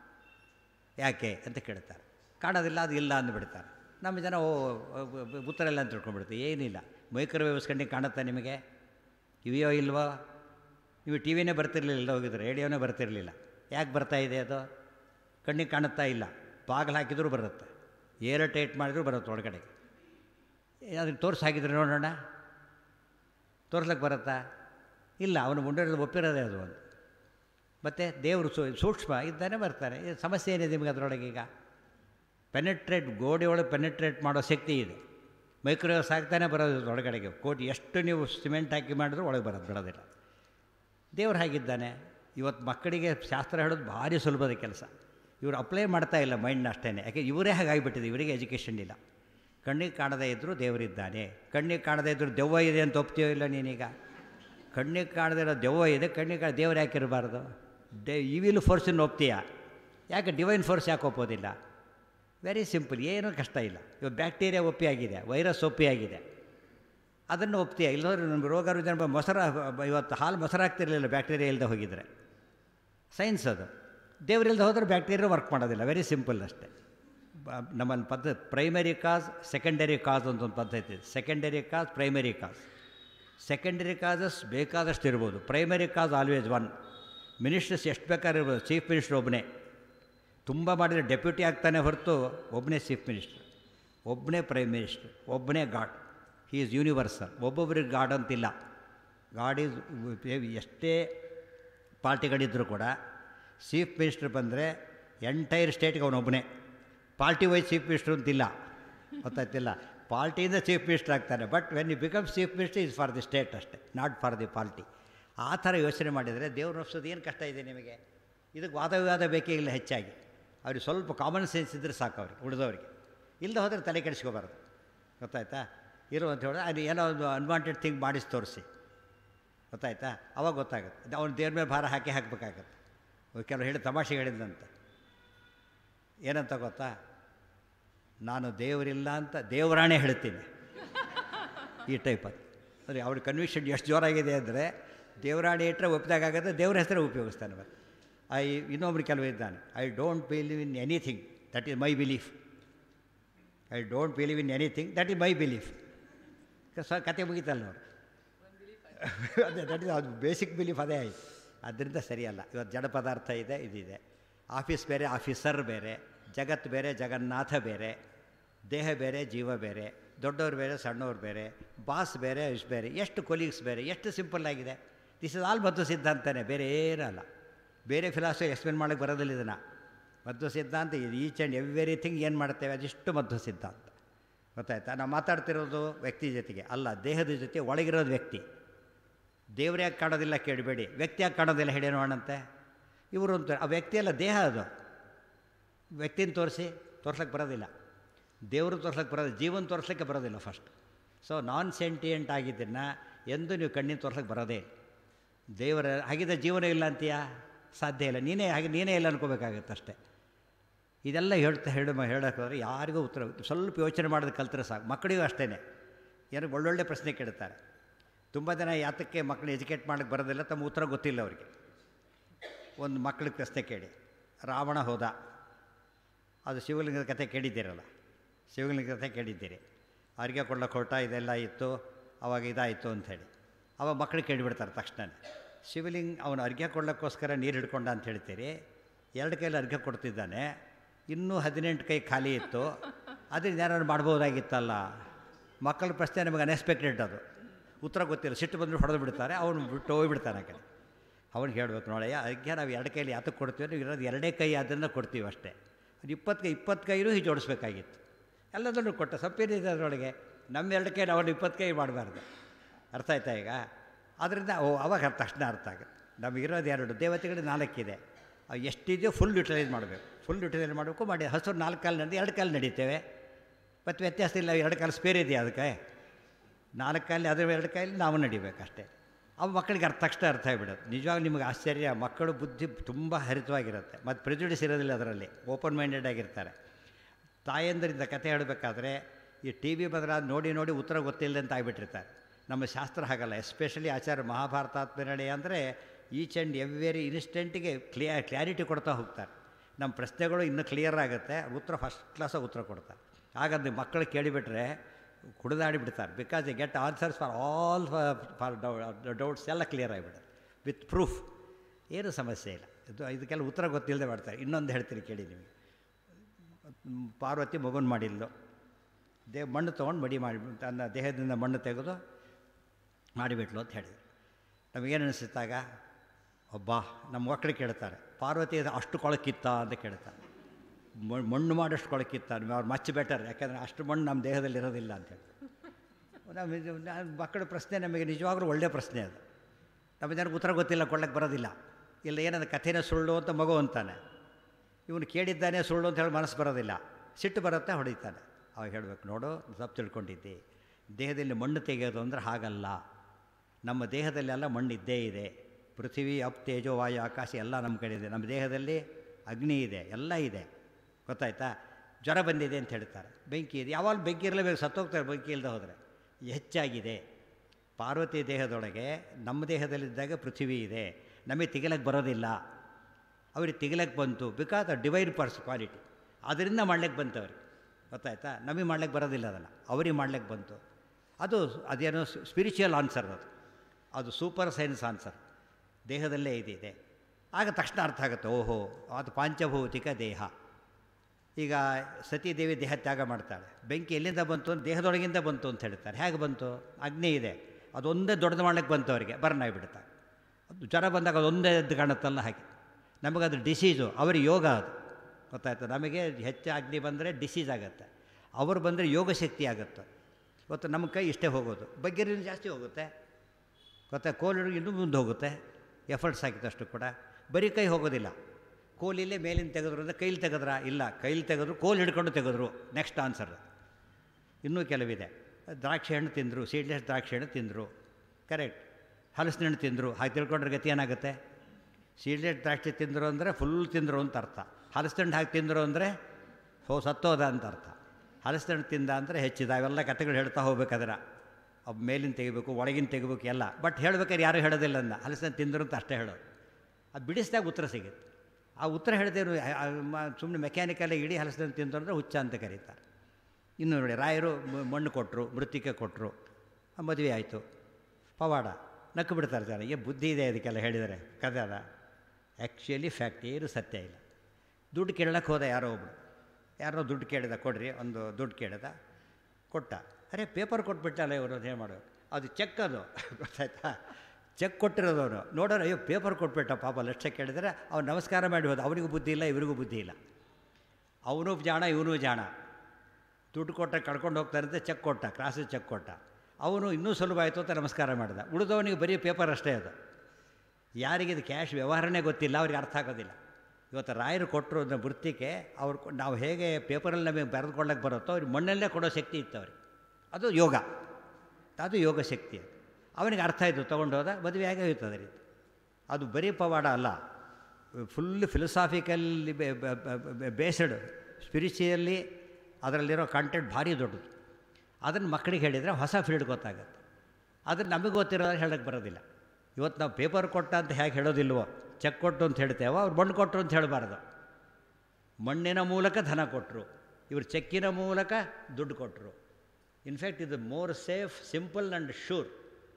A: ಯಾಕೆ ಅಂತ ಕೇಳ್ತಾರೆ ಕಾಣೋದಿಲ್ಲ ಅದು ಇಲ್ಲ ಅಂದುಬಿಡ್ತಾರೆ ನಮ್ಮ ಜನ ಓ ಓ, ಉತ್ತರ ಇಲ್ಲ ಅಂತ ತಿಳ್ಕೊಂಡ್ಬಿಡ್ತೀವಿ ಏನಿಲ್ಲ ಮೈಕ್ರೋವೇವ್ಸ್ ಕಣ್ಣಿಗೆ ಕಾಣುತ್ತಾ ನಿಮಗೆ ಇವೆಯೋ ಇಲ್ವೋ ನೀವು ಟಿ ವಿನೇ ಬರ್ತಿರ್ಲಿಲ್ಲ ಹೋಗಿದ್ರೆ ರೇಡಿಯೋನೇ ಬರ್ತಿರಲಿಲ್ಲ ಯಾಕೆ ಬರ್ತಾ ಇದೆ ಅದು ಕಣ್ಣಿಗೆ ಕಾಣುತ್ತಾ ಇಲ್ಲ ಬಾಗಿಲು ಹಾಕಿದರೂ ಬರುತ್ತೆ ಏರ್ ಟೈಟ್ ಮಾಡಿದ್ರು ಬರುತ್ತೆ ಒಳಗಡೆ ಅದಕ್ಕೆ ತೋರಿಸಿ ಹಾಕಿದ್ರೆ ನೋಡೋಣ ತೋರ್ಸ್ಲಿಕ್ಕೆ ಬರುತ್ತಾ ಇಲ್ಲ ಅವನು ಮುಂಡಿರೋದು ಒಪ್ಪಿರೋದೇ ಅದು ಒಂದು ಮತ್ತು ದೇವರು ಸೂ ಸೂಕ್ಷ್ಮ ಇದ್ದಾನೆ ಬರ್ತಾನೆ ಇದು ಸಮಸ್ಯೆ ಏನಿದೆ ನಿಮಗೆ ಅದರೊಳಗೆ ಈಗ ಪೆನೆಟ್ರೇಟ್ ಗೋಡೆ ಒಳಗೆ ಪೆನೆಟ್ರೇಟ್ ಮಾಡೋ ಶಕ್ತಿ ಇದೆ ಮೈಕ್ರೋವೇವ್ಸ್ ಹಾಕ್ತಾನೆ ಬರೋದು ಒಳಗಡೆಗೆ ಕೋಟಿ ಎಷ್ಟು ನೀವು ಸಿಮೆಂಟ್ ಹಾಕಿ ಮಾಡಿದ್ರು ಒಳಗೆ ಬರೋದು ಬಿಡೋದಿಲ್ಲ ದೇವ್ರು ಹಾಗಿದ್ದಾನೆ ಇವತ್ತು ಮಕ್ಕಳಿಗೆ ಶಾಸ್ತ್ರ ಹೇಳೋದು ಭಾರಿ ಸುಲಭದ ಕೆಲಸ ಇವರು ಅಪ್ಲೈ ಮಾಡ್ತಾ ಇಲ್ಲ ಮೈಂಡ್ನ ಅಷ್ಟೇ ಯಾಕೆ ಇವರೇ ಹಾಗಾಗಿಬಿಟ್ಟಿದೆ ಇವರಿಗೆ ಎಜುಕೇಷನ್ ಇಲ್ಲ ಕಣ್ಣಿಗೆ ಕಾಣದೇ ಇದ್ದರೂ ದೇವರಿದ್ದಾನೆ ಕಣ್ಣಿಗೆ ಕಾಣದೇ ಇದ್ದರೂ ದೆವ್ವ ಇದೆ ಅಂತ ಒಪ್ತೀಯೋ ಇಲ್ಲ ನೀನೀಗ ಕಣ್ಣಿಗೆ ಕಾಣದೇ ಇರೋ ದೆವ್ವ ಇದೆ ಕಣ್ಣಿಗೆ ಕಾಣ ದೇವ್ರು ಯಾಕೆ ಇರಬಾರ್ದು ಡೆ ಇವಿಲ್ ಫೋರ್ಸನ್ನು ಒಪ್ತೀಯ ಯಾಕೆ ಡಿವೈನ್ ಫೋರ್ಸ್ ಯಾಕೆ ಒಪ್ಪೋದಿಲ್ಲ ವೆರಿ ಸಿಂಪಲ್ ಏನೂ ಕಷ್ಟ ಇಲ್ಲ ಇವಾಗ ಬ್ಯಾಕ್ಟೀರಿಯಾ ಒಪ್ಪಿಯಾಗಿದೆ ವೈರಸ್ ಒಪ್ಪಿಯಾಗಿದೆ ಅದನ್ನು ಒಪ್ತೀಯ ಇಲ್ಲದ್ರೆ ನಮ್ಮ ರೋಗ ರುಜಿನ ಮೊಸರು ಇವತ್ತು ಹಾಲು ಮೊಸರು ಹಾಕ್ತಿರ್ಲಿಲ್ಲ ಬ್ಯಾಕ್ಟೀರಿಯಾ ಇಲ್ಲದೆ ಹೋಗಿದ್ರೆ ಸೈನ್ಸ್ ಅದು ದೇವರಿಲ್ಲದೆ ಹೋದರೆ ಬ್ಯಾಕ್ಟೀರಿಯಾ ವರ್ಕ್ ಮಾಡೋದಿಲ್ಲ ವೆರಿ ಸಿಂಪಲ್ ಅಷ್ಟೇ ಬ- ನಮ್ಮಲ್ಲಿ ಪದ್ಧತಿ ಪ್ರೈಮರಿ ಕಾಸ್ ಸೆಕೆಂಡರಿ ಕಾಸ್ ಅಂತ ಒಂದು ಪದ್ಧತಿ ಇದೆ secondary cause primary cause secondary causes ಬೇಕಾದಷ್ಟು ಇರ್ಬೋದು primary cause always one ministers ಎಷ್ಟು ಬೇಕಾದ್ರೆ ಇರ್ಬೋದು ಚೀಫ್ ಮಿನಿಸ್ಟರ್ ಒಬ್ಬನೇ ತುಂಬ ಮಾಡಿದರೆ ಡೆಪ್ಯೂಟಿ ಆಗ್ತಾನೆ ಹೊರತು ಒಬ್ಬನೇ ಚೀಫ್ ಮಿನಿಸ್ಟರ್ ಒಬ್ಬನೇ ಪ್ರೈಮ್ ಮಿನಿಸ್ಟರ್ ಒಬ್ಬನೇ ಗಾಡ್ ಹೀ ಈಸ್ ಯೂನಿವರ್ಸಲ್ ಒಬ್ಬೊಬ್ಬರಿಗೆ ಗಾಡ್ ಅಂತಿಲ್ಲ ಗಾಡ್ ಈಸ್ ಎಷ್ಟೇ ಪಾರ್ಟಿಗಳಿದ್ದರೂ ಕೂಡ ಚೀಫ್ ಮಿನಿಸ್ಟರ್ ಬಂದರೆ ಎಂಟೈರ್ ಸ್ಟೇಟ್ಗೆ ಅವನೊಬ್ಬನೇ ಪಾರ್ಟಿ ವೈಸ್ ಚೀಫ್ ಮಿನಿಸ್ಟರ್ ಅಂತಿಲ್ಲ ಗೊತ್ತಾಯ್ತಿಲ್ಲ ಪಾರ್ಟಿಯಿಂದ ಚೀಫ್ ಮಿನಿಸ್ಟರ್ ಆಗ್ತಾನೆ but when you become chief minister is for the state ಅಷ್ಟೇ ನಾಟ್ ಫಾರ್ ದಿ ಪಾರ್ಟಿ ಆ ಥರ ಯೋಚನೆ ಮಾಡಿದರೆ ದೇವ್ರ ಒಪ್ಸೋದು ಏನು ಕಷ್ಟ ಇದೆ ನಿಮಗೆ ಇದಕ್ಕೆ ವಾದ ವಿವಾದ ಬೇಕೇ ಇಲ್ಲ ಹೆಚ್ಚಾಗಿ ಅವ್ರಿಗೆ ಸ್ವಲ್ಪ ಕಾಮನ್ ಸೆನ್ಸ್ ಇದ್ದರೆ ಸಾಕು ಅವ್ರಿಗೆ ಉಳಿದವ್ರಿಗೆ ಇಲ್ಲದೆ ಹೋದರೆ ತಲೆ ಕೆಡಿಸ್ಕೋಬಾರ್ದು ಗೊತ್ತಾಯ್ತಾ ಇರು ಅಂತ ಹೇಳಿದ್ರೆ ಅದು ಏನೋ ಒಂದು ಅನ್ವಾಂಟೆಡ್ ಥಿಂಗ್ ಮಾಡಿಸಿ ತೋರಿಸಿ ಗೊತ್ತಾಯ್ತಾ ಅವಾಗ ಗೊತ್ತಾಗುತ್ತೆ ಅವ್ನು ದೇವ್ರ ಮೇಲೆ ಭಾರ ಹಾಕಿ ಹಾಕಬೇಕಾಗತ್ತೆ ಕೆಲವು ಹೇಳಿ ತಮಾಷೆ ಹೇಳಿದಂತೆ ಏನಂತ ಗೊತ್ತಾ ನಾನು ದೇವರಿಲ್ಲ ಅಂತ ದೇವರಾಣೆ ಹೇಳ್ತೀನಿ ಈ ಟೈಪ್ ಅದು ಅಂದರೆ ಅವ್ರ ಕನ್ವಿಕ್ಷನ್ ಎಷ್ಟು ಜೋರಾಗಿದೆ ಅಂದರೆ ದೇವರಾಣೆ ಇಟ್ಟರೆ ಒಪ್ಪಿದಾಗತ್ತೆ ದೇವ್ರ ಹೆಸರೇ ಉಪಯೋಗಿಸ್ತಾನೆ ಮತ್ತೆ ಐ ಇನ್ನೊಬ್ರು ಕೆಲವು ಇದ್ದಾನೆ I don't believe in anything that is my belief I don't believe in anything that is my belief ಸ ಕತೆ ಮುಗಿತಲ್ಲ ನೋಡಿ ಅದೇ ದಟ್ ಇಸ್ ಅದು ಬೇಸಿಕ್ ಬಿಲೀಫ್ ಅದೇ ಆಯಿತು ಅದರಿಂದ ಸರಿಯಲ್ಲ ಇವತ್ತು ಜಡ ಪದಾರ್ಥ ಇದೆ ಇದಿದೆ ಆಫೀಸ್ ಬೇರೆ ಆಫೀಸರ್ ಬೇರೆ ಜಗತ್ತು ಬೇರೆ ಜಗನ್ನಾಥ ಬೇರೆ ದೇಹ ಬೇರೆ ಜೀವ ಬೇರೆ ದೊಡ್ಡವ್ರು ಬೇರೆ ಸಣ್ಣವ್ರು ಬೇರೆ ಬಾಸ್ ಬೇರೆ ಇಷ್ಟು ಬೇರೆ ಎಷ್ಟು ಕೊಲೀಗ್ಸ್ ಬೇರೆ ಎಷ್ಟು ಸಿಂಪಲ್ ಆಗಿದೆ ದಿಸ್ ಇಸ್ ಆಲ್ ಮಧ್ವ ಸಿದ್ಧಾಂತನೇ ಬೇರೆ ಏನಲ್ಲ ಬೇರೆ ಫಿಲಾಸಫಿ ಎಕ್ಸ್ಪ್ಲೇನ್ ಮಾಡೋಕ್ಕೆ ಬರೋದಿಲ್ಲ ಇದನ್ನು ಮಧ್ವ ಸಿದ್ಧಾಂತ ಈಚ್ ಆ್ಯಂಡ್ ಎವ್ರಿಥಿಂಗ್ ಏನು ಮಾಡ್ತೇವೆ ಅದಿಷ್ಟು ಮಧ್ವ ಸಿದ್ಧಾಂತ ಗೊತ್ತಾಯ್ತಾ ನಾವು ಮಾತಾಡ್ತಿರೋದು ವ್ಯಕ್ತಿ ಜೊತೆಗೆ ಅಲ್ಲ ದೇಹದ ಜೊತೆ ಒಳಗಿರೋದು ವ್ಯಕ್ತಿ ದೇವ್ರು ಯಾಕೆ ಕಾಣೋದಿಲ್ಲ ಕೇಳಬೇಡಿ ವ್ಯಕ್ತಿ ಯಾಕೆ ಕಾಣೋದಿಲ್ಲ ಹೇಳಿ ನೋಡೋಣಂತೆ ಇವರು ಅಂತ ಆ ವ್ಯಕ್ತಿ ಅಲ್ಲ ದೇಹ ಅದು ವ್ಯಕ್ತಿನ ತೋರಿಸಿ ತೋರ್ಸಕ್ಕೆ ಬರೋದಿಲ್ಲ ದೇವರು ತೋರ್ಸಕ್ಕೆ ಬರೋದು ಜೀವನ ತೋರಿಸ್ಲಿಕ್ಕೆ ಬರೋದಿಲ್ಲ ಫಸ್ಟ್ ಸೊ ನಾನ್ ಸೆಂಟಿಯೆಂಟ್ ಆಗಿದ್ದನ್ನು ಎಂದು ನೀವು ಕಣ್ಣಿನ ತೋರ್ಸಕ್ಕೆ ಬರೋದೇ ಇಲ್ಲ ದೇವರ ಹಾಗಿದ್ದ ಜೀವನ ಇಲ್ಲ ಅಂತೀಯಾ ಸಾಧ್ಯ ಇಲ್ಲ ನೀನೇ ಹಾಗೆ ನೀನೇ ಇಲ್ಲ ಅನ್ಕೋಬೇಕಾಗತ್ತೆ ಅಷ್ಟೇ ಇದೆಲ್ಲ ಹೇಳ್ತಾ ಹೇಳ ಹೇಳೋಕೆ ಹೋದರೆ ಯಾರಿಗೂ ಉತ್ತರ ಸ್ವಲ್ಪ ಯೋಚನೆ ಮಾಡೋದು ಕಲ್ತ್ರೆ ಸಾಕು ಮಕ್ಕಳಿಗೂ ಅಷ್ಟೇ ಏನೋ ಒಳ್ಳೊಳ್ಳೆ ಪ್ರಶ್ನೆ ಕೇಳ್ತಾರೆ ತುಂಬ ಜನ ಯಾತಕ್ಕೆ ಮಕ್ಕಳು ಎಜುಕೇಟ್ ಮಾಡೋಕ್ಕೆ ಬರೋದಿಲ್ಲ ತಮ್ಮ ಉತ್ತರ ಗೊತ್ತಿಲ್ಲ ಅವರಿಗೆ ಒಂದು ಮಕ್ಕಳಿಗೆ ಪ್ರಶ್ನೆ ಕೇಳಿ ರಾವಣ ಹೋದ ಅದು ಶಿವಲಿಂಗದ ಕಥೆ ಕೇಳಿದ್ದೀರಲ್ಲ ಶಿವಲಿಂಗದ ಕಥೆ ಕೇಳಿದ್ದೀರಿ ಅರ್ಗೆ ಕೊಳ್ಳಕ್ಕೆ ಹೊರಟ ಇದೆಲ್ಲ ಇತ್ತು ಅವಾಗ ಇದಾಯಿತು ಅಂಥೇಳಿ ಅವಾಗ ಮಕ್ಕಳು ಕೇಳಿಬಿಡ್ತಾರೆ ತಕ್ಷಣ ಶಿವಲಿಂಗ ಅವನು ಅರ್ಘ್ಯ ಕೊಡ್ಲಿಕ್ಕೋಸ್ಕರ ನೀರು ಹಿಡ್ಕೊಂಡ ಅಂತ ಹೇಳ್ತೀರಿ ಎರಡು ಕೈಲಿ ಅರ್ಘ್ಯ ಕೊಡ್ತಿದ್ದಾನೆ ಇನ್ನೂ ಹದಿನೆಂಟು ಕೈ ಖಾಲಿ ಇತ್ತು ಅದರಿಂದ ಏನಾದ್ರು ಮಾಡ್ಬೋದಾಗಿತ್ತಲ್ಲ ಮಕ್ಕಳ ಪ್ರಶ್ನೆ ನಮಗೆ ಅನ್ಎಕ್ಸ್ಪೆಕ್ಟೆಡ್ ಅದು ಉತ್ತರ ಗೊತ್ತಿಲ್ಲ ಸಿಟ್ಟು ಬಂದು ಹೊಡೆದು ಬಿಡ್ತಾರೆ ಅವನು ಬಿಟ್ಟು ಹೋಗಿಬಿಡ್ತಾನೆ ಆ ಕಡೆ ಅವ್ನಿಗೆ ಹೇಳ್ಬೇಕು ನೋಡಯ್ಯ ಅರ್ಘ್ಯ ನಾವು ಎರಡು ಕೈಲಿ ಯಾತಕ್ಕೆ ಕೊಡ್ತೀವಿ ನೀವು ಇರೋದು ಎರಡೇ ಕೈ ಅದನ್ನು ಕೊಡ್ತೀವಿ ಅಷ್ಟೇ ಅದು ಇಪ್ಪತ್ತು ಕೈ ಇಪ್ಪತ್ತು ಕೈನೂ ಹೀಗೆ ಜೋಡಿಸ್ಬೇಕಾಗಿತ್ತು ಎಲ್ಲದನ್ನು ಕೊಟ್ಟ ಸಪ್ಪೇನಿದೆ ಅದರೊಳಗೆ ನಮ್ಮ ಎರಡು ಕೈ ನಾವು ಇಪ್ಪತ್ತು ಕೈ ಮಾಡಬಾರ್ದು ಅರ್ಥ ಆಯ್ತಾ ಈಗ ಅದರಿಂದ ಓ ಅವಾಗ ತಕ್ಷಣ ಅರ್ಥ ಆಗುತ್ತೆ ನಮಗಿರೋದು ಎರಡು ದೇವತೆಗಳು ನಾಲ್ಕಿದೆ ಅವು ಎಷ್ಟಿದೆಯೋ ಫುಲ್ ಯುಟಿಲೈಸ್ ಮಾಡಬೇಕು ಫುಲ್ ಯುಟಿಲೈಸ್ ಮಾಡಬೇಕು ಮಾಡಿ ಹಸುರು ನಾಲ್ಕು ಕಾಲು ನಡೆದು ಎರಡು ಕಾಲು ನಡೀತೇವೆ ಮತ್ತು ವ್ಯತ್ಯಾಸ ಇಲ್ಲ ಎರಡು ಕಾಲು ಸ್ಪೇರ್ ಇದೆಯಾ ಅದಕ್ಕೆ ನಾಲ್ಕು ಕಾಲಿ ಅದ್ರ ಎರಡು ಕಾಯಲ್ಲಿ ನಾವು ನಡಿಬೇಕಷ್ಟೇ ಅವು ಮಕ್ಕಳಿಗೆ ಅರ್ಥ ತಕ್ಷಣ ಅರ್ಥ ಆಗಿಬಿಡೋದು ನಿಜವಾಗ್ಲೂ ನಿಮಗೆ ಆಶ್ಚರ್ಯ ಮಕ್ಕಳು ಬುದ್ಧಿ ತುಂಬ ಹರಿತವಾಗಿರುತ್ತೆ ಮತ್ತು ಪ್ರೆಜುಡಿಸ್ ಇರೋದಿಲ್ಲ ಅದರಲ್ಲಿ ಓಪನ್ ಮೈಂಡೆಡ್ ಆಗಿರ್ತಾರೆ ತಾಯಂದರಿಂದ ಕತೆ ಹೇಳಬೇಕಾದ್ರೆ ಈ ಟಿ ವಿ ಬದಲಾದ ನೋಡಿ ನೋಡಿ ಉತ್ತರ ಗೊತ್ತಿಲ್ಲ ಅಂತ ಆಗಿಬಿಟ್ಟಿರ್ತಾರೆ ನಮ್ಮ ಶಾಸ್ತ್ರ ಹಾಗಲ್ಲ ಎಸ್ಪೆಷಲಿ ಆಚಾರ್ಯ ಮಹಾಭಾರತಾತ್ಮರಣೆ ಅಂದರೆ ಈಚ್ ಆ್ಯಂಡ್ ಎವ್ರಿ ಇನ್ಸ್ಟೆಂಟಿಗೆ ಕ್ಲಿಯಾ ಕ್ಲಾರಿಟಿ ಕೊಡ್ತಾ ಹೋಗ್ತಾರೆ ನಮ್ಮ ಪ್ರಶ್ನೆಗಳು ಇನ್ನೂ ಕ್ಲಿಯರ್ ಆಗುತ್ತೆ ಉತ್ತರ ಫಸ್ಟ್ ಕ್ಲಾಸಾಗಿ ಉತ್ತರ ಕೊಡ್ತಾರೆ ಹಾಗಂದ್ರೆ ಮಕ್ಕಳು ಕೇಳಿಬಿಟ್ರೆ ಕುಡಿದಾಡಿ ಬಿಡ್ತಾರೆ because a get answers for all for doubts ಎಲ್ಲ ಕ್ಲಿಯರ್ ಆಗಿಬಿಡುತ್ತೆ ವಿತ್ ಪ್ರೂಫ್ ಏನೂ ಸಮಸ್ಯೆ ಇಲ್ಲ ಇದು ಇದಕ್ಕೆಲ್ಲ ಉತ್ತರ ಗೊತ್ತಿಲ್ಲದೆ ಮಾಡ್ತಾರೆ ಇನ್ನೊಂದು ಹೇಳ್ತೀನಿ ಕೇಳಿ ನಿಮಗೆ ಪಾರ್ವತಿ ಮಗುನ ಮಾಡಿದ್ಲು ದೇ ಮಣ್ಣು ತೊಗೊಂಡು ಮಡಿ ಮಾಡಿ ತನ್ನ ದೇಹದಿಂದ ಮಣ್ಣು ತೆಗೆದು ಮಾಡಿಬಿಟ್ಲು ಅಂತ ಹೇಳಿದ್ರು ನಮಗೇನು ಅನಿಸುತ್ತಾಗ ಒಬ್ಬ ನಮ್ಮ ಮಕ್ಕಳು ಕೇಳ್ತಾರೆ ಪಾರ್ವತಿ ಅದು ಅಷ್ಟು ಕೊಳಕಿತ್ತ ಅಂತ ಕೇಳ್ತಾರೆ ಮಣ್ಣು ಮಾಡೋಷ್ಟು ಕೊಳಕಿತ್ತ ಅವ್ರು ಮಚ್ ಬೆಟರ್ ಯಾಕೆಂದರೆ ಅಷ್ಟು ಮಣ್ಣು ನಮ್ಮ ದೇಹದಲ್ಲಿ ಇರೋದಿಲ್ಲ ಅಂತೇಳಿ ನಮ್ಮ ಇದು ನಾನು ಮಕ್ಕಳ ಪ್ರಶ್ನೆ ನಮಗೆ ನಿಜವಾಗ್ಲೂ ಒಳ್ಳೆಯ ಪ್ರಶ್ನೆ ಅದು ನಮ್ಮ ಜನಕ್ಕೆ ಉತ್ತರ ಗೊತ್ತಿಲ್ಲ ಕೊಡ್ಲಿಕ್ಕೆ ಬರೋದಿಲ್ಲ ಇಲ್ಲ ಏನದ ಕಥೆನೇ ಸುಳ್ಳು ಅಂತ ಮಗು ಅಂತಾನೆ ಇವನು ಕೇಳಿದ್ದಾನೆ ಸುಳ್ಳು ಅಂತ ಹೇಳಿ ಮನಸ್ಸು ಬರೋದಿಲ್ಲ ಸಿಟ್ಟು ಬರುತ್ತೆ ಹೊಡಿತಾನೆ ಅವಾಗ ಹೇಳಬೇಕು ನೋಡು ತಪ್ಪು ತಿಳ್ಕೊಂಡಿದ್ದೆ ದೇಹದಲ್ಲಿ ಮಣ್ಣು ತೆಗೆಯೋದು ಅಂದರೆ ಹಾಗಲ್ಲ ನಮ್ಮ ದೇಹದಲ್ಲೆಲ್ಲ ಮಣ್ಣು ಇದ್ದೇ ಇದೆ ಪೃಥ್ವಿ ಅಪ್ ತೇಜೋ ವಾಯು ಆಕಾಶ ಎಲ್ಲ ನಮ್ಮ ಕಡೆ ಇದೆ ನಮ್ಮ ದೇಹದಲ್ಲಿ ಅಗ್ನಿ ಇದೆ ಎಲ್ಲ ಇದೆ ಗೊತ್ತಾಯ್ತಾ ಜ್ವರ ಬಂದಿದೆ ಅಂತ ಹೇಳ್ತಾರೆ ಬೆಂಕಿ ಇದೆ ಯಾವಾಗ ಬೆಂಕಿ ಇರಲೇಬೇಕು ಸತ್ತೋಗ್ತಾರೆ ಬೆಂಕಿ ಇಲ್ಲದೆ ಹೋದರೆ ಹೆಚ್ಚಾಗಿದೆ ಪಾರ್ವತಿ ದೇಹದೊಳಗೆ ನಮ್ಮ ದೇಹದಲ್ಲಿದ್ದಾಗ ಪೃಥ್ವಿ ಇದೆ ನಮಗೆ ತೆಗಿಲಕ್ಕೆ ಬರೋದಿಲ್ಲ ಅವ್ರಿಗೆ ತೆಗಿಲಕ್ಕೆ ಬಂತು because a divine pure quality ಅದರಿಂದ ಮಾಡ್ಲಿಕ್ಕೆ ಬಂತು ಅವ್ರಿಗೆ ಗೊತ್ತಾಯ್ತಾ ನಮಗೆ ಮಾಡ್ಲಿಕ್ಕೆ ಬರೋದಿಲ್ಲ ಅದನ್ನು ಅವ್ರಿಗೆ ಮಾಡ್ಲಿಕ್ಕೆ ಬಂತು ಅದು ಅದೇನೋ ಸ್ಪಿರಿಚುವಲ್ ಆನ್ಸರ್ ಅದು ಅದು ಸೂಪರ್ ಸೈನ್ಸ್ ಆನ್ಸರ್ ದೇಹದಲ್ಲೇ ಇದಿದೆ ಆಗ ತಕ್ಷಣ ಅರ್ಥ ಆಗುತ್ತೆ ಓಹೋ ಅದು ಪಾಂಚಭೌತಿಕ ದೇಹ ಈಗ ಸತೀದೇವಿ ದೇಹ ತ್ಯಾಗ ಮಾಡ್ತಾಳೆ ಬೆಂಕಿ ಎಲ್ಲಿಂದ ಬಂತು ದೇಹದೊಳಗಿಂದ ಬಂತು ಅಂತ ಹೇಳ್ತಾರೆ ಹೇಗೆ ಬಂತು ಅಗ್ನಿ ಇದೆ ಅದೊಂದೇ ದೊಡ್ಡದು ಮಾಡ್ಲಿಕ್ಕೆ ಬಂತು ಅವರಿಗೆ ಬರ್ನ್ ಆಗಿಬಿಡ್ತಾರೆ ಅದು ಜ್ವರ ಬಂದಾಗ ಅದೊಂದೇ ಎದ್ದು ಕಾಣುತ್ತಲ್ಲ ಹಾಗೆ ನಮಗದು ಡಿಸೀಸು ಅವ್ರಿಗೆ ಯೋಗ ಅದು ಗೊತ್ತಾಯ್ತು ನಮಗೆ ಹೆಚ್ಚು ಅಗ್ನಿ ಬಂದರೆ ಡಿಸೀಸ್ ಆಗುತ್ತೆ ಅವರು ಬಂದರೆ ಯೋಗ ಶಕ್ತಿ ಆಗುತ್ತೆ ಇವತ್ತು ನಮ್ಮ ಕೈ ಇಷ್ಟೇ ಹೋಗೋದು ಬಗ್ಗೆರಿನ ಜಾಸ್ತಿ ಹೋಗುತ್ತೆ ಗೊತ್ತಾ ಕೋಲು ಇನ್ನೂ ಮುಂದೆ ಹೋಗುತ್ತೆ ಎಫರ್ಟ್ಸ್ ಹಾಕಿದಷ್ಟು ಕೂಡ ಬರೀ ಕೈ ಹೋಗೋದಿಲ್ಲ ಕೋಲಿಲ್ಲೇ ಮೇಲಿಂದ ತೆಗೆದ್ರು ಅಂದರೆ ಕೈಲಿ ತೆಗೆದ್ರಾ ಇಲ್ಲ ಕೈಲಿ ತೆಗೆದ್ರು ಕೋಲು ಹಿಡ್ಕೊಂಡು ತೆಗೆದ್ರು ನೆಕ್ಸ್ಟ್ ಆನ್ಸರ್ ಇನ್ನೂ ಕೆಲವಿದೆ ದ್ರಾಕ್ಷಿ ಹಣ್ಣು ತಿಂದರು ಸೀಡ್ಲೆಸ್ ದ್ರಾಕ್ಷಿ ಹಣ್ಣು ತಿಂದರು ಕರೆಕ್ಟ್ ಹಲಸಿನ ಹಣ್ಣು ತಿಂದರು ಹಾಗೆ ತಿಳ್ಕೊಂಡ್ರೆ ಗತಿ ಏನಾಗುತ್ತೆ ಸೀಡ್ಲೆಸ್ ದ್ರಾಕ್ಷಿ ತಿಂದರು ಅಂದರೆ ಫುಲ್ ತಿಂದರು ಅಂತ ಅರ್ಥ ಹಲಸಿನ ಹಣ್ಣು ಹಾಕಿ ತಿಂದರು ಅಂದರೆ ಹೋ ಸತ್ತೋದ ಅಂತ ಅರ್ಥ ಹಲಸಿನ ಹಣ್ಣು ತಿಂದ ಅಂದರೆ ಹೆಚ್ಚಿದ ಅವೆಲ್ಲ ಕಥೆಗಳು ಹೇಳ್ತಾ ಹೋಗ್ಬೇಕಾದ್ರೆ ಅವು ಮೇಲಿನ ತೆಗಿಬೇಕು ಒಳಗಿನ ತೆಗಿಬೇಕು ಎಲ್ಲ ಬಟ್ ಹೇಳ್ಬೇಕಾದ್ರೆ ಯಾರೂ ಹೇಳೋದಿಲ್ಲ ಅಂದ ಹಲಸಿನ ತಿಂದರು ಅಂತ ಅಷ್ಟೇ ಹೇಳೋದು ಅದು ಬಿಡಿಸಿದಾಗ ಉತ್ತರ ಸಿಗುತ್ತೆ ಆ ಉತ್ತರ ಹೇಳ್ದೇನು ಸುಮ್ಮನೆ ಮೆಕ್ಯಾನಿಕಲ್ ಇಡೀ ಹಲಸಿನ ತಿಂದು ಅಂದರೆ ಹುಚ್ಚ ಅಂತ ಕರೀತಾರೆ ಇನ್ನು ನೋಡಿ ರಾಯರು ಮ- ಮಣ್ಣು ಕೊಟ್ಟರು ಮೃತ್ತಿಕೆ ಕೊಟ್ಟರು ಮದುವೆ ಆಯಿತು ಪವಾಡ ನಕ್ಕು ಬಿಡ್ತಾರೆ ಜನ ಏ ಬುದ್ಧಿ ಇದೆ ಅದಕ್ಕೆಲ್ಲ ಹೇಳಿದರೆ ಕತೆ ಅದ ಆ್ಯಕ್ಚುಲಿ ಫ್ಯಾಕ್ಟ್ ಏನು ಸತ್ಯ ಇಲ್ಲ ದುಡ್ಡು ಕೇಳಕ್ಕೆ ಹೋದ ಯಾರೋ ಒಬ್ಬರು ಯಾರೋ ದುಡ್ಡು ಕೇಳಿದ ಕೊಡ್ರಿ ಒಂದು ದುಡ್ಡು ಕೇಳಿದ ಕೊಟ್ಟ ಅರೆ ಪೇಪರ್ ಕೊಟ್ಬಿಟ್ಟಲ್ಲ ಇವರು ಅಂತ ಏನು ಮಾಡೋದು ಅದು ಚೆಕ್ ಅದು ಗೊತ್ತಾಯ್ತಾ ಚೆಕ್ ಕೊಟ್ಟಿರೋದು ಅವನು ನೋಡೋರು ಅಯ್ಯೋ ಪೇಪರ್ ಕೊಟ್ಬಿಟ್ಟ ಪಾಪ ಲಕ್ಷ ಕೇಳಿದರೆ ಅವ್ನು ನಮಸ್ಕಾರ ಮಾಡಿ ಹೋದ ಅವನಿಗೂ ಬುದ್ಧಿ ಇಲ್ಲ ಇವರಿಗೂ ಬುದ್ಧಿ ಇಲ್ಲ ಅವನು ಜಾಣ ಇವನು ಜಾಣ ದುಡ್ಡು ಕೊಟ್ಟ ಕಳ್ಕೊಂಡು ಹೋಗ್ತಾರಂತೆ ಚೆಕ್ ಕೊಟ್ಟ ಕ್ರಾಸ್ ಚೆಕ್ ಕೊಟ್ಟ ಅವನು ಇನ್ನೂ ಸುಲಭ ಆಯಿತು ಅಂತ ನಮಸ್ಕಾರ ಮಾಡಿದ ಉಳಿದವನಿಗೆ ಬರೀ ಪೇಪರ್ ಅಷ್ಟೇ ಅದು ಯಾರಿಗೆ ಇದು ಕ್ಯಾಶ್ ವ್ಯವಹಾರನೇ ಗೊತ್ತಿಲ್ಲ ಅವ್ರಿಗೆ ಅರ್ಥ ಆಗೋದಿಲ್ಲ ಇವತ್ತು ರಾಯರು ಕೊಟ್ಟರು ಅದನ್ನ ವೃತ್ತಿಗೆ ಅವ್ರು ಕೊ- ನಾವು ಹೇಗೆ ಪೇಪರಲ್ಲಿ ನಮಗೆ ಬರೆದುಕೊಳ್ಳಕ್ಕೆ ಬರುತ್ತೋ ಅವ್ರಿಗೆ ಮಣ್ಣಲ್ಲೇ ಕೊಡೋ ಶಕ್ತಿ ಇತ್ತು ಅವ್ರಿಗೆ ಅದು ಯೋಗ ಅದು ಯೋಗ ಶಕ್ತಿ ಅದು ಅವನಿಗೆ ಅರ್ಥ ಆಯಿತು ತೊಗೊಂಡೋದ ಮದುವೆ ಆಗೇ ಹೋಯ್ತು ಅದೇ ರೀತಿ ಅದು ಬರೀ ಪವಾಡ ಅಲ್ಲ ಫುಲ್ ಫಿಲಸಾಫಿಕಲ್ಲಿ ಬೇಸ್ಡ್ ಸ್ಪಿರಿಚುಯಲಿ ಅದರಲ್ಲಿರೋ ಕಂಟೆಂಟ್ ಭಾರಿ ದೊಡ್ಡದು ಅದನ್ನು ಮಕ್ಕಳಿಗೆ ಹೇಳಿದರೆ ಹೊಸ ಫೀಲ್ಡ್ ಗೊತ್ತಾಗುತ್ತೆ ಅದನ್ನು ನಮಗೆ ಗೊತ್ತಿರೋದು ಹೇಳಕ್ಕೆ ಬರೋದಿಲ್ಲ ಇವತ್ತು ನಾವು ಪೇಪರ್ ಕೊಟ್ಟ ಅಂತ ಹೇಗೆ ಹೇಳೋದಿಲ್ವೋ ಚೆಕ್ ಕೊಟ್ಟು ಅಂತ ಹೇಳ್ತೇವೋ ಅವ್ರು ಮಣ್ಣು ಕೊಟ್ಟರು ಅಂತ ಹೇಳಬಾರ್ದು ಮಣ್ಣಿನ ಮೂಲಕ ಧನ ಕೊಟ್ಟರು ಇವರು ಚೆಕ್ಕಿನ ಮೂಲಕ ದುಡ್ಡು ಕೊಟ್ಟರು ಇನ್ಫ್ಯಾಕ್ಟ್ ಇದು more safe simple and sure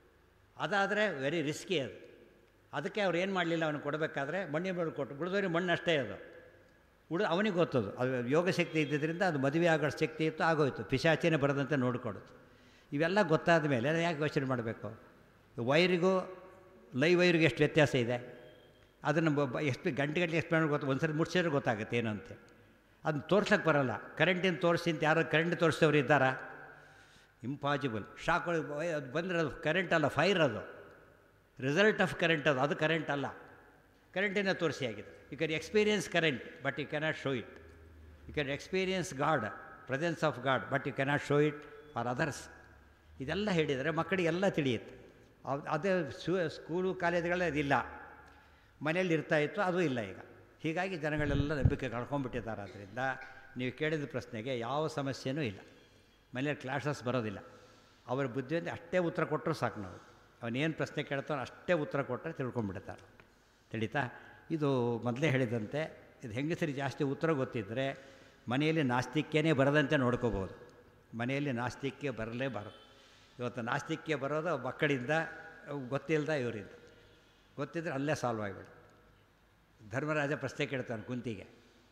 A: ಅದಾದರೆ ವೆರಿ ರಿಸ್ಕಿ ಅದು ಅದಕ್ಕೆ ಅವ್ರು ಏನು ಮಾಡಲಿಲ್ಲ ಅವನು ಕೊಡಬೇಕಾದ್ರೆ ಮಣ್ಣಿನ ಮೇಲೆ ಕೊಟ್ಟು ಉಳಿದವ್ರಿಗೆ ಮಣ್ಣು ಅಷ್ಟೇ ಅದು ಉಳಿದ ಅವನಿಗೆ ಗೊತ್ತದು ಅದು ಯೋಗ ಶಕ್ತಿ ಇದ್ದಿದ್ದರಿಂದ ಅದು ಮದುವೆ ಆಗೋ ಶಕ್ತಿ ಇತ್ತು ಆಗೋಯ್ತು ಪಿಶಾಚಿನೇ ಬರದಂತೆ ನೋಡಿಕೊಡೋದು ಇವೆಲ್ಲ ಗೊತ್ತಾದ ಮೇಲೆ ಯಾಕೆ ಯೋಚನೆ ಮಾಡಬೇಕು ವೈರಿಗೂ ಲೈ ವೈರಿಗೂ ಎಷ್ಟು ವ್ಯತ್ಯಾಸ ಇದೆ ಅದನ್ನು ಬ- ಬ- ಎಷ್ಟು ಗಂಟೆಗಟ್ಟಲೆ ಎಕ್ಸ್ಪ್ಲೇನ್ ಗೊತ್ತು ಒಂದ್ಸರಿ ಮುಟ್ಸಿದ್ರೆ ಗೊತ್ತಾಗುತ್ತೆ ಏನು ಅಂತ ಅದನ್ನ ತೋರ್ಸಕ್ಕೆ ಬರೋಲ್ಲ ಕರೆಂಟಿನ ತೋರಿಸಿ ಅಂತ ಯಾರು ಕರೆಂಟ್ ತೋರಿಸಿದವ್ರು ಇದ್ದಾರಾ ಇಂಪಾಸಿಬಲ್ ಶಾಕ್ ಅದು ಬಂದರೆ ಅದು ಕರೆಂಟ್ ಅಲ್ಲ ಫೈರ್ ಅದು ರಿಸಲ್ಟ್ ಆಫ್ ಕರೆಂಟ್ ಅದು ಅದು ಕರೆಂಟ್ ಅಲ್ಲ ಕರೆಂಟಿನ ತೋರಿಸಿ ಆಗಿದೆ you can experience current but you cannot show it you can experience God presence of God but you cannot show it for others ಇದೆಲ್ಲ ಹೇಳಿದರೆ ಮಕ್ಕಳಿಗೆಲ್ಲ ತಿಳಿಯುತ್ತೆ ಅವ್- ಅದೇ ಸು ಸ್ಕೂಲು ಕಾಲೇಜುಗಳೇ ಅದಿಲ್ಲ ಮನೇಲಿ ಇರ್ತಾ ಇತ್ತು ಅದು ಇಲ್ಲ ಈಗ ಹೀಗಾಗಿ ಜನಗಳೆಲ್ಲ ನಂಬಿಕೆ ಕಳ್ಕೊಂಡ್ಬಿಟ್ಟಿದ್ದಾರೆ ಆದ್ದರಿಂದ ನೀವು ಕೇಳಿದ ಪ್ರಶ್ನೆಗೆ ಯಾವ ಸಮಸ್ಯೆನೂ ಇಲ್ಲ ಮನೇಲಿ ಕ್ಲಾಸಸ್ ಬರೋದಿಲ್ಲ ಅವರ ಬುದ್ಧಿಯಿಂದ ಅಷ್ಟೇ ಉತ್ತರ ಕೊಟ್ಟರು ಸಾಕು ನಾವು ಅವನೇನು ಪ್ರಶ್ನೆ ಕೇಳ್ತಾನೋ ಅಷ್ಟೇ ಉತ್ತರ ಕೊಟ್ಟರೆ ತಿಳ್ಕೊಂಡ್ಬಿಡ್ತಾರೆ ತಿಳಿತಾ ಇದು ಮೊದಲೇ ಹೇಳಿದಂತೆ ಇದು ಹೆಂಗಸರಿ ಜಾಸ್ತಿ ಉತ್ತರ ಗೊತ್ತಿದ್ದರೆ ಮನೆಯಲ್ಲಿ ನಾಸ್ತಿಕ್ಯನೇ ಬರದಂತೆ ನೋಡ್ಕೋಬೋದು ಮನೆಯಲ್ಲಿ ನಾಸ್ತಿಕ್ಯ ಬರಲೇಬಾರದು ಇವತ್ತು ನಾಸ್ತಿಕ್ಯ ಬರೋದು ಮಕ್ಕಳಿಂದ ಗೊತ್ತಿಲ್ಲದ ಇವರಿಂದ ಗೊತ್ತಿದ್ದರೆ ಅಲ್ಲೇ ಸಾಲ್ವ್ ಆಗಿಬಿಡು ಧರ್ಮರಾಜ ಪ್ರಶ್ನೆ ಕೇಳ್ತಾನೆ ಕುಂತಿಗೆ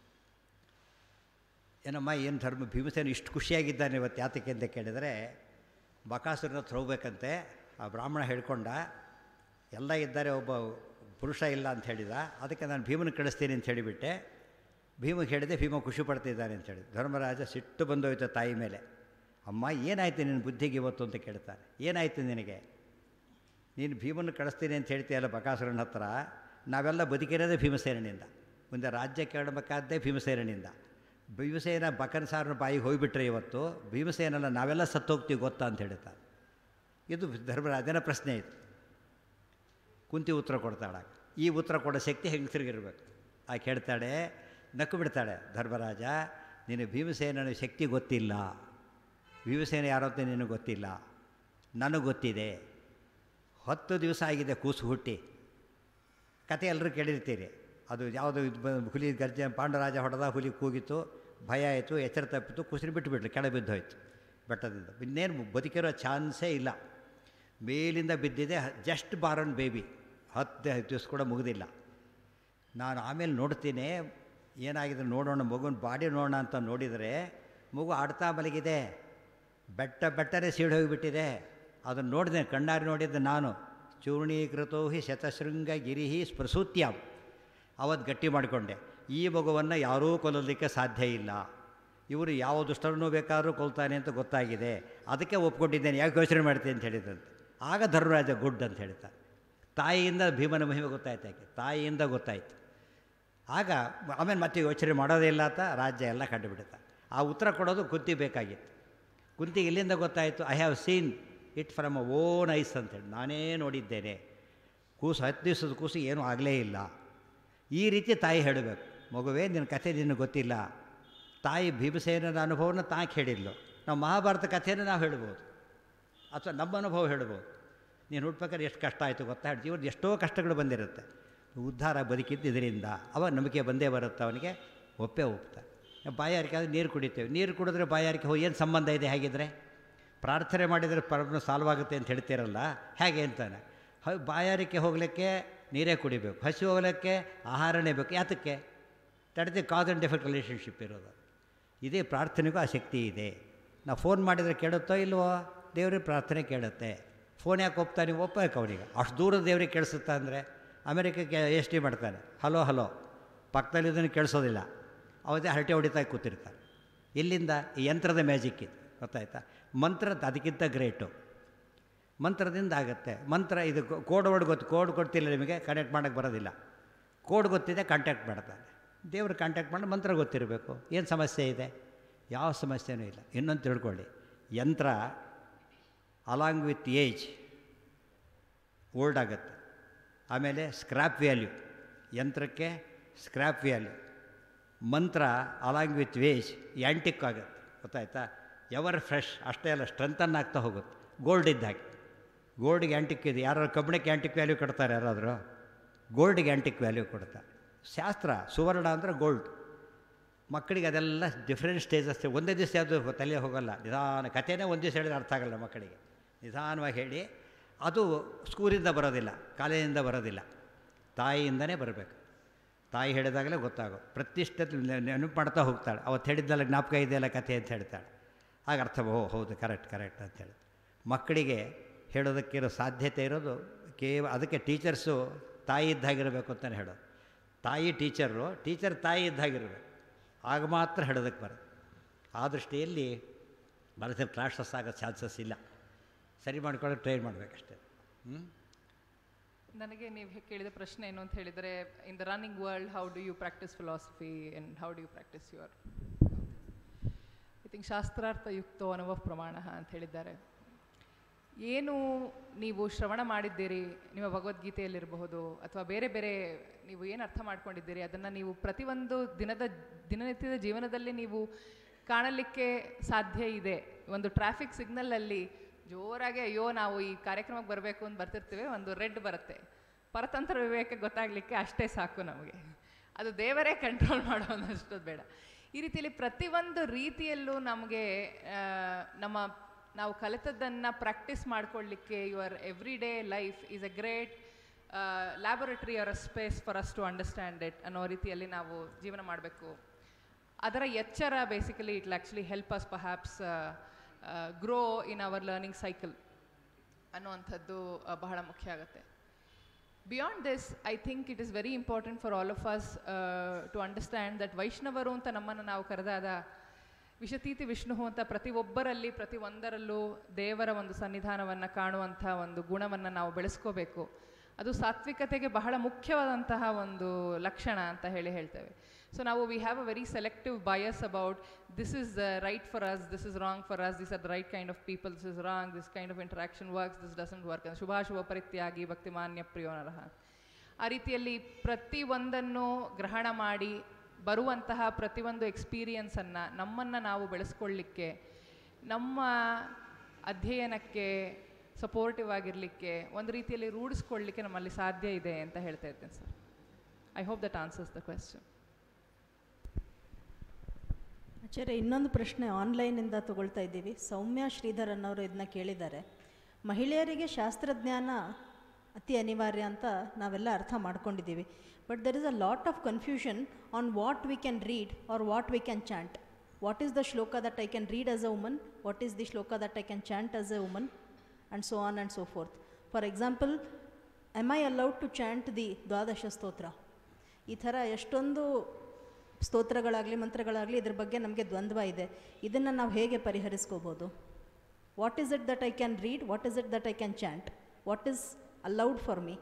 A: ಏನಮ್ಮ ಏನು ಧರ್ಮ ಭೀಮಸೇನ ಇಷ್ಟು ಖುಷಿಯಾಗಿದ್ದಾನೆ ಇವತ್ತು ಯಾತಕ್ಕೆ ಅಂತ ಕೇಳಿದರೆ ಬಕಾಸುರನ ಹತ್ರ ಹೋಗ್ಬೇಕಂತೆ ಆ ಬ್ರಾಹ್ಮಣ ಹೇಳ್ಕೊಂಡ ಎಲ್ಲ ಇದ್ದಾರೆ ಒಬ್ಬ ಪುರುಷ ಇಲ್ಲ ಅಂತ ಹೇಳಿದ ಅದಕ್ಕೆ ನಾನು ಭೀಮನ ಕಳಿಸ್ತೀನಿ ಅಂತ ಹೇಳಿಬಿಟ್ಟೆ ಭೀಮಗೆ ಹೇಳಿದೆ ಭೀಮ ಖುಷಿ ಪಡ್ತಿದ್ದಾನೆ ಅಂತ ಹೇಳಿ ಧರ್ಮರಾಜ ಸಿಟ್ಟು ಬಂದೋಯ್ತು ತಾಯಿ ಮೇಲೆ ಅಮ್ಮ ಏನಾಯ್ತು ನಿನ್ನ ಬುದ್ಧಿಗೆ ಇವತ್ತು ಅಂತ ಕೇಳ್ತಾನೆ ಏನಾಯ್ತು ನಿನಗೆ ನೀನು ಭೀಮನ್ನು ಕಳಿಸ್ತೀನಿ ಅಂತ ಹೇಳ್ತೀಯಲ್ಲ ಬಕಾಸುರನ ಹತ್ರ ನಾವೆಲ್ಲ ಬದುಕಿರೋದೇ ಭೀಮಸೇನಿಂದ ಮುಂದೆ ರಾಜ್ಯ ಕೇಳಬೇಕಾದ್ದೇ ಭೀಮಸೇನಿಂದ ಭೀಮಸೇನ ಬಕನ್ ಸಾರನ ಬಾಯಿಗೆ ಹೋಗಿಬಿಟ್ರೆ ಇವತ್ತು ಭೀಮಸೇನಲ್ಲ ನಾವೆಲ್ಲ ಸತ್ತೋಗ್ತೀವಿ ಗೊತ್ತಾ ಅಂತ ಹೇಳ್ತಾರೆ ಇದು ಧರ್ಮರಾಜನ ಪ್ರಶ್ನೆ ಇದು ಕುಂತಿ ಉತ್ತರ ಕೊಡ್ತಾಳೆ ಈ ಉತ್ತರ ಕೊಡೋ ಶಕ್ತಿ ಹೆಂಗಸರಿಗಿರ್ಬೇಕು ಆಕೆ ಹೇಳ್ತಾಳೆ ನಕ್ಕು ಬಿಡ್ತಾಳೆ ಧರ್ಮರಾಜ ನೀನು ಭೀಮಸೇನನ ಶಕ್ತಿ ಗೊತ್ತಿಲ್ಲ ಭೀಮಸೇನ ಯಾರು ಅಂತ ನಿನಗೆ ಗೊತ್ತಿಲ್ಲ ನನಗೆ ಗೊತ್ತಿದೆ ಹತ್ತು ದಿವಸ ಆಗಿದೆ ಕೂಸು ಹುಟ್ಟಿ ಕತೆ ಎಲ್ಲರೂ ಕೇಳಿರ್ತೀರಿ ಅದು ಯಾವುದು ಇದು ಬ- ಹುಲಿ ಗರ್ಜೆ ಪಾಂಡರಾಜ ಹೊಡೆದ ಹುಲಿ ಕೂಗಿತು ಭಯ ಆಯಿತು ಎಚ್ಚರ ತಪ್ಪಿತು ಕುಸಿರು ಬಿಟ್ಟುಬಿಟ್ರು ಕೆಳ ಬಿದ್ದೋಯ್ತು ಬೆಟ್ಟದಿಂದ ಇನ್ನೇನು ಬದುಕಿರೋ ಚಾನ್ಸೇ ಇಲ್ಲ ಮೇಲಿಂದ ಬಿದ್ದಿದೆ ಜಸ್ಟ್ ಬಾರನ್ ಬೇಬಿ ಹತ್ತು ದಿವಸ ಕೂಡ ಮುಗಿದಿಲ್ಲ ನಾನು ಆಮೇಲೆ ನೋಡ್ತೀನಿ ಏನಾಗಿದೆ ನೋಡೋಣ ಮಗುನ ಬಾಡಿ ನೋಡೋಣ ಅಂತ ನೋಡಿದರೆ ಮಗು ಆಡ್ತಾ ಮಲಗಿದೆ ಬೆಟ್ಟ ಬೆಟ್ಟನೇ ಸೀಳು ಹೋಗಿಬಿಟ್ಟಿದೆ ಅದನ್ನು ನೋಡಿದೆ ಕಣ್ಣಾರಿ ನೋಡಿದ್ದೆ ನಾನು ಚೂರ್ಣೀಕೃತೋ ಹಿ ಶತಶೃಂಗ ಗಿರಿಹಿ ಸ್ಪೃಸೂತ್ಯಂ ಅವತ್ತು ಗಟ್ಟಿ ಮಾಡಿಕೊಂಡೆ ಈ ಮಗುವನ್ನು ಯಾರೂ ಕೊಲ್ಲಲಿಕ್ಕೆ ಸಾಧ್ಯ ಇಲ್ಲ ಇವರು ಯಾವ ದುಷ್ಟರನ್ನು ಬೇಕಾದರೂ ಕೊಲ್ತಾನೆ ಅಂತ ಗೊತ್ತಾಗಿದೆ ಅದಕ್ಕೆ ಒಪ್ಕೊಂಡಿದ್ದೇನೆ ಯಾಕೆ ಯೋಚನೆ ಮಾಡ್ತೀನಿ ಅಂತ ಹೇಳಿದಂತೆ ಆಗ ಧರ್ಮರಾಜ ಗುಡ್ ಅಂತ ಹೇಳ್ತಾ ತಾಯಿಯಿಂದ ಭೀಮನ ಮಹಿಮೆ ಗೊತ್ತಾಯ್ತು ಯಾಕೆ ತಾಯಿಯಿಂದ ಗೊತ್ತಾಯ್ತು ಆಗ ಆಮೇಲೆ ಮತ್ತೆ ಯೋಚನೆ ಮಾಡೋದೇ ಇಲ್ಲ ಅಂತ ರಾಜ್ಯ ಎಲ್ಲ ಕಂಡುಬಿಡುತ್ತ ಆ ಉತ್ತರ ಕೊಡೋದು ಕುಂತಿ ಬೇಕಾಗಿತ್ತು ಕುಂತಿಗೆ ಇಲ್ಲಿಂದ ಗೊತ್ತಾಯಿತು I have seen it from a own eyes ಅಂತೇಳಿ ನಾನೇ ನೋಡಿದ್ದೇನೆ ಕೂಸು ಹತ್ತು ದಿವಸದ ಕೂಸು ಏನೂ ಆಗಲೇ ಇಲ್ಲ ಈ ರೀತಿ ತಾಯಿ ಹೇಳಬೇಕು ಮಗುವೇ ನಿನ್ನ ಕಥೆ ನಿನಗೆ ಗೊತ್ತಿಲ್ಲ ತಾಯಿ ಭೀಮಸೇನನ ಅನುಭವನ ತಾಕೆ ಹೇಳಿದ್ಲು ನಾವು ಮಹಾಭಾರತ ಕಥೆಯನ್ನು ನಾವು ಹೇಳ್ಬೋದು ಅಥವಾ ನಮ್ಮ ಅನುಭವ ಹೇಳ್ಬೋದು ನೀನು ಹುಟ್ಬೇಕಾದ್ರೆ ಎಷ್ಟು ಕಷ್ಟ ಆಯಿತು ಗೊತ್ತಾ ಜೀವನದ ಎಷ್ಟೋ ಕಷ್ಟಗಳು ಬಂದಿರುತ್ತೆ ಉದ್ಧಾರ ಬದುಕಿದ್ದು ಇದರಿಂದ ಅವಾಗ ನಂಬಿಕೆ ಬಂದೇ ಬರುತ್ತೆ ಅವನಿಗೆ ಒಪ್ಪೇ ಒಪ್ತಾ ಬಾಯಾರಿಕೆ ಆದರೆ ನೀರು ಕುಡಿತೇವೆ ನೀರು ಕುಡಿದ್ರೆ ಬಾಯಾರಿಕೆ ಹೋಗಿ ಏನು ಸಂಬಂಧ ಇದೆ ಹಾಗಿದ್ರೆ ಪ್ರಾರ್ಥನೆ ಮಾಡಿದರೆ ಪ್ರಾಬ್ಲಮ್ ಸಾಲ್ವ್ ಆಗುತ್ತೆ ಅಂತ ಹೇಳ್ತೀರಲ್ಲ ಹೇಗೆ ಅಂತಾನೆ ಹ ಬಾಯಾರಿಕೆ ಹೋಗಲಿಕ್ಕೆ ನೀರೇ ಕುಡಿಬೇಕು ಹಸಿ ಹೋಗಲಿಕ್ಕೆ ಆಹಾರನೇ ಬೇಕು ಯಾತಕ್ಕೆ that the cause and defect relationship ಇರೋದು ಇದೇ ಪ್ರಾರ್ಥನೆಗೂ ಆ ಶಕ್ತಿ ಇದೆ ನಾವು ಫೋನ್ ಮಾಡಿದರೆ ಕೇಳುತ್ತೋ ಇಲ್ವೋ ದೇವ್ರಿಗೆ ಪ್ರಾರ್ಥನೆ ಕೇಳುತ್ತೆ ಫೋನ್ ಯಾಕೆ ಒಪ್ತಾನೆ ಒಪ್ಪಬೇಕು ಅವನಿಗೆ ಅಷ್ಟು ದೂರದ ದೇವ್ರಿಗೆ ಕೇಳಿಸುತ್ತಾ ಅಂದರೆ ಅಮೇರಿಕಕ್ಕೆ ಎಸ್ ಟಿ ಮಾಡ್ತಾನೆ ಹಲೋ ಹಲೋ ಪಕ್ಕದಲ್ಲಿ ಇದನ್ನು ಕೇಳಿಸೋದಿಲ್ಲ ಅವತ್ತೇ ಹರಟೆ ಹೊಡಿತಾ ಕೂತಿರ್ತಾರೆ ಇಲ್ಲಿಂದ ಈ ಯಂತ್ರದ ಮ್ಯಾಜಿಕ್ ಇದು ಗೊತ್ತಾಯ್ತಾ ಮಂತ್ರ ಅದಕ್ಕಿಂತ ಗ್ರೇಟು ಮಂತ್ರದಿಂದ ಆಗುತ್ತೆ ಮಂತ್ರ ಇದು ಕೋಡ್ ವರ್ಡ್ ಗೊತ್ತು ಕೋಡ್ ಗೊತ್ತಿಲ್ಲ ನಿಮಗೆ ಕನೆಕ್ಟ್ ಮಾಡೋಕ್ಕೆ ಬರೋದಿಲ್ಲ ಕೋಡ್ ಗೊತ್ತಿದೆ ಕಾಂಟ್ಯಾಕ್ಟ್ ಮಾಡ್ತಾನೆ ದೇವ್ರು ಕಾಂಟ್ಯಾಕ್ಟ್ ಮಾಡಿ ಮಂತ್ರ ಗೊತ್ತಿರಬೇಕು ಏನು ಸಮಸ್ಯೆ ಇದೆ ಯಾವ ಸಮಸ್ಯೆನೂ ಇಲ್ಲ ಇನ್ನೊಂದು ತಿಳ್ಕೊಳ್ಳಿ ಯಂತ್ರ ಅಲಾಂಗ್ ವಿತ್ ಏಜ್ ಓಲ್ಡ್ ಆಗುತ್ತೆ ಆಮೇಲೆ ಸ್ಕ್ರ್ಯಾಪ್ ವ್ಯಾಲ್ಯೂ ಯಂತ್ರಕ್ಕೆ ಸ್ಕ್ರ್ಯಾಪ್ ವ್ಯಾಲ್ಯೂ ಮಂತ್ರ ಅಲಾಂಗ್ ವಿತ್ ವೇಜ್ ಆ್ಯಂಟಿಕ್ ಆಗುತ್ತೆ ಗೊತ್ತಾಯ್ತಾ ಎವರ್ ಫ್ರೆಶ್ ಅಷ್ಟೇ ಅಲ್ಲ ಸ್ಟ್ರೆಂತನ್ ಆಗ್ತಾ ಹೋಗುತ್ತೆ ಗೋಲ್ಡ್ ಇದ್ದ ಹಾಗೆ ಗೋಲ್ಡ್ಗೆ ಆ್ಯಂಟಿಕ್ ಇದೆ ಯಾರು ಕಬ್ಬಿಣಕ್ಕೆ ಆ್ಯಂಟಿಕ್ ವ್ಯಾಲ್ಯೂ ಕೊಡ್ತಾರೆ ಯಾರಾದರೂ ಗೋಲ್ಡ್ಗೆ ಆ್ಯಂಟಿಕ್ ವ್ಯಾಲ್ಯೂ ಕೊಡ್ತಾರೆ ಶಾಸ್ತ್ರ ಸುವರ್ಣ ಅಂದರೆ ಗೋಲ್ಡ್ ಮಕ್ಕಳಿಗೆ ಅದೆಲ್ಲ ಡಿಫ್ರೆಂಟ್ ಸ್ಟೇಜಸ್ ಒಂದೇ ದಿವಸ ಯಾವುದು ತಲೆ ಹೋಗಲ್ಲ ನಿಧಾನ ಕಥೆನೇ ಒಂದು ದಿವಸ ಹೇಳಿದ್ರೆ ಅರ್ಥ ಆಗಲ್ಲ ಮಕ್ಕಳಿಗೆ ನಿಧಾನವಾಗಿ ಹೇಳಿ ಅದು ಸ್ಕೂಲಿಂದ ಬರೋದಿಲ್ಲ ಕಾಲೇಜಿಂದ ಬರೋದಿಲ್ಲ ತಾಯಿಯಿಂದನೇ ಬರಬೇಕು ತಾಯಿ ಹೇಳಿದಾಗಲೇ ಗೊತ್ತಾಗೋ ಪ್ರತಿಷ್ಠೆ ನೆನಪು ಮಾಡ್ತಾ ಹೋಗ್ತಾಳೆ ಅವತ್ತು ಹೇಳಿದ್ದಲ್ಲ ಜ್ಞಾಪಕ ಇದೆಯಲ್ಲ ಕಥೆ ಅಂತ ಹೇಳ್ತಾಳೆ ಆಗ ಅರ್ಥ ಓ ಹೌದು ಕರೆಕ್ಟ್ ಕರೆಕ್ಟ್ ಅಂತ ಹೇಳಿ ಮಕ್ಕಳಿಗೆ ಹೇಳೋದಕ್ಕಿರೋ ಸಾಧ್ಯತೆ ಇರೋದು ಕೇವ ಅದಕ್ಕೆ ಟೀಚರ್ಸು ತಾಯಿ ಇದ್ದಾಗಿರಬೇಕು ಅಂತಲೇ ಹೇಳೋದು ತಾಯಿ ಟೀಚರು ಟೀಚರ್ ತಾಯಿ ಇದ್ದಾಗಿರಬೇಕು ಆಗ ಮಾತ್ರ ಹೇಳೋದಕ್ಕೆ ಬರೋದು ಆ ದೃಷ್ಟಿಯಲ್ಲಿ ಮನಸ್ಸಿನ ಕ್ಲಾಶಸ್ ಆಗೋ ಚಾನ್ಸಸ್ ಇಲ್ಲ ಸರಿ ಮಾಡ್ಕೊಳ್ಳೋಕೆ ಟ್ರೈ ಮಾಡಬೇಕಷ್ಟೇ ಹ್ಞೂ
C: ನನಗೆ ನೀವು ಕೇಳಿದ ಪ್ರಶ್ನೆ ಏನು ಅಂತ ಹೇಳಿದರೆ in the running world how do you practise philosophy and how do you practise your I think ಶಾಸ್ತ್ರಾರ್ಥ ಯುಕ್ತೋ ಅನುಭವ ಪ್ರಮಾಣ ಅಂತ ಹೇಳಿದ್ದಾರೆ ಏನು ನೀವು ಶ್ರವಣ ಮಾಡಿದ್ದೀರಿ ನಿಮ್ಮ ಭಗವದ್ಗೀತೆಯಲ್ಲಿರಬಹುದು ಅಥವಾ ಬೇರೆ ಬೇರೆ ನೀವು ಏನು ಅರ್ಥ ಮಾಡ್ಕೊಂಡಿದ್ದೀರಿ ಅದನ್ನು ನೀವು ಪ್ರತಿಯೊಂದು ದಿನದ ದಿನನಿತ್ಯದ ಜೀವನದಲ್ಲಿ ನೀವು ಕಾಣಲಿಕ್ಕೆ ಸಾಧ್ಯ ಇದೆ ಒಂದು ಟ್ರಾಫಿಕ್ ಸಿಗ್ನಲಲ್ಲಿ ಜೋರಾಗಿ ಅಯ್ಯೋ ನಾವು ಈ ಕಾರ್ಯಕ್ರಮಕ್ಕೆ ಬರಬೇಕು ಅಂತ ಬರ್ತಿರ್ತೀವಿ ಒಂದು ರೆಡ್ ಬರುತ್ತೆ ಪರತಂತ್ರ ವಿವೇಕ ಗೊತ್ತಾಗಲಿಕ್ಕೆ ಅಷ್ಟೇ ಸಾಕು ನಮಗೆ ಅದು ದೇವರೇ ಕಂಟ್ರೋಲ್ ಮಾಡೋದಷ್ಟು ಬೇಡ ಈ ರೀತಿಯಲ್ಲಿ ಪ್ರತಿಯೊಂದು ರೀತಿಯಲ್ಲೂ ನಮಗೆ ಆ, ನಮ್ಮ ನಾವು ಕಲಿತದ್ದನ್ನು ಪ್ರಾಕ್ಟೀಸ್ ಮಾಡ್ಕೊಳ್ಳಿಕ್ಕೆ your every day life is a great laboratory or a space for us to understand it ಅನ್ನೋ ರೀತಿಯಲ್ಲಿ ನಾವು ಜೀವನ ಮಾಡಬೇಕು ಅದರ ಎಚ್ಚರ basically it actually help us perhaps grow in our learning cycle ಅನ್ನುವಂಥದ್ದು ಆ, ಬಹಳ ಮುಖ್ಯ ಆಗುತ್ತೆ beyond this I think it is very important for all of us to understand that ವೈಷ್ಣವರು ಅಂತ ನಮ್ಮನ್ನು ನಾವು ಕರೆದಾದ ವಿಷತೀತಿ ವಿಷ್ಣು ಅಂತ ಪ್ರತಿಯೊಬ್ಬರಲ್ಲಿ ಪ್ರತಿ ಒಂದರಲ್ಲೂ ದೇವರ ಒಂದು ಸನ್ನಿಧಾನವನ್ನು ಕಾಣುವಂಥ ಒಂದು ಗುಣವನ್ನು ನಾವು ಬೆಳೆಸ್ಕೋಬೇಕು ಅದು ಸಾತ್ವಿಕತೆಗೆ ಬಹಳ ಮುಖ್ಯವಾದಂತಹ ಒಂದು ಲಕ್ಷಣ ಅಂತ ಹೇಳಿ ಹೇಳ್ತೇವೆ ಸೊ ನಾವು we have a very selective bias about this is right for us this is wrong for us this are the right kind of people this is wrong this kind of interaction works this doesn't work ಶುಭಾಶುಭ ಪರಿತ್ಯಾಗಿ ಭಕ್ತಿಮಾನ್ಯ ಪ್ರಿಯೋ ನರಹ ಆ ರೀತಿಯಲ್ಲಿ ಪ್ರತಿಯೊಂದನ್ನು ಗ್ರಹಣ ಮಾಡಿ ಬರುವಂತಹ ಪ್ರತಿಯೊಂದು ಎಕ್ಸ್ಪೀರಿಯನ್ಸನ್ನು ನಮ್ಮನ್ನು ನಾವು ಬೆಳೆಸ್ಕೊಳ್ಳಿಕ್ಕೆ ನಮ್ಮ ಅಧ್ಯಯನಕ್ಕೆ ಸಪೋರ್ಟಿವ್ ಆಗಿರಲಿಕ್ಕೆ ಒಂದು ರೀತಿಯಲ್ಲಿ ರೂಢಿಸ್ಕೊಳ್ಳಿಕ್ಕೆ ನಮ್ಮಲ್ಲಿ ಸಾಧ್ಯ ಇದೆ ಅಂತ ಹೇಳ್ತಾ ಇದ್ದೇನೆ sir I hope that answers the question
B: Acharya ಇನ್ನೊಂದು ಪ್ರಶ್ನೆ ಆನ್ಲೈನಿಂದ ತಗೊಳ್ತಾ ಇದ್ದೀವಿ ಸೌಮ್ಯ ಶ್ರೀಧರ್ ಅನ್ನೋರು ಇದನ್ನ ಕೇಳಿದ್ದಾರೆ ಮಹಿಳೆಯರಿಗೆ ಶಾಸ್ತ್ರಜ್ಞಾನ ಅತಿ ಅನಿವಾರ್ಯ ಅಂತ ನಾವೆಲ್ಲ ಅರ್ಥ ಮಾಡ್ಕೊಂಡಿದ್ದೀವಿ but there is a lot of confusion on what we can read or what we can chant what is the shloka that I can read as a woman what is the shloka that I can chant as a woman and so on and so forth for example am I allowed to chant the Dvadasha Stotra ಈ ಥರ ಎಷ್ಟೊಂದು ಸ್ತೋತ್ರಗಳಾಗಲಿ ಮಂತ್ರಗಳಾಗಲಿ ಇದ್ರ ಬಗ್ಗೆ ನಮಗೆ ದ್ವಂದ್ವ ಇದೆ ಇದನ್ನು ನಾವು ಹೇಗೆ ಪರಿಹರಿಸ್ಕೋಬೋದು what is it that I can read what is it that I can chant what is allowed for me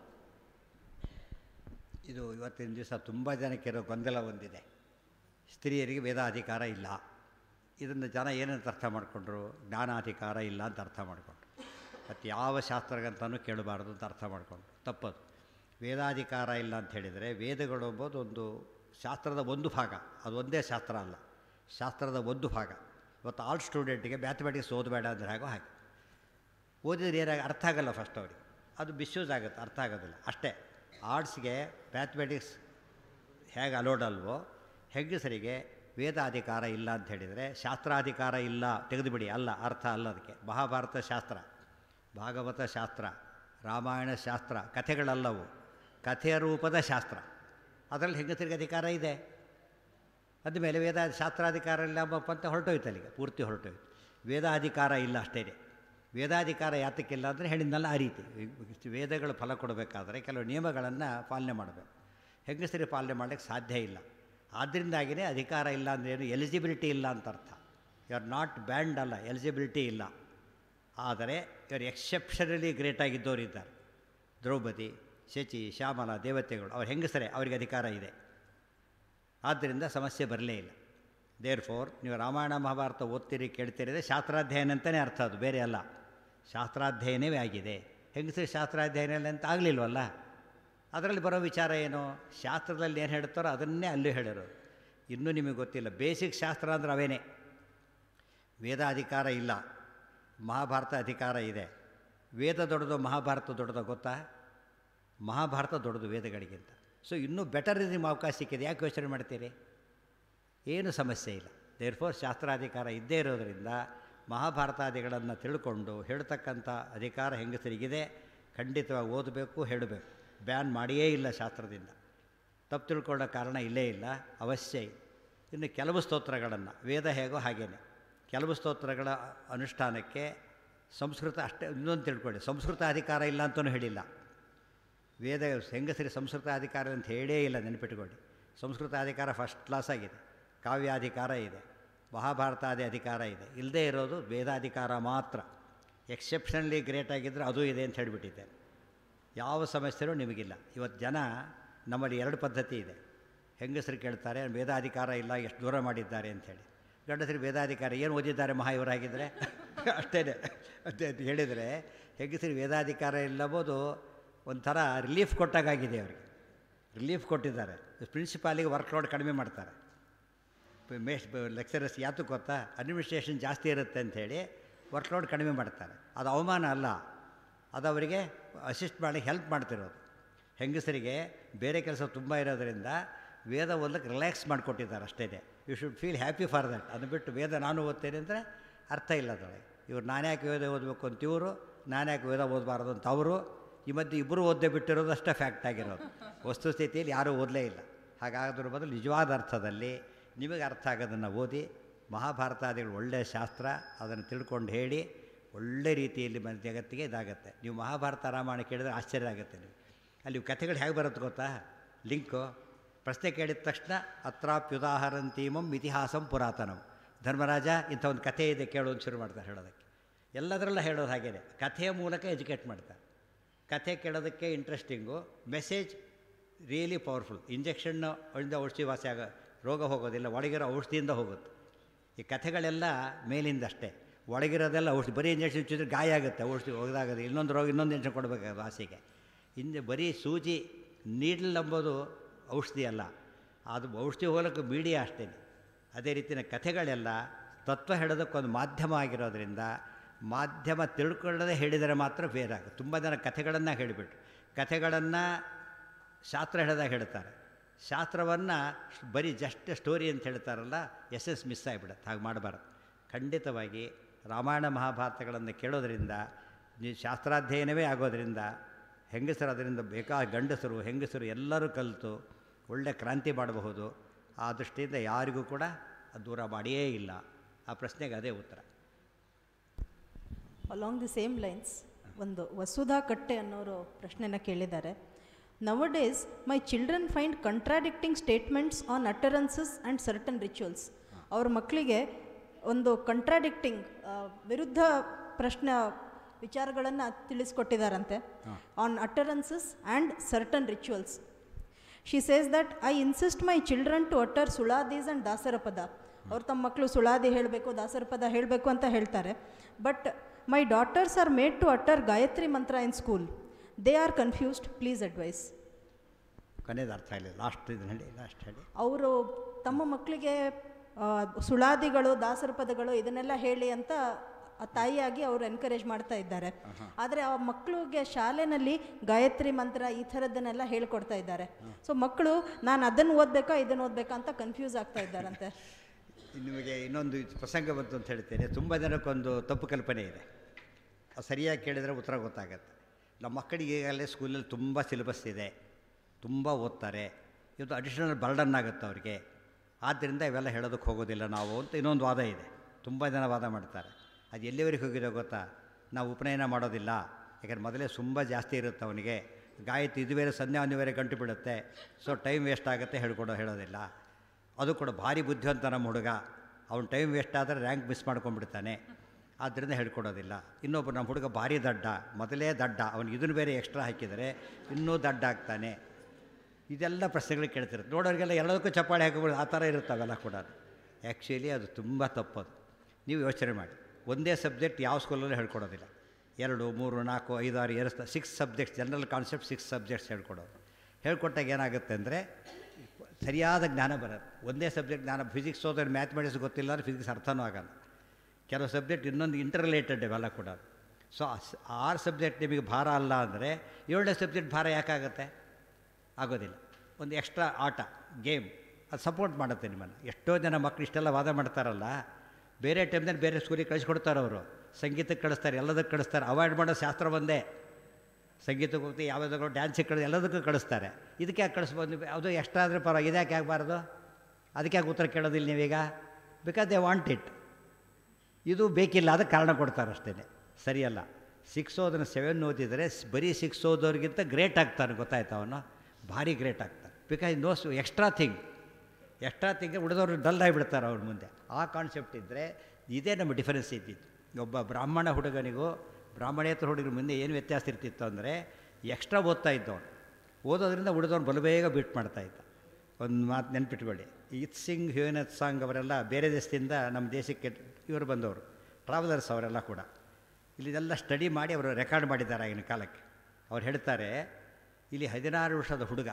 A: ಇದು ಇವತ್ತಿನ ದಿವಸ ತುಂಬ ಜನಕ್ಕೆ ಇರೋ ಗೊಂದಲ ಒಂದಿದೆ ಸ್ತ್ರೀಯರಿಗೆ ವೇದಾಧಿಕಾರ ಇಲ್ಲ ಇದನ್ನು ಜನ ಏನಂತ ಅರ್ಥ ಮಾಡಿಕೊಂಡ್ರು ಜ್ಞಾನಾಧಿಕಾರ ಇಲ್ಲ ಅಂತ ಅರ್ಥ ಮಾಡಿಕೊಂಡ್ರು ಮತ್ತು ಯಾವ ಶಾಸ್ತ್ರಗಂತನೂ ಕೇಳಬಾರ್ದು ಅಂತ ಅರ್ಥ ಮಾಡಿಕೊಂಡ್ರು ತಪ್ಪದು ವೇದಾಧಿಕಾರ ಇಲ್ಲ ಅಂತ ಹೇಳಿದರೆ ವೇದಗಳು ಎಂಬುದು ಒಂದು ಶಾಸ್ತ್ರದ ಒಂದು ಭಾಗ ಅದು ಒಂದೇ ಶಾಸ್ತ್ರ ಅಲ್ಲ ಶಾಸ್ತ್ರದ ಒಂದು ಭಾಗ ಇವತ್ತು ಆಲ್ ಸ್ಟೂಡೆಂಟಿಗೆ ಮ್ಯಾಥಮೆಟಿಕ್ಸ್ ಓದಬೇಡ ಅಂದರೆ ಹಾಗೋ ಹಾಗೆ ಓದಿದ್ರೆ ಏನಾಗ ಅರ್ಥ ಆಗಲ್ಲ ಫಸ್ಟ್ ಅವ್ರಿಗೆ ಅದು ಮಿಸ್ಯೂಸ್ ಆಗುತ್ತೆ ಅರ್ಥ ಆಗೋದಿಲ್ಲ ಅಷ್ಟೇ ಆರ್ಟ್ಸ್ಗೆ ಮ್ಯಾಥಮೆಟಿಕ್ಸ್ ಹೇಗೆ ಅಲೋಡ್ ಅಲ್ವೋ ಹೆಂಗಸರಿಗೆ ವೇದಾಧಿಕಾರ ಇಲ್ಲ ಅಂತ ಹೇಳಿದರೆ ಶಾಸ್ತ್ರಾಧಿಕಾರ ಇಲ್ಲ ತೆಗೆದುಬಿಡಿ ಅಲ್ಲ ಅರ್ಥ ಅಲ್ಲ ಅದಕ್ಕೆ ಮಹಾಭಾರತ ಶಾಸ್ತ್ರ ಭಾಗವತ ಶಾಸ್ತ್ರ ರಾಮಾಯಣ ಶಾಸ್ತ್ರ ಕಥೆಗಳಲ್ಲವು ಕಥೆಯ ರೂಪದ ಶಾಸ್ತ್ರ ಅದರಲ್ಲಿ ಹೆಂಗಸರಿಗೆ ಅಧಿಕಾರ ಇದೆ ಅದ ಮೇಲೆ ವೇದ ಶಾಸ್ತ್ರಾಧಿಕಾರ ಇಲ್ಲ ಎಂಬಪ್ಪ ಅಂತ ಹೊರಟೋಯ್ತು ಅಲ್ಲಿಗೆ ಪೂರ್ತಿ ಹೊರಟೋಯ್ತು ವೇದಾಧಿಕಾರ ಇಲ್ಲ ಅಷ್ಟೇ ವೇದಾಧಿಕಾರ ಯಾತಕ್ಕಿಲ್ಲ ಅಂದರೆ ಹೇಳಿದ್ನಲ್ಲ ಆ ರೀತಿ ವೇದಗಳು ಫಲ ಕೊಡಬೇಕಾದ್ರೆ ಕೆಲವು ನಿಯಮಗಳನ್ನು ಪಾಲನೆ ಮಾಡಬೇಕು ಹೆಂಗಸರಿಗೆ ಪಾಲನೆ ಮಾಡಲಿಕ್ಕೆ ಸಾಧ್ಯ ಇಲ್ಲ ಆದ್ದರಿಂದಾಗಿಯೇ ಅಧಿಕಾರ ಇಲ್ಲ ಅಂದರೆ ಏನು ಎಲಿಜಿಬಿಲಿಟಿ ಇಲ್ಲ ಅಂತ ಅರ್ಥ ಯು ಆರ್ ನಾಟ್ ಬ್ಯಾಂಡ್ ಅಲ್ಲ ಎಲಿಜಿಬಿಲಿಟಿ ಇಲ್ಲ ಆದರೆ ಇವರು ಎಕ್ಸೆಪ್ಷನಲಿ ಗ್ರೇಟ್ ಆಗಿದ್ದವರು ಇದ್ದಾರೆ ದ್ರೌಪದಿ ಶಚಿ ಶ್ಯಾಮಲ ದೇವತೆಗಳು ಅವ್ರ ಹೆಂಗಸರೇ ಅವರಿಗೆ ಅಧಿಕಾರ ಇದೆ ಆದ್ದರಿಂದ ಸಮಸ್ಯೆ ಬರಲೇ ಇಲ್ಲ ದೇರ್ ಫೋರ್ ನೀವು ರಾಮಾಯಣ ಮಹಾಭಾರತ ಓದ್ತೀರಿ ಕೇಳ್ತೀರಿ ಶಾಸ್ತ್ರಾಧ್ಯಯನ ಅಂತಲೇ ಅರ್ಥ ಅದು ಬೇರೆ ಅಲ್ಲ ಶಾಸ್ತ್ರಾಧ್ಯಯನವೇ ಆಗಿದೆ ಹೆಂಗಸರು ಶಾಸ್ತ್ರಾಧ್ಯಯನ ಇಲ್ಲ ಅಂತ ಆಗಲಿಲ್ವಲ್ಲ ಅದರಲ್ಲಿ ಬರೋ ವಿಚಾರ ಏನು ಶಾಸ್ತ್ರದಲ್ಲಿ ಏನು ಹೇಳ್ತಾರೋ ಅದನ್ನೇ ಅಲ್ಲೂ ಹೇಳಿರೋದು ಇನ್ನೂ ನಿಮಗೆ ಗೊತ್ತಿಲ್ಲ ಬೇಸಿಕ್ ಶಾಸ್ತ್ರ ಅಂದ್ರೆ ಅವೇನೇ ವೇದ ಅಧಿಕಾರ ಇಲ್ಲ ಮಹಾಭಾರತ ಅಧಿಕಾರ ಇದೆ ವೇದ ದೊಡ್ಡದು ಮಹಾಭಾರತ ದೊಡ್ಡದು ಗೊತ್ತಾ ಮಹಾಭಾರತ ದೊಡ್ಡದು ವೇದಗಳಿಗಿಂತ ಸೊ ಇನ್ನೂ ಬೆಟರ್ ನಿಮ್ಮ ಅವಕಾಶ ಸಿಕ್ಕಿದೆ ಯಾಕೆ ಯೋಚನೆ ಮಾಡ್ತೀರಿ ಏನು ಸಮಸ್ಯೆ ಇಲ್ಲ ದೇರ್ಫೋರ್ ಶಾಸ್ತ್ರಾಧಿಕಾರ ಇದ್ದೇ ಇರೋದರಿಂದ ಮಹಾಭಾರತಾದಿಗಳನ್ನು ತಿಳ್ಕೊಂಡು ಹೇಳ್ತಕ್ಕಂಥ ಅಧಿಕಾರ ಹೆಂಗಸರಿಗಿದೆ ಖಂಡಿತವಾಗಿ ಓದಬೇಕು ಹೇಳಬೇಕು ಬ್ಯಾನ್ ಮಾಡಿಯೇ ಇಲ್ಲ ಶಾಸ್ತ್ರದಿಂದ ತಪ್ಪು ತಿಳ್ಕೊಳ್ಳೋ ಕಾರಣ ಇಲ್ಲೇ ಇಲ್ಲ ಅವಶ್ಯ ಇದೆ ಇನ್ನು ಕೆಲವು ಸ್ತೋತ್ರಗಳನ್ನು ವೇದ ಹೇಗೋ ಹಾಗೇನೆ ಕೆಲವು ಸ್ತೋತ್ರಗಳ ಅನುಷ್ಠಾನಕ್ಕೆ ಸಂಸ್ಕೃತ ಅಷ್ಟೇ ಇನ್ನೊಂದು ತಿಳ್ಕೊಳ್ಳಿ ಸಂಸ್ಕೃತ ಅಧಿಕಾರ ಇಲ್ಲ ಅಂತಲೂ ಹೇಳಿಲ್ಲ ವೇದ ಹೆಂಗಸರಿ ಸಂಸ್ಕೃತ ಅಧಿಕಾರ ಅಂತ ಹೇಳೇ ಇಲ್ಲ ನೆನಪಿಟ್ಕೊಳ್ಳಿ ಸಂಸ್ಕೃತ ಅಧಿಕಾರ ಫಸ್ಟ್ ಕ್ಲಾಸ್ ಆಗಿದೆ ಕಾವ್ಯಾಧಿಕಾರ ಇದೆ ಮಹಾಭಾರತಾದಿ ಅಧಿಕಾರ ಇದೆ ಇಲ್ಲದೇ ಇರೋದು ವೇದಾಧಿಕಾರ ಮಾತ್ರ ಎಕ್ಸೆಪ್ಷನ್ಲಿ ಗ್ರೇಟ್ ಆಗಿದ್ದರೆ ಅದು ಇದೆ ಅಂತ ಹೇಳಿಬಿಟ್ಟಿದ್ದೆ ಯಾವ ಸಮಸ್ಯೆನೂ ನಿಮಗಿಲ್ಲ ಇವತ್ತು ಜನ ನಮ್ಮಲ್ಲಿ ಎರಡು ಪದ್ಧತಿ ಇದೆ ಹೆಂಗಸರು ಕೇಳ್ತಾರೆ ವೇದಾಧಿಕಾರ ಇಲ್ಲ ಎಷ್ಟು ದೂರ ಮಾಡಿದ್ದಾರೆ ಅಂಥೇಳಿ ಗಂಡಸರಿಗೆ ವೇದಾಧಿಕಾರ ಏನು ಓದಿದ್ದಾರೆ ಮಹಾ ಇವರಾಗಿದ್ದರೆ ಅಷ್ಟೇ ಅದೇ ಅಂತ ಹೇಳಿದರೆ ಹೆಂಗಸರಿಗೆ ವೇದಾಧಿಕಾರ ಇಲ್ಲಬೋದು ಒಂಥರ ರಿಲೀಫ್ ಕೊಟ್ಟಾಗಿದೆ ಅವರಿಗೆ ರಿಲೀಫ್ ಕೊಟ್ಟಿದ್ದಾರೆ ಪ್ರಿನ್ಸಿಪಾಲಿಗೆ ವರ್ಕ್ಲೋಡ್ ಕಡಿಮೆ ಮಾಡ್ತಾರೆ ಮೇಸ್ ಲೆಕ್ಚರರ್ಸ್ ಯಾತಕ್ಕೆ ಗೊತ್ತಾ ಅಡ್ಮಿನಿಸ್ಟ್ರೇಷನ್ ಜಾಸ್ತಿ ಇರುತ್ತೆ ಅಂಥೇಳಿ ವರ್ಕ್ಲೋಡ್ ಕಡಿಮೆ ಮಾಡ್ತಾರೆ ಅದು ಅವಮಾನ ಅಲ್ಲ ಅದು ಅವರಿಗೆ ಅಸಿಸ್ಟ್ ಮಾಡಿ ಹೆಲ್ಪ್ ಮಾಡ್ತಿರೋದು ಹೆಂಗಸರಿಗೆ ಬೇರೆ ಕೆಲಸ ತುಂಬ ಇರೋದರಿಂದ ವೇದ ಓದಕ್ಕೆ ರಿಲ್ಯಾಕ್ಸ್ ಮಾಡಿಕೊಟ್ಟಿದ್ದಾರೆ ಅಷ್ಟೇ you should feel happy for that ಅದು ಬಿಟ್ಟು ವೇದ ನಾನು ಓದ್ತೇನೆ ಅಂದರೆ ಅರ್ಥ ಇಲ್ಲ ಅದರೊಳಗೆ ಇವ್ರು ನಾನ್ಯಾಕೆ ವೇದ ಓದಬೇಕು ಅಂತ ಇವರು ನಾನ್ಯಾಕೆ ವೇದ ಓದಬಾರ್ದು ಅಂತ ಅವರು ಈ ಮಧ್ಯೆ ಇಬ್ಬರು ಓದದೆ ಬಿಟ್ಟಿರೋದು ಅಷ್ಟೇ ಫ್ಯಾಕ್ಟ್ ಆಗಿರೋದು ವಸ್ತುಸ್ಥಿತಿಯಲ್ಲಿ ಯಾರೂ ಓದಲೇ ಇಲ್ಲ ಹಾಗಾದ್ರ ಬದಲು ನಿಜವಾದ ಅರ್ಥದಲ್ಲಿ ನಿಮಗೆ ಅರ್ಥ ಆಗೋದನ್ನು ಓದಿ ಮಹಾಭಾರತಾದಿಗಳು ಒಳ್ಳೆಯ ಶಾಸ್ತ್ರ ಅದನ್ನು ತಿಳ್ಕೊಂಡು ಹೇಳಿ ಒಳ್ಳೆ ರೀತಿಯಲ್ಲಿ ಮನೆ ಜಗತ್ತಿಗೆ ಇದಾಗತ್ತೆ ನೀವು ಮಹಾಭಾರತ ರಾಮಾಯಣ ಕೇಳಿದ್ರೆ ಆಶ್ಚರ್ಯ ಆಗುತ್ತೆ ನೀವು ಅಲ್ಲಿ ಕಥೆಗಳು ಹೇಗೆ ಬರುತ್ತೆ ಗೊತ್ತಾ ಲಿಂಕು ಪ್ರಶ್ನೆ ಕೇಳಿದ ತಕ್ಷಣ ಅತ್ರಾಪ್ಯುದಾಹರಂತೀಮಂ ಇತಿಹಾಸಂ ಪುರಾತನಂ ಧರ್ಮರಾಜ ಇಂಥ ಒಂದು ಕಥೆ ಇದೆ ಕೇಳು ಅಂತ ಶುರು ಮಾಡ್ತಾರೆ ಹೇಳೋದಕ್ಕೆ ಎಲ್ಲದರಲ್ಲ ಹೇಳೋದು ಹಾಗೇನೆ ಕಥೆಯ ಮೂಲಕ ಎಜುಕೇಟ್ ಮಾಡ್ತಾರೆ ಕಥೆ ಕೇಳೋದಕ್ಕೆ interesting message really powerful injection ಇಂದ ಔಷಧಿ ವಾಸಿ ಆಗ ರೋಗ ಹೋಗೋದಿಲ್ಲ ಒಳಗಿರೋ ಔಷಧಿಯಿಂದ ಹೋಗುತ್ತೆ ಈ ಕಥೆಗಳೆಲ್ಲ ಮೇಲಿಂದ ಅಷ್ಟೇ ಒಳಗಿರೋದೆಲ್ಲ ಔಷಧಿ ಬರೀ ಇಂಜೆಕ್ಷನ್ ಹಚ್ಚಿದ್ರೆ ಗಾಯ ಆಗುತ್ತೆ ಔಷಧಿ ಹೋಗದಾಗದು ಇನ್ನೊಂದು ರೋಗ ಇನ್ನೊಂದು ಇಂಜೆಕ್ಷನ್ ಕೊಡಬೇಕಾಗುತ್ತೆ ವಾಸಿಗೆ ಹಿಂದೆ ಬರೀ ಸೂಜಿ ನೀಡಲ್ ಎಂಬುದು ಔಷಧಿ ಅಲ್ಲ ಅದು ಔಷಧಿ ಹೋಲಕ್ಕೆ ಮೀಡಿಯಾ ಅಷ್ಟೇ ಅದೇ ರೀತಿಯ ಕಥೆಗಳೆಲ್ಲ ತತ್ವ ಹೇಳೋದಕ್ಕೊಂದು ಮಾಧ್ಯಮ ಆಗಿರೋದ್ರಿಂದ ಮಾಧ್ಯಮ ತಿಳ್ಕೊಳ್ಳದೆ ಹೇಳಿದರೆ ಮಾತ್ರ ಬೇರೆ ಆಗುತ್ತೆ ತುಂಬ ಜನ ಕಥೆಗಳನ್ನು ಹೇಳಿಬಿಟ್ರು ಕಥೆಗಳನ್ನು ಶಾಸ್ತ್ರ ಹೇಳಿದಾಗ ಹೇಳ್ತಾರೆ ಶಾಸ್ತ್ರವನ್ನು ಬರೀ ಜಸ್ಟ್ ಸ್ಟೋರಿ ಅಂತ ಹೇಳ್ತಾರಲ್ಲ ಎಸ್ ಎಸ್ ಮಿಸ್ ಆಗಿಬಿಡುತ್ತೆ ಹಾಗೆ ಮಾಡಬಾರ್ದು ಖಂಡಿತವಾಗಿ ರಾಮಾಯಣ ಮಹಾಭಾರತಗಳನ್ನು ಕೇಳೋದ್ರಿಂದ ನೀವು ಶಾಸ್ತ್ರಾಧ್ಯಯನವೇ ಆಗೋದ್ರಿಂದ ಹೆಂಗಸರು ಅದರಿಂದ ಬೇಕಾ ಗಂಡಸರು ಹೆಂಗಸರು ಎಲ್ಲರೂ ಕಲಿತು ಒಳ್ಳೆ ಕ್ರಾಂತಿ ಮಾಡಬಹುದು ಆ ದೃಷ್ಟಿಯಿಂದ ಯಾರಿಗೂ ಕೂಡ ಅದು ದೂರ ಮಾಡಿಯೇ ಇಲ್ಲ ಆ ಪ್ರಶ್ನೆಗೆ ಅದೇ ಉತ್ತರ
B: ಅಲಾಂಗ್ ದಿ ಸೇಮ್ ಲೈನ್ಸ್ ಒಂದು ವಸುಧಾ ಕಟ್ಟೆ ಅನ್ನೋರು ಪ್ರಶ್ನೆನ ಕೇಳಿದ್ದಾರೆ nowadays my children find contradicting statements on utterances and certain rituals ಅವ್ರ ಮಕ್ಕಳಿಗೆ ಒಂದು ಕಂಟ್ರಾಡಿಕ್ಟಿಂಗ್ ವಿರುದ್ಧ ಪ್ರಶ್ನೆ ವಿಚಾರಗಳನ್ನು ತಿಳಿಸ್ಕೊಟ್ಟಿದ್ದಾರಂತೆ on utterances and certain rituals she says that I insist my children to utter suladis and ದಾಸರ ಪದ ಅವ್ರು ತಮ್ಮ ಮಕ್ಕಳು ಸುಳಾದಿ ಹೇಳಬೇಕು ದಾಸರ ಪದ ಹೇಳಬೇಕು ಅಂತ ಹೇಳ್ತಾರೆ but my daughters are made to utter Gayatri mantra in school they are confused please advise
A: ಕೊನೆಯದು ಅರ್ಥ ಆಗಲಿಲ್ಲ ಲಾಸ್ಟ್ ಇದನ್ನ ಹೇಳಿ ಲಾಸ್ಟ್ ಹೇಳಿ
B: ಅವರು ತಮ್ಮ ಮಕ್ಕಳಿಗೆ ಆ, ಸುಳಾದಿಗಳು ದಾಸರ ಪದಗಳು ಇದನ್ನೆಲ್ಲ ಹೇಳಿ ಅಂತ ಆ ತಾಯಿಯಾಗಿ ಅವರು ಎನ್ಕರೇಜ್ ಮಾಡ್ತಾ ಇದ್ದಾರೆ ಆದರೆ ಆ ಮಕ್ಕಳಿಗೆ ಶಾಲೆನಲ್ಲಿ ಗಾಯತ್ರಿ ಮಂತ್ರ ಈ ಥರದ್ದನ್ನೆಲ್ಲ ಹೇಳ್ಕೊಡ್ತಾ ಇದ್ದಾರೆ ಸೊ ಮಕ್ಕಳು ನಾನು ಅದನ್ನು ಓದಬೇಕಾ ಇದನ್ನು ಓದಬೇಕಾ ಅಂತ ಕನ್ಫ್ಯೂಸ್ ಆಗ್ತಾ ಇದ್ದಾರಂತೆ
A: ನಿಮಗೆ ಇನ್ನೊಂದು ಪ್ರಸಂಗ ಬಂತು ಅಂತ ಹೇಳ್ತೇನೆ ತುಂಬ ಜನಕ್ಕೊಂದು ತಪ್ಪು ಕಲ್ಪನೆ ಇದೆ ಅದು ಸರಿಯಾಗಿ ಕೇಳಿದರೆ ಉತ್ತರ ಗೊತ್ತಾಗತ್ತೆ ನಮ್ಮ ಮಕ್ಕಳಿಗೆ ಈಗಾಗಲೇ ಸ್ಕೂಲಲ್ಲಿ ತುಂಬ ಸಿಲೆಬಸ್ ಇದೆ ತುಂಬ ಓದ್ತಾರೆ ಇವತ್ತು ಅಡಿಷನಲ್ ಬರ್ಡನ್ ಆಗುತ್ತೆ ಅವ್ರಿಗೆ ಆದ್ದರಿಂದ ಇವೆಲ್ಲ ಹೇಳೋದಕ್ಕೆ ಹೋಗೋದಿಲ್ಲ ನಾವು ಅಂತ ಇನ್ನೊಂದು ವಾದ ಇದೆ ತುಂಬ ಜನ ವಾದ ಮಾಡ್ತಾರೆ ಅದು ಎಲ್ಲಿವರೆಗೆ ಹೋಗಿದೆ ಗೊತ್ತಾ ನಾವು ಉಪನಯನ ಮಾಡೋದಿಲ್ಲ ಯಾಕಂದ್ರೆ ಮೊದಲೇ ತುಂಬ ಜಾಸ್ತಿ ಇರುತ್ತೆ ಅವನಿಗೆ ಗಾಯತ್ರಿ ಇದು ಬೇರೆ ಸಂಧ್ಯಾ ಒಂದು ಬೇರೆ ಗಂಟು ಬಿಡುತ್ತೆ ಸೊ ಟೈಮ್ ವೇಸ್ಟ್ ಆಗುತ್ತೆ ಹೇಳ್ಕೊಡೋ ಹೇಳೋದಿಲ್ಲ ಅದು ಕೂಡ ಭಾರಿ ಬುದ್ಧಿವಂತ ನಮ್ಮ ಹುಡುಗ ಅವ್ನ ಟೈಮ್ ವೇಸ್ಟ್ ಆದರೆ ರ್ಯಾಂಕ್ ಮಿಸ್ ಮಾಡ್ಕೊಂಡ್ಬಿಡ್ತಾನೆ ಆದ್ದರಿಂದ ಹೇಳ್ಕೊಡೋದಿಲ್ಲ ಇನ್ನೊಬ್ಬ ನಮ್ಮ ಹುಡುಗ ಭಾರಿ ದಡ್ಡ ಮೊದಲೇ ದಡ್ಡ ಅವನಿಗೆ ಇದನ್ನು ಬೇರೆ ಎಕ್ಸ್ಟ್ರಾ ಹಾಕಿದರೆ ಇನ್ನೂ ದಡ್ಡ ಆಗ್ತಾನೆ ಇದೆಲ್ಲ ಪ್ರಶ್ನೆಗಳು ಕೇಳ್ತಿರುತ್ತೆ ನೋಡೋರಿಗೆಲ್ಲ ಎಲ್ಲದಕ್ಕೂ ಚಪ್ಪಾಳೆ ಹಾಕಿಬಿಡು ಆ ಥರ ಇರುತ್ತೆ ಅವೆಲ್ಲ ಕೂಡ ಆ್ಯಕ್ಚುಲಿ ಅದು ತುಂಬ ತಪ್ಪದು ನೀವು ಯೋಚನೆ ಮಾಡಿ ಒಂದೇ ಸಬ್ಜೆಕ್ಟ್ ಯಾವ ಸ್ಕೂಲಲ್ಲೂ ಹೇಳ್ಕೊಡೋದಿಲ್ಲ ಎರಡು ಮೂರು ನಾಲ್ಕು ಐದು ಆರು ಎರಡು six subjects general concept six subjects ಹೇಳ್ಕೊಡೋದು ಹೇಳ್ಕೊಟ್ಟಾಗ ಏನಾಗುತ್ತೆ ಅಂದರೆ ಸರಿಯಾದ ಜ್ಞಾನ ಬರುತ್ತೆ ಒಂದೇ ಸಬ್ಜೆಕ್ಟ್ ಜ್ಞಾನ ಫಿಸಿಕ್ಸ್ ಹೋದ್ರೆ ಮ್ಯಾಥಮೆಟಿಕ್ಸ್ ಗೊತ್ತಿಲ್ಲ ಅಂದರೆ ಫಿಸಿಕ್ಸ್ ಅರ್ಥನೂ ಆಗಲ್ಲ ಕೆಲವು ಸಬ್ಜೆಕ್ಟ್ ಇನ್ನೊಂದು ಇಂಟರ್ರಿಲೇಟೆಡ್ ಇವೆಲ್ಲ ಕೂಡ ಸೊ ಆರು ಸಬ್ಜೆಕ್ಟ್ ನಿಮಗೆ ಭಾರ ಅಲ್ಲ ಅಂದರೆ ಏಳನೇ ಸಬ್ಜೆಕ್ಟ್ ಭಾರ ಯಾಕಾಗುತ್ತೆ ಆಗೋದಿಲ್ಲ ಒಂದು ಎಕ್ಸ್ಟ್ರಾ ಆಟ ಗೇಮ್ ಅದು ಸಪೋರ್ಟ್ ಮಾಡುತ್ತೆ ನಿಮ್ಮನ್ನು ಎಷ್ಟೋ ಜನ ಮಕ್ಕಳು ಇಷ್ಟೆಲ್ಲ ವಾದ ಮಾಡ್ತಾರಲ್ಲ ಬೇರೆ ಟೈಮ್ನಲ್ಲಿ ಬೇರೆ ಸ್ಕೂಲಿಗೆ ಕಳಿಸ್ಕೊಡ್ತಾರೆ ಅವರು ಸಂಗೀತಕ್ಕೆ ಕಳಿಸ್ತಾರೆ ಎಲ್ಲದಕ್ಕೆ ಕಳಿಸ್ತಾರೆ ಅವಾಯ್ಡ್ ಮಾಡೋ ಶಾಸ್ತ್ರ ಒಂದೇ ಸಂಗೀತಕ್ಕೆ ಹೋಗ್ತೀವಿ ಯಾವುದಾದ್ರು ಡ್ಯಾನ್ಸಿಗೆ ಕಳಿಸ್ ಎಲ್ಲದಕ್ಕೂ ಕಳಿಸ್ತಾರೆ ಇದಕ್ಕೆ ಯಾಕೆ ಕಳಿಸ್ಬೋದು ಅದು ಎಕ್ಸ್ಟ್ರಾ ಆದರೆ ಪರವಾಗಿ ಇದ್ಯಾಕೆ ಆಗಬಾರ್ದು ಅದಕ್ಕೆ ಯಾಕೆ ಉತ್ತರ ಕೇಳೋದಿಲ್ಲ ನೀವೀಗ ಬಿಕಾಸ್ ದೇ ವಾಂಟ್ ಇಟ್ ಇದು ಬೇಕಿಲ್ಲ ಅದಕ್ಕೆ ಕಾರಣ ಕೊಡ್ತಾರೆ ಅಷ್ಟೇ ಸರಿಯಲ್ಲ ಸಿಕ್ಸ್ ಓದನ್ನು ಸೆವೆನ್ ಓದಿದರೆ ಸ್- ಬರೀ ಸಿಕ್ಸ್ ಓದೋರಿಗಿಂತ ಗ್ರೇಟ್ ಆಗ್ತಾನೆ ಗೊತ್ತಾಯ್ತು ಅವನು ಭಾರಿ ಗ್ರೇಟ್ ಆಗ್ತಾನೆ because knows extra thing extra thing ಉಳಿದವರು ಡಲ್ ಆಗಿಬಿಡ್ತಾರೆ ಅವ್ರ ಮುಂದೆ ಆ ಕಾನ್ಸೆಪ್ಟ್ ಇದ್ದರೆ ಇದೇ ನಮ್ಮ ಡಿಫರೆನ್ಸ್ ಇದ್ದಿತ್ತು ಒಬ್ಬ ಬ್ರಾಹ್ಮಣ ಹುಡುಗನಿಗೂ ಬ್ರಾಹ್ಮಣೇತರ ಹುಡುಗರ ಮುಂದೆ ಏನು ವ್ಯತ್ಯಾಸ ಇರ್ತಿತ್ತು ಅಂದರೆ ಎಕ್ಸ್ಟ್ರಾ ಓದ್ತಾ ಇದ್ದವನು ಓದೋದ್ರಿಂದ ಉಳಿದವನು ಬಲಬೇಗ ಬಿಟ್ ಮಾಡ್ತಾ ಇದ್ದ ಒಂದು ಮಾತು ನೆನ್ಪಿಟ್ಕೊಳ್ಳಿ ಇತ್ ಸಿಂಗ್ ಹ್ಯೂನತ್ ಸಾಂಗ್ ಅವರೆಲ್ಲ ಬೇರೆ ದೇಶದಿಂದ ನಮ್ಮ ದೇಶಕ್ಕೆ ಇವರು ಬಂದವರು ಟ್ರಾವೆಲರ್ಸ್ ಅವರೆಲ್ಲ ಕೂಡ ಇಲ್ಲಿದೆಲ್ಲ ಸ್ಟಡಿ ಮಾಡಿ ಅವರು ರೆಕಾರ್ಡ್ ಮಾಡಿದ್ದಾರೆ ಆಗಿನ ಕಾಲಕ್ಕೆ ಅವ್ರು ಹೇಳ್ತಾರೆ ಇಲ್ಲಿ ಹದಿನಾರು ವರ್ಷದ ಹುಡುಗ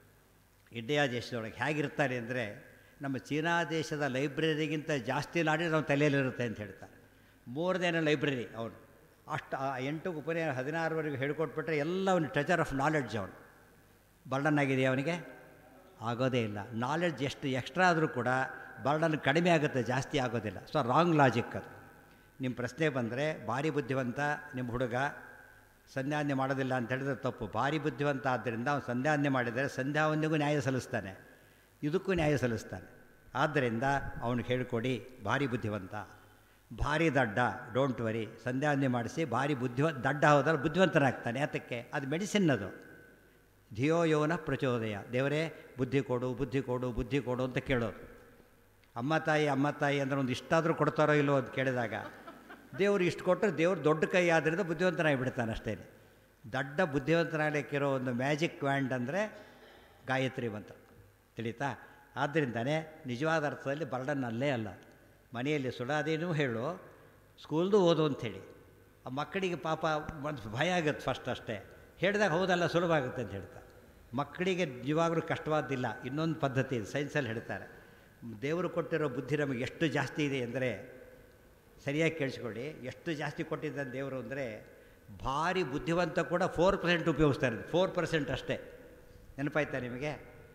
A: ಇಂಡಿಯಾ ದೇಶದೊಳಗೆ ಹೇಗಿರ್ತಾರೆ ಅಂದರೆ ನಮ್ಮ ಚೀನಾ ದೇಶದ ಲೈಬ್ರರಿಗಿಂತ ಜಾಸ್ತಿ ನಾಡಿ ನಮ್ಮ ತಲೆಯಲ್ಲಿರುತ್ತೆ ಅಂತ ಹೇಳ್ತಾರೆ ಮೋರ್ ದೇನ್ ಲೈಬ್ರರಿ ಅವನು ಅಷ್ಟು ಆ ಎಂಟು ಉಪನಯ ಹದಿನಾರವರೆಗೆ ಹೇಳ್ಕೊಟ್ಬಿಟ್ರೆ ಎಲ್ಲ ಅವನು ಟ್ರೆಜರ್ ಆಫ್ ನಾಲೆಡ್ಜ್ ಅವನು ಬರ್ಡನ್ ಆಗಿದೆಯಾ ಅವನಿಗೆ ಆಗೋದೇ ಇಲ್ಲ ನಾಲೆಡ್ಜ್ ಎಷ್ಟು ಎಕ್ಸ್ಟ್ರಾ ಆದರೂ ಕೂಡ ಬರ್ಡನ್ ಕಡಿಮೆ ಆಗುತ್ತೆ ಜಾಸ್ತಿ ಆಗೋದಿಲ್ಲ ಸೊ ರಾಂಗ್ ಲಾಜಿಕ್ ಅದು ನಿಮ್ಮ ಪ್ರಶ್ನೆ ಬಂದರೆ ಭಾರಿ ಬುದ್ಧಿವಂತ ನಿಮ್ಮ ಹುಡುಗ ಸಂಧ್ಯಾವಂದನೆ ಮಾಡೋದಿಲ್ಲ ಅಂತ ಹೇಳಿದ್ರೆ ತಪ್ಪು ಭಾರಿ ಬುದ್ಧಿವಂತ ಆದ್ದರಿಂದ ಅವನು ಸಂಧ್ಯಾವಂದನೆ ಮಾಡಿದರೆ ಸಂಧ್ಯಾವಂದನೆಗೂ ನ್ಯಾಯ ಸಲ್ಲಿಸ್ತಾನೆ ಇದಕ್ಕೂ ನ್ಯಾಯ ಸಲ್ಲಿಸ್ತಾನೆ ಆದ್ದರಿಂದ ಅವನಿಗೆ ಹೇಳಿಕೊಡಿ ಭಾರಿ ಬುದ್ಧಿವಂತ ಭಾರಿ ದಡ್ಡ ಡೋಂಟ್ ವರಿ ಸಂಧ್ಯಾವಂದನೆ ಮಾಡಿಸಿ ಭಾರಿ ಬುದ್ಧಿವ ದಡ್ಡ ಹೋದ್ರೆ ಬುದ್ಧಿವಂತನಾಗ್ತಾನೆ ಅದಕ್ಕೆ ಅದು ಮೆಡಿಸಿನ್ ಅದು ಧಿಯೋ ಯೋನ ಪ್ರಚೋದಯ ದೇವರೇ ಬುದ್ಧಿ ಕೊಡು ಬುದ್ಧಿ ಕೊಡು ಬುದ್ಧಿ ಕೊಡು ಅಂತ ಕೇಳೋದು ಅಮ್ಮ ತಾಯಿ ಅಮ್ಮ ತಾಯಿ ಅಂದ್ರೆ ಒಂದು ಇಷ್ಟಾದರೂ ಕೊಡ್ತಾರೋ ಇಲ್ಲೋ ಅಂತ ಕೇಳಿದಾಗ ದೇವ್ರು ಇಷ್ಟು ಕೊಟ್ಟರೆ ದೇವ್ರು ದೊಡ್ಡ ಕೈ ಆದ್ದರಿಂದ ಬುದ್ಧಿವಂತನಾಗಿ ಬಿಡ್ತಾನೆ ಅಷ್ಟೇ ದಡ್ಡ ಬುದ್ಧಿವಂತನಾಗಲಿಕ್ಕಿರೋ ಒಂದು ಮ್ಯಾಜಿಕ್ ವ್ಯಾಂಡ್ ಅಂದರೆ ಗಾಯತ್ರಿ ಮಂತ್ರ ತಿಳಿತಾ ಆದ್ದರಿಂದನೇ ನಿಜವಾದ ಅರ್ಥದಲ್ಲಿ ಬರ್ಡನ್ ಅಲ್ಲೇ ಅಲ್ಲ ಮನೆಯಲ್ಲಿ ಸುಡಾದೇನೂ ಹೇಳು ಸ್ಕೂಲ್ದು ಓದು ಅಂಥೇಳಿ ಆ ಮಕ್ಕಳಿಗೆ ಪಾಪ ಒಂದು ಭಯ ಆಗುತ್ತೆ ಫಸ್ಟ್ ಅಷ್ಟೇ ಹೇಳಿದಾಗ ಹೌದಲ್ಲ ಸುಲಭ ಆಗುತ್ತೆ ಅಂತ ಹೇಳ್ತಾರೆ ಮಕ್ಕಳಿಗೆ ನಿಜವಾಗ್ಲೂ ಕಷ್ಟವಾದ್ದಿಲ್ಲ ಇನ್ನೊಂದು ಪದ್ಧತಿ ಇದೆ ಸೈನ್ಸಲ್ಲಿ ಹೇಳ್ತಾರೆ ದೇವರು ಕೊಟ್ಟಿರೋ ಬುದ್ಧಿ ನಮಗೆ ಎಷ್ಟು ಜಾಸ್ತಿ ಇದೆ ಅಂದರೆ ಸರಿಯಾಗಿ ಕೇಳಿಸ್ಕೊಳ್ಳಿ ಎಷ್ಟು ಜಾಸ್ತಿ ಕೊಟ್ಟಿದ್ದಾನೆ ದೇವರು ಅಂದರೆ ಭಾರಿ ಬುದ್ಧಿವಂತ ಕೂಡ ಫೋರ್ ಪರ್ಸೆಂಟ್ ಉಪಯೋಗಿಸ್ತಾರೆ ಫೋರ್ ಪರ್ಸೆಂಟ್ ಅಷ್ಟೇ ನೆನಪಾಯ್ತಾ ನಿಮಗೆ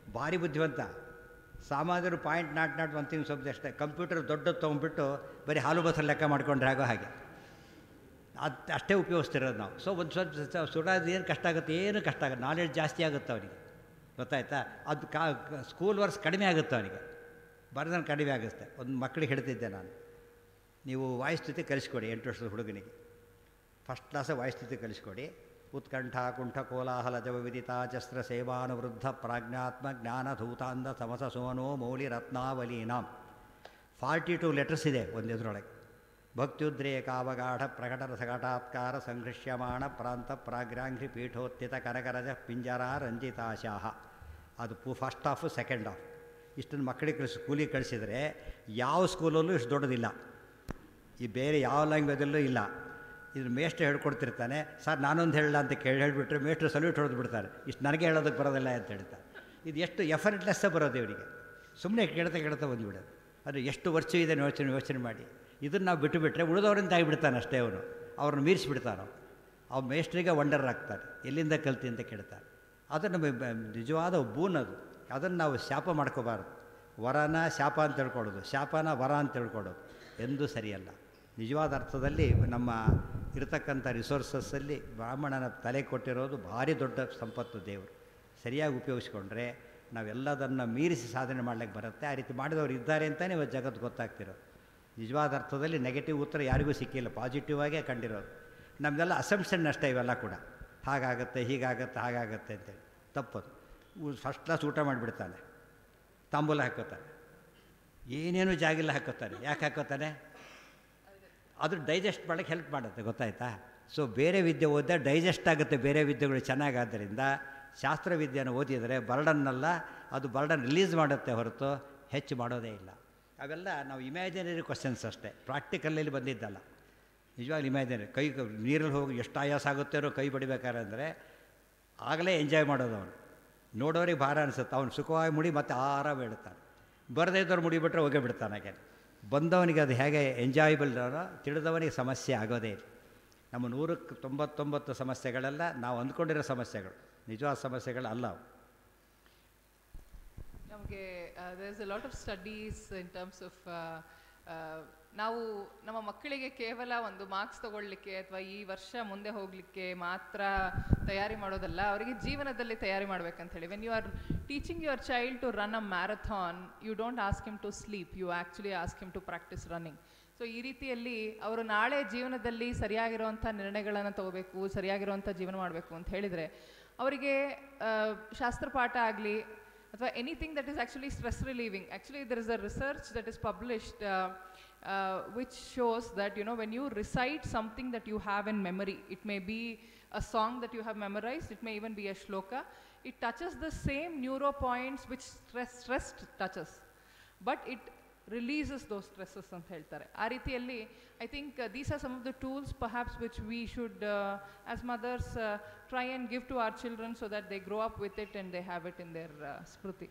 A: ಭಾರಿ ಬುದ್ಧಿವಂತ ಸಾಮಾನ್ಯರು point not not one thing ಸ್ವಲ್ಪ ಅಷ್ಟೇ ಕಂಪ್ಯೂಟರ್ ದೊಡ್ಡದು ತೊಗೊಂಡ್ಬಿಟ್ಟು ಬರೀ ಹಾಲು ಬಸರು ಲೆಕ್ಕ ಮಾಡ್ಕೊಂಡ್ರೆ ಆಗೋ ಹಾಗೆ ಅದು ಅಷ್ಟೇ ಉಪಯೋಗಿಸ್ತಿರೋದು ನಾವು ಸೊ ಒಂದು ಸ್ವಲ್ಪ ಸುಡೋದು ಏನು ಕಷ್ಟ ಆಗುತ್ತೆ ಏನು ಕಷ್ಟ ಆಗುತ್ತೆ ನಾಲೆಡ್ಜ್ ಜಾಸ್ತಿ ಆಗುತ್ತೆ ಅವನಿಗೆ ಗೊತ್ತಾಯ್ತಾ ಅದು ಕಾ ಸ್ಕೂಲ್ ವರ್ಕ್ಸ್ ಕಡಿಮೆ ಆಗುತ್ತೆ ಅವನಿಗೆ ಬರೆದ್ರೆ ಕಡಿಮೆ ಆಗುತ್ತೆ ಒಂದು ಮಕ್ಕಳಿಗೆ ಹೇಳ್ತಿದ್ದೆ ನಾನು ನೀವು ವಾಯುಸ್ಥಿತಿ ಕಲಿಸ್ಕೊಡಿ ಎಂಟು ವರ್ಷದ ಹುಡುಗನಿಗೆ ಫಸ್ಟ್ ಕ್ಲಾಸ ವಾಯುಸ್ಥಿತಿ ಕಲಿಸ್ಕೊಡಿ ಉತ್ಕಂಠ ಕುಂಠ ಕೋಲಾಹಲ ಜವ ವಿದಿತ ಚಸ್ತ್ರ ಸೇವಾನುವೃದ್ಧ ಪ್ರಾಜ್ಞಾತ್ಮ ಜ್ಞಾನ ಧೂತಾಂಧ ಸಮಸ ಸೋನೋ ಮೌಲಿ ರತ್ನಾವಲೀನಾಂ ಫಾರ್ಟಿ ಟು ಲೆಟರ್ಸ್ ಇದೆ ಒಂದು ಎದುರೊಳಗೆ ಭಕ್ತ್ಯುದ್ರೇಕಾವಗಾಢ ಪ್ರಕಟ ಸಕಟಾತ್ಕಾರ ಸಂಘೃಶ್ಯಮಾಣ ಪ್ರಾಂತ ಪ್ರಾಗ್ರಾಂಘ್ರಿ ಪೀಠೋತ್ಥಿತ ಕನಕರಜ ಪಿಂಜರ ರಂಜಿತಾಶಾಹ ಅದು ಪು ಫಸ್ಟ್ ಹಾಫು ಸೆಕೆಂಡ್ ಹಾಫ್ ಇಷ್ಟನ್ನು ಮಕ್ಕಳಿಗೆ ಕಳಿಸಿ ಸ್ಕೂಲಿಗೆ ಕಳಿಸಿದರೆ ಯಾವ ಸ್ಕೂಲಲ್ಲೂ ಇಷ್ಟು ದೊಡ್ಡದಿಲ್ಲ ಈ ಬೇರೆ ಯಾವ ಲ್ಯಾಂಗ್ವೇಜಲ್ಲೂ ಇಲ್ಲ ಇದ್ರ ಮೇಷ್ಟ್ರು ಹೇಳ್ಕೊಡ್ತಿರ್ತಾನೆ ಸರ್ ನಾನೊಂದು ಹೇಳಲ್ಲ ಅಂತ ಕೇಳಿ ಹೇಳಿಬಿಟ್ರೆ ಮೇಷ್ಟ್ರು ಸಲ್ಯೂಟ್ ಹೊಡೆದು ಬಿಡ್ತಾರೆ ಇಷ್ಟು ನನಗೆ ಹೇಳೋದಕ್ಕೆ ಬರೋದಿಲ್ಲ ಅಂತ ಹೇಳ್ತಾರೆ ಇದು ಎಷ್ಟು ಎಫರ್ಟ್ಲೆಸ್ಸೇ ಬರೋದು ಇವರಿಗೆ ಸುಮ್ಮನೆ ಕೇಳ್ತಾ ಕೇಳ್ತಾ ಬಂದುಬಿಡೋದು ಅದು ಎಷ್ಟು ವರ್ಷ ಇದೆ ಯೋಚನೆ ಯೋಚನೆ ಮಾಡಿ ಇದನ್ನು ನಾವು ಬಿಟ್ಟು ಬಿಟ್ಟರೆ ಉಳಿದವರಿಂದ ಆಗಿಬಿಡ್ತಾನೆ ಅಷ್ಟೇ ಅವನು ಅವ್ರನ್ನ ಮೀರಿಸಿಬಿಡ್ತಾನೆ ಅವ್ರ ಮೇಷ್ಟ್ರಿಗೆ ವಂಡರ್ ಆಗ್ತಾರೆ ಎಲ್ಲಿಂದ ಕಲ್ತಿ ಅಂತ ಕೇಳ್ತಾರೆ ಅದು ನಮಗೆ ಬ- ನಿಜವಾದ ಬೂನ್ ಅದು ಅದನ್ನು ನಾವು ಶಾಪ ಮಾಡ್ಕೋಬಾರ್ದು ವರನ ಶಾಪ ಅಂತ ತಿಳ್ಕೊಳ್ಳೋದು ಶಾಪನ ವರ ಅಂತ ತಿಳ್ಕೊಳ್ಳೋದು ಎಂದೂ ಸರಿಯಲ್ಲ ನಿಜವಾದ ಅರ್ಥದಲ್ಲಿ ನಮ್ಮ ಇರತಕ್ಕಂಥ ರಿಸೋರ್ಸಸ್ಸಲ್ಲಿ ಬ್ರಾಹ್ಮಣನ ತಲೆ ಕೊಟ್ಟಿರೋದು ಭಾರಿ ದೊಡ್ಡ ಸಂಪತ್ತು ದೇವರು ಸರಿಯಾಗಿ ಉಪಯೋಗಿಸ್ಕೊಂಡ್ರೆ ನಾವೆಲ್ಲದನ್ನು ಮೀರಿಸಿ ಸಾಧನೆ ಮಾಡ್ಲಿಕ್ಕೆ ಬರುತ್ತೆ ಆ ರೀತಿ ಮಾಡಿದವರು ಇದ್ದಾರೆ ಅಂತಲೇ ಇವತ್ತು ಜಗತ್ತು ಗೊತ್ತಾಗ್ತಿರೋದು ನಿಜವಾದ ಅರ್ಥದಲ್ಲಿ ನೆಗೆಟಿವ್ ಉತ್ತರ ಯಾರಿಗೂ ಸಿಕ್ಕಿಲ್ಲ ಪಾಸಿಟಿವ್ ಆಗೇ ಕಂಡಿರೋದು ನಮ್ಮದೆಲ್ಲ ಅಸಂಪ್ಷನ್ ಅಷ್ಟೇ ಇವೆಲ್ಲ ಕೂಡ ಹಾಗಾಗತ್ತೆ ಹೀಗಾಗತ್ತೆ ಹಾಗಾಗತ್ತೆ ಅಂತೇಳಿ ತಪ್ಪದು ಫಸ್ಟ್ ಕ್ಲಾಸ್ ಊಟ ಮಾಡಿಬಿಡ್ತಾನೆ ತಾಂಬೂಲ ಹಾಕೋತಾನೆ ಏನೇನು ಜಾಗಿಲ್ಲ ಹಾಕೋತಾನೆ ಯಾಕೆ ಹಾಕೋತಾನೆ ಅದು ಡೈಜೆಸ್ಟ್ ಮಾಡೋಕ್ಕೆ ಹೆಲ್ಪ್ ಮಾಡುತ್ತೆ ಗೊತ್ತಾಯ್ತಾ ಸೊ ಬೇರೆ ವಿದ್ಯೆ ಓದಿದ್ರೆ ಡೈಜೆಸ್ಟ್ ಆಗುತ್ತೆ ಬೇರೆ ವಿದ್ಯೆಗಳು ಚೆನ್ನಾಗಾದ್ದರಿಂದ ಶಾಸ್ತ್ರ ವಿದ್ಯೆಯನ್ನು ಓದಿದರೆ ಬರ್ಡನ್ನಲ್ಲ ಅದು ಬರ್ಡನ್ ರಿಲೀಸ್ ಮಾಡುತ್ತೆ ಹೊರತು ಹೆಚ್ಚು ಮಾಡೋದೇ ಇಲ್ಲ ಅವೆಲ್ಲ ನಾವು ಇಮ್ಯಾಜಿನರಿ ಕ್ವಶನ್ಸ್ ಅಷ್ಟೇ ಪ್ರಾಕ್ಟಿಕಲಲ್ಲಿ ಬಂದಿದ್ದಲ್ಲ ನಿಜವಾಗ್ಲೂ ಇಮ್ಯಾಜಿನರಿ ಕೈ ನೀರಲ್ಲಿ ಹೋಗಿ ಎಷ್ಟು ಆಯಾಸ ಆಗುತ್ತೇನೋ ಕೈ ಬಡಿಬೇಕಾದ್ರೆ ಅಂದರೆ ಆಗಲೇ ಎಂಜಾಯ್ ಮಾಡೋದು ಅವನು ನೋಡೋರಿಗೆ ಭಾರ ಅನಿಸುತ್ತೆ ಅವನು ಸುಖವಾಗಿ ಮುಡಿ ಮತ್ತೆ ಆರಾಮ ಹೇಳ್ತಾನೆ ಬರದೇ ಇದ್ದವ್ರು ಮುಡಿಬಿಟ್ರೆ ಹೋಗೇ ಬಿಡ್ತಾನೆ ಹಾಗೆ ಬಂದವನಿಗೆ ಅದು ಹೇಗೆ ಎಂಜಾಯಬಲ್ ತಿಳಿದವನಿಗೆ ಸಮಸ್ಯೆ ಆಗೋದೇ ಇಲ್ಲ ನಮ್ಮ ನೂರಕ್ಕೆ ತೊಂಬತ್ತೊಂಬತ್ತು ಸಮಸ್ಯೆಗಳೆಲ್ಲ ನಾವು ಅಂದ್ಕೊಂಡಿರೋ ಸಮಸ್ಯೆಗಳು ನಿಜವಾದ ಸಮಸ್ಯೆಗಳು ಅಲ್ಲ ಅವು
C: ನಮಗೆ there is a lot of studies in terms of ನಾವು ನಮ್ಮ ಮಕ್ಕಳಿಗೆ ಕೇವಲ ಒಂದು ಮಾರ್ಕ್ಸ್ ತಗೊಳ್ಳಿಕ್ಕೆ ಅಥವಾ ಈ ವರ್ಷ ಮುಂದೆ ಹೋಗಲಿಕ್ಕೆ ಮಾತ್ರ ತಯಾರಿ ಮಾಡೋದಲ್ಲ ಅವರಿಗೆ ಜೀವನದಲ್ಲಿ ತಯಾರಿ ಮಾಡ್ಬೇಕಂತ ಹೇಳಿ when you are teaching your child to run a marathon you don't ask him to sleep you actually ask him to practise running so ಈ ರೀತಿಯಲ್ಲಿ ಅವರು ನಾಳೆ ಜೀವನದಲ್ಲಿ ಸರಿಯಾಗಿರುವಂಥ ನಿರ್ಣಯಗಳನ್ನು ತಗೋಬೇಕು ಸರಿಯಾಗಿರುವಂಥ ಜೀವನ ಮಾಡಬೇಕು ಅಂತ ಹೇಳಿದರೆ ಅವರಿಗೆ ಆ, ಶಾಸ್ತ್ರ ಪಾಠ ಆಗಲಿ ಅಥವಾ anything that is actually stress relieving actually there is a research that is published which shows that you know when you recite something that you have in memory it may be a song that you have memorised it may even be a shloka it touches the same neuro points which stress stress touches but it releases those stresses ಅಂತ ಹೇಳ್ತಾರೆ ಆ ರೀತಿಯಲ್ಲಿ I think these R some of the tools perhaps which we should as mothers try and give to our children so that they grow up with it and they have it in their smriti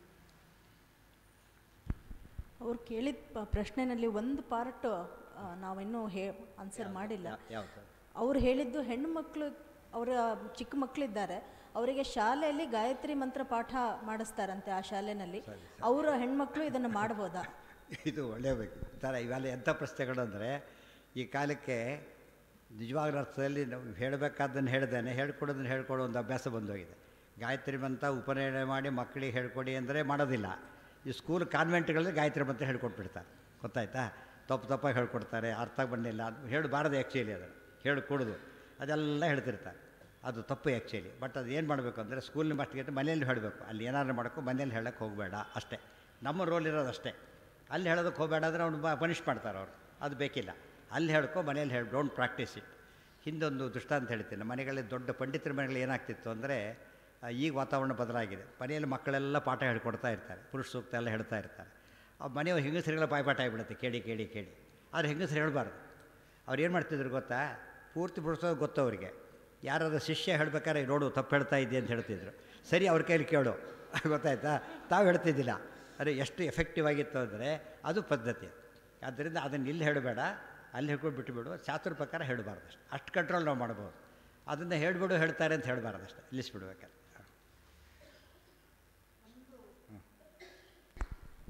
B: ಅವ್ರು ಕೇಳಿದ ಪ- ಪ್ರಶ್ನೆನಲ್ಲಿ ಒಂದು part ನಾವಿನ್ನೂ ಹೇ answer ಮಾಡಿಲ್ಲ
A: ಯಾವುದು
B: ಅವ್ರು ಹೇಳಿದ್ದು ಹೆಣ್ಣು ಮಕ್ಕಳು ಅವರ ಚಿಕ್ಕ ಮಕ್ಕಳಿದ್ದಾರೆ ಅವರಿಗೆ ಶಾಲೆಯಲ್ಲಿ ಗಾಯತ್ರಿ ಮಂತ್ರ ಪಾಠ ಮಾಡಿಸ್ತಾರಂತೆ ಆ ಶಾಲೆನಲ್ಲಿ ಅವರ ಹೆಣ್ಮಕ್ಳು ಇದನ್ನು ಮಾಡ್ಬೋದಾ
A: ಇದು ಒಳ್ಳೆಯ ಬಗ್ಗೆ ಥರ ಇವೆಲ್ಲ ಎಂಥ ಪ್ರಶ್ನೆಗಳು ಅಂದರೆ ಈ ಕಾಲಕ್ಕೆ ನಿಜವಾಗ್ಲ ಅರ್ಥದಲ್ಲಿ ನಾವು ಹೇಳಬೇಕಾದ್ದನ್ನು ಹೇಳ್ದೇನೆ ಹೇಳ್ಕೊಡೋದನ್ನು ಹೇಳ್ಕೊಡೋ ಒಂದು ಅಭ್ಯಾಸ ಬಂದೋಗಿದೆ ಗಾಯತ್ರಿ ಮಂತ್ರ ಉಪನಯನ ಮಾಡಿ ಮಕ್ಕಳಿಗೆ ಹೇಳ್ಕೊಡಿ ಅಂದರೆ ಮಾಡೋದಿಲ್ಲ ಈ ಸ್ಕೂಲ್ ಕಾನ್ವೆಂಟ್ಗಳಲ್ಲಿ ಗಾಯತ್ರಿ ಮಂತ್ರ ಹೇಳ್ಕೊಟ್ಬಿಡ್ತಾರೆ ಗೊತ್ತಾಯ್ತಾ ತಪ್ಪು ತಪ್ಪಾಗಿ ಹೇಳ್ಕೊಡ್ತಾರೆ ಅರ್ಥ ಬಂದಿಲ್ಲ ಅದು ಹೇಳಬಾರ್ದು ಆ್ಯಕ್ಚುಲಿ ಅದನ್ನು ಹೇಳಿಕೊಡೋದು ಅದೆಲ್ಲ ಹೇಳ್ತಿರ್ತಾರೆ ಅದು ತಪ್ಪು ಆ್ಯಕ್ಚುಲಿ ಬಟ್ ಅದು ಏನು ಮಾಡಬೇಕು ಅಂದರೆ ಸ್ಕೂಲಿನ ಮಟ್ಟಿಗೆ ಮನೇಲಿ ಹೇಳಬೇಕು ಅಲ್ಲಿ ಏನಾದ್ರು ಮಾಡೋಕ್ಕೂ ಮನೇಲಿ ಹೇಳಕ್ಕೆ ಹೋಗಬೇಡ ಅಷ್ಟೇ ನಮ್ಮ ರೋಲ್ ಇರೋದು ಅಷ್ಟೇ ಅಲ್ಲಿ ಹೇಳೋದಕ್ಕೆ ಹೋಗಬೇಡ ಅಂದರೆ ಅವ್ನು ಪನಿಷ್ ಮಾಡ್ತಾರೆ ಅವರು ಅದು ಬೇಕಿಲ್ಲ ಅಲ್ಲಿ ಹೇಳ್ಕೊ ಮನೇಲಿ ಹೇಳಿ ಡೋಂಟ್ ಪ್ರಾಕ್ಟೀಸ್ ಇಟ್ ಹಿಂದೊಂದು ದೃಷ್ಟಾಂತ ಹೇಳ್ತೀನಿ ಮನೆಗಳಲ್ಲಿ ದೊಡ್ಡ ಪಂಡಿತರ ಮನೆಗಳಲ್ಲಿ ಏನಾಗ್ತಿತ್ತು ಅಂದರೆ ಈಗ ವಾತಾವರಣ ಬದಲಾಗಿದೆ ಮನೆಯಲ್ಲಿ ಮಕ್ಕಳೆಲ್ಲ ಪಾಠ ಹೇಳ್ಕೊಡ್ತಾ ಇರ್ತಾರೆ ಪುರುಷ ಸೂಕ್ತ ಎಲ್ಲ ಹೇಳ್ತಾ ಇರ್ತಾರೆ ಆ ಮನೆಯವ್ರು ಹೆಂಗಸರಿಗೆಲ್ಲ ಬಾಯ್ಪಾಠ ಆಗಿಬಿಡುತ್ತೆ ಕೇಳಿ ಕೇಳಿ ಕೇಳಿ ಆದರೆ ಹೆಂಗಸರು ಹೇಳಬಾರ್ದು ಅವ್ರು ಏನು ಮಾಡ್ತಿದ್ರು ಗೊತ್ತಾ ಪೂರ್ತಿ ಬಿಡಿಸೋದು ಗೊತ್ತು ಅವರಿಗೆ ಯಾರಾದ್ರೂ ಶಿಷ್ಯ ಹೇಳ್ಬೇಕಾದ್ರೆ ನೋಡು ತಪ್ಪು ಹೇಳ್ತಾ ಇದ್ದೆ ಅಂತ ಹೇಳ್ತಿದ್ರು ಸರಿ ಅವ್ರ ಕೈಲಿ ಕೇಳು ಗೊತ್ತಾಯ್ತಾ ತಾವು ಹೇಳ್ತಿದ್ದಿಲ್ಲ ಅದೇ ಎಷ್ಟು ಎಫೆಕ್ಟಿವ್ ಆಗಿತ್ತು ಅಂದರೆ ಅದು ಪದ್ಧತಿ ಆದ್ದರಿಂದ ಅದನ್ನು ಇಲ್ಲಿ ಹೇಳಬೇಡ ಅಲ್ಲಿ ಹೇಳ್ಕೊಂಡು ಬಿಟ್ಟುಬಿಡು ಶಾಸ್ತ್ರ ಪ್ರಕಾರ ಹೇಳಬಾರ್ದು ಅಷ್ಟು ಅಷ್ಟು ಕಂಟ್ರೋಲ್ ನಾವು ಮಾಡ್ಬೋದು ಅದನ್ನು ಹೇಳ್ಬಿಡು ಹೇಳ್ತಾರೆ ಅಂತ ಹೇಳಬಾರ್ದು ಅಷ್ಟೇ ನಿಲ್ಲಿಸ್ಬಿಡ್ಬೇಕಾದ್ರೆ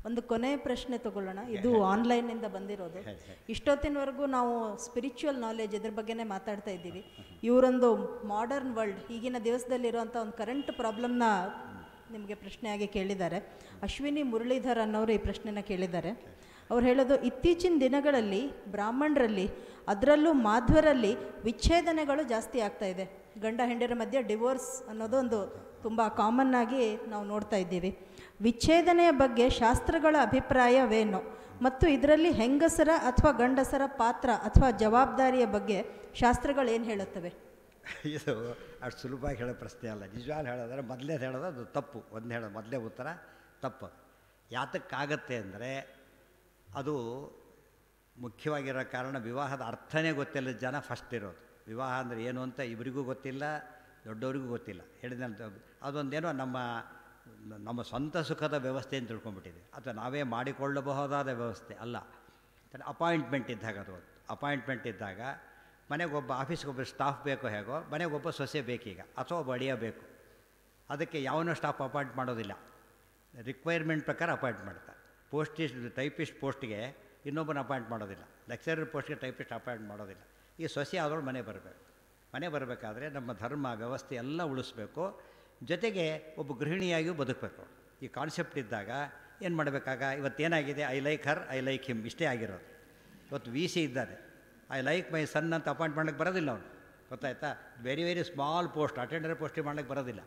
B: ಒಂದು ಕೊನೆ ಪ್ರಶ್ನೆ ತಗೊಳ್ಳೋಣ ಇದು ಆನ್ಲೈನಿಂದ ಬಂದಿರೋದು ಇಷ್ಟೊತ್ತಿನವರೆಗೂ ನಾವು ಸ್ಪಿರಿಚುವಲ್ ನಾಲೆಜ್ ಇದ್ರ ಬಗ್ಗೆನೇ ಮಾತಾಡ್ತಾ ಇದ್ದೀವಿ ಇವರೊಂದು ಮಾಡರ್ನ್ ವರ್ಲ್ಡ್ ಈಗಿನ ದಿವಸದಲ್ಲಿರುವಂಥ ಒಂದು ಕರೆಂಟ್ ಪ್ರಾಬ್ಲಮ್ನ ನಿಮಗೆ ಪ್ರಶ್ನೆಯಾಗಿ ಕೇಳಿದ್ದಾರೆ ಅಶ್ವಿನಿ ಮುರಳೀಧರ್ ಅನ್ನೋರು ಈ ಪ್ರಶ್ನೆನ ಕೇಳಿದ್ದಾರೆ ಅವ್ರು ಹೇಳೋದು ಇತ್ತೀಚಿನ ದಿನಗಳಲ್ಲಿ ಬ್ರಾಹ್ಮಣರಲ್ಲಿ ಅದರಲ್ಲೂ ಮಾಧ್ವರಲ್ಲಿ ವಿಚ್ಛೇದನೆಗಳು ಜಾಸ್ತಿ ಆಗ್ತಾ ಇದೆ ಗಂಡ ಹೆಂಡರ ಮಧ್ಯೆ ಡಿವೋರ್ಸ್ ಅನ್ನೋದು ಒಂದು ತುಂಬ ಕಾಮನ್ ಆಗಿ ನಾವು ನೋಡ್ತಾ ಇದ್ದೀವಿ ವಿಚ್ಛೇದನೆಯ ಬಗ್ಗೆ ಶಾಸ್ತ್ರಗಳ ಅಭಿಪ್ರಾಯವೇನು ಮತ್ತು ಇದರಲ್ಲಿ ಹೆಂಗಸರ ಅಥವಾ ಗಂಡಸರ ಪಾತ್ರ ಅಥವಾ ಜವಾಬ್ದಾರಿಯ ಬಗ್ಗೆ ಶಾಸ್ತ್ರಗಳು ಏನು ಹೇಳುತ್ತವೆ
A: ಇದು ಅಷ್ಟು ಸುಲಭವಾಗಿ ಹೇಳೋ ಪ್ರಶ್ನೆ ಅಲ್ಲ ನಿಜವಾಗ್ಲೂ ಹೇಳೋದ್ರೆ ಮೊದಲೇ ಹೇಳೋದು ಅದು ತಪ್ಪು ಒಂದು ಹೇಳೋದು ಮೊದಲೇ ಉತ್ತರ ತಪ್ಪು ಯಾತಕ್ಕಾಗತ್ತೆ ಅಂದರೆ ಅದು ಮುಖ್ಯವಾಗಿರೋ ಕಾರಣ ವಿವಾಹದ ಅರ್ಥನೇ ಗೊತ್ತಿಲ್ಲ ಜನ ಫಸ್ಟ್ ಇರೋದು ವಿವಾಹ ಅಂದರೆ ಏನು ಅಂತ ಇವರಿಗೂ ಗೊತ್ತಿಲ್ಲ ದೊಡ್ಡವರಿಗೂ ಗೊತ್ತಿಲ್ಲ ಹೇಳಿದಂತ ಅದೊಂದೇನೋ ನಮ್ಮ ನಮ್ಮ ಸ್ವಂತ ಸುಖದ ವ್ಯವಸ್ಥೆ ಅಂತ ತಿಳ್ಕೊಂಡ್ಬಿಟ್ಟಿದೆ ಅಥವಾ ನಾವೇ ಮಾಡಿಕೊಳ್ಳಬಹುದಾದ ವ್ಯವಸ್ಥೆ ಅಲ್ಲ ಅಪಾಯಿಂಟ್ಮೆಂಟ್ ಇದ್ದಾಗ ಅದು ಅಪಾಯಿಂಟ್ಮೆಂಟ್ ಇದ್ದಾಗ ಮನೆಗೊಬ್ಬ ಆಫೀಸ್ಗೆ ಒಬ್ಬ ಸ್ಟಾಫ್ ಬೇಕೋ ಹೇಗೋ ಮನೆಗೊಬ್ಬ ಸೊಸೆ ಬೇಕೀಗ ಅಥವಾ ಒಬ್ಬ ಅಡಿಯ ಬೇಕು ಅದಕ್ಕೆ ಯಾವನೋ ಸ್ಟಾಫ್ ಅಪಾಯಿಂಟ್ ಮಾಡೋದಿಲ್ಲ ರಿಕ್ವೈರ್ಮೆಂಟ್ ಪ್ರಕಾರ ಅಪಾಯಿಂಟ್ ಮಾಡ್ತಾರೆ ಪೋಸ್ಟಿಸ್ಟ್ ಟೈಪಿಸ್ಟ್ ಪೋಸ್ಟ್ಗೆ ಇನ್ನೊಬ್ಬನ ಅಪಾಯಿಂಟ್ ಮಾಡೋದಿಲ್ಲ ಲೆಕ್ಚರರ್ ಪೋಸ್ಟ್ಗೆ ಟೈಪಿಸ್ಟ್ ಅಪಾಯಿಂಟ್ ಮಾಡೋದಿಲ್ಲ ಈ ಸೊಸೆ ಆದವಳು ಮನೆ ಬರಬೇಕು ಮನೆ ಬರಬೇಕಾದ್ರೆ ನಮ್ಮ ಧರ್ಮ ವ್ಯವಸ್ಥೆ ಎಲ್ಲ ಉಳಿಸ್ಬೇಕು ಜೊತೆಗೆ ಒಬ್ಬ ಗೃಹಿಣಿಯಾಗಿಯೂ ಬದುಕಬೇಕು ಈ ಕಾನ್ಸೆಪ್ಟ್ ಇದ್ದಾಗ ಏನು ಮಾಡಬೇಕಾಗ ಇವತ್ತೇನಾಗಿದೆ I like her I like him ಇಷ್ಟೇ ಆಗಿರೋದು ಇವತ್ತು ವಿ ಸಿ ಇದ್ದಾರೆ ಐ ಲೈಕ್ ಮೈ ಸನ್ ಅಂತ ಅಪಾಯಿಂಟ್ ಮಾಡ್ಲಿಕ್ಕೆ ಬರೋದಿಲ್ಲ ಅವನು ಗೊತ್ತಾಯ್ತಾ very very small post attender ಪೋಸ್ಟಿಗೆ ಮಾಡ್ಲಿಕ್ಕೆ ಬರೋದಿಲ್ಲ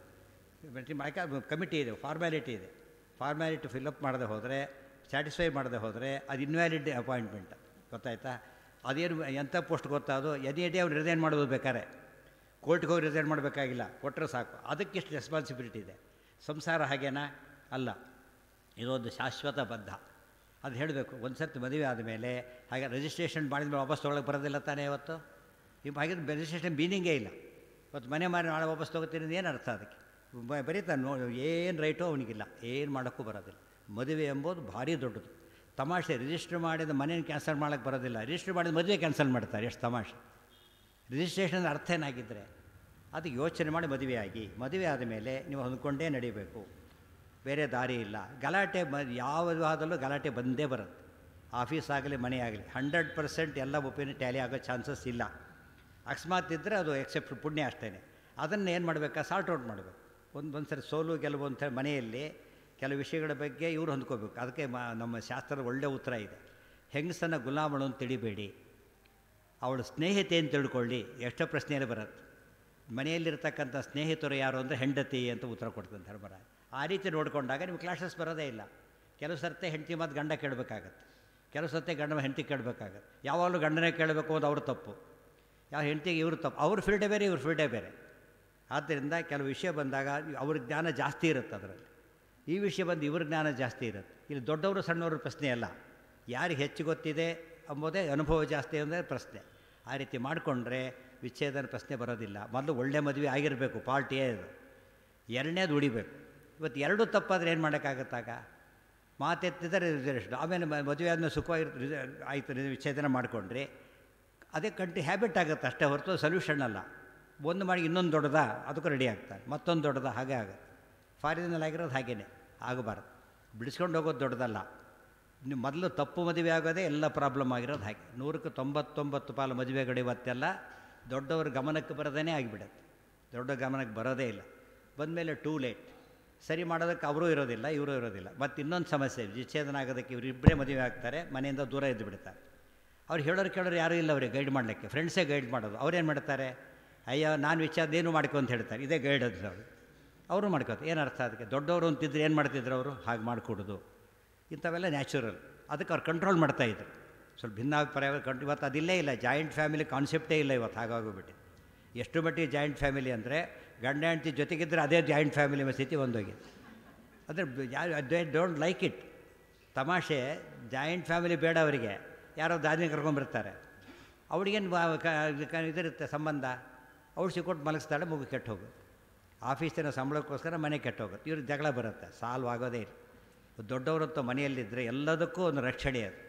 A: ಕಮಿಟಿ ಇದೆ ಫಾರ್ಮ್ಯಾಲಿಟಿ ಇದೆ ಫಾರ್ಮ್ಯಾಲಿಟಿ ಫಿಲಪ್ ಮಾಡದೆ ಹೋದರೆ ಸ್ಯಾಟಿಸ್ಫೈ ಮಾಡದೆ ಹೋದರೆ ಅದು ಇನ್ವ್ಯಾಲಿಡ್ ಅಪಾಯಿಂಟ್ಮೆಂಟ್ ಗೊತ್ತಾಯ್ತಾ ಅದೇನು ಎಂಥ ಪೋಸ್ಟ್ ಗೊತ್ತಾ ಅದು ಎನಿ ಎಡಿ ಅವ್ನು ರಿಸೈನ್ ಮಾಡೋದು ಬೇಕಾರೆ ಕೋರ್ಟ್ಗೆ ಹೋಗಿ ರಿಸೈನ್ ಮಾಡಬೇಕಾಗಿಲ್ಲ ಕೊಟ್ಟರೆ ಸಾಕು ಅದಕ್ಕಿಷ್ಟು ರೆಸ್ಪಾನ್ಸಿಬಿಲಿಟಿ ಇದೆ ಸಂಸಾರ ಹಾಗೇನಾ ಅಲ್ಲ ಇದೊಂದು ಶಾಶ್ವತ ಬದ್ಧ ಅದು ಹೇಳಬೇಕು ಒಂದು ಸರ್ತಿ ಮದುವೆ ಆದಮೇಲೆ ಹಾಗೆ ರಿಜಿಸ್ಟ್ರೇಷನ್ ಮಾಡಿದ್ಮೇಲೆ ವಾಪಸ್ ತೊಗೊಳಕ್ಕೆ ಬರೋದಿಲ್ಲ ತಾನೇ ಇವತ್ತು ಈಗ ಹಾಗಿದ್ರೆ ರಿಜಿಸ್ಟ್ರೇಷನ್ ಮೀನಿಂಗೇ ಇಲ್ಲ ಇವತ್ತು ಮನೆ ಮಾರಿ ನಾಳೆ ವಾಪಸ್ ತೊಗೋತೀನಿ ಏನು ಅರ್ಥ ಅದಕ್ಕೆ ಬ- ಬರೀತಾನೆ ನೋ ಏನು ರೈಟೋ ಅವನಿಗಿಲ್ಲ ಏನು ಮಾಡೋಕ್ಕೂ ಬರೋದಿಲ್ಲ ಮದುವೆ ಎಂಬುದು ಭಾರಿ ದೊಡ್ಡದು ತಮಾಷೆ ರಿಜಿಸ್ಟರ್ ಮಾಡಿದ ಮನೇನ ಕ್ಯಾನ್ಸಲ್ ಮಾಡೋಕ್ಕೆ ಬರೋದಿಲ್ಲ ರಿಜಿಸ್ಟರ್ ಮಾಡಿದ ಮದುವೆ ಕ್ಯಾನ್ಸಲ್ ಮಾಡ್ತಾರೆ ಎಷ್ಟು ತಮಾಷೆ ರಿಜಿಸ್ಟ್ರೇಷನ್ ಅರ್ಥ ಏನಾಗಿದ್ದರೆ ಅದಕ್ಕೆ ಯೋಚನೆ ಮಾಡಿ ಮದುವೆ ಆಗಿ ಮದುವೆ ಆದಮೇಲೆ ನೀವು ಹೊಂದ್ಕೊಂಡೇ ನಡಿಬೇಕು ಬೇರೆ ದಾರಿ ಇಲ್ಲ ಗಲಾಟೆ ಮ ಯಾವ ವಿವಾಹದಲ್ಲೂ ಗಲಾಟೆ ಬಂದೇ ಬರುತ್ತೆ ಆಫೀಸ್ ಆಗಲಿ ಮನೆ ಆಗಲಿ ಹಂಡ್ರೆಡ್ ಪರ್ಸೆಂಟ್ ಎಲ್ಲ ಒಪಿನಿಯನ್ ಟ್ಯಾಲಿ ಆಗೋ ಚಾನ್ಸಸ್ ಇಲ್ಲ ಅಕಸ್ಮಾತ್ ಇದ್ದರೆ ಅದು ಎಕ್ಸೆಪ್ಟ್ ಪುಣ್ಯ ಅಷ್ಟೇ ಅದನ್ನು ಏನು ಮಾಡಬೇಕಾ ಸಾಲ್ಟ್ ಔಟ್ ಮಾಡಬೇಕು ಒಂದು ಒಂದು ಸರಿ ಸೋಲು ಗೆಲುವು ಅಂತ ಮನೆಯಲ್ಲಿ ಕೆಲವು ವಿಷಯಗಳ ಬಗ್ಗೆ ಇವರು ಹೊಂದ್ಕೋಬೇಕು ಅದಕ್ಕೆ ಮ ನಮ್ಮ ಶಾಸ್ತ್ರದ ಒಳ್ಳೆಯ ಉತ್ತರ ಇದೆ ಹೆಂಗಸನ್ನು ಗುಲಾಮಳು ಅಂತ ತಿಳಿಬೇಡಿ ಅವಳು ಸ್ನೇಹಿತೆ ಅಂತ ತಿಳ್ಕೊಳ್ಳಿ ಎಷ್ಟೋ ಪ್ರಶ್ನೆಯಲ್ಲಿ ಬರುತ್ತೆ ಮನೆಯಲ್ಲಿರ್ತಕ್ಕಂಥ ಸ್ನೇಹಿತರು ಯಾರು ಅಂದರೆ ಹೆಂಡತಿ ಅಂತ ಉತ್ತರ ಕೊಡ್ತಾನೆ ಧರ್ಮರಾಯ ಆ ರೀತಿ ನೋಡಿಕೊಂಡಾಗ ನಿಮ್ಗೆ ಕ್ಲಾಸಸ್ ಬರೋದೇ ಇಲ್ಲ ಕೆಲವು ಸರ್ತೆ ಹೆಂಡತಿ ಮತ್ತು ಗಂಡ ಕೇಳಬೇಕಾಗತ್ತೆ ಕೆಲವು ಸರ್ತೆ ಗಂಡ ಹೆಂಡತಿ ಕೇಳಬೇಕಾಗತ್ತೆ ಯಾವಾಗಲೂ ಗಂಡನೇ ಕೇಳಬೇಕು ಅಂತ ಅವ್ರ ತಪ್ಪು ಯಾವ ಹೆಂಡತಿಗೆ ಇವರು ತಪ್ಪು ಅವ್ರ ಫೀಲ್ಡೇ ಬೇರೆ ಇವ್ರ ಫೀಲ್ಡೇ ಬೇರೆ ಆದ್ದರಿಂದ ಕೆಲವು ವಿಷಯ ಬಂದಾಗ ಅವ್ರ ಜ್ಞಾನ ಜಾಸ್ತಿ ಇರುತ್ತೆ ಅದರಲ್ಲಿ ಈ ವಿಷಯ ಬಂದು ಇವ್ರ ಜ್ಞಾನ ಜಾಸ್ತಿ ಇರುತ್ತೆ ಇಲ್ಲಿ ದೊಡ್ಡವರು ಸಣ್ಣವರು ಪ್ರಶ್ನೆ ಅಲ್ಲ ಯಾರಿಗೆ ಹೆಚ್ಚು ಗೊತ್ತಿದೆ ಎಂಬುದೇ ಅನುಭವ ಜಾಸ್ತಿ ಅಂದರೆ ಪ್ರಶ್ನೆ ಆ ರೀತಿ ಮಾಡಿಕೊಂಡ್ರೆ ವಿಚ್ಛೇದನ ಪ್ರಶ್ನೆ ಬರೋದಿಲ್ಲ ಮೊದಲು ಒಳ್ಳೆ ಮದುವೆ ಆಗಿರಬೇಕು ಪಾರ್ಟಿಯೇ ಇದು ಎರಡನೇದು ಉಳಿಬೇಕು ಇವತ್ತು ಎರಡೂ ತಪ್ಪಾದರೆ ಏನು ಮಾಡೋಕ್ಕಾಗತ್ತಾಗ ಮಾತೆತ್ತಿದರೆ ರಿಸರ್ವೇಷನ್ ಆಮೇಲೆ ಮ- ಮದುವೆ ಆದಮೇಲೆ ಸುಖವಾಗಿ ರಿಸ- ಆಯಿತು ರಿ- ವಿಚ್ಛೇದನ ಮಾಡಿಕೊಂಡ್ರಿ ಅದೇ ಕಂಟಿ ಹ್ಯಾಬಿಟ್ ಆಗುತ್ತೆ ಅಷ್ಟೇ ಹೊರತು ಸೊಲ್ಯೂಷನ್ ಅಲ್ಲ ಒಂದು ಮಾಡಿ ಇನ್ನೊಂದು ದೊಡ್ಡದ ಅದಕ್ಕೂ ರೆಡಿ ಆಗ್ತಾರೆ ಮತ್ತೊಂದು ದೊಡ್ಡದ ಹಾಗೆ ಆಗುತ್ತೆ ಫಾರಿನಲ್ಲಿ ಆಗಿರೋದು ಹಾಗೇನೆ ಆಗಬಾರ್ದು ಬಿಡಿಸ್ಕೊಂಡು ಹೋಗೋದು ದೊಡ್ಡದಲ್ಲ ನೀವು ಮೊದಲು ತಪ್ಪು ಮದುವೆ ಆಗೋದೇ ಎಲ್ಲ ಪ್ರಾಬ್ಲಮ್ ಆಗಿರೋದು ಹಾಗೆ ನೂರಕ್ಕೆ ತೊಂಬತ್ತೊಂಬತ್ತು ಪಾಲು ಮದುವೆಗಳು ಇವತ್ತೆಲ್ಲ ದೊಡ್ಡವ್ರ ಗಮನಕ್ಕೆ ಬರೋದೇ ಆಗಿಬಿಡುತ್ತೆ ದೊಡ್ಡ ಗಮನಕ್ಕೆ ಬರೋದೇ ಇಲ್ಲ ಬಂದಮೇಲೆ ಟೂ ಲೇಟ್ ಸರಿ ಮಾಡೋದಕ್ಕೆ ಅವರೂ ಇರೋದಿಲ್ಲ ಇವರೂ ಇರೋದಿಲ್ಲ ಮತ್ತು ಇನ್ನೊಂದು ಸಮಸ್ಯೆ ವಿಚ್ಛೇದನ ಆಗೋದಕ್ಕೆ ಇವರಿಬ್ಬರೇ ಮದುವೆ ಆಗ್ತಾರೆ ಮನೆಯಿಂದ ದೂರ ಇದ್ದು ಬಿಡ್ತಾರೆ ಅವ್ರು ಹೇಳೋರು ಕೇಳೋರು ಯಾರೂ ಇಲ್ಲ ಅವ್ರಿಗೆ ಗೈಡ್ ಮಾಡಲಿಕ್ಕೆ ಫ್ರೆಂಡ್ಸೇ ಗೈಡ್ ಮಾಡೋದು ಅವ್ರೇನು ಮಾಡ್ತಾರೆ ಅಯ್ಯೋ ನಾನು ವಿಚಾರ ಏನು ಮಾಡ್ಕೊ ಅಂತ ಹೇಳ್ತಾರೆ ಇದೇ ಗೈಡ್ ಅಂತ ಅವರು ಅವರು ಮಾಡ್ಕೋತಾರೆ ಏನು ಅರ್ಥ ಅದಕ್ಕೆ ದೊಡ್ಡವರು ಅಂತಿದ್ರೆ ಏನು ಮಾಡ್ತಿದ್ರು ಅವರು ಹಾಗೆ ಮಾಡಿಕೊಡೋದು ಇಂಥವೆಲ್ಲ ನ್ಯಾಚುರಲ್ ಅದಕ್ಕೆ ಅವ್ರು ಕಂಟ್ರೋಲ್ ಮಾಡ್ತಾಯಿದ್ರು ಸ್ವಲ್ಪ ಭಿನ್ನಾಭಿಪ್ರಾಯ ಕಂಡು ಇವತ್ತು ಅದಿಲ್ಲೇ ಇಲ್ಲ ಜಾಯಿಂಟ್ ಫ್ಯಾಮಿಲಿ ಕಾನ್ಸೆಪ್ಟೇ ಇಲ್ಲ ಇವತ್ತು ಹಾಗಾಗೋಗ್ಬಿಟ್ಟು ಎಷ್ಟು ಮಟ್ಟಿಗೆ ಜಾಯಿಂಟ್ ಫ್ಯಾಮಿಲಿ ಅಂದರೆ ಗಂಡ ಹೆಂಡತಿ ಜೊತೆಗಿದ್ದರೆ ಅದೇ ಜಾಯಿಂಟ್ ಫ್ಯಾಮಿಲಿ ಸ್ಥಿತಿ ಒಂದೋಗಿದೆ ಅಂದರೆ ದೇ ಡೋಂಟ್ ಲೈಕ್ ಇಟ್ ತಮಾಷೆ ಜಾಯಿಂಟ್ ಫ್ಯಾಮಿಲಿ ಬೇಡ ಅವರಿಗೆ ಯಾರೋ ದಾದಿನ ಕರ್ಕೊಂಬರ್ತಾರೆ ಅವಳಿಗೇನು ಇದಿರುತ್ತೆ ಸಂಬಂಧ ಅವಳು ಸಿಕ್ಕೊಟ್ಟು ಮಲಗಿಸ್ತಾಳೆ ಮಗು ಕೆಟ್ಟು ಹೋಗುತ್ತೆ ಆಫೀಸಿನ ಸಂಬಳಕ್ಕೋಸ್ಕರ ಮನೆ ಕೆಟ್ಟು ಹೋಗುತ್ತೆ ಇವ್ರಿಗೆ ಜಗಳ ಬರುತ್ತೆ ಸಾಲ್ವ್ ಆಗೋದೇ ಇಲ್ಲ ದೊಡ್ಡವರಂತೂ ಮನೆಯಲ್ಲಿದ್ದರೆ ಎಲ್ಲದಕ್ಕೂ ಒಂದು ರಕ್ಷಣೆ ಅದು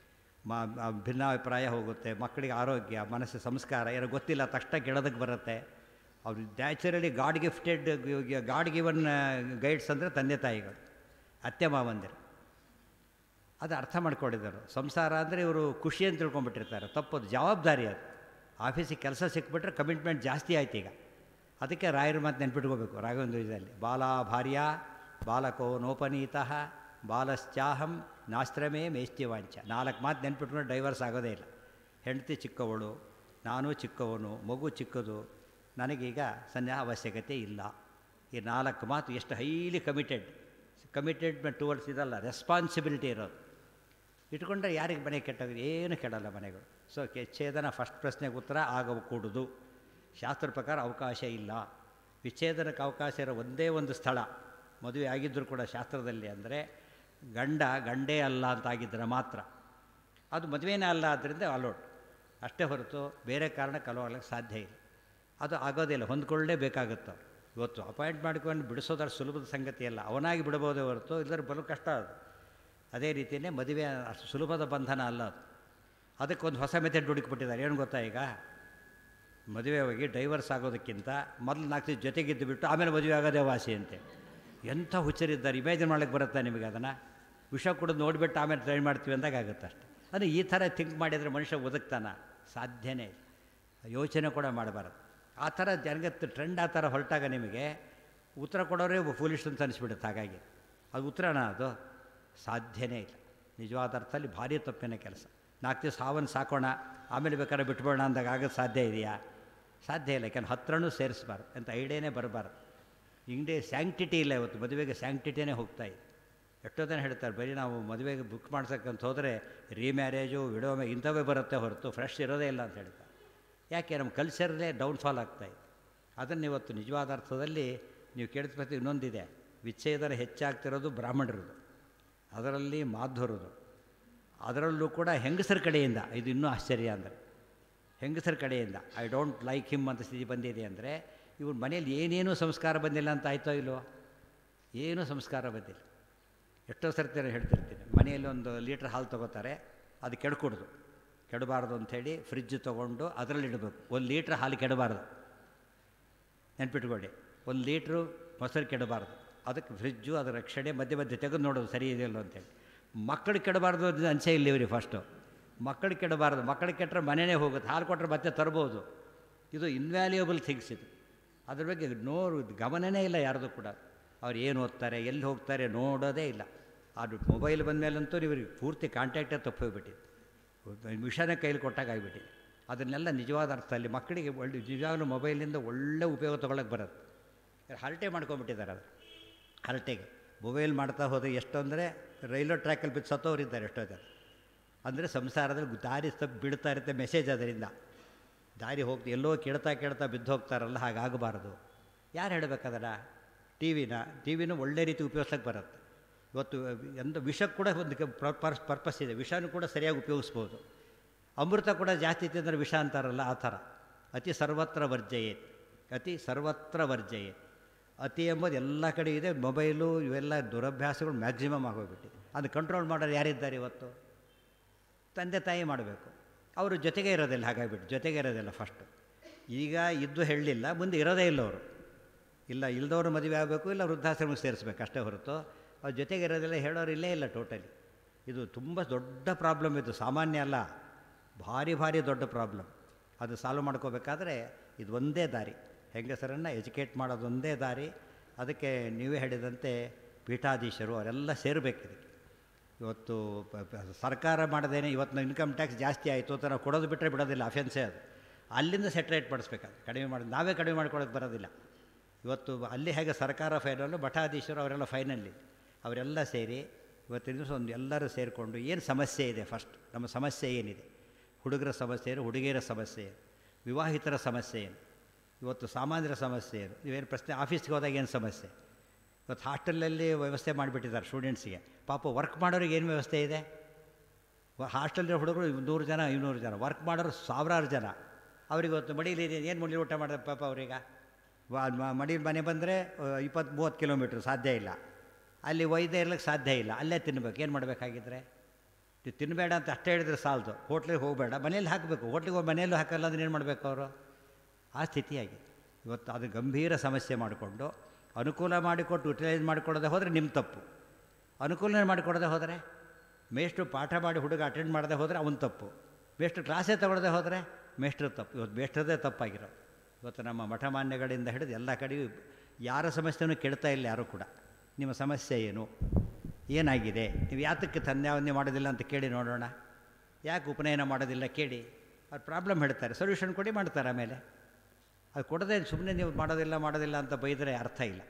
A: ಮ ಮ- ಭಿನ್ನಾಭಿಪ್ರಾಯ ಹೋಗುತ್ತೆ ಮಕ್ಕಳಿಗೆ ಆರೋಗ್ಯ ಮನಸ್ಸು ಸಂಸ್ಕಾರ ಏನೋ ಗೊತ್ತಿಲ್ಲ ತಕ್ಷಣ ಕೇಳೋದಕ್ಕೆ ಬರುತ್ತೆ ಅವರು naturally god gifted god given guides ಅಂದರೆ ತಂದೆ ತಾಯಿಗಳು ಅತ್ತೆ ಮಾವಂದಿರು ಅದು ಅರ್ಥ ಮಾಡ್ಕೊಂಡಿದ್ದಾರೆ ಸಂಸಾರ ಅಂದರೆ ಇವರು ಖುಷಿ ಅಂತ ತಿಳ್ಕೊಂಬಿಟ್ಟಿರ್ತಾರೆ ತಪ್ಪದು ಜವಾಬ್ದಾರಿ ಅದು ಆಫೀಸಿಗೆ ಕೆಲಸ ಸಿಕ್ಬಿಟ್ರೆ ಕಮಿಟ್ಮೆಂಟ್ ಜಾಸ್ತಿ ಆಯ್ತು ಈಗ ಅದಕ್ಕೆ ರಾಯರ ಮಾತು ನೆನ್ಪಿಟ್ಕೋಬೇಕು ರಾಘವೇಂದ್ರ ಇದರಲ್ಲಿ ಬಾಲ ಭಾರ್ಯ ಬಾಲಕೋ ನೋಪನೀತಃ ಬಾಲಶ್ಚಾಹಂ ನಾಸ್ತ್ರಮೇ ಮೇಸ್ತಿವಾಂಚ ನಾಲ್ಕು ಮಾತು ನೆನ್ಪಿಟ್ಕೊಂಡು ಡೈವರ್ಸ್ ಆಗೋದೇ ಇಲ್ಲ ಹೆಂಡತಿ ಚಿಕ್ಕವಳು ನಾನು ಚಿಕ್ಕವನು ಮಗು ಚಿಕ್ಕದು ನನಗೀಗ ಸನ್ಯಾಸ ಅವಶ್ಯಕತೆ ಇಲ್ಲ ಈ ನಾಲ್ಕು ಮಾತು ಎಷ್ಟು ಹೈಲಿ ಕಮಿಟೆಡ್ ಕಮಿಟೆಡ್ ಟುವರ್ಡ್ಸ್ ಇದಲ್ಲ ರೆಸ್ಪಾನ್ಸಿಬಿಲಿಟಿ ಇರೋದು ಇಟ್ಕೊಂಡ್ರೆ ಯಾರಿಗೆ ಮನೆ ಕೆಟ್ಟೋಗಿದೆ ಏನು ಕೆಡಲ್ಲ ಮನೆಗಳು ಸೊ ಕೆ ಛೇದನ ಫಸ್ಟ್ ಪ್ರಶ್ನೆಗೆ ಉತ್ತರ ಆಗಕೂಡುದು ಶಾಸ್ತ್ರ ಪ್ರಕಾರ ಅವಕಾಶ ಇಲ್ಲ ವಿಚ್ಛೇದನಕ್ಕೆ ಅವಕಾಶ ಇರೋ ಒಂದೇ ಒಂದು ಸ್ಥಳ ಮದುವೆ ಆಗಿದ್ದರೂ ಕೂಡ ಶಾಸ್ತ್ರದಲ್ಲಿ ಅಂದರೆ ಗಂಡ ಗಂಡೇ ಅಲ್ಲ ಅಂತಾಗಿದ್ದರೆ ಮಾತ್ರ ಅದು ಮದುವೆನೇ ಅಲ್ಲ ಆದ್ದರಿಂದ ಅಲೋಟ್ ಅಷ್ಟೇ ಹೊರತು ಬೇರೆ ಕಾರಣಕ್ಕೆ ಅಲೋಗ್ಲಿಕ್ಕೆ ಸಾಧ್ಯ ಇಲ್ಲ ಅದು ಆಗೋದಿಲ್ಲ ಹೊಂದ್ಕೊಳ್ಳೇಬೇಕಾಗುತ್ತೆ ಇವತ್ತು ಅಪಾಯಿಂಟ್ ಮಾಡ್ಕೊಂಡು ಬಿಡಿಸೋದ್ರ ಸುಲಭದ ಸಂಗತಿ ಅಲ್ಲ ಅವನಾಗಿ ಬಿಡಬಹುದೇ ಹೊರತು ಇಲ್ಲದ್ರೆ ಬಲು ಕಷ್ಟ ಅದು ಅದೇ ರೀತಿಯೇ ಮದುವೆ ಅಷ್ಟು ಸುಲಭದ ಬಂಧನ ಅಲ್ಲ ಅದು ಅದಕ್ಕೊಂದು ಹೊಸ ಮೆಥಡ್ ಹುಡುಕಿಬಿಟ್ಟಿದ್ದಾರೆ ಏನು ಗೊತ್ತಾ ಈಗ ಮದುವೆ ಹೋಗಿ ಡೈವರ್ಸ್ ಆಗೋದಕ್ಕಿಂತ ಮೊದಲು ನಾಲ್ಕು ದಿವಸ ಜೊತೆಗಿದ್ದು ಬಿಟ್ಟು ಆಮೇಲೆ ಮದುವೆ ಆಗೋದೇ ವಾಸಿ ಅಂತೆ ಎಂಥ ಹುಚ್ಚರಿದ್ದಾರೆ ಇಮ್ಯಾಜಿನ್ ಮಾಡ್ಲಿಕ್ಕೆ ಬರುತ್ತಾ ನಿಮಗೆ ಅದನ್ನು ವಿಷ ಕುಡಿದು ನೋಡಿಬಿಟ್ಟು ಆಮೇಲೆ ಟ್ರೈ ಮಾಡ್ತೀವಿ ಅಂದಾಗ ಆಗುತ್ತೆ ಅಷ್ಟೆ ಅಂದರೆ ಈ ಥರ ಥಿಂಕ್ ಮಾಡಿದರೆ ಮನುಷ್ಯ ಒದಗ್ತಾನ ಸಾಧ್ಯನೇ ಇಲ್ಲ ಯೋಚನೆ ಕೂಡ ಮಾಡಬಾರ್ದು ಆ ಥರ ಜನಗತ್ತು ಟ್ರೆಂಡ್ ಆ ಥರ ಹೊರಟಾಗ ನಿಮಗೆ ಉತ್ತರ ಕೊಡೋರೇ ಫೂಲಿಶ್ ಅಂತ ಅನಿಸ್ಬಿಡುತ್ತೆ ಹಾಗಾಗಿ ಅದು ಉತ್ತರನ ಅದು ಸಾಧ್ಯನೇ ಇಲ್ಲ ನಿಜವಾದ ಅರ್ಥದಲ್ಲಿ ಭಾರಿ ತಪ್ಪಿನ ಕೆಲಸ ನಾಲ್ಕು ದಿವಸ ಹಾವನ್ನು ಸಾಕೋಣ ಆಮೇಲೆ ಬೇಕಾದ್ರೆ ಬಿಟ್ಬೋಣ ಅಂದಾಗ ಆಗೋದು ಸಾಧ್ಯ ಇದೆಯಾ ಸಾಧ್ಯ ಇಲ್ಲ ಯಾಕಂದ್ರೆ ಹತ್ರನೂ ಸೇರಿಸ್ಬಾರ್ದು ಅಂತ ಐಡಿಯಾನೇ ಬರಬಾರ್ದು ಇಂಗ್ಡೇ ಸ್ಯಾಂಕ್ಟಿಟಿ ಇಲ್ಲ ಇವತ್ತು ಮದುವೆಗೆ ಸ್ಯಾಂಕ್ಟಿಟಿನೇ ಹೋಗ್ತಾ ಇದೆ ಎಷ್ಟೋ ಜನ ಹೇಳ್ತಾರೆ ಬರೀ ನಾವು ಮದುವೆಗೆ ಬುಕ್ ಮಾಡ್ಸಕ್ಕಂತ ಹೋದರೆ ರೀಮ್ಯಾರೇಜು ವಿಡೋ ಮೇ ಇಂಥವೇ ಬರುತ್ತೆ ಹೊರತು ಫ್ರೆಶ್ ಇರೋದೇ ಇಲ್ಲ ಅಂತ ಹೇಳ್ತಾರೆ ಯಾಕೆ ನಮ್ಮ ಕಲ್ಚರಲ್ಲೇ ಡೌನ್ಫಾಲ್ ಆಗ್ತಾಯಿದೆ ಅದನ್ನು ಇವತ್ತು ನಿಜವಾದ ಅರ್ಥದಲ್ಲಿ ನೀವು ಕೇಳಿದ ಪ್ರತಿ ಇನ್ನೊಂದಿದೆ ವಿಚ್ಛೇದನ ಹೆಚ್ಚಾಗ್ತಿರೋದು ಬ್ರಾಹ್ಮಣರದು ಅದರಲ್ಲಿ ಮಾಧ್ವರದು ಅದರಲ್ಲೂ ಕೂಡ ಹೆಂಗಸರ ಕಡೆಯಿಂದ ಇದು ಇನ್ನೂ ಆಶ್ಚರ್ಯ ಅಂದರೆ ಹೆಂಗಸರ ಕಡೆಯಿಂದ ಐ ಡೋಂಟ್ ಲೈಕ್ ಹಿಮ್ ಅಂತ ಸ್ಥಿತಿ ಬಂದಿದೆ ಅಂದರೆ ಇವ್ರ ಮನೇಲಿ ಏನೇನೂ ಸಂಸ್ಕಾರ ಬಂದಿಲ್ಲ ಅಂತ ಆಯ್ತೋ ಇಲ್ವೋ ಏನೂ ಸಂಸ್ಕಾರ ಬಂದಿಲ್ಲ ಎಷ್ಟೋ ಸರ್ತಿ ನಾನು ಹೇಳ್ತಿರ್ತೀನಿ ಮನೆಯಲ್ಲಿ ಒಂದು ಲೀಟ್ರ್ ಹಾಲು ತೊಗೋತಾರೆ ಅದು ಕೆಡ್ಕೊಡ್ದು ಕೆಡಬಾರ್ದು ಅಂಥೇಳಿ ಫ್ರಿಜ್ ತೊಗೊಂಡು ಅದರಲ್ಲಿ ಇಡಬೇಕು ಒಂದು ಲೀಟ್ರ್ ಹಾಲು ಕೆಡಬಾರ್ದು ನೆನ್ಪಿಟ್ಕೊಳ್ಳಿ ಒಂದು ಲೀಟ್ರು ಮೊಸರು ಕೆಡಬಾರ್ದು ಅದಕ್ಕೆ ಫ್ರಿಜ್ಜು ಅದರ ರಕ್ಷಣೆ ಮಧ್ಯೆ ಮಧ್ಯೆ ತೆಗೆದು ನೋಡೋದು ಸರಿ ಇದೆಯಲ್ಲ ಅಂತೇಳಿ ಮಕ್ಕಳು ಕೆಡಬಾರ್ದು ಅದು ಅಂಚೆ ಇಲ್ಲ ಇವ್ರಿ ಫಸ್ಟು ಮಕ್ಕಳು ಕೆಡಬಾರ್ದು ಮಕ್ಕಳು ಕೆಟ್ಟರೆ ಮನೆಯೇ ಹೋಗುತ್ತೆ ಹಾಲು ಕೊಟ್ಟರೆ ಮತ್ತೆ ತರ್ಬೋದು ಇದು ಇನ್ವ್ಯಾಲ್ಯೂಯಬಲ್ ಥಿಂಗ್ಸ್ ಇದು ಅದ್ರ ಬಗ್ಗೆ ನೋರು ಗಮನನೇ ಇಲ್ಲ ಯಾರ್ದು ಕೂಡ ಅವ್ರು ಏನು ಓದ್ತಾರೆ ಎಲ್ಲಿ ಹೋಗ್ತಾರೆ ನೋಡೋದೇ ಇಲ್ಲ ಅದು ಮೊಬೈಲ್ ಬಂದಮೇಲಂತೂ ಇವ್ರಿಗೆ ಪೂರ್ತಿ ಕಾಂಟ್ಯಾಕ್ಟೇ ತಪ್ಪೋಗ್ಬಿಟ್ಟಿದೆ ವಿಷಯನೇ ಕೈಲಿ ಕೊಟ್ಟಾಗ ಆಗಿಬಿಟ್ಟಿದೆ ಅದನ್ನೆಲ್ಲ ನಿಜವಾದ ಅರ್ಥದಲ್ಲಿ ಮಕ್ಕಳಿಗೆ ಒಳ್ಳೆ ನಿಜವಾಗ್ಲೂ ಮೊಬೈಲಿಂದ ಒಳ್ಳೆ ಉಪಯೋಗ ತೊಗೊಳಕ್ಕೆ ಬರುತ್ತೆ ಹರಟೆ ಮಾಡ್ಕೊಂಬಿಟ್ಟಿದ್ದಾರೆ ಅದು ಹರಟೆಗೆ ಮೊಬೈಲ್ ಮಾಡ್ತಾ ಹೋದರೆ ಎಷ್ಟು ಅಂದರೆ ರೈಲ್ವೆ ಟ್ರ್ಯಾಕಲ್ಲಿ ಬಿದ್ದು ಸತ್ತೋರಿದ್ದಾರೆ ಎಷ್ಟೋ ಜನ ಅಂದರೆ ಸಂಸಾರದಲ್ಲಿ ದಾರಿ ತಪ್ಪು ಬಿಡ್ತಾ ಇರುತ್ತೆ ಮೆಸೇಜ್ ಅದರಿಂದ ದಾರಿ ಹೋಗ್ತಾ ಎಲ್ಲೋ ಕೇಳ್ತಾ ಕೇಳ್ತಾ ಬಿದ್ದು ಹೋಗ್ತಾರಲ್ಲ ಹಾಗಾಗಬಾರ್ದು ಯಾರು ಹೇಳಬೇಕದಲ್ಲ ಟಿ ವಿನ ಟಿ ವಿನೂ ಒಳ್ಳೆ ರೀತಿ ಉಪಯೋಗಿಸೋಕ್ಕೆ ಬರುತ್ತೆ ಇವತ್ತು ಎಂಥ ವಿಷಕ್ಕೆ ಕೂಡ ಒಂದು ಪರ್ಸ್ ಪರ್ಪಸ್ ಇದೆ ವಿಷನೂ ಕೂಡ ಸರಿಯಾಗಿ ಉಪಯೋಗಿಸ್ಬೋದು ಅಮೃತ ಕೂಡ ಜಾಸ್ತಿ ತಿಂದರೆ ವಿಷ ಅಂತಾರಲ್ಲ ಆ ಥರ ಅತಿ ಸರ್ವತ್ರ ವರ್ಜಯೇ ಅತಿ ಸರ್ವತ್ರ ವರ್ಜಯೇ ಅತಿ ಎಂಬುದು ಎಲ್ಲ ಕಡೆ ಇದೆ ಮೊಬೈಲು ಇವೆಲ್ಲ ದುರಭ್ಯಾಸಗಳು ಮ್ಯಾಕ್ಸಿಮಮ್ ಆಗೋಗ್ಬಿಟ್ಟಿದೆ ಅದು ಕಂಟ್ರೋಲ್ ಮಾಡೋರು ಯಾರಿದ್ದಾರೆ ಇವತ್ತು ತಂದೆ ತಾಯಿ ಮಾಡಬೇಕು ಅವರು ಜೊತೆಗೆ ಇರೋದಿಲ್ಲ ಹಾಗಾಗಿಬಿಟ್ಟು ಜೊತೆಗೆ ಇರೋದಿಲ್ಲ ಫಸ್ಟು ಈಗ ಇದ್ದು ಹೇಳಲಿಲ್ಲ ಮುಂದೆ ಇರೋದೇ ಇಲ್ಲ ಅವರು ಇಲ್ಲ ಇಲ್ದವರು ಮದುವೆ ಆಗಬೇಕು ಇಲ್ಲ ವೃದ್ಧಾಶ್ರಮಕ್ಕೆ ಸೇರಿಸ್ಬೇಕು ಅಷ್ಟೇ ಹೊರತು ಅವ್ರ ಜೊತೆಗೆ ಇರೋದಿಲ್ಲ ಹೇಳೋರು ಇಲ್ಲೇ ಇಲ್ಲ ಟೋಟಲಿ ಇದು ತುಂಬ ದೊಡ್ಡ ಪ್ರಾಬ್ಲಮ್ ಇದು ಸಾಮಾನ್ಯ ಅಲ್ಲ ಭಾರಿ ಭಾರಿ ದೊಡ್ಡ ಪ್ರಾಬ್ಲಮ್ ಅದು ಸಾಲ್ವ್ ಮಾಡ್ಕೋಬೇಕಾದ್ರೆ ಇದು ಒಂದೇ ದಾರಿ ಹೆಂಗಸರನ್ನು ಎಜುಕೇಟ್ ಮಾಡೋದೊಂದೇ ದಾರಿ ಅದಕ್ಕೆ ನೀವೇ ಹೇಳಿದಂತೆ ಪೀಠಾಧೀಶರು ಅವರೆಲ್ಲ ಸೇರಬೇಕು ಇದಕ್ಕೆ ಇವತ್ತು ಪ- ಪ- ಸರ್ಕಾರ ಮಾಡದೇನೆ ಇವತ್ತು ನಾವು ಇನ್ಕಮ್ ಟ್ಯಾಕ್ಸ್ ಜಾಸ್ತಿ ಆಯಿತು ಅಂತ ನಾವು ಕೊಡೋದು ಬಿಟ್ಟರೆ ಬಿಡೋದಿಲ್ಲ ಅಫೆನ್ಸೇ ಅದು ಅಲ್ಲಿಂದ ಸೆಟ್ರೇಟ್ ಮಾಡಿಸ್ಬೇಕಾದ್ರೆ ಕಡಿಮೆ ಮಾಡಿ ನಾವೇ ಕಡಿಮೆ ಮಾಡ್ಕೊಳ್ಳೋಕೆ ಬರೋದಿಲ್ಲ ಇವತ್ತು ಅಲ್ಲಿ ಹೇಗೆ ಸರ್ಕಾರ ಫೈನಲ್ಲು ಮಠಾಧೀಶರು ಅವರೆಲ್ಲ ಫೈನಲ್ಲಿ ಅವರೆಲ್ಲ ಸೇರಿ ಇವತ್ತಿನ ದಿವಸ ಒಂದು ಎಲ್ಲರೂ ಸೇರಿಕೊಂಡು ಏನು ಸಮಸ್ಯೆ ಇದೆ ಫಸ್ಟ್ ನಮ್ಮ ಸಮಸ್ಯೆ ಏನಿದೆ ಹುಡುಗರ ಸಮಸ್ಯೆ ಏನು ಹುಡುಗಿಯರ ಸಮಸ್ಯೆ ಏನು ವಿವಾಹಿತರ ಸಮಸ್ಯೆ ಏನು ಇವತ್ತು ಸಾಮಾನ್ಯರ ಸಮಸ್ಯೆ ಏನು ನೀವೇನು ಪ್ರಶ್ನೆ ಆಫೀಸ್ಗೆ ಹೋದಾಗ ಏನು ಸಮಸ್ಯೆ ಇವತ್ತು ಹಾಸ್ಟೆಲಲ್ಲಿ ವ್ಯವಸ್ಥೆ ಮಾಡಿಬಿಟ್ಟಿದ್ದಾರೆ ಸ್ಟೂಡೆಂಟ್ಸಿಗೆ ಪಾಪ ವರ್ಕ್ ಮಾಡೋರಿಗೆ ಏನು ವ್ಯವಸ್ಥೆ ಇದೆ ಹಾಸ್ಟೆಲಿರೋ ಹುಡುಗರು ನೂರು ಜನ ಇನ್ನೂರು ಜನ ವರ್ಕ್ ಮಾಡೋರು ಸಾವಿರಾರು ಜನ ಅವ್ರಿಗೆ ಇವತ್ತು ಮಡೀಲಿ ಏನು ಮಡಿ ಊಟ ಮಾಡೋದು ಪಾಪ ಅವ್ರೀಗ ಮಡೀಲಿ ಮನೆ ಬಂದರೆ ಇಪ್ಪತ್ತು ಮೂವತ್ತು ಕಿಲೋಮೀಟ್ರ್ ಸಾಧ್ಯ ಇಲ್ಲ ಅಲ್ಲಿ ಒಯ್ದೇ ಇರ್ಲಿಕ್ಕೆ ಸಾಧ್ಯ ಇಲ್ಲ ಅಲ್ಲೇ ತಿನ್ಬೇಕು ಏನು ಮಾಡಬೇಕಾಗಿದ್ರೆ ನೀವು ತಿನ್ನಬೇಡ ಅಂತ ಅಷ್ಟೇ ಹೇಳಿದ್ರೆ ಸಾಲದು ಹೋಟ್ಲಿಗೆ ಹೋಗಬೇಡ ಮನೇಲಿ ಹಾಕಬೇಕು ಹೋಟ್ಲಿಗೆ ಹೋಗಿ ಮನೆಯಲ್ಲೂ ಹಾಕಲ್ಲ ಅಂದ್ರೆ ಏನು ಮಾಡಬೇಕು ಅವರು ಆ ಸ್ಥಿತಿಯಾಗಿದೆ ಇವತ್ತು ಅದು ಗಂಭೀರ ಸಮಸ್ಯೆ ಮಾಡಿಕೊಂಡು ಅನುಕೂಲ ಮಾಡಿಕೊಟ್ಟು ಯುಟಿಲೈಸ್ ಮಾಡಿಕೊಡೋದೆ ಹೋದರೆ ನಿಮ್ಮ ತಪ್ಪು ಅನುಕೂಲ ಮಾಡಿಕೊಡದೆ ಹೋದರೆ ಮೇಷ್ಟ್ರು ಪಾಠ ಮಾಡಿ ಹುಡುಗ ಅಟೆಂಡ್ ಮಾಡದೆ ಹೋದರೆ ಅವನ ತಪ್ಪು ಮೇಷ್ಟ್ರು ಕ್ಲಾಸೇ ತಗೊಳ್ಳದೆ ಹೋದರೆ ಮೇಷ್ಟ್ರ ತಪ್ಪು ಇವತ್ತು ಮೇಷ್ಟ್ರದೇ ತಪ್ಪಾಗಿರೋದು ಇವತ್ತು ನಮ್ಮ ಮಠಮಾನ್ಯಗಳಿಂದ ಹಿಡಿದು ಎಲ್ಲ ಕಡೆಯೂ ಯಾರ ಸಮಸ್ಯೆನೂ ಕೇಳ್ತಾ ಇಲ್ಲ ಯಾರೂ ಕೂಡ ನಿಮ್ಮ ಸಮಸ್ಯೆ ಏನು ಏನಾಗಿದೆ ನೀವು ಯಾತಕ್ಕೆ ತಂದೆ ಮಾಡೋದಿಲ್ಲ ಅಂತ ಕೇಳಿ ನೋಡೋಣ ಯಾಕೆ ಉಪನಯನ ಮಾಡೋದಿಲ್ಲ ಕೇಳಿ ಅವ್ರು ಪ್ರಾಬ್ಲಮ್ ಹೇಳ್ತಾರೆ ಸೊಲ್ಯೂಷನ್ ಕೊಡಿ ಮಾಡ್ತಾರೆ ಆಮೇಲೆ ಅದು ಕೊಡದೆ ಸುಮ್ಮನೆ ನೀವು ಮಾಡೋದಿಲ್ಲ ಮಾಡೋದಿಲ್ಲ ಅಂತ ಬೈದರೆ ಅರ್ಥ ಇಲ್ಲ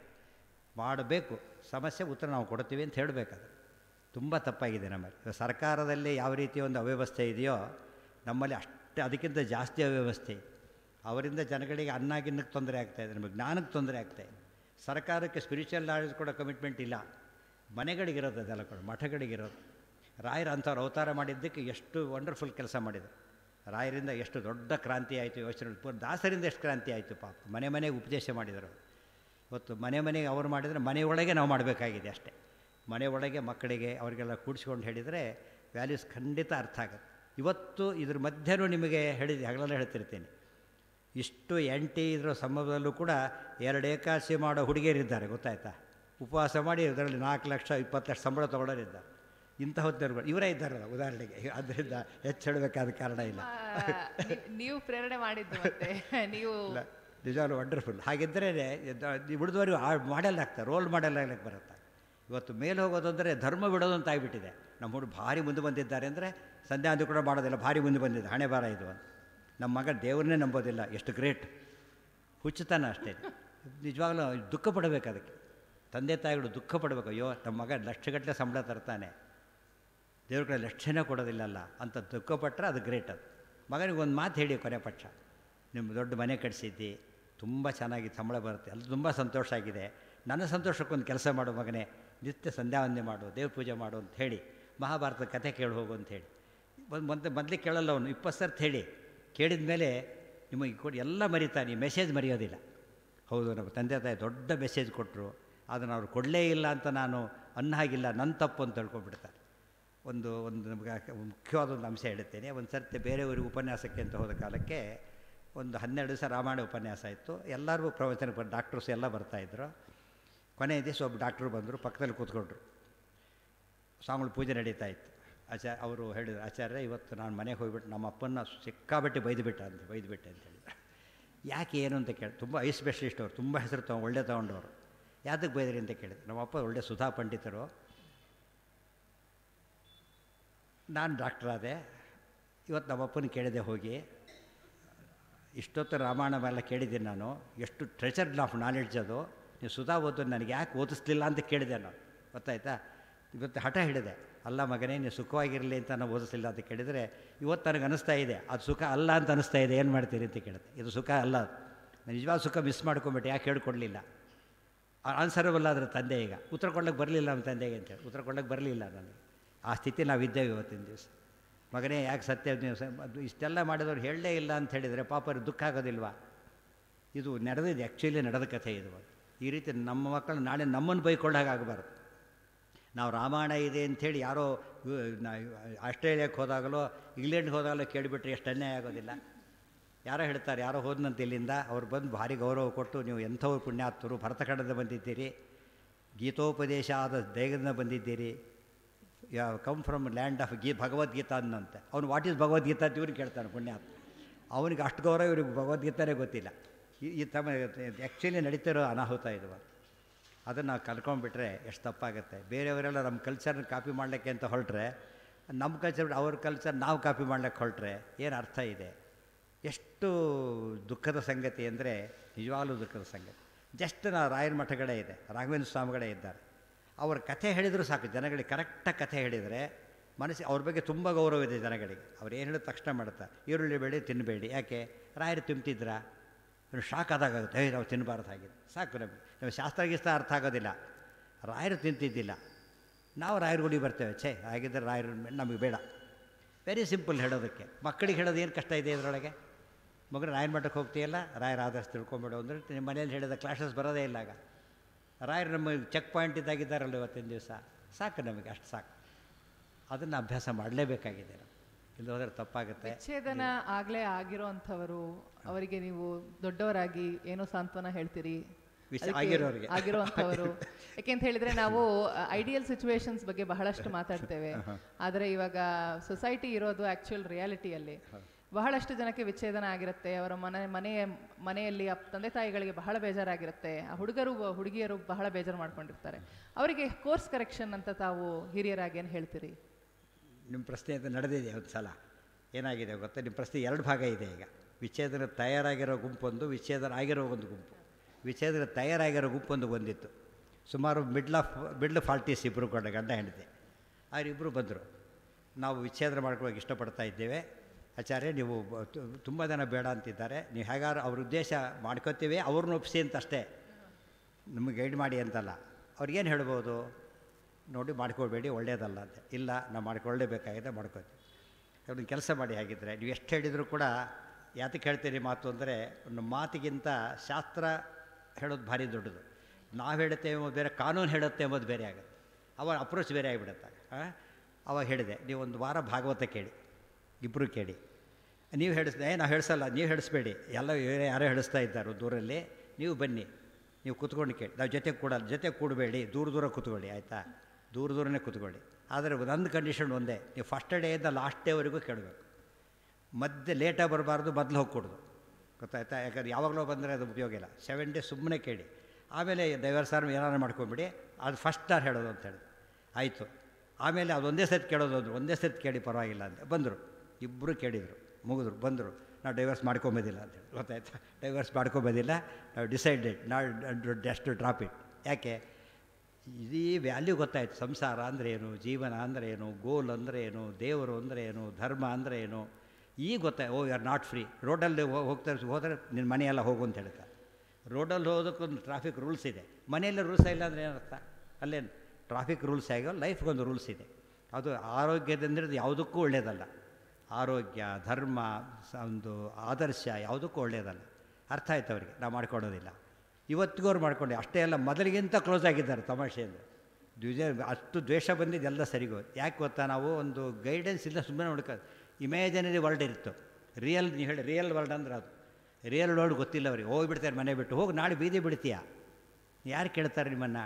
A: ಮಾಡಬೇಕು ಸಮಸ್ಯೆ ಉತ್ತರ ನಾವು ಕೊಡ್ತೀವಿ ಅಂತ ಹೇಳಬೇಕಾದ್ರೆ ತುಂಬ ತಪ್ಪಾಗಿದೆ ನಮ್ಮಲ್ಲಿ ಇವಾಗ ಸರ್ಕಾರದಲ್ಲಿ ಯಾವ ರೀತಿ ಒಂದು ಅವ್ಯವಸ್ಥೆ ಇದೆಯೋ ನಮ್ಮಲ್ಲಿ ಅಷ್ಟು ಅದಕ್ಕಿಂತ ಜಾಸ್ತಿ ಅವ್ಯವಸ್ಥೆ ಇದೆ ಅವರಿಂದ ಜನಗಳಿಗೆ ಅನ್ನ ಗಿನ್ನಕ್ಕೆ ತೊಂದರೆ ಆಗ್ತಾಯಿದೆ ನಮಗೆ ಜ್ಞಾನಕ್ಕೆ ತೊಂದರೆ ಆಗ್ತಾಯಿದೆ ಸರ್ಕಾರಕ್ಕೆ ಸ್ಪಿರಿಚುವಲ್ ನಾಲೆಜ್ ಕೊಡೋ ಕಮಿಟ್ಮೆಂಟ್ ಇಲ್ಲ ಮನೆಗಳಿಗಿರೋದು ಅದೆಲ್ಲ ಕೂಡ ಮಠಗಳಿಗಿರೋದು ರಾಯರ ಅಂಥವ್ರು ಅವತಾರ ಮಾಡಿದ್ದಕ್ಕೆ ಎಷ್ಟು ವಂಡರ್ಫುಲ್ ಕೆಲಸ ಮಾಡಿದರು ರಾಯರಿಂದ ಎಷ್ಟು ದೊಡ್ಡ ಕ್ರಾಂತಿ ಆಯಿತು ಯೋಚನೆ ಪೂರ್ ದಾಸರಿಂದ ಎಷ್ಟು ಕ್ರಾಂತಿ ಆಯಿತು ಪಾಪ ಮನೆ ಮನೆಗೆ ಉಪದೇಶ ಮಾಡಿದರು ಇವತ್ತು ಮನೆ ಮನೆಗೆ ಅವ್ರು ಮಾಡಿದರೆ ಮನೆಯೊಳಗೆ ನಾವು ಮಾಡಬೇಕಾಗಿದೆ ಅಷ್ಟೇ ಮನೆ ಒಳಗೆ ಮಕ್ಕಳಿಗೆ ಅವರಿಗೆಲ್ಲ ಕೂಡಿಸ್ಕೊಂಡು ಹೇಳಿದರೆ ವ್ಯಾಲ್ಯೂಸ್ ಖಂಡಿತ ಅರ್ಥ ಆಗುತ್ತೆ ಇವತ್ತು ಇದ್ರ ಮಧ್ಯನೂ ನಿಮಗೆ ಹೇಳಿದ ಹಗಲೆಲ್ಲ ಹೇಳ್ತಿರ್ತೀನಿ ಇಷ್ಟು ಎಂಟಿ ಇದ್ರ ಸಂಭವದಲ್ಲೂ ಕೂಡ ಎರಡು ಏಕಾದಶಿ ಮಾಡೋ ಹುಡುಗಿಯರಿದ್ದಾರೆ ಗೊತ್ತಾಯ್ತಾ ಉಪವಾಸ ಮಾಡಿ ಇದರಲ್ಲಿ ನಾಲ್ಕು ಲಕ್ಷ ಇಪ್ಪತ್ತು ಲಕ್ಷ ಸಂಬಳ ತೊಗೊಳ್ಳೋರಿದ್ದಾರೆ ಇಂಥ ಹೊತ್ತರು ಇವರೇ ಇದ್ದಾರಲ್ಲ ಉದಾಹರಣೆಗೆ ಆದ್ದರಿಂದ ಹೆಚ್ಚು ಹೇಳಬೇಕಾದ ಕಾರಣ ಇಲ್ಲ
C: ಆ, ನೀವ್- ನೀವು ಪ್ರೇರಣೆ ಮಾಡಿದ್ದು ಮತ್ತೆ ನೀವು
A: ಇಲ್ಲ ನಿಜವಾಗ್ಲೂ ವಂಡರ್ಫುಲ್ ಹಾಗಿದ್ದರೆ ಉಳಿದವರು ಮಾಡೆಲ್ ಆಗ್ತಾರೆ ರೋಲ್ ಮಾಡೆಲ್ ಆಗ್ಲಿಕ್ಕೆ ಬರುತ್ತೆ ಇವತ್ತು ಮೇಲೆ ಹೋಗೋದಂದರೆ ಧರ್ಮ ಬಿಡೋದು ಅಂತ ಆಗಿಬಿಟ್ಟಿದೆ ನಮ್ಮ ಹುಡುಗ ಭಾರಿ ಮುಂದೆ ಬಂದಿದ್ದಾರೆ ಅಂದರೆ ಸಂಧ್ಯಾಂದು ಕೂಡ ಮಾಡೋದಿಲ್ಲ ಭಾರಿ ಮುಂದೆ ಬಂದಿದೆ ಹಣೆ ಬಾರ ಇದು ಅಂತ ನಮ್ಮ ಮಗ ದೇವ್ರನ್ನೇ ನಂಬೋದಿಲ್ಲ ಎಷ್ಟು ಗ್ರೇಟ್ ಹುಚ್ಚುತನ ಅಷ್ಟೇ ನಿಜವಾಗ್ಲೂ ದುಃಖ ಪಡಬೇಕು ಅದಕ್ಕೆ ತಂದೆ ತಾಯಿಗಳು ದುಃಖ ಪಡಬೇಕು ಅಯ್ಯೋ ನಮ್ಮ ಮಗ ಲಕ್ಷಗಟ್ಟಲೆ ಸಂಬಳ ತರ್ತಾನೆ ದೇವ್ರ ಕಡೆ ಲಕ್ಷನೇ ಕೊಡೋದಿಲ್ಲಲ್ಲ ಅಂತ ದುಃಖಪಟ್ಟರೆ ಅದು ಗ್ರೇಟ್ ಅದು ಮಗನಿಗೆ ಒಂದು ಮಾತು ಹೇಳಿ ಕೊನೆ ಪಕ್ಷ ನಿಮ್ಮ ದೊಡ್ಡ ಮನೆ ಕಟ್ಸಿದ್ದಿ ತುಂಬ ಚೆನ್ನಾಗಿ ಸಂಬಳ ಬರುತ್ತೆ ಅಲ್ಲಿ ತುಂಬ ಸಂತೋಷ ಆಗಿದೆ ನನ್ನ ಸಂತೋಷಕ್ಕೊಂದು ಕೆಲಸ ಮಾಡು ಮಗನೇ ನಿತ್ಯ ಸಂಧ್ಯಾವಂದನೆ ಮಾಡು ದೇವ್ರ ಪೂಜೆ ಮಾಡು ಅಂತ ಹೇಳಿ ಮಹಾಭಾರತದ ಕಥೆ ಕೇಳಿ ಹೋಗು ಅಂತ ಹೇಳಿ ಒಂದು ಮೊದಲು ಮೊದಲಿಗೆ ಕೇಳಲ್ಲ ಅವನು ಇಪ್ಪತ್ತು ಸರ್ತಿ ಹೇಳಿ ಕೇಳಿದ ಮೇಲೆ ನಿಮಗೆ ಕೊಡಿ ಎಲ್ಲ ಮರಿತಾನೆ ಮೆಸೇಜ್ ಮರೆಯೋದಿಲ್ಲ ಹೌದು ನಮ್ಮ ತಂದೆ ತಾಯಿ ದೊಡ್ಡ ಮೆಸೇಜ್ ಕೊಟ್ಟರು ಅದನ್ನು ಅವ್ರು ಕೊಡಲೇ ಇಲ್ಲ ಅಂತ ನಾನು ಅನ್ನ ಹಾಗಿಲ್ಲ ನನ್ನ ತಪ್ಪು ಅಂತ ತಿಳ್ಕೊಂಡ್ಬಿಡ್ತಾರೆ ಒಂದು ಒಂದು ನಮಗೆ ಮುಖ್ಯವಾದ ಒಂದು ಅಂಶ ಹೇಳುತ್ತೇನೆ ಒಂದು ಸರ್ತಿ ಬೇರೆಯವರಿಗೆ ಉಪನ್ಯಾಸಕ್ಕೆ ಅಂತ ಹೋದ ಕಾಲಕ್ಕೆ ಒಂದು ಹನ್ನೆರಡು ದಿವಸ ರಾಮಾಯಣ ಉಪನ್ಯಾಸ ಇತ್ತು ಎಲ್ಲರಿಗೂ ಪ್ರವಚನ ಬರ್ ಡಾಕ್ಟರ್ಸ್ ಎಲ್ಲ ಬರ್ತಾಯಿದ್ರು ಕೊನೆಯ ದಿವಸ ಒಬ್ಬ ಡಾಕ್ಟ್ರು ಬಂದರು ಪಕ್ಕದಲ್ಲಿ ಕೂತ್ಕೊಂಡ್ರು ಸ್ವಾಮಿಗಳ ಪೂಜೆ ನಡೀತಾ ಇತ್ತು ಆಚಾರ ಅವರು ಹೇಳಿದ್ರು ಆಚಾರ್ಯ ಇವತ್ತು ನಾನು ಮನೆಗೆ ಹೋಗ್ಬಿಟ್ಟು ನಮ್ಮ ಅಪ್ಪನ ಸಿಕ್ಕಾಬಟ್ಟೆ ಬೈದುಬಿಟ್ಟ ಅಂತ ಬೈದುಬಿಟ್ಟೆ ಅಂತ ಹೇಳಿದ್ರು ಯಾಕೆ ಏನು ಅಂತ ಕೇಳಿ ತುಂಬ ಐ ಸ್ಪೆಷಲಿಸ್ಟ್ ಅವರು ತುಂಬ ಹೆಸರು ತಗೊಂಡು ಒಳ್ಳೆ ತೊಗೊಂಡವರು ಯಾತಕ್ಕೆ ಬೈದ್ರಿ ಅಂತ ಕೇಳಿದ್ರು ನಮ್ಮಪ್ಪ ಒಳ್ಳೆ ಸುಧಾ ಪಂಡಿತರು ನಾನು ಡಾಕ್ಟ್ರಾದೆ ಇವತ್ತು ನಮ್ಮಪ್ಪನ ಕೇಳಿದೆ ಹೋಗಿ ಇಷ್ಟೊತ್ತು ರಾಮಾಯಣ ಎಲ್ಲ ಕೇಳಿದ್ದೀನಿ ನಾನು ಎಷ್ಟು ಟ್ರೆಚರ್ ಆಫ್ ನಾಲೆಡ್ಜ್ ಅದು ನೀವು ಸುಧಾ ಓದು ನನಗೆ ಯಾಕೆ ಓದಿಸ್ಲಿಲ್ಲ ಅಂತ ಕೇಳಿದೆ ನಾನು ಗೊತ್ತಾಯ್ತಾ ಇವತ್ತು ಹಠ ಹಿಡಿದೆ ಅಲ್ಲ ಮಗನೇ ನೀವು ಸುಖವಾಗಿರಲಿ ಅಂತ ನಾನು ಓದಿಸ್ಲಿಲ್ಲ ಅಂತ ಕೇಳಿದರೆ ಇವತ್ತು ನನಗೆ ಅನಿಸ್ತಾ ಇದೆ ಅದು ಸುಖ ಅಲ್ಲ ಅಂತ ಅನಿಸ್ತಾ ಇದೆ ಏನು ಮಾಡ್ತೀರಿ ಅಂತ ಕೇಳಿದೆ ಇದು ಸುಖ ಅಲ್ಲ ನಾನು ನಿಜವಾದ ಸುಖ ಮಿಸ್ ಮಾಡ್ಕೊಂಬಿಟ್ಟೆ ಯಾಕೆ ಹೇಳ್ಕೊಡ್ಲಿಲ್ಲ ಆನ್ಸರಬಲ್ ಆದರೆ ತಂದೆ ಈಗ ಉತ್ತರ ಕೊಡ್ಲಿಕ್ಕೆ ಬರಲಿಲ್ಲ ನಮ್ಮ ತಂದೆಗೆ ಅಂತೇಳಿ ಉತ್ತರ ಕೊಡ್ಲಿಕ್ಕೆ ಬರಲಿಲ್ಲ ನನಗೆ ಆ ಸ್ಥಿತಿ ನಾವಿದ್ದೇವೆ ಇವತ್ತಿನ ದಿವಸ ಮಗನೇ ಯಾಕೆ ಸತ್ಯ ನೀವು ಸ- ಅದು ಇಷ್ಟೆಲ್ಲ ಮಾಡಿದವ್ರು ಹೇಳಲೇ ಇಲ್ಲ ಅಂತ ಹೇಳಿದರೆ ಪಾಪ ಅವ್ರಿಗೆ ದುಃಖ ಆಗೋದಿಲ್ವಾ ಇದು ನಡೆದಿದೆ ಆ್ಯಕ್ಚುಲಿ ನಡೆದ ಕಥೆ ಇದು ಈ ರೀತಿ ನಮ್ಮ ಮಕ್ಕಳು ನಾಳೆ ನಮ್ಮನ್ನು ಬೈಕೊಳ್ಳೋಕೆ ಆಗಬಾರ್ದು ನಾವು ರಾಮಾಯಣ ಇದೆ ಅಂಥೇಳಿ ಯಾರೋ ಇವ್- ನಾ- ಆಸ್ಟ್ರೇಲಿಯಾಕ್ಕೆ ಹೋದಾಗಲೋ ಇಂಗ್ಲೆಂಡ್ಗೆ ಹೋದಾಗಲೋ ಕೇಳಿಬಿಟ್ರೆ ಎಷ್ಟು ಅನ್ಯಾಯ ಆಗೋದಿಲ್ಲ ಯಾರೋ ಹೇಳ್ತಾರೆ ಯಾರೋ ಹೋದ್ನಂತ ಇಲ್ಲಿಂದ ಅವ್ರು ಬಂದು ಭಾರಿ ಗೌರವ ಕೊಟ್ಟು ನೀವು ಎಂಥವ್ರು ಪುಣ್ಯಾತ್ಮರು ಭರತಖಂಡದ ಬಂದಿದ್ದೀರಿ ಗೀತೋಪದೇಶ ಆದ ದೇಗದಿಂದ ಬಂದಿದ್ದೀರಿ you come from land of ಗೀ ಭಗವದ್ಗೀತಾ ಅನ್ನಂತೆ ಅವ್ನು ವಾಟ್ ಈಸ್ ಭಗವದ್ಗೀತಾ ಅಂತ ಇವ್ರಿಗೆ ಕೇಳ್ತಾನೆ ಪುಣ್ಯಾತ್ಮ ಅವನಿಗೆ ಅಷ್ಟು ಗೌರವ ಇವ್ರಿಗೆ ಭಗವದ್ಗೀತಾನೇ ಗೊತ್ತಿಲ್ಲ ಈ- ಈ ತಮ್ಮ ಆ್ಯಕ್ಚುಲಿ ನಡೀತಿರೋ ಅನಾಹುತ ಇದು ಅದನ್ನು ನಾವು ಕಲ್ಕೊಂಡ್ಬಿಟ್ರೆ ಎಷ್ಟು ತಪ್ಪಾಗುತ್ತೆ ಬೇರೆಯವರೆಲ್ಲ ನಮ್ಮ ಕಲ್ಚರ್ನ ಕಾಪಿ ಮಾಡಲಿಕ್ಕೆ ಅಂತ ಹೊರಟ್ರೆ ನಮ್ಮ ಕಲ್ಚರ್ ಬಿಟ್ಟು ಅವ್ರ ಕಲ್ಚರ್ ನಾವು ಕಾಪಿ ಮಾಡ್ಲಿಕ್ಕೆ ಹೊರಟ್ರೆ ಏನು ಅರ್ಥ ಇದೆ ಎಷ್ಟು ದುಃಖದ ಸಂಗತಿ ಅಂದರೆ ನಿಜವಾಗ್ಲೂ ದುಃಖದ ಸಂಗತಿ ಜಸ್ಟ್ ನಾವು ರಾಯರ ಮಠಗಳೇ ಇದೆ ರಾಘವೇಂದ್ರ ಸ್ವಾಮಿಗಳೇ ಇದ್ದಾರೆ ಅವ್ರ ಕಥೆ ಹೇಳಿದರೂ ಸಾಕು ಜನಗಳಿಗೆ ಕರೆಕ್ಟಾಗಿ ಕಥೆ ಹೇಳಿದರೆ ಮನಸ್ಸು ಅವ್ರ ಬಗ್ಗೆ ತುಂಬ ಗೌರವ ಇದೆ ಜನಗಳಿಗೆ ಅವ್ರು ಏನು ಹೇಳಿದ ತಕ್ಷಣ ಮಾಡ್ತಾರೆ ಈರುಳ್ಳಿ ಬೇಡಿ ತಿನ್ನಬೇಡಿ ಯಾಕೆ ರಾಯರು ತಿಂತಿದ್ರಾ ಇವ್ರು ಶಾಕ್ ಆದಾಗುತ್ತೆ ಏಯ್ ನಾವು ತಿನ್ನಬಾರ್ದು ಹಾಗಿದೆ ಸಾಕು ನಮಗೆ ನಾವು ಶಾಸ್ತ್ರ ಗೀಸ್ತ್ರ ಅರ್ಥ ಆಗೋದಿಲ್ಲ ರಾಯರು ತಿಂತಿದ್ದಿಲ್ಲ ನಾವು ರಾಯರ ಗುಡಿ ಬರ್ತೇವೆ ಛೇ ಹಾಗಿದ್ದರೆ ರಾಯರು ನಮಗೆ ಬೇಡ ವೆರಿ ಸಿಂಪಲ್ ಹೇಳೋದಕ್ಕೆ ಮಕ್ಕಳಿಗೆ ಹೇಳೋದು ಏನು ಕಷ್ಟ ಇದೆ ಇದರೊಳಗೆ ಮಗನ ರಾಯರ ಮಠಕ್ಕೆ ಹೋಗ್ತೀಯಲ್ಲ ರಾಯರ ಆದರ್ಶ ತಿಳ್ಕೊಂಬೇಡು ಅಂದರೆ ನಿಮ್ಮ ಮನೇಲಿ ಹೇಳಿದ ಕ್ಲಾಸಸ್ ಬರೋದೇ ಇಲ್ಲ ಆಗ ರಾಯರು ನಮ್ಮ ಚೆಕ್ ಪಾಯಿಂಟ್ ಇದ್ದಾಗಿದ್ದಾರಲ್ಲ ಇವತ್ತಿನ ದಿವಸ ಸಾಕು ನಮಗೆ ಅಷ್ಟು ಸಾಕು ಅದನ್ನು ಅಭ್ಯಾಸ ಮಾಡಲೇಬೇಕಾಗಿದೆ ನಾವು ಇಲ್ಲಿ ಹೋದರೆ ತಪ್ಪಾಗುತ್ತೆ
C: ವಿಚ್ಛೇದನ ಆಗ್ಲೇ ಆಗಿರೋ ಅಂಥವರು ಅವರಿಗೆ ನೀವು ದೊಡ್ಡವರಾಗಿ ಏನೋ ಸಾಂತ್ವನ ಹೇಳ್ತೀರಿ
A: ವಿಷ-
C: ಅದಕ್ಕೆ
A: ಆಗಿರೋರಿಗೆ.
C: ಆಗಿರುವಂಥವರು ಯಾಕೆಂತ ಹೇಳಿದ್ರೆ ನಾವು ಐಡಿಯಲ್ ಸಿಚುವೇಶನ್ಸ್ ಬಗ್ಗೆ ಬಹಳಷ್ಟು ಮಾತಾಡ್ತೇವೆ ಆದರೆ ಇವಾಗ ಸೊಸೈಟಿ ಇರೋದು ಆಕ್ಚುಯಲ್ ರಿಯಾಲಿಟಿಯಲ್ಲಿ ಬಹಳಷ್ಟು ಜನಕ್ಕೆ ವಿಚ್ಛೇದನ ಆಗಿರುತ್ತೆ ಅವರ ಮನೆ ಮನೆಯ ಮನೆಯಲ್ಲಿ ಅಪ್- ತಂದೆ ತಾಯಿಗಳಿಗೆ ಬಹಳ ಬೇಜಾರಾಗಿರುತ್ತೆ ಆ ಹುಡುಗರು ಹುಡುಗಿಯರು ಬಹಳ ಬೇಜಾರು ಮಾಡ್ಕೊಂಡಿರ್ತಾರೆ ಅವರಿಗೆ ಕೋರ್ಸ್ ಕರೆಕ್ಷನ್ ಅಂತ ತಾವು ಹಿರಿಯರಾಗಿ ಏನು ಹೇಳ್ತೀರಿ
A: ನಿಮ್ಮ ಪ್ರಶ್ನೆ ಅದು ನಡೆದಿದೆ ಒಂದು ಸಲ ಏನಾಗಿದೆ ಗೊತ್ತಾ ನಿಮ್ಮ ಪ್ರಶ್ನೆ ಎರಡು ಭಾಗ ಇದೆ ಈಗ ವಿಚ್ಛೇದನ ತಯಾರಾಗಿರೋ ಗುಂಪೊಂದು ವಿಚ್ಛೇದನ ಆಗಿರೋ ಒಂದು ಗುಂಪು ವಿಚ್ಛೇದನ ತಯಾರಾಗಿರೋ ಗುಂಪೊಂದು ಬಂದಿತ್ತು ಸುಮಾರು ಮಿಡ್ಲ್ ಆಫ್ ಮಿಡ್ಲ್ ಫಾಲ್ಟೀಸ್ ಇಬ್ಬರು ಕೊಂಡ ಗಂಡ ಹೆಂಡತಿ ಅವರಿಬ್ಬರು ಬಂದರು ನಾವು ವಿಚ್ಛೇದನ ಮಾಡ್ಕೊಳ್ಳೋಕೆ ಇಷ್ಟಪಡ್ತಾ ಇದ್ದೇವೆ ಆಚಾರ್ಯ ನೀವು ಬ- ತು- ತುಂಬ ಜನ ಬೇಡ ಅಂತಿದ್ದಾರೆ ನೀವು ಹೇಗಾರು ಅವ್ರ ಉದ್ದೇಶ ಮಾಡ್ಕೋತೀವಿ ಅವ್ರನ್ನ ಒಪ್ಪಿಸಿ ಅಂತ ಅಷ್ಟೇ ನಮಗೆ ಗೈಡ್ ಮಾಡಿ ಅಂತಲ್ಲ ಅವ್ರಿಗೇನು ಹೇಳ್ಬೋದು ನೋಡಿ ಮಾಡ್ಕೊಳ್ಬೇಡಿ ಒಳ್ಳೆಯದಲ್ಲ ಅಂತ ಇಲ್ಲ ನಾವು ಮಾಡ್ಕೊಳ್ಳೇಬೇಕಾಗಿದೆ ಮಾಡ್ಕೋತೀವಿ ಅದನ್ನು ಕೆಲಸ ಮಾಡಿ ಹಾಗಿದ್ರೆ ನೀವು ಎಷ್ಟು ಹೇಳಿದರೂ ಕೂಡ ಯಾತಕ್ಕೆ ಹೇಳ್ತೀರಿ ಮಾತು ಅಂದರೆ ಒಂದು ಮಾತಿಗಿಂತ ಶಾಸ್ತ್ರ ಹೇಳೋದು ಭಾರಿ ದೊಡ್ಡದು ನಾವು ಹೇಳುತ್ತೇವೆ ಎಂಬುದು ಬೇರೆ ಕಾನೂನು ಹೇಳುತ್ತೆ ಎಂಬುದು ಬೇರೆ ಆಗುತ್ತೆ ಅವಾಗ ಅಪ್ರೋಚ್ ಬೇರೆ ಆಗಿಬಿಡುತ್ತೆ ಹಾಂ ಅವಾಗ ಹೇಳಿದೆ ನೀವು ಒಂದು ವಾರ ಭಾಗವತ ಕೇಳಿ ಇಬ್ಬರು ಕೇಳಿ ನೀವು ಹೇಳಿಸ್ದೆ ಏ ನಾವು ಹೇಳಿಸಲ್ಲ ನೀವು ಹೇಳಿಸ್ಬೇಡಿ ಎಲ್ಲ ಬೇರೆ ಯಾರೋ ಹೇಳಿಸ್ತಾ ಇದ್ದಾರೆ ದೂರಲ್ಲಿ ನೀವು ಬನ್ನಿ ನೀವು ಕೂತ್ಕೊಂಡು ಕೇಳಿ ನಾವು ಜೊತೆ ಕೂಡಲ್ಲ ಜೊತೆ ಕೂಡಬೇಡಿ ದೂರ ದೂರ ಕೂತ್ಕೊಳ್ಳಿ ಆಯಿತಾ ದೂರ ದೂರನೇ ಕೂತ್ಕೊಳ್ಳಿ ಆದರೆ ಒಂದು ಕಂಡೀಷನ್ ಒಂದೇ ನೀವು ಫಸ್ಟ್ ಡೇಯಿಂದ ಲಾಸ್ಟ್ ಡೇವರೆಗೂ ಕೇಳಬೇಕು ಮಧ್ಯೆ ಲೇಟಾಗಿ ಬರಬಾರ್ದು ಮೊದಲು ಹೋಗಿ ಕೊಡೋದು ಗೊತ್ತಾಯ್ತಾ ಯಾಕಂದ್ರೆ ಯಾವಾಗಲೂ ಬಂದರೆ ಅದು ಉಪಯೋಗ ಇಲ್ಲ ಸೆವೆನ್ ಡೇಸ್ ಸುಮ್ಮನೆ ಕೇಳಿ ಆಮೇಲೆ ದೈವರ್ ಸಾರ್ ಏನಾರು ಮಾಡ್ಕೊಂಬಿಡಿ ಅದು ಫಸ್ಟ್ ಸ್ಟಾರ್ ಹೇಳೋದು ಅಂತ ಹೇಳಿ ಆಯಿತು ಆಮೇಲೆ ಅದು ಒಂದೇ ಸತಿ ಕೇಳೋದು ಅಂದರು ಒಂದೇ ಸತಿ ಕೇಳಿ ಪರವಾಗಿಲ್ಲ ಅಂತ ಬಂದರು ಇಬ್ಬರು ಕೇಳಿದರು ಮುಗಿದ್ರು ಬಂದರು ನಾವು ಡೈವರ್ಸ್ ಮಾಡ್ಕೊಂಬೋದಿಲ್ಲ ಅಂತೇಳಿ ಗೊತ್ತಾಯ್ತಾ ಡೈವರ್ಸ್ ಮಾಡ್ಕೊಂಬೋದಿಲ್ಲ ನಾವು ಡಿಸೈಡೆಡ್ ನಾವು ಜಸ್ಟ್ ಡ್ರಾಪ್ ಇಟ್ ಯಾಕೆ ಇದೀ ವ್ಯಾಲ್ಯೂ ಗೊತ್ತಾಯ್ತು ಸಂಸಾರ ಅಂದರೆ ಏನು ಜೀವನ ಅಂದರೆ ಏನು ಗೋಲ್ ಅಂದರೆ ಏನು ದೇವರು ಅಂದರೆ ಏನು ಧರ್ಮ ಅಂದರೆ ಏನು ಈಗ ಗೊತ್ತಾಯ್ತು oh you are not free ರೋಡಲ್ಲಿ ಹೋ- ಹೋಗ್ತಾ ಹೋದರೆ ನಿನ್ನ ಮನೆಯೆಲ್ಲ ಹೋಗು ಅಂತ ಹೇಳ್ತಾರೆ ರೋಡಲ್ಲಿ ಹೋಗೋದಕ್ಕೊಂದು ಟ್ರಾಫಿಕ್ ರೂಲ್ಸ್ ಇದೆ ಮನೆಯಲ್ಲಿ ರೂಲ್ಸ್ ಇಲ್ಲ ಅಂದರೆ ಏನರ್ಥ ಅಲ್ಲೇನು ಟ್ರಾಫಿಕ್ ರೂಲ್ಸ್ ಆಗೋ ಲೈಫ್ಗೊಂದು ರೂಲ್ಸ್ ಇದೆ ಅದು ಆರೋಗ್ಯದಂದ್ರೆ ಯಾವುದಕ್ಕೂ ಒಳ್ಳೆಯದಲ್ಲ ಆರೋಗ್ಯ ಧರ್ಮ ಸ- ಒಂದು ಆದರ್ಶ ಯಾವುದಕ್ಕೂ ಒಳ್ಳೆಯದಲ್ಲ ಅರ್ಥ ಆಯ್ತು ಅವರಿಗೆ ನಾವು ಮಾಡ್ಕೊಡೋದಿಲ್ಲ ಇವತ್ತಿಗೂ ಅವ್ರು ಮಾಡ್ಕೊಂಡೆ ಅಷ್ಟೇ ಅಲ್ಲ ಮೊದಲಿಗಿಂತ ಕ್ಲೋಸ್ ಆಗಿದ್ದಾರೆ ತಮಾಷೆ ಅಂದರೆ ದ್ವಿಜ ಅಷ್ಟು ದ್ವೇಷ ಬಂದಿದ್ದು ಎಲ್ಲ ಸರಿಗೋ ಯಾಕೆ ಗೊತ್ತಾ ನಾವು ಒಂದು ಗೈಡೆನ್ಸ್ ಇಲ್ಲ ಸುಮ್ಮನೆ ನೋಡ್ಕೊ ಇಮ್ಯಾಜಿನರಿ ವರ್ಲ್ಡ್ ಇತ್ತು ರಿಯಲ್ ನೀವು ಹೇಳಿ ರಿಯಲ್ ವರ್ಲ್ಡ್ ಅಂದ್ರೆ ಅದು ರಿಯಲ್ ವರ್ಲ್ಡ್ ಗೊತ್ತಿಲ್ಲ ಅವ್ರಿಗೆ ಹೋಗಿಬಿಡ್ತಾರೆ ಮನೆ ಬಿಟ್ಟು ಹೋಗಿ ನಾಳೆ ಬೀದಿ ಬಿಡ್ತೀಯ ಯಾರು ಕೇಳ್ತಾರೆ ನಿಮ್ಮನ್ನು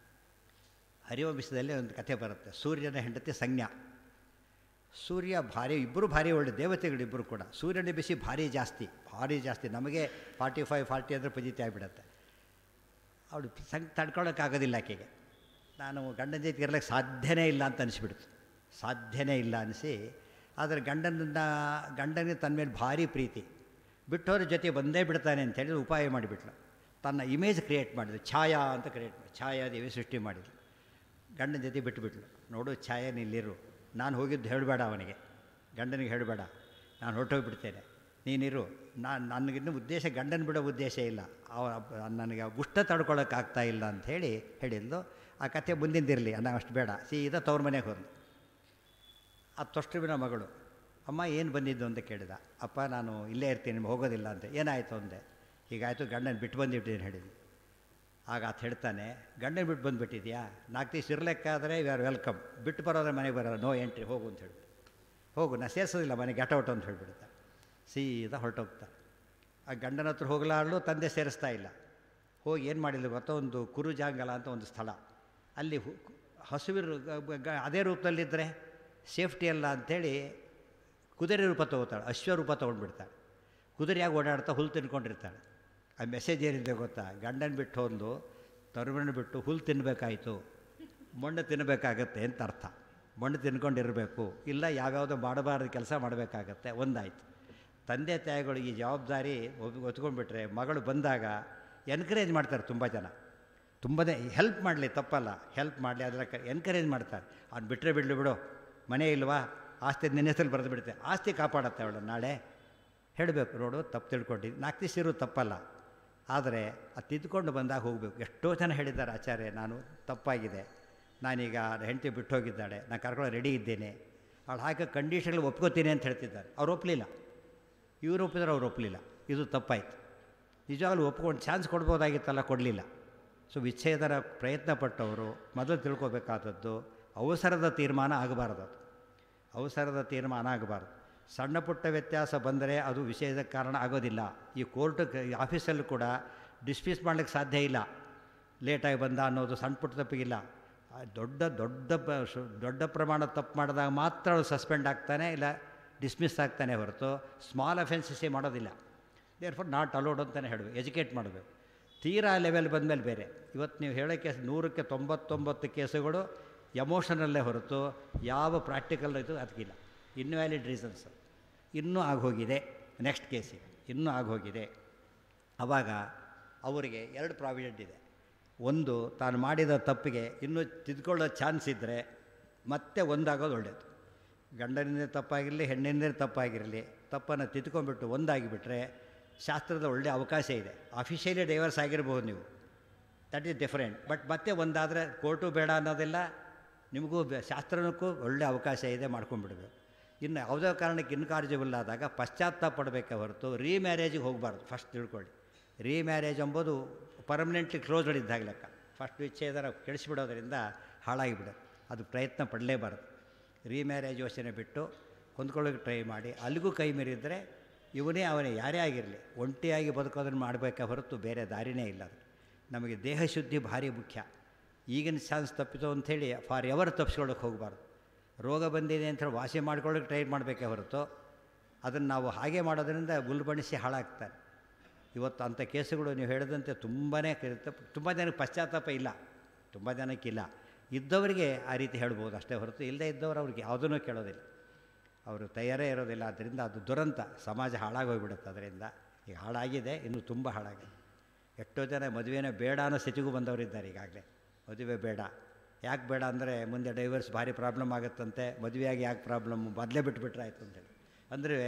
A: ಹರಿವಂಶದಲ್ಲಿ ಒಂದು ಕಥೆ ಬರುತ್ತೆ ಸೂರ್ಯನ ಹೆಂಡತಿ ಸಂಜ್ಞಾ ಸೂರ್ಯ ಭಾರಿ ಇಬ್ಬರು ಭಾರಿ ಒಳ್ಳೆ ದೇವತೆಗಳಿಬ್ಬರು ಕೂಡ ಸೂರ್ಯನ ಬಿಸಿ ಭಾರಿ ಜಾಸ್ತಿ ಭಾರಿ ಜಾಸ್ತಿ ನಮಗೆ ಫಾರ್ಟಿ ಫೈವ್ ಫಾರ್ಟಿ ಅಂದರೆ ಪಜಿತಿ ಆಗಿಬಿಡತ್ತೆ ಅವಳು ಸಂಗ್ ತಡ್ಕೊಳಕ್ಕಾಗೋದಿಲ್ಲ ಆಕೆಗೆ ನಾನು ಗಂಡನ ಜೊತೆ ಇರ್ಲಿಕ್ಕೆ ಸಾಧ್ಯನೇ ಇಲ್ಲ ಅಂತ ಅನಿಸ್ಬಿಡ್ತು ಸಾಧ್ಯನೇ ಇಲ್ಲ ಅನಿಸಿ ಆದರೆ ಗಂಡನನ್ನ ಗಂಡನಿಗೆ ತನ್ನ ಮೇಲೆ ಭಾರಿ ಪ್ರೀತಿ ಬಿಟ್ಟವ್ರ ಜೊತೆ ಬಂದೇ ಬಿಡ್ತಾನೆ ಅಂತೇಳಿ ಉಪಾಯ ಮಾಡಿಬಿಟ್ಲು ತನ್ನ ಇಮೇಜ್ ಕ್ರಿಯೇಟ್ ಮಾಡಿದ್ರು ಛಾಯಾ ಅಂತ ಕ್ರಿಯೇಟ್ ಮಾಡಿ ಛಾಯಾದೇವಿ ಸೃಷ್ಟಿ ಮಾಡಿದ್ಲು ಗಂಡನ ಜೊತೆ ಬಿಟ್ಟುಬಿಟ್ಲು ನೋಡು ಛಾಯಾ ನಿಲ್ಲಿರು ನಾನು ಹೋಗಿದ್ದು ಹೇಳಬೇಡ ಅವನಿಗೆ ಗಂಡನಿಗೆ ಹೇಳಬೇಡ ನಾನು ಹೊರಟೋಗ್ಬಿಡ್ತೇನೆ ನೀನಿರು ನಾನು ನನಗಿನ್ನೂ ಉದ್ದೇಶ ಗಂಡನ ಬಿಡೋ ಉದ್ದೇಶ ಇಲ್ಲ ಅವ ನನಗೆ ಗುಷ್ಟ ತಡ್ಕೊಳಕ್ಕಾಗ್ತಾ ಇಲ್ಲ ಅಂತ ಹೇಳಿ ಹೇಳಿದ್ಲು ಆ ಕಥೆ ಮುಂದಿಂದಿರಲಿ ನಾವು ಅಷ್ಟು ಬೇಡ ಸೀದಾ ತವ್ರ ಮನೆಗೆ ಹೋದ್ಲು ಆ ತೊಷ್ಟ್ರುವಿನ ಮಗಳು ಅಮ್ಮ ಏನು ಬಂದಿದ್ದು ಅಂತ ಕೇಳಿದ ಅಪ್ಪ ನಾನು ಇಲ್ಲೇ ಇರ್ತೀನಿ ನಿಮ್ಗೆ ಹೋಗೋದಿಲ್ಲ ಅಂತ ಏನಾಯಿತು ಅಂದೆ ಹೀಗಾಯಿತು ಗಂಡನ ಬಿಟ್ಟು ಬಂದುಬಿಟ್ಟಿದ್ದೀನಿ ಹೇಳಿದ್ವಿ ಆಗ ಆತ ಹೇಳ್ತಾನೆ ಗಂಡನ ಬಿಟ್ಟು ಬಂದುಬಿಟ್ಟಿದ್ಯಾ ನಾಲ್ಕು ದಿವಸ ಇರಲಿಕ್ಕಾದರೆ ಯು ಆರ್ ವೆಲ್ಕಮ್ ಬಿಟ್ಟು ಬರೋದ್ರೆ ಮನೆಗೆ ಬರೋಲ್ಲ ನೋ ಎಂಟ್ರಿ ಹೋಗು ಅಂತ ಹೇಳ್ಬಿಟ್ಟು ಹೋಗು ನಾ ಸೇರಿಸೋದಿಲ್ಲ ಮನೆಗೆ ಔಟ್ ಅಂತ ಹೇಳ್ಬಿಡ್ತಾ ಸೀದಾ ಹೊರಟೋಗ್ತಾ ಆ ಗಂಡನ ಹತ್ರ ಹೋಗಲಾಡಲು ತಂದೆ ಸೇರಿಸ್ತಾ ಇಲ್ಲ ಹೋಗಿ ಏನು ಮಾಡಿಲ್ಲ ಗೊತ್ತಾ ಒಂದು ಕುರುಜಾಂಗಲ ಅಂತ ಒಂದು ಸ್ಥಳ ಅಲ್ಲಿ ಹು- ಹಸುವಿರು ಗ- ಗ- ಅದೇ ರೂಪದಲ್ಲಿದ್ದರೆ ಸೇಫ್ಟಿ ಅಲ್ಲ ಅಂಥೇಳಿ ಕುದುರೆ ರೂಪ ತೊಗೋತಾಳೆ ಅಶ್ವ ರೂಪ ತೊಗೊಂಡ್ಬಿಡ್ತಾಳೆ ಕುದುರೆಯಾಗಿ ಓಡಾಡ್ತಾ ಹುಲ್ಲು ತಿನ್ಕೊಂಡಿರ್ತಾಳೆ ಆ ಮೆಸೇಜ್ ಏನಿದೆ ಗೊತ್ತಾ ಗಂಡನ ಬಿಟ್ಟು ಹೋದ್ಲು ತರುಮನ ಬಿಟ್ಟು ಹುಲ್ಲು ತಿನ್ನಬೇಕಾಯಿತು ಮಣ್ಣು ತಿನ್ನಬೇಕಾಗತ್ತೆ ಅಂತ ಅರ್ಥ ಮಣ್ಣು ತಿನ್ಕೊಂಡಿರಬೇಕು ಇಲ್ಲ ಯಾವ್ಯಾವುದೋ ಮಾಡಬಾರ್ದು ಕೆಲಸ ಮಾಡಬೇಕಾಗತ್ತೆ ಒಂದಾಯಿತು ತಂದೆ ತಾಯಿಗಳು ಈ ಜವಾಬ್ದಾರಿ ಒಪ್ ಒತ್ಕೊಂಡ್ಬಿಟ್ರೆ ಮಗಳು ಬಂದಾಗ ಎನ್ಕರೇಜ್ ಮಾಡ್ತಾರೆ ತುಂಬ ಜನ ತುಂಬನೇ ಹೆಲ್ಪ್ ಮಾಡಲಿ ತಪ್ಪಲ್ಲ ಹೆಲ್ಪ್ ಮಾಡಲಿ ಅದರ ಎನ್ಕರೇಜ್ ಮಾಡ್ತಾರೆ ಅವ್ನು ಬಿಟ್ಟರೆ ಬಿಡಲಿ ಬಿಡು ಮನೆ ಇಲ್ವಾ ಆಸ್ತಿ ನಿನ್ನ ಹೆಸರು ಬರೆದು ಬಿಡುತ್ತೆ ಆಸ್ತಿ ಕಾಪಾಡತ್ತೆ ಅವಳು ನಾಳೆ ಹೇಳಬೇಕು ನೋಡು ತಪ್ಪು ತಿಳ್ಕೊಂಡಿದ್ದು ನಾಲ್ಕು ದಿವಸ ಇರೋದು ತಪ್ಪಲ್ಲ ಆದರೆ ಅದು ತಿದ್ದುಕೊಂಡು ಬಂದಾಗ ಹೋಗಬೇಕು ಎಷ್ಟೋ ಜನ ಹೇಳಿದ್ದಾರೆ ಆಚಾರ್ಯ ನಾನು ತಪ್ಪಾಗಿದೆ ನಾನೀಗ ಹೆಂಡತಿ ಬಿಟ್ಟು ಹೋಗಿದ್ದಾಳೆ ನಾನು ಕರ್ಕೊಳ್ಳೋ ರೆಡಿ ಇದ್ದೇನೆ ಅವಳು ಹಾಕೋ ಕಂಡೀಷನ್ಗಳು ಒಪ್ಕೋತೀನಿ ಅಂತ ಹೇಳ್ತಿದ್ದಾರೆ ಅವ್ರು ಒಪ್ಪಲಿಲ್ಲ ಇವ್ರು ಒಪ್ಪಿದ್ರೆ ಅವ್ರು ಒಪ್ಪಲಿಲ್ಲ ಇದು ತಪ್ಪಾಯಿತು ನಿಜವಾಗ್ಲೂ ಒಪ್ಕೊಂಡು ಚಾನ್ಸ್ ಕೊಡ್ಬೋದಾಗಿತ್ತಲ್ಲ ಕೊಡಲಿಲ್ಲ ಸೊ ವಿಚ್ಛೇದನ ಪ್ರಯತ್ನ ಪಟ್ಟವರು ಮೊದಲು ತಿಳ್ಕೊಬೇಕಾದದ್ದು ಅವಸರದ ತೀರ್ಮಾನ ಆಗಬಾರ್ದು ಅದು ಅವಸರದ ತೀರ್ಮಾನ ಆಗಬಾರ್ದು ಸಣ್ಣ ಪುಟ್ಟ ವ್ಯತ್ಯಾಸ ಬಂದರೆ ಅದು ವಿಷಯದ ಕಾರಣ ಆಗೋದಿಲ್ಲ ಈ ಕೋರ್ಟ್ ಆಫೀಸಲ್ಲೂ ಕೂಡ ಡಿಸ್ಮಿಸ್ ಮಾಡಲಿಕ್ಕೆ ಸಾಧ್ಯ ಇಲ್ಲ ಲೇಟಾಗಿ ಬಂದ ಅನ್ನೋದು ಸಣ್ಣ ಪುಟ್ಟ ತಪ್ಪಿಗಿಲ್ಲ ಆ ದೊಡ್ಡ ದೊಡ್ಡ ಪ- ಶು- ದೊಡ್ಡ ಪ್ರಮಾಣದ ತಪ್ಪು ಮಾಡಿದಾಗ ಮಾತ್ರ ಅವಳು ಸಸ್ಪೆಂಡ್ ಆಗ್ತಾನೆ ಇಲ್ಲ ಡಿಸ್ಮಿಸ್ ಆಗ್ತಾನೆ ಹೊರತು ಸ್ಮಾಲ್ ಅಫೆನ್ಸಸ್ಸೇ ಮಾಡೋದಿಲ್ಲ ದೇರ್ ಫಾರ್ ನಾಟ್ ಅಲೋಡ್ ಅಂತಲೇ ಹೇಳಬೇಕು ಎಜುಕೇಟ್ ಮಾಡಬೇಕು ತೀರಾ ಲೆವೆಲ್ ಬಂದಮೇಲೆ ಬೇರೆ ಇವತ್ತು ನೀವು ಹೇಳೋ ಕೇಸ್ ನೂರಕ್ಕೆ ತೊಂಬತ್ತೊಂಬತ್ತು ಕೇಸುಗಳು ಎಮೋಷನಲ್ಲೇ ಹೊರತು ಯಾವ ಪ್ರಾಕ್ಟಿಕಲ್ ಇದು ಅದಕ್ಕಿಲ್ಲ ಇನ್ವ್ಯಾಲಿಡ್ ರೀಸನ್ಸ್ ಇನ್ನೂ ಆಗೋಗಿದೆ ನೆಕ್ಸ್ಟ್ ಕೇಸಿಗೆ ಇನ್ನೂ ಆಗೋಗಿದೆ ಆವಾಗ ಅವರಿಗೆ ಎರಡು ಪ್ರಾವಿಡೆಂಟ್ ಇದೆ ಒಂದು ತಾನು ಮಾಡಿದ ತಪ್ಪಿಗೆ ಇನ್ನೂ ತಿದ್ಕೊಳ್ಳೋ ಚಾನ್ಸ್ ಇದ್ದರೆ ಮತ್ತೆ ಒಂದಾಗೋದು ಒಳ್ಳೆಯದು ಗಂಡನಿಂದ ತಪ್ಪಾಗಿರಲಿ ಹೆಣ್ಣಿಂದ ತಪ್ಪಾಗಿರಲಿ ತಪ್ಪನ್ನು ತಿದ್ಕೊಂಡ್ಬಿಟ್ಟು ಒಂದಾಗಿಬಿಟ್ರೆ ಶಾಸ್ತ್ರದ ಒಳ್ಳೆಯ ಅವಕಾಶ ಇದೆ ಅಫಿಷಿಯಲಿ ಡೈವರ್ಸ್ ಆಗಿರ್ಬೋದು ನೀವು ದಟ್ ಈಸ್ ಡಿಫರೆಂಟ್ ಬಟ್ ಮತ್ತೆ ಒಂದಾದರೆ ಕೋರ್ಟು ಬೇಡ ಅನ್ನೋದಿಲ್ಲ ನಿಮಗೂ ಬೆ- ಶಾಸ್ತ್ರಕ್ಕೂ ಒಳ್ಳೆಯ ಅವಕಾಶ ಇದೆ ಮಾಡ್ಕೊಂಡ್ಬಿಡ್ಬೇಕು ಇನ್ನು ಯಾವುದೋ ಕಾರಣಕ್ಕೆ ಇನ್ಕಾರ್ಜಿಬಲ್ ಆದಾಗ ಪಶ್ಚಾತ್ತಾಪ ಪಡಬೇಕೆ ಹೊರತು ರೀಮ್ಯಾರೇಜಿಗೆ ಹೋಗಬಾರ್ದು ಫಸ್ಟ್ ತಿಳ್ಕೊಳ್ಳಿ ರೀಮ್ಯಾರೇಜ್ ಎಂಬುದು ಪರ್ಮನೆಂಟ್ಲಿ ಕ್ಲೋಸ್ಡ್ ಇದ್ದಾಗ ಲೆಕ್ಕ ಫಸ್ಟ್ ವಿಚ್ಛೇದನ ಕೆಡಿಸಿಬಿಡೋದ್ರಿಂದ ಹಾಳಾಗಿಬಿಡೋದು ಅದು ಪ್ರಯತ್ನ ಪಡಲೇಬಾರ್ದು ರೀಮ್ಯಾರೇಜ್ ಯೋಚನೆ ಬಿಟ್ಟು ಹೊಂದ್ಕೊಳ್ಳೋಕೆ ಟ್ರೈ ಮಾಡಿ ಅಲ್ಲಿಗೂ ಕೈ ಮೀರಿದರೆ ಇವನೇ ಅವನೇ ಯಾರೇ ಆಗಿರಲಿ ಒಂಟಿಯಾಗಿ ಬದುಕೋದನ್ನು ಮಾಡಬೇಕೆ ಹೊರತು ಬೇರೆ ದಾರಿನೇ ಇಲ್ಲ ಅದು ನಮಗೆ ದೇಹ ಶುದ್ಧಿ ಭಾರಿ ಮುಖ್ಯ ಈಗಿನ ಚಾನ್ಸ್ ತಪ್ಪಿತು ಅಂಥೇಳಿ ಫಾರ್ ಎವರ್ ತಪ್ಪಿಸ್ಕೊಳ್ಳೋಕೆ ಹೋಗಬಾರ್ದು ರೋಗ ಬಂದಿದೆ ಅಂತ ಹೇಳಿ ವಾಸಿ ಮಾಡ್ಕೊಳ್ಳೋಕೆ ಟ್ರೈ ಮಾಡಬೇಕೇ ಹೊರತು ಅದನ್ನು ನಾವು ಹಾಗೆ ಮಾಡೋದ್ರಿಂದ ಗುಲ್ಬಣಿಸಿ ಹಾಳಾಗ್ತಾರೆ ಇವತ್ತು ಅಂಥ ಕೇಸುಗಳು ನೀವು ಹೇಳಿದಂತೆ ತುಂಬಾ ತುಂಬ ಜನಕ್ಕೆ ಪಶ್ಚಾತ್ತಾಪ ಇಲ್ಲ ತುಂಬ ಜನಕ್ಕಿಲ್ಲ ಇದ್ದವರಿಗೆ ಆ ರೀತಿ ಹೇಳ್ಬೋದು ಅಷ್ಟೇ ಹೊರತು ಇಲ್ಲದೇ ಇದ್ದವರು ಅವ್ರಿಗೆ ಯಾವುದನ್ನೂ ಕೇಳೋದಿಲ್ಲ ಅವರು ತಯಾರೇ ಇರೋದಿಲ್ಲ ಅದರಿಂದ ಅದು ದುರಂತ ಸಮಾಜ ಹಾಳಾಗೋಗ್ಬಿಡುತ್ತೆ ಅದರಿಂದ ಈಗ ಹಾಳಾಗಿದೆ ಇನ್ನೂ ತುಂಬ ಹಾಳಾಗಿದೆ ಎಷ್ಟೋ ಜನ ಮದುವೆನೇ ಬೇಡ ಅನ್ನೋ ಸ್ಥಿತಿಗೂ ಬಂದವರಿದ್ದಾರೆ ಈಗಾಗಲೇ ಮದುವೆ ಬೇಡ ಯಾಕೆ ಬೇಡ ಅಂದರೆ ಮುಂದೆ ಡೈವರ್ಸ್ ಭಾರಿ ಪ್ರಾಬ್ಲಮ್ ಆಗುತ್ತಂತೆ ಮದುವೆಯಾಗಿ ಯಾಕೆ ಪ್ರಾಬ್ಲಮ್ ಮೊದಲೇ ಬಿಟ್ಬಿಟ್ರೆ ಆಯಿತು ಅಂತೇಳಿ ಅಂದರೆ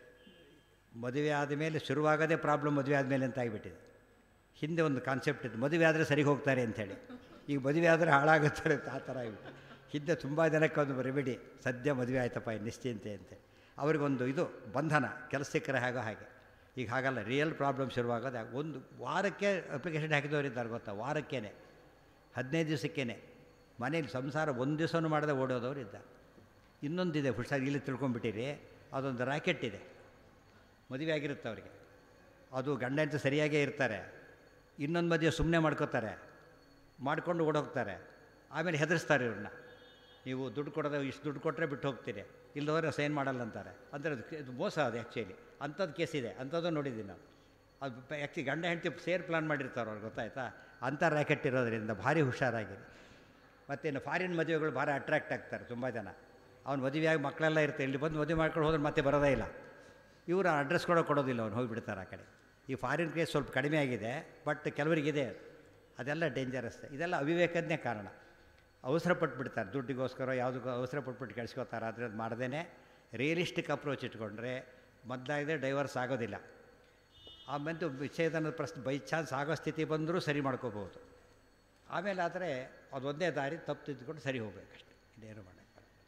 A: ಮದುವೆ ಆದಮೇಲೆ ಶುರುವಾಗೋದೇ ಪ್ರಾಬ್ಲಮ್ ಮದುವೆ ಆದಮೇಲೆ ಅಂತ ಆಗಿಬಿಟ್ಟಿದೆ ಹಿಂದೆ ಒಂದು ಕಾನ್ಸೆಪ್ಟ್ ಇತ್ತು ಮದುವೆ ಆದರೆ ಸರಿಗೆ ಹೋಗ್ತಾರೆ ಅಂಥೇಳಿ ಈಗ ಮದುವೆ ಆದರೆ ಹಾಳಾಗುತ್ತಾರೆ ಅಂತ ಆ ಥರ ಆಗಿಬಿಟ್ಟು ಹಿಂದೆ ತುಂಬ ಜನಕ್ಕೆ ಒಂದು ರೆಮಿಡಿ ಸದ್ಯ ಮದುವೆ ಆಯ್ತಪ್ಪ ನಿಶ್ಚಿಂತೆ ಅಂತೇಳಿ ಅವ್ರಿಗೊಂದು ಇದು ಬಂಧನ ಕೆಲಸ ಸಿಕ್ಕರೆ ಹಾಗೋ ಹಾಗೆ ಈಗ ಹಾಗಲ್ಲ ರಿಯಲ್ ಪ್ರಾಬ್ಲಮ್ ಶುರುವಾಗೋದು ಹಾಗೆ. ಒಂದು ವಾರಕ್ಕೆ ಅಪ್ಲಿಕೇಶನ್ ಹಾಕಿದವರಿದ್ದಾರೆ ಗೊತ್ತಾ ವಾರಕ್ಕೇ ಹದಿನೈದು ದಿವಸಕ್ಕೇ ಮನೇಲಿ ಸಂಸಾರ ಒಂದು ದಿವಸನೂ ಮಾಡದೆ ಓಡೋದವ್ರು ಇದ್ದಾರೆ ಇನ್ನೊಂದಿದೆ ಹುಷಾರು ಇಲ್ಲಿ ತಿಳ್ಕೊಂಬಿಟ್ಟಿರಿ ಅದೊಂದು ರ್ಯಾಕೆಟ್ ಇದೆ ಮದುವೆ ಆಗಿರುತ್ತೆ ಅವರಿಗೆ ಅದು ಗಂಡ ಹೆಂಡತಿ ಸರಿಯಾಗೇ ಇರ್ತಾರೆ ಇನ್ನೊಂದು ಮದುವೆ ಸುಮ್ಮನೆ ಮಾಡ್ಕೋತಾರೆ ಮಾಡ್ಕೊಂಡು ಓಡೋಗ್ತಾರೆ ಆಮೇಲೆ ಹೆದರಿಸ್ತಾರೆ ಇವ್ರನ್ನ ನೀವು ದುಡ್ಡು ಕೊಡೋದು ಇಷ್ಟು ದುಡ್ಡು ಕೊಟ್ಟರೆ ಬಿಟ್ಟು ಹೋಗ್ತೀರಿ ಇಲ್ಲದವ್ರೆ ಸೈನ್ ಮಾಡಲ್ಲ ಅಂತಾರೆ ಅಂದರೆ ಅದು ಇದು ಮೋಸ ಅದು ಆ್ಯಕ್ಚುಲಿ ಅಂಥದ್ದು ಕೇಸ್ ಇದೆ ಅಂಥದ್ದು ನೋಡಿದ್ದೀವಿ ನಾವು ಅದು ಆ್ಯಕ್ಚುಲಿ ಗಂಡ ಹೆಂಡತಿ ಸೇರ್ ಪ್ಲಾನ್ ಮಾಡಿರ್ತಾರೆ ಅವ್ರು ಗೊತ್ತಾಯ್ತಾ ಅಂಥ ರ್ಯಾಕೆಟ್ ಇರೋದ್ರಿಂದ ಭಾರಿ ಹುಷಾರಾಗಿರಿ ಮತ್ತೇನು ಫಾರಿನ್ ಮದುವೆಗಳು ಭಾರಿ ಅಟ್ರಾಕ್ಟ್ ಆಗ್ತಾರೆ ತುಂಬ ಜನ ಅವ್ನು ಮದುವೆಯಾಗಿ ಮಕ್ಕಳೆಲ್ಲ ಇರ್ತಾರೆ ಇಲ್ಲಿ ಬಂದು ಮದುವೆ ಮಾಡ್ಕೊಂಡು ಹೋದ್ರೆ ಮತ್ತೆ ಬರೋದೇ ಇಲ್ಲ ಇವರು ಅಡ್ರೆಸ್ ಕೂಡ ಕೊಡೋದಿಲ್ಲ ಅವ್ನು ಹೋಗಿಬಿಡ್ತಾರೆ ಆ ಕಡೆ ಈ ಫಾರಿನ್ ಕೇಸ್ ಸ್ವಲ್ಪ ಕಡಿಮೆ ಆಗಿದೆ ಬಟ್ ಕೆಲವರಿಗಿದೆ ಅದು. ಅದೆಲ್ಲ ಡೇಂಜರಸ್ ಇದೆಲ್ಲ ಅವಿವೇಕದನೇ ಕಾರಣ ಅವಸರ ಪಟ್ಬಿಡ್ತಾರೆ ದುಡ್ಡಿಗೋಸ್ಕರ ಯಾವುದಕ್ಕೂ ಅವಸರ ಪಟ್ಬಿಟ್ಟು ಕೆಡಿಸ್ಕೋತಾರೆ ಆದರೆ ಅದು ಮಾಡ್ದೇ ರಿಯಲಿಸ್ಟಿಕ್ ಅಪ್ರೋಚ್ ಇಟ್ಕೊಂಡ್ರೆ ಮೊದಲಾಗಿದೆ ಡೈವರ್ಸ್ ಆಗೋದಿಲ್ಲ ಆಮೇಲೆ ವಿಚ್ಛೇದನದ ಪ್ರಶ್ನೆ ಬೈ ಚಾನ್ಸ್ ಆಗೋ ಸ್ಥಿತಿ ಬಂದರೂ ಸರಿ ಮಾಡ್ಕೋಬೋದು ಆಮೇಲೆ ಆದರೆ ಅದೊಂದೇ ದಾರಿ ತಪ್ಪು ತಿದ್ದುಕೊಂಡು ಸರಿ ಹೋಗ್ಬೇಕಷ್ಟೆ ಇನ್ನೇನು ಮಾಡೋಕ್ಕೆ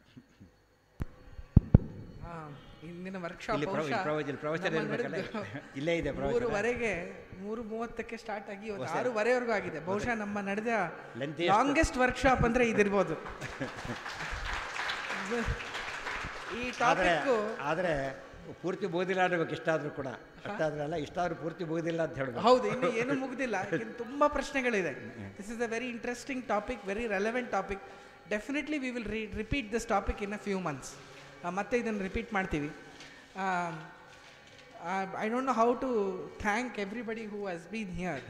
E: ಆ, ಇಂದಿನ ವರ್ಕ್ಶಾಪ್
A: ಇಲ್ಲಿ ಪ್ರವ- ಇಲ್ಲಿ ಪ್ರವಚನ- ಇಲ್ಲಿ ಪ್ರವಚನ ಇರ್ಬೇಕಲ್ಲ? ಇಲ್ಲೇ ಇದೆ ಪ್ರವಚನ.
E: ಮೂರುವರೆಗೆ ಮೂರು ಮೂವತ್ತಕ್ಕೆ ಸ್ಟಾರ್ಟ್ ಆಗಿ ಇವತ್ತು ಆರೂವರೆವರೆಗೂ ಆಗಿದೆ ಬಹುಶಃ ನಮ್ಮ ನಡೆದ
A: Lengthiest-
E: ಲಾಂಗೆಸ್ಟ್ ವರ್ಕ್ಶಾಪ್ ಅಂದ್ರೆ ಇದಿರ್ಬೋದು ಈ
A: ಆದರೆ
E: ಟಾಪಿಕ್
A: ಆದರೆ ಪೂರ್ತಿ ಬೋದಿಲ್ಲ ಅನ್ನಬೇಕು ಇಷ್ಟಾದರೂ ಕೂಡ ಅಷ್ಟಾದ್ರೆ ಅಲ್ಲ ಇಷ್ಟಾದರೂ ಪೂರ್ತಿ ಬೋದಿಲ್ಲ ಅಂತ ಹೇಳ್ಬೇಕು
E: ಹೌದು ಇನ್ನು ಏನು ಮುಗ್ದಿಲ್ಲ ಇನ್ನು ತುಂಬಾ ಪ್ರಶ್ನೆಗಳಿದೆ this is a very interesting topic very relevant topic definitely we will repeat this topic in a few months ಮತ್ತೆ ಇದನ್ನು ರಿಪೀಟ್ ಮಾಡ್ತೀವಿ I don't know how to thank everybody who has been here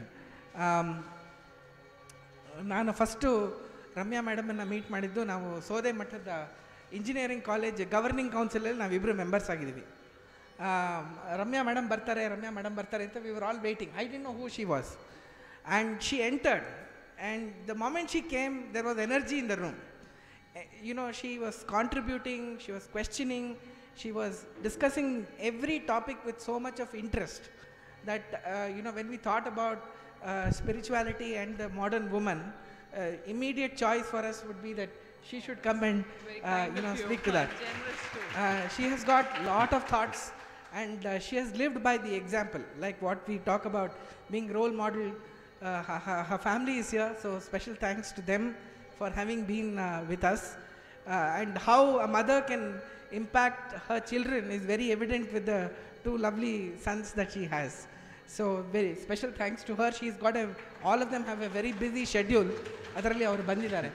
E: ನಾನು first Ramya ಮೇಡಮನ್ನು meet ಮಾಡಿದ್ದು ನಾವು ಸೋದೆ ಮಠದ engineering college governing ಕೌನ್ಸಿಲಲ್ಲಿ ನಾವಿಬ್ಬರು members ಆಗಿದ್ದೀವಿ ರಮ್ಯಾ ಮೇಡಮ್ ಬರ್ತಾರೆ ರಮ್ಯಾ ಮೇಡಮ್ ಬರ್ತಾರೆ ಅಂತ we were all waiting I didn't know who she was and she entered and the moment she came there was energy in the room you know, she was contributing, she was questioning, she was discussing every topic with so much of interest that, uh, you know, when we thought about uh, spirituality and the modern woman, uh, immediate choice for us would be that she should come and,
C: Very
E: uh,
C: kind
E: you
C: of
E: know,
C: you.
E: speak to that.
C: Generous too.
E: Uh, she has got lot of thoughts and uh, she has lived by the example like what we talk about being role model uh, her, her, her family is here so special thanks to them for having been uh, with us uh, and how a mother can impact her children is very evident with the two lovely sons that she has so very special thanks to her she is got a all of them have a very busy schedule ಅದರಲ್ಲಿ ಅವರು ಬಂದಿದ್ದಾರೆ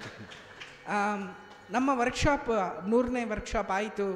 E: am, ನಮ್ಮ workshop ನೂರನೇ workshop ಆಯಿತು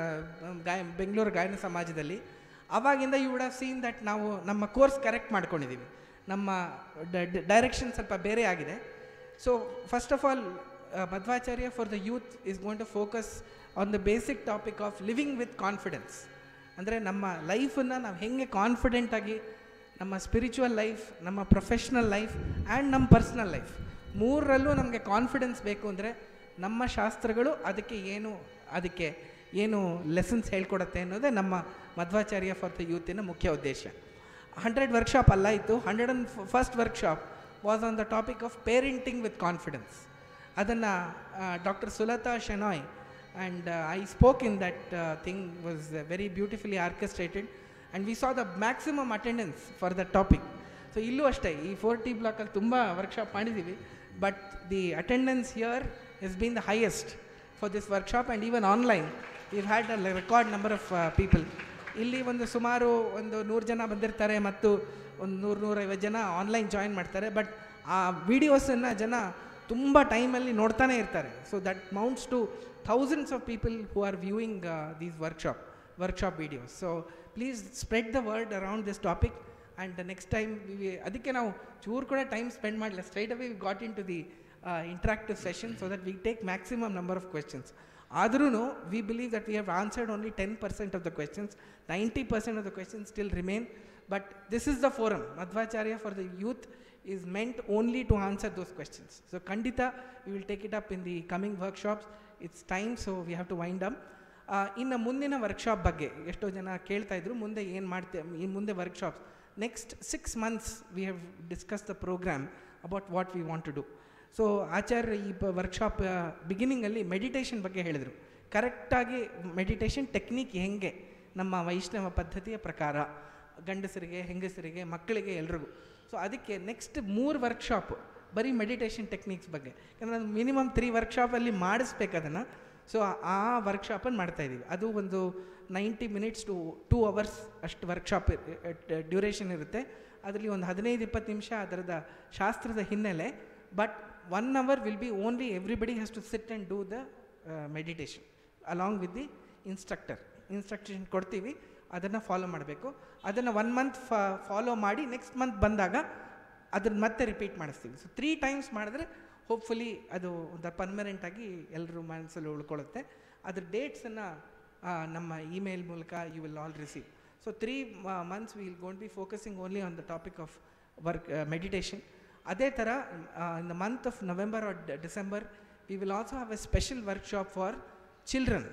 E: ಗಾಯ ಬೆಂಗಳೂರು ಗಾಯನ ಸಮಾಜದಲ್ಲಿ ಆವಾಗಿಂದ you would have seen that ನಾವು ನಮ್ಮ ಕೋರ್ಸ್ ಕರೆಕ್ಟ್ ಮಾಡ್ಕೊಂಡಿದ್ದೀವಿ ನಮ್ಮ ಡೈರೆಕ್ಷನ್ ಸ್ವಲ್ಪ ಬೇರೆ ಆಗಿದೆ so first of all Madhwacharya for the youth is going to focus on the basic topic of living with confidence ಅಂದರೆ ನಮ್ಮ ಲೈಫನ್ನು ನಾವು ಹೆಂಗೆ ಕಾನ್ಫಿಡೆಂಟಾಗಿ ನಮ್ಮ ಸ್ಪಿರಿಚುವಲ್ ಲೈಫ್ ನಮ್ಮ ಪ್ರೊಫೆಷ್ನಲ್ ಲೈಫ್ ಆ್ಯಂಡ್ ನಮ್ಮ ಪರ್ಸ್ನಲ್ ಲೈಫ್ ಮೂರರಲ್ಲೂ ನಮಗೆ ಕಾನ್ಫಿಡೆನ್ಸ್ ಬೇಕು ಅಂದರೆ ನಮ್ಮ ಶಾಸ್ತ್ರಗಳು ಅದಕ್ಕೆ ಏನು ಅದಕ್ಕೆ ಏನು ಲೆಸನ್ಸ್ ಹೇಳ್ಕೊಡುತ್ತೆ ಅನ್ನೋದೇ ನಮ್ಮ ಮಧ್ವಾಚಾರ್ಯ ಫಾರ್ ದ ಯೂತಿನ ಮುಖ್ಯ ಉದ್ದೇಶ ಹಂಡ್ರೆಡ್ ವರ್ಕ್ಶಾಪ್ ಅಲ್ಲ ಇತ್ತು hundred and first workshop was on the topic of parenting with confidence ಅದನ್ನು doctor Sulatha Shenoy and uh, I spoke in that uh, thing was uh, very beautifully orchestrated and we saw the maximum attendance for the topic so ಇಲ್ಲೂ ಅಷ್ಟೇ ಈ four T ಬ್ಲಾಕಲ್ಲಿ ತುಂಬ workshop ಮಾಡಿದ್ದೀವಿ but the attendance here is been the highest for this workshop and even online we had a record number of people ಇಲ್ಲಿ ಒಂದು ಸುಮಾರು ಒಂದು ನೂರು ಜನ ಬಂದಿರ್ತಾರೆ ಮತ್ತು ಒಂದು ನೂರು ನೂರೈವತ್ತು ಜನ ಆನ್ಲೈನ್ ಜಾಯಿನ್ ಮಾಡ್ತಾರೆ ಬಟ್ ಆ ವೀಡಿಯೋಸನ್ನು ಜನ ತುಂಬ ಟೈಮಲ್ಲಿ ನೋಡ್ತಾನೆ ಇರ್ತಾರೆ so that amounts to thousands of people who are viewing these workshop workshop videos so please spread the word around this topic and next time ಅದಕ್ಕೆ ನಾವು ಚೂರು ಕೂಡ ಟೈಮ್ ಸ್ಪೆಂಡ್ ಮಾಡಲಿಲ್ಲ straight away we got into the interactive session so that we take maximum number of questions ಆದ್ರೂ we believe that we have answered only ten percent of the questions ninety percent of the questions still remain but this is the forum Madhwacharya for the youth is meant only to answer those questions. So Kandita, we will take it up in the coming workshops. It's time, so we have to wind up. ಆ, ಇನ್ನು ಮುಂದಿನ workshop ಬಗ್ಗೆ ಎಷ್ಟೋ ಜನ ಕೇಳ್ತಾ ಇದ್ರು ಮುಂದೆ ಏನು ಮಾಡ್ತೇವೆ ಈ ಮುಂದೆ workshops next six months we have discuss the programme about what we want to do so Acharya ಈ ವರ್ಕ್ಶಾಪ್ ಬಿಗಿನಿಂಗಲ್ಲಿ ಮೆಡಿಟೇಷನ್ ಬಗ್ಗೆ ಹೇಳಿದರು ಕರೆಕ್ಟಾಗಿ ಮೆಡಿಟೇಷನ್ ಟೆಕ್ನಿಕ್ ಹೆಂಗೆ ನಮ್ಮ ವೈಷ್ಣವ ಪದ್ಧತಿಯ ಪ್ರಕಾರ ಗಂಡಸರಿಗೆ ಹೆಂಗಸರಿಗೆ ಮಕ್ಕಳಿಗೆ ಎಲ್ರಿಗೂ ಸೊ ಅದಕ್ಕೆ ನೆಕ್ಸ್ಟ್ ಮೂರು ವರ್ಕ್ಶಾಪ್ ಬರೀ ಮೆಡಿಟೇಷನ್ ಟೆಕ್ನಿಕ್ಸ್ ಬಗ್ಗೆ ಯಾಕಂದರೆ ಅದು ಮಿನಿಮಮ್ ತ್ರೀ ವರ್ಕ್ಶಾಪಲ್ಲಿ ಮಾಡಿಸ್ಬೇಕು ಅದನ್ನು ಸೊ ಆ ವರ್ಕ್ಶಾಪನ್ನು ಮಾಡ್ತಾಯಿದ್ದೀವಿ ಅದು ಒಂದು ninety minutes to two hours ಅಷ್ಟು ವರ್ಕ್ಶಾಪ್ ಡ್ಯೂರೇಷನ್ ಇರುತ್ತೆ ಅದರಲ್ಲಿ ಒಂದು ಹದಿನೈದು ಇಪ್ಪತ್ತು ನಿಮಿಷ ಅದರದ ಶಾಸ್ತ್ರದ ಹಿನ್ನೆಲೆ but one hour will be only everybody has to sit and do the meditation along with the instructor instruction ಕೊಡ್ತೀವಿ ಅದನ್ನು ಫಾಲೋ ಮಾಡಬೇಕು ಅದನ್ನು ಒನ್ ಮಂತ್ ಫಾಲೋ ಮಾಡಿ ನೆಕ್ಸ್ಟ್ ಮಂತ್ ಬಂದಾಗ ಅದನ್ನು ಮತ್ತೆ ರಿಪೀಟ್ ಮಾಡಿಸ್ತೀವಿ ಸೊ ತ್ರೀ ಟೈಮ್ಸ್ ಮಾಡಿದ್ರೆ ಹೋಪ್ಫುಲಿ ಅದು ಒಂದು ಪರ್ಮನೆಂಟಾಗಿ ಎಲ್ಲರೂ ಮನಸ್ಸಲ್ಲಿ ಉಳ್ಕೊಳ್ಳುತ್ತೆ ಅದ್ರ ಡೇಟ್ಸನ್ನು ನಮ್ಮ ಇಮೇಲ್ ಮೂಲಕ you will all receive so three months will gonna be focusing only on the topic of work meditation ಅದೇ ಥರ in the month of November or December we will also have a special workshop for children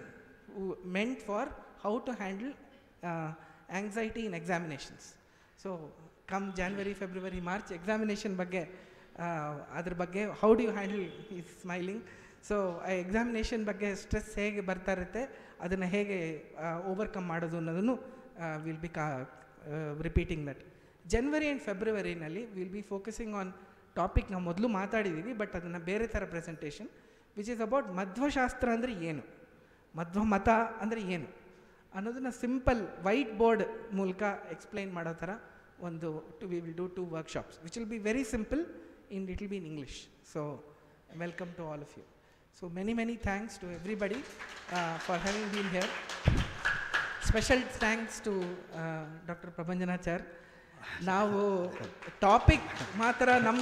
E: meant for how to handle anxiety in examinations so come January February March examination ಬಗ್ಗೆ ಆ, ಅದ್ರ ಬಗ್ಗೆ how do you handle ಈ smiling so ಆ examination ಬಗ್ಗೆ stress ಹೇಗೆ ಬರ್ತಾ ಇರುತ್ತೆ ಅದನ್ನು ಹೇಗೆ ಓವರ್ಕಮ್ ಮಾಡೋದು ಅನ್ನೋದನ್ನು ವಿಲ್ ಬಿ ಕಾ ರಿಪೀಟಿಂಗ್ ದಟ್ ಜನ್ವರಿ ಆ್ಯಂಡ್ ಫೆಬ್ರವರಿನಲ್ಲಿ will be focusing on topic ನಾವು ಮೊದಲು ಮಾತಾಡಿದ್ದೀವಿ ಬಟ್ ಅದನ್ನು ಬೇರೆ ಥರ presentation which is about Madhwashastra ಅಂದರೆ ಏನು ಮಧ್ವ ಮತ ಅಂದರೆ ಏನು ಅನ್ನೋದನ್ನು ಸಿಂಪಲ್ ವೈಟ್ ಬೋರ್ಡ್ ಮೂಲಕ ಎಕ್ಸ್ಪ್ಲೈನ್ ಮಾಡೋ ಥರ ಒಂದು two we will do two workshops which will be very simple in it will be in English so welcome to all of you so many many thanks to everybody for having been here special thanks to doctor Prabhanjanachar ನಾವು topic ಮಾತ್ರ ನಮ್ಮ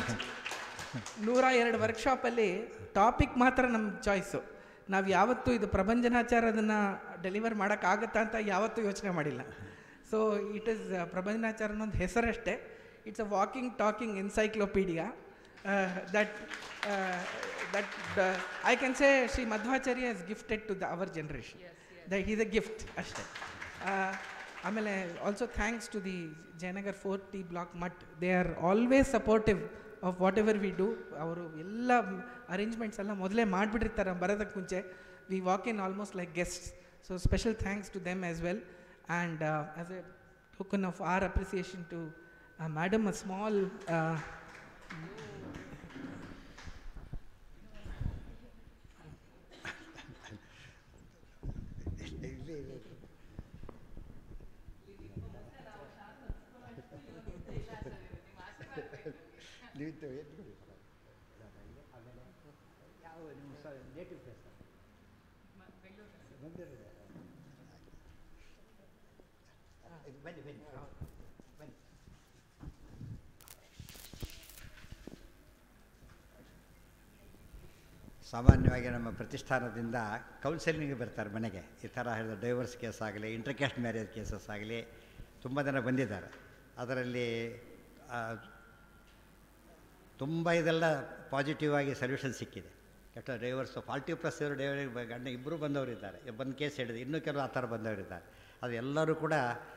E: ನೂರ ಎರಡು ವರ್ಕ್ಶಾಪಲ್ಲಿ topic ಮಾತ್ರ ನಮ್ಮ choice ನಾವು ಯಾವತ್ತೂ ಇದು ಪ್ರಬಂಧನಾಚಾರ ಅದನ್ನು ಡೆಲಿವರ್ ಮಾಡೋಕ್ಕಾಗತ್ತಾ ಅಂತ ಯಾವತ್ತೂ ಯೋಚನೆ ಮಾಡಿಲ್ಲ ಸೊ ಇಟ್ ಇಸ್ ಪ್ರಬಂಧನಾಚಾರ ಅನ್ನೊಂದು ಹೆಸರಷ್ಟೇ it's a walking talking encyclopedia that that I can say Shri Madhwacharya is gifted to the our generation that is a gift ಅಷ್ಟೇ ಆ, ಆಮೇಲೆ also thanks to the Jayanagar four T block Mutt they are always supportive of whatever we do ಅವರು ಎಲ್ಲ arrangements ಎಲ್ಲ ಮೊದಲೇ ಮಾಡಿಬಿಟ್ಟಿರ್ತಾರೆ ಬರೋದಕ್ಕೆ ಮುಂಚೆ we walk in almost like guests so special thanks to them as well and as a token of our appreciation to madam a small uh,
A: native place ಬನ್ನಿ ಬನ್ನಿ ಬನ್ನಿ ಸಾಮಾನ್ಯವಾಗಿ ನಮ್ಮ ಪ್ರತಿಷ್ಠಾನದಿಂದ ಕೌನ್ಸಿಲಿಂಗ್ ಬರ್ತಾರೆ ಮನೆಗೆ ಈ ಥರ ಹೇಳಿದ ಡೈವರ್ಸ್ ಕೇಸ್ ಆಗಲಿ ಇಂಟರ್ಕ್ಯಾಸ್ಟ್ ಮ್ಯಾರೇಜ್ ಕೇಸಸ್ ಆಗಲಿ ತುಂಬ ಜನ ಬಂದಿದ್ದಾರೆ ಅದರಲ್ಲಿ ಆ, ತುಂಬ ಇದೆಲ್ಲ ಪಾಸಿಟಿವ್ ಆಗಿ ಸೊಲ್ಯೂಷನ್ ಸಿಕ್ಕಿದೆ ಕೆಟ್ಟ ಡೈವರ್ಸು ಫಾರ್ಟಿ ಪ್ಲಸ್ ಇವರು ಡೈವರ್ ಗಂಡ ಇಬ್ಬರು ಬಂದವರಿದ್ದಾರೆ ಒಂದು ಕೇಸ್ ಹಿಡಿದು ಇನ್ನೂ ಕೆಲವು ಆ ಥರ ಬಂದವರಿದ್ದಾರೆ ಅದು ಎಲ್ಲರೂ ಕೂಡ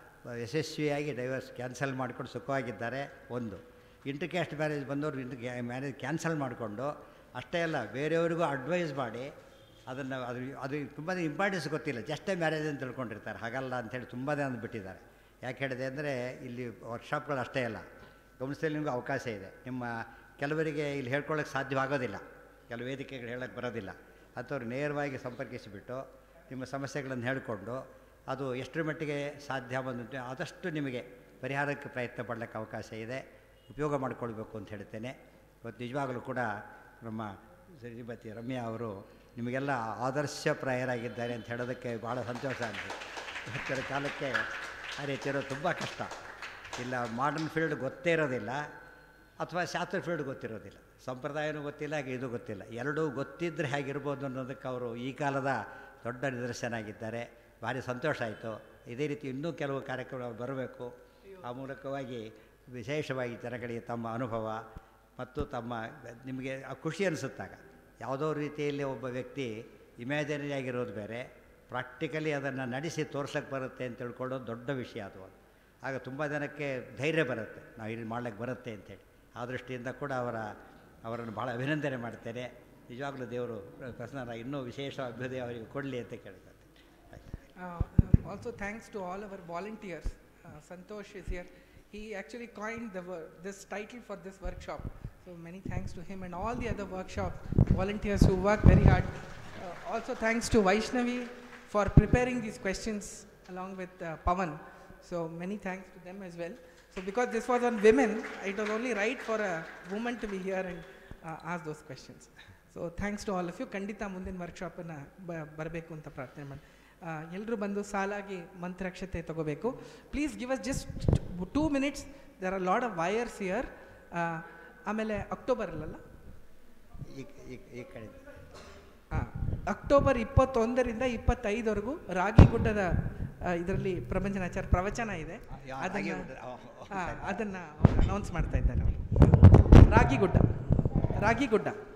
A: ಯಶಸ್ವಿಯಾಗಿ ಡೈವರ್ಸ್ ಕ್ಯಾನ್ಸಲ್ ಮಾಡ್ಕೊಂಡು ಸುಖವಾಗಿದ್ದಾರೆ ಒಂದು ಇಂಟರ್ಕ್ಯಾಸ್ಟ್ ಮ್ಯಾರೇಜ್ ಬಂದವರು ಇಂಟರ್ ಮ್ಯಾರೇಜ್ ಕ್ಯಾನ್ಸಲ್ ಮಾಡಿಕೊಂಡು ಅಷ್ಟೇ ಅಲ್ಲ ಬೇರೆಯವ್ರಿಗೂ ಅಡ್ವೈಸ್ ಮಾಡಿ ಅದನ್ನು ಅದು ಅದು ತುಂಬ ಇಂಪಾರ್ಟೆನ್ಸ್ ಗೊತ್ತಿಲ್ಲ ಜಸ್ಟೇ ಮ್ಯಾರೇಜ್ ಅಂತ ತಿಳ್ಕೊಂಡಿರ್ತಾರೆ ಹಾಗಲ್ಲ ಅಂಥೇಳಿ ತುಂಬ ಜನ ಬಿಟ್ಟಿದ್ದಾರೆ ಯಾಕೆ ಹೇಳಿದೆ ಅಂದರೆ ಇಲ್ಲಿ ವರ್ಕ್ಶಾಪ್ಗಳು ಅಷ್ಟೇ ಅಲ್ಲ ಕೌನ್ಸಿಲಿಂಗೂ ಅವಕಾಶ ಇದೆ ನಿಮ್ಮ ಕೆಲವರಿಗೆ ಇಲ್ಲಿ ಹೇಳ್ಕೊಳ್ಳೋಕ್ಕೆ ಸಾಧ್ಯವಾಗೋದಿಲ್ಲ ಕೆಲವು ವೇದಿಕೆಗಳು ಹೇಳೋಕ್ಕೆ ಬರೋದಿಲ್ಲ ಅಂಥವ್ರು ನೇರವಾಗಿ ಸಂಪರ್ಕಿಸಿಬಿಟ್ಟು ನಿಮ್ಮ ಸಮಸ್ಯೆಗಳನ್ನು ಹೇಳಿಕೊಂಡು ಅದು ಎಷ್ಟರ ಮಟ್ಟಿಗೆ ಸಾಧ್ಯ ಬಂದಂತೆ ಆದಷ್ಟು ನಿಮಗೆ ಪರಿಹಾರಕ್ಕೆ ಪ್ರಯತ್ನ ಪಡಲಿಕ್ಕೆ ಅವಕಾಶ ಇದೆ ಉಪಯೋಗ ಮಾಡಿಕೊಳ್ಬೇಕು ಅಂತ ಹೇಳ್ತೇನೆ ಇವತ್ತು ನಿಜವಾಗಲೂ ಕೂಡ ನಮ್ಮ ಶ್ರೀಮತಿ ರಮ್ಯಾ ಅವರು ನಿಮಗೆಲ್ಲ ಆದರ್ಶಪ್ರಾಯರಾಗಿದ್ದಾರೆ ಅಂತ ಹೇಳೋದಕ್ಕೆ ಭಾಳ ಸಂತೋಷ ಆಗಿದೆ ಇವತ್ತಿನ ಕಾಲಕ್ಕೆ ಆ ರೀತಿ ಇರೋದು ತುಂಬ ಕಷ್ಟ ಇಲ್ಲ ಮಾಡರ್ನ್ ಫೀಲ್ಡ್ ಗೊತ್ತೇ ಇರೋದಿಲ್ಲ ಅಥವಾ ಶಾಸ್ತ್ರ ಫೀಲ್ಡ್ ಗೊತ್ತಿರೋದಿಲ್ಲ ಸಂಪ್ರದಾಯನೂ ಗೊತ್ತಿಲ್ಲ ಹಾಗೆ ಇದು ಗೊತ್ತಿಲ್ಲ ಎರಡೂ ಗೊತ್ತಿದ್ದರೆ ಹೇಗಿರ್ಬೋದು ಅನ್ನೋದಕ್ಕೆ ಅವರು ಈ ಕಾಲದ ದೊಡ್ಡ ನಿದರ್ಶನ ಆಗಿದ್ದಾರೆ ಭಾರಿ ಸಂತೋಷ ಆಯಿತು ಇದೇ ರೀತಿ ಇನ್ನೂ ಕೆಲವು ಕಾರ್ಯಕ್ರಮಗಳು ಬರಬೇಕು ಆ ಮೂಲಕವಾಗಿ ವಿಶೇಷವಾಗಿ ಜನಗಳಿಗೆ ತಮ್ಮ ಅನುಭವ ಮತ್ತು ತಮ್ಮ ನಿಮಗೆ ಆ ಖುಷಿ ಅನಿಸುತ್ತಾಗ ಯಾವುದೋ ರೀತಿಯಲ್ಲಿ ಒಬ್ಬ ವ್ಯಕ್ತಿ ಇಮ್ಯಾಜಿನರಿ ಆಗಿರೋದು ಬೇರೆ ಪ್ರಾಕ್ಟಿಕಲಿ ಅದನ್ನು ನಡೆಸಿ ತೋರ್ಸೋಕ್ಕೆ ಬರುತ್ತೆ ಅಂತ ತಿಳ್ಕೊಳ್ಳೋದು ದೊಡ್ಡ ವಿಷಯ ಅದು ಆಗ ತುಂಬ ಜನಕ್ಕೆ ಧೈರ್ಯ ಬರುತ್ತೆ ನಾವು ಇಲ್ಲಿ ಮಾಡ್ಲಿಕ್ಕೆ ಬರುತ್ತೆ ಅಂತೇಳಿ ಆ ದೃಷ್ಟಿಯಿಂದ ಕೂಡ ಅವರ ಅವರನ್ನು ಭಾಳ ಅಭಿನಂದನೆ ಮಾಡ್ತೇನೆ ನಿಜವಾಗ್ಲೂ ದೇವರು ಪ್ರಸನ್ನ ಇನ್ನೂ ವಿಶೇಷ ಅಭ್ಯುದಯ ಅವರಿಗೆ ಕೊಡಲಿ ಅಂತ ಕೇಳ್ಕೊತೀನಿ ಆಯ್ತು
E: Uh, also thanks to all our volunteers. Uh, Santosh is here. He actually coined the wor- this title for this workshop. So many thanks to him and all the other workshop volunteers who work very hard. Uh, also thanks to Vaishnavi for preparing these questions along with uh, Pavan. So many thanks to them as well. So because this was on women, it was only right for a woman to be here and uh, ask those questions. So thanks to all of you ಖಂಡಿತ ಮುಂದಿನ ವರ್ಕ್ಶಾಪನ್ನು ಬರಬೇಕು ಅಂತ ಪ್ರಾರ್ಥನೆ ಮಾಡಿ ಎಲ್ಲರೂ ಬಂದು ಸಾಲಾಗಿ ಮಂತ್ರಾಕ್ಷತೆ ತಗೋಬೇಕು please give us just two minutes there are lot of wires year ಆಮೇಲೆ ಅಕ್ಟೋಬರಲ್ಲ
A: ಈ ಈ ಈ ಕಡೆ
E: ಅಕ್ಟೋಬರ್ ಇಪ್ಪತ್ತೊಂದರಿಂದ ಇಪ್ಪತ್ತೈದವರೆಗೂ ರಾಗಿಗುಡ್ಡದ ಇದರಲ್ಲಿ ಪ್ರಪಂಚನಾಚಾರ ಪ್ರವಚನ ಇದೆ
A: ಯಾ-
E: ಅದನ್ನ
A: ರಾಗಿಗುಡ್ಡ, ಆ, ಆ,
E: ಆ, ಅದನ್ನ ಅನೌನ್ಸ್ ಮಾಡ್ತಾ ಇದ್ದಾರೆ ಅವರು ರಾಗಿಗುಡ್ಡ ರಾಗಿಗುಡ್ಡ